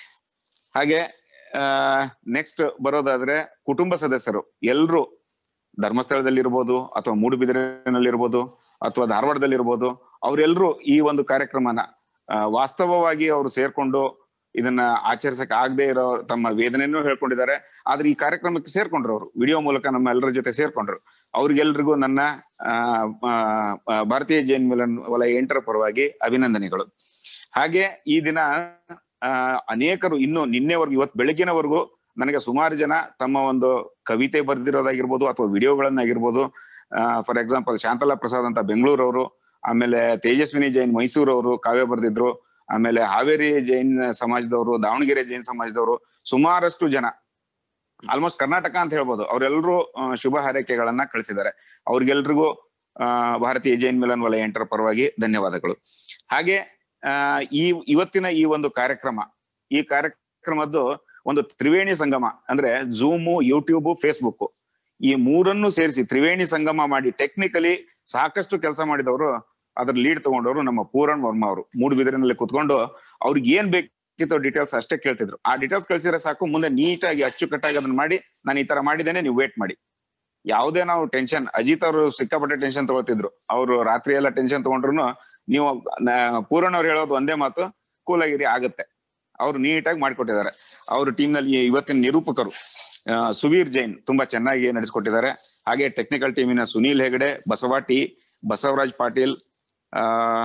ಹಾಗೆ ನೆಕ್ಸ್ಟ್ ಬರೋದಾದ್ರೆ ಕುಟುಂಬ ಸದಸ್ಯರು ಎಲ್ರು ಧರ್ಮಸ್ಥಳದಲ್ಲಿರ್ಬೋದು ಅಥವಾ ಮೂಡುಬಿದಿರೆನಲ್ಲಿರ್ಬೋದು ಅಥವಾ ಧಾರವಾಡದಲ್ಲಿರ್ಬೋದು ಅವರೆಲ್ಲರೂ ಈ ಒಂದು ಕಾರ್ಯಕ್ರಮನ ಆ, ವಾಸ್ತವವಾಗಿ ಅವರು ಸೇರ್ಕೊಂಡು ಇದನ್ನ ಆಚರಿಸಕ್ ಆಗದೆ ಇರೋ ತಮ್ಮ ವೇದನೆಯನ್ನು ಹೇಳ್ಕೊಂಡಿದ್ದಾರೆ ಆದ್ರೆ ಈ ಕಾರ್ಯಕ್ರಮಕ್ಕೆ ಸೇರ್ಕೊಂಡ್ರು ಅವರು ವಿಡಿಯೋ ಮೂಲಕ ನಮ್ಮ ಎಲ್ಲರ ಜೊತೆ ಸೇರ್ಕೊಂಡ್ರು ಅವ್ರಿಗೆಲ್ರಿಗೂ ನನ್ನ ಆ, ಆ, ಆ, ಭಾರತೀಯ ಜೈನ್ ಮಿಲನ್ ವಲಯ ಎಂಟರ ಪರವಾಗಿ ಅಭಿನಂದನೆಗಳು ಹಾಗೆ ಈ ದಿನ ಆ ಅನೇಕರು ಇನ್ನು ನಿನ್ನೆವರೆಗೂ ಇವತ್ತು ಬೆಳಗ್ಗಿನವರೆಗೂ ನನಗೆ ಸುಮಾರು ಜನ ತಮ್ಮ ಒಂದು ಕವಿತೆ ಬರೆದಿರೋದಾಗಿರ್ಬೋದು ಅಥವಾ ವಿಡಿಯೋಗಳನ್ನಾಗಿರ್ಬೋದು ಫಾರ್ ಎಕ್ಸಾಂಪಲ್ ಶಾಂತಲಾ ಪ್ರಸಾದ್ ಅಂತ ಬೆಂಗಳೂರವರು ಆಮೇಲೆ ತೇಜಸ್ವಿನಿ ಜೈನ್ ಮೈಸೂರವರು ಕಾವ್ಯ ಬರೆದಿದ್ರು ಆಮೇಲೆ ಹಾವೇರಿ ಜೈನ್ ಸಮಾಜದವರು ದಾವಣಗೆರೆ ಜೈನ್ ಸಮಾಜದವರು ಸುಮಾರಷ್ಟು ಜನ ಆಲ್ಮೋಸ್ಟ್ ಕರ್ನಾಟಕ ಅಂತ ಹೇಳ್ಬೋದು ಅವರೆಲ್ಲರೂ ಶುಭ ಹಾರೈಕೆಗಳನ್ನ ಕಳಿಸಿದ್ದಾರೆ ಅವ್ರಿಗೆಲ್ರಿಗೂ ಆ ಭಾರತೀಯ ಜೈನ್ ಮಿಲನ್ ವಲಯ ಎಂಟರ ಪರವಾಗಿ ಧನ್ಯವಾದಗಳು ಹಾಗೆ ಆ ಈ ಇವತ್ತಿನ ಈ ಒಂದು ಕಾರ್ಯಕ್ರಮ ಈ ಕಾರ್ಯಕ್ರಮದ್ದು ಒಂದು ತ್ರಿವೇಣಿ ಸಂಗಮ ಅಂದ್ರೆ ಝೂಮು ಯೂಟ್ಯೂಬ್ ಫೇಸ್ಬುಕ್ ಈ ಮೂರನ್ನು ಸೇರಿಸಿ ತ್ರಿವೇಣಿ ಸಂಗಮ ಮಾಡಿ ಟೆಕ್ನಿಕಲಿ ಸಾಕಷ್ಟು ಕೆಲಸ ಮಾಡಿದವರು ಅದ್ರ ಲೀಡ್ ತಗೊಂಡವರು ನಮ್ಮ ಪೂರಣ್ ವರ್ಮ ಅವರು ಮೂಡುಬಿದಿರಿನಲ್ಲಿ ಕುತ್ಕೊಂಡು ಅವ್ರಿಗೆ ಏನ್ ಬೇಕಿತ್ತು ಡೀಟೇಲ್ಸ್ ಅಷ್ಟೇ ಕೇಳ್ತಿದ್ರು ಆ ಡೀಟೇಲ್ಸ್ ಕಳ್ಸಿದ್ರೆ ಸಾಕು ಮುಂದೆ ನೀಟಾಗಿ ಅಚ್ಚುಕಟ್ಟಾಗಿ ಅದನ್ನ ಮಾಡಿ ನಾನು ಈ ತರ ಮಾಡಿದ್ದೇನೆ ನೀವು ವೇಟ್ ಮಾಡಿ ಯಾವುದೇ ನಾವು ಟೆನ್ಷನ್ ಅಜಿತ್ ಅವರು ಸಿಕ್ಕಾಪಟ್ಟೆ ಟೆನ್ಷನ್ ತಗೊಳ್ತಿದ್ರು ಅವರು ರಾತ್ರಿ ಎಲ್ಲ ಟೆನ್ಷನ್ ತಗೊಂಡ್ರು ನೀವು ನ- ಪೂರಣ್ ಅವ್ರು ಹೇಳೋದು ಒಂದೇ ಮಾತು ಕೂಲ್ ಆಗಿರಿ ಆಗುತ್ತೆ ಅವ್ರು ನೀಟಾಗಿ ಮಾಡ್ಕೊಟ್ಟಿದ್ದಾರೆ ಅವ್ರ ಟೀಮ್ ನಲ್ಲಿ ಇವತ್ತಿನ ನಿರೂಪಕರು ಆ, ಸುವೀರ್ ಜೈನ್ ತುಂಬಾ ಚೆನ್ನಾಗಿ ನಡೆಸ್ಕೊಟ್ಟಿದ್ದಾರೆ ಹಾಗೆ ಟೆಕ್ನಿಕಲ್ ಟೀಮಿನ ಸುನೀಲ್ ಹೆಗಡೆ ಬಸವಾಟಿ ಬಸವರಾಜ್ ಪಾಟೀಲ್ ಆ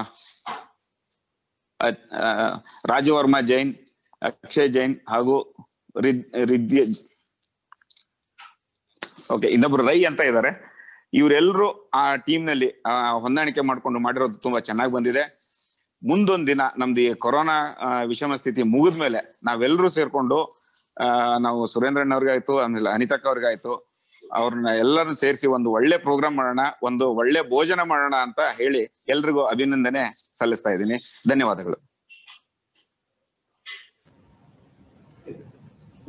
ಅ- ಆ, ರಾಜವರ್ಮ ಜೈನ್ ಅಕ್ಷಯ್ ಜೈನ್ ಹಾಗೂ ರಿದ್ ರಿದ್ಯ ಓಕೆ ಇನ್ನೊಬ್ರು ರೈ ಅಂತ ಇದ್ದಾರೆ ಇವರೆಲ್ಲರೂ ಆ ಟೀಮ್ ನಲ್ಲಿ ಆ, ಹೊಂದಾಣಿಕೆ ಮಾಡ್ಕೊಂಡು ಮಾಡಿರೋದು ತುಂಬಾ ಚೆನ್ನಾಗಿ ಬಂದಿದೆ ಮುಂದೊಂದ್ ದಿನ ನಮ್ದು ಈ ಕೊರೋನಾ ಆ, ವಿಷಮ ಸ್ಥಿತಿ ಮುಗಿದ್ಮೇಲೆ ನಾವೆಲ್ಲರೂ ಸೇರ್ಕೊಂಡು ಆ ನಾವು ಸುರೇಂದ್ರಣ್ಣ ಅವ್ರಿಗಾಯ್ತು ಆಮೇಲೆ ಅನಿತಕ್ಕ ಅವ್ರಿಗಾಯ್ತು ಅವ್ರನ್ನ ಎಲ್ಲರನ್ನು ಸೇರಿಸಿ ಒಂದು ಒಳ್ಳೆ ಪ್ರೋಗ್ರಾಮ್ ಮಾಡೋಣ ಒಂದು ಒಳ್ಳೆ ಭೋಜನ ಮಾಡೋಣ ಅಂತ ಹೇಳಿ ಎಲ್ರಿಗೂ ಅಭಿನಂದನೆ ಸಲ್ಲಿಸ್ತಾ ಇದ್ದೀನಿ ಧನ್ಯವಾದಗಳು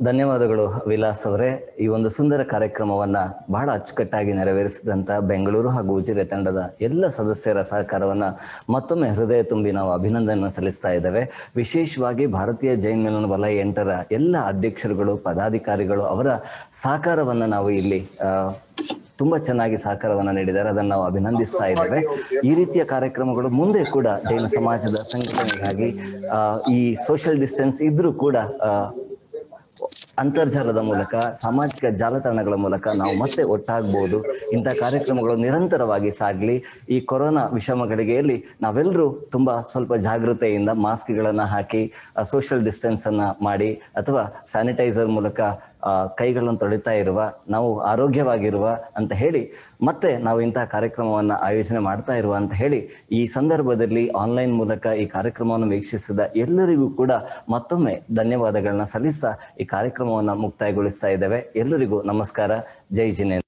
ಧನ್ಯವಾದಗಳು ವಿಲಾಸ್ ಅವರೇ ಈ ಒಂದು ಸುಂದರ ಕಾರ್ಯಕ್ರಮವನ್ನ ಬಹಳ ಅಚ್ಚುಕಟ್ಟಾಗಿ ನೆರವೇರಿಸಿದಂತ ಬೆಂಗಳೂರು ಹಾಗೂ ಉಜಿರೆ ತಂಡದ ಎಲ್ಲ ಸದಸ್ಯರ ಸಹಕಾರವನ್ನ ಮತ್ತೊಮ್ಮೆ ಹೃದಯ ತುಂಬಿ ನಾವು ಅಭಿನಂದನೆ ಸಲ್ಲಿಸ್ತಾ ಇದ್ದೇವೆ ವಿಶೇಷವಾಗಿ ಭಾರತೀಯ ಜೈನ್ ಮಿಲನ ವಲಯ ಎಂಟರ ಎಲ್ಲ ಅಧ್ಯಕ್ಷರುಗಳು ಪದಾಧಿಕಾರಿಗಳು ಅವರ ಸಹಕಾರವನ್ನ ನಾವು ಇಲ್ಲಿ ಆ, ತುಂಬಾ ಚೆನ್ನಾಗಿ ಸಹಕಾರವನ್ನ ನೀಡಿದ್ದಾರೆ ಅದನ್ನು ನಾವು ಅಭಿನಂದಿಸ್ತಾ ಇದ್ದೇವೆ ಈ ರೀತಿಯ ಕಾರ್ಯಕ್ರಮಗಳು ಮುಂದೆ ಕೂಡ ಜೈನ ಸಮಾಜದ ಸಂಘಟನೆಗಾಗಿ ಆ, ಈ ಸೋಷಿಯಲ್ ಡಿಸ್ಟೆನ್ಸ್ ಇದ್ರೂ ಕೂಡ ಆ, ಅಂತರ್ಜಾಲದ ಮೂಲಕ ಸಾಮಾಜಿಕ ಜಾಲತಾಣಗಳ ಮೂಲಕ ನಾವು ಮತ್ತೆ ಒಟ್ಟಾಗಬಹುದು ಇಂಥ ಕಾರ್ಯಕ್ರಮಗಳು ನಿರಂತರವಾಗಿ ಸಾಗ್ಲಿ ಈ ಕೊರೋನಾ ವಿಷಮಗಳಿಗೆಯಲ್ಲಿ ನಾವೆಲ್ಲರೂ ತುಂಬಾ ಸ್ವಲ್ಪ ಜಾಗೃತೆಯಿಂದ ಮಾಸ್ಕ್ಗಳನ್ನ ಹಾಕಿ ಸೋಷಿಯಲ್ ಡಿಸ್ಟೆನ್ಸ್ ಅನ್ನ ಮಾಡಿ ಅಥವಾ ಸ್ಯಾನಿಟೈಸರ್ ಮೂಲಕ ಆ, ಕೈಗಳನ್ನು ತೊಳಿತಾ ಇರುವ ನಾವು ಆರೋಗ್ಯವಾಗಿರುವ ಅಂತ ಹೇಳಿ ಮತ್ತೆ ನಾವು ಇಂತಹ ಕಾರ್ಯಕ್ರಮವನ್ನ ಆಯೋಜನೆ ಮಾಡ್ತಾ ಇರುವ ಅಂತ ಹೇಳಿ ಈ ಸಂದರ್ಭದಲ್ಲಿ ಆನ್ಲೈನ್ ಮೂಲಕ ಈ ಕಾರ್ಯಕ್ರಮವನ್ನು ವೀಕ್ಷಿಸಿದ ಎಲ್ಲರಿಗೂ ಕೂಡ ಮತ್ತೊಮ್ಮೆ ಧನ್ಯವಾದಗಳನ್ನ ಸಲ್ಲಿಸ್ತಾ ಈ ಕಾರ್ಯಕ್ರಮವನ್ನ ಮುಕ್ತಾಯಗೊಳಿಸ್ತಾ ಇದ್ದೇವೆ ಎಲ್ಲರಿಗೂ ನಮಸ್ಕಾರ ಜೈ ಜಿನೇಂದ್ರ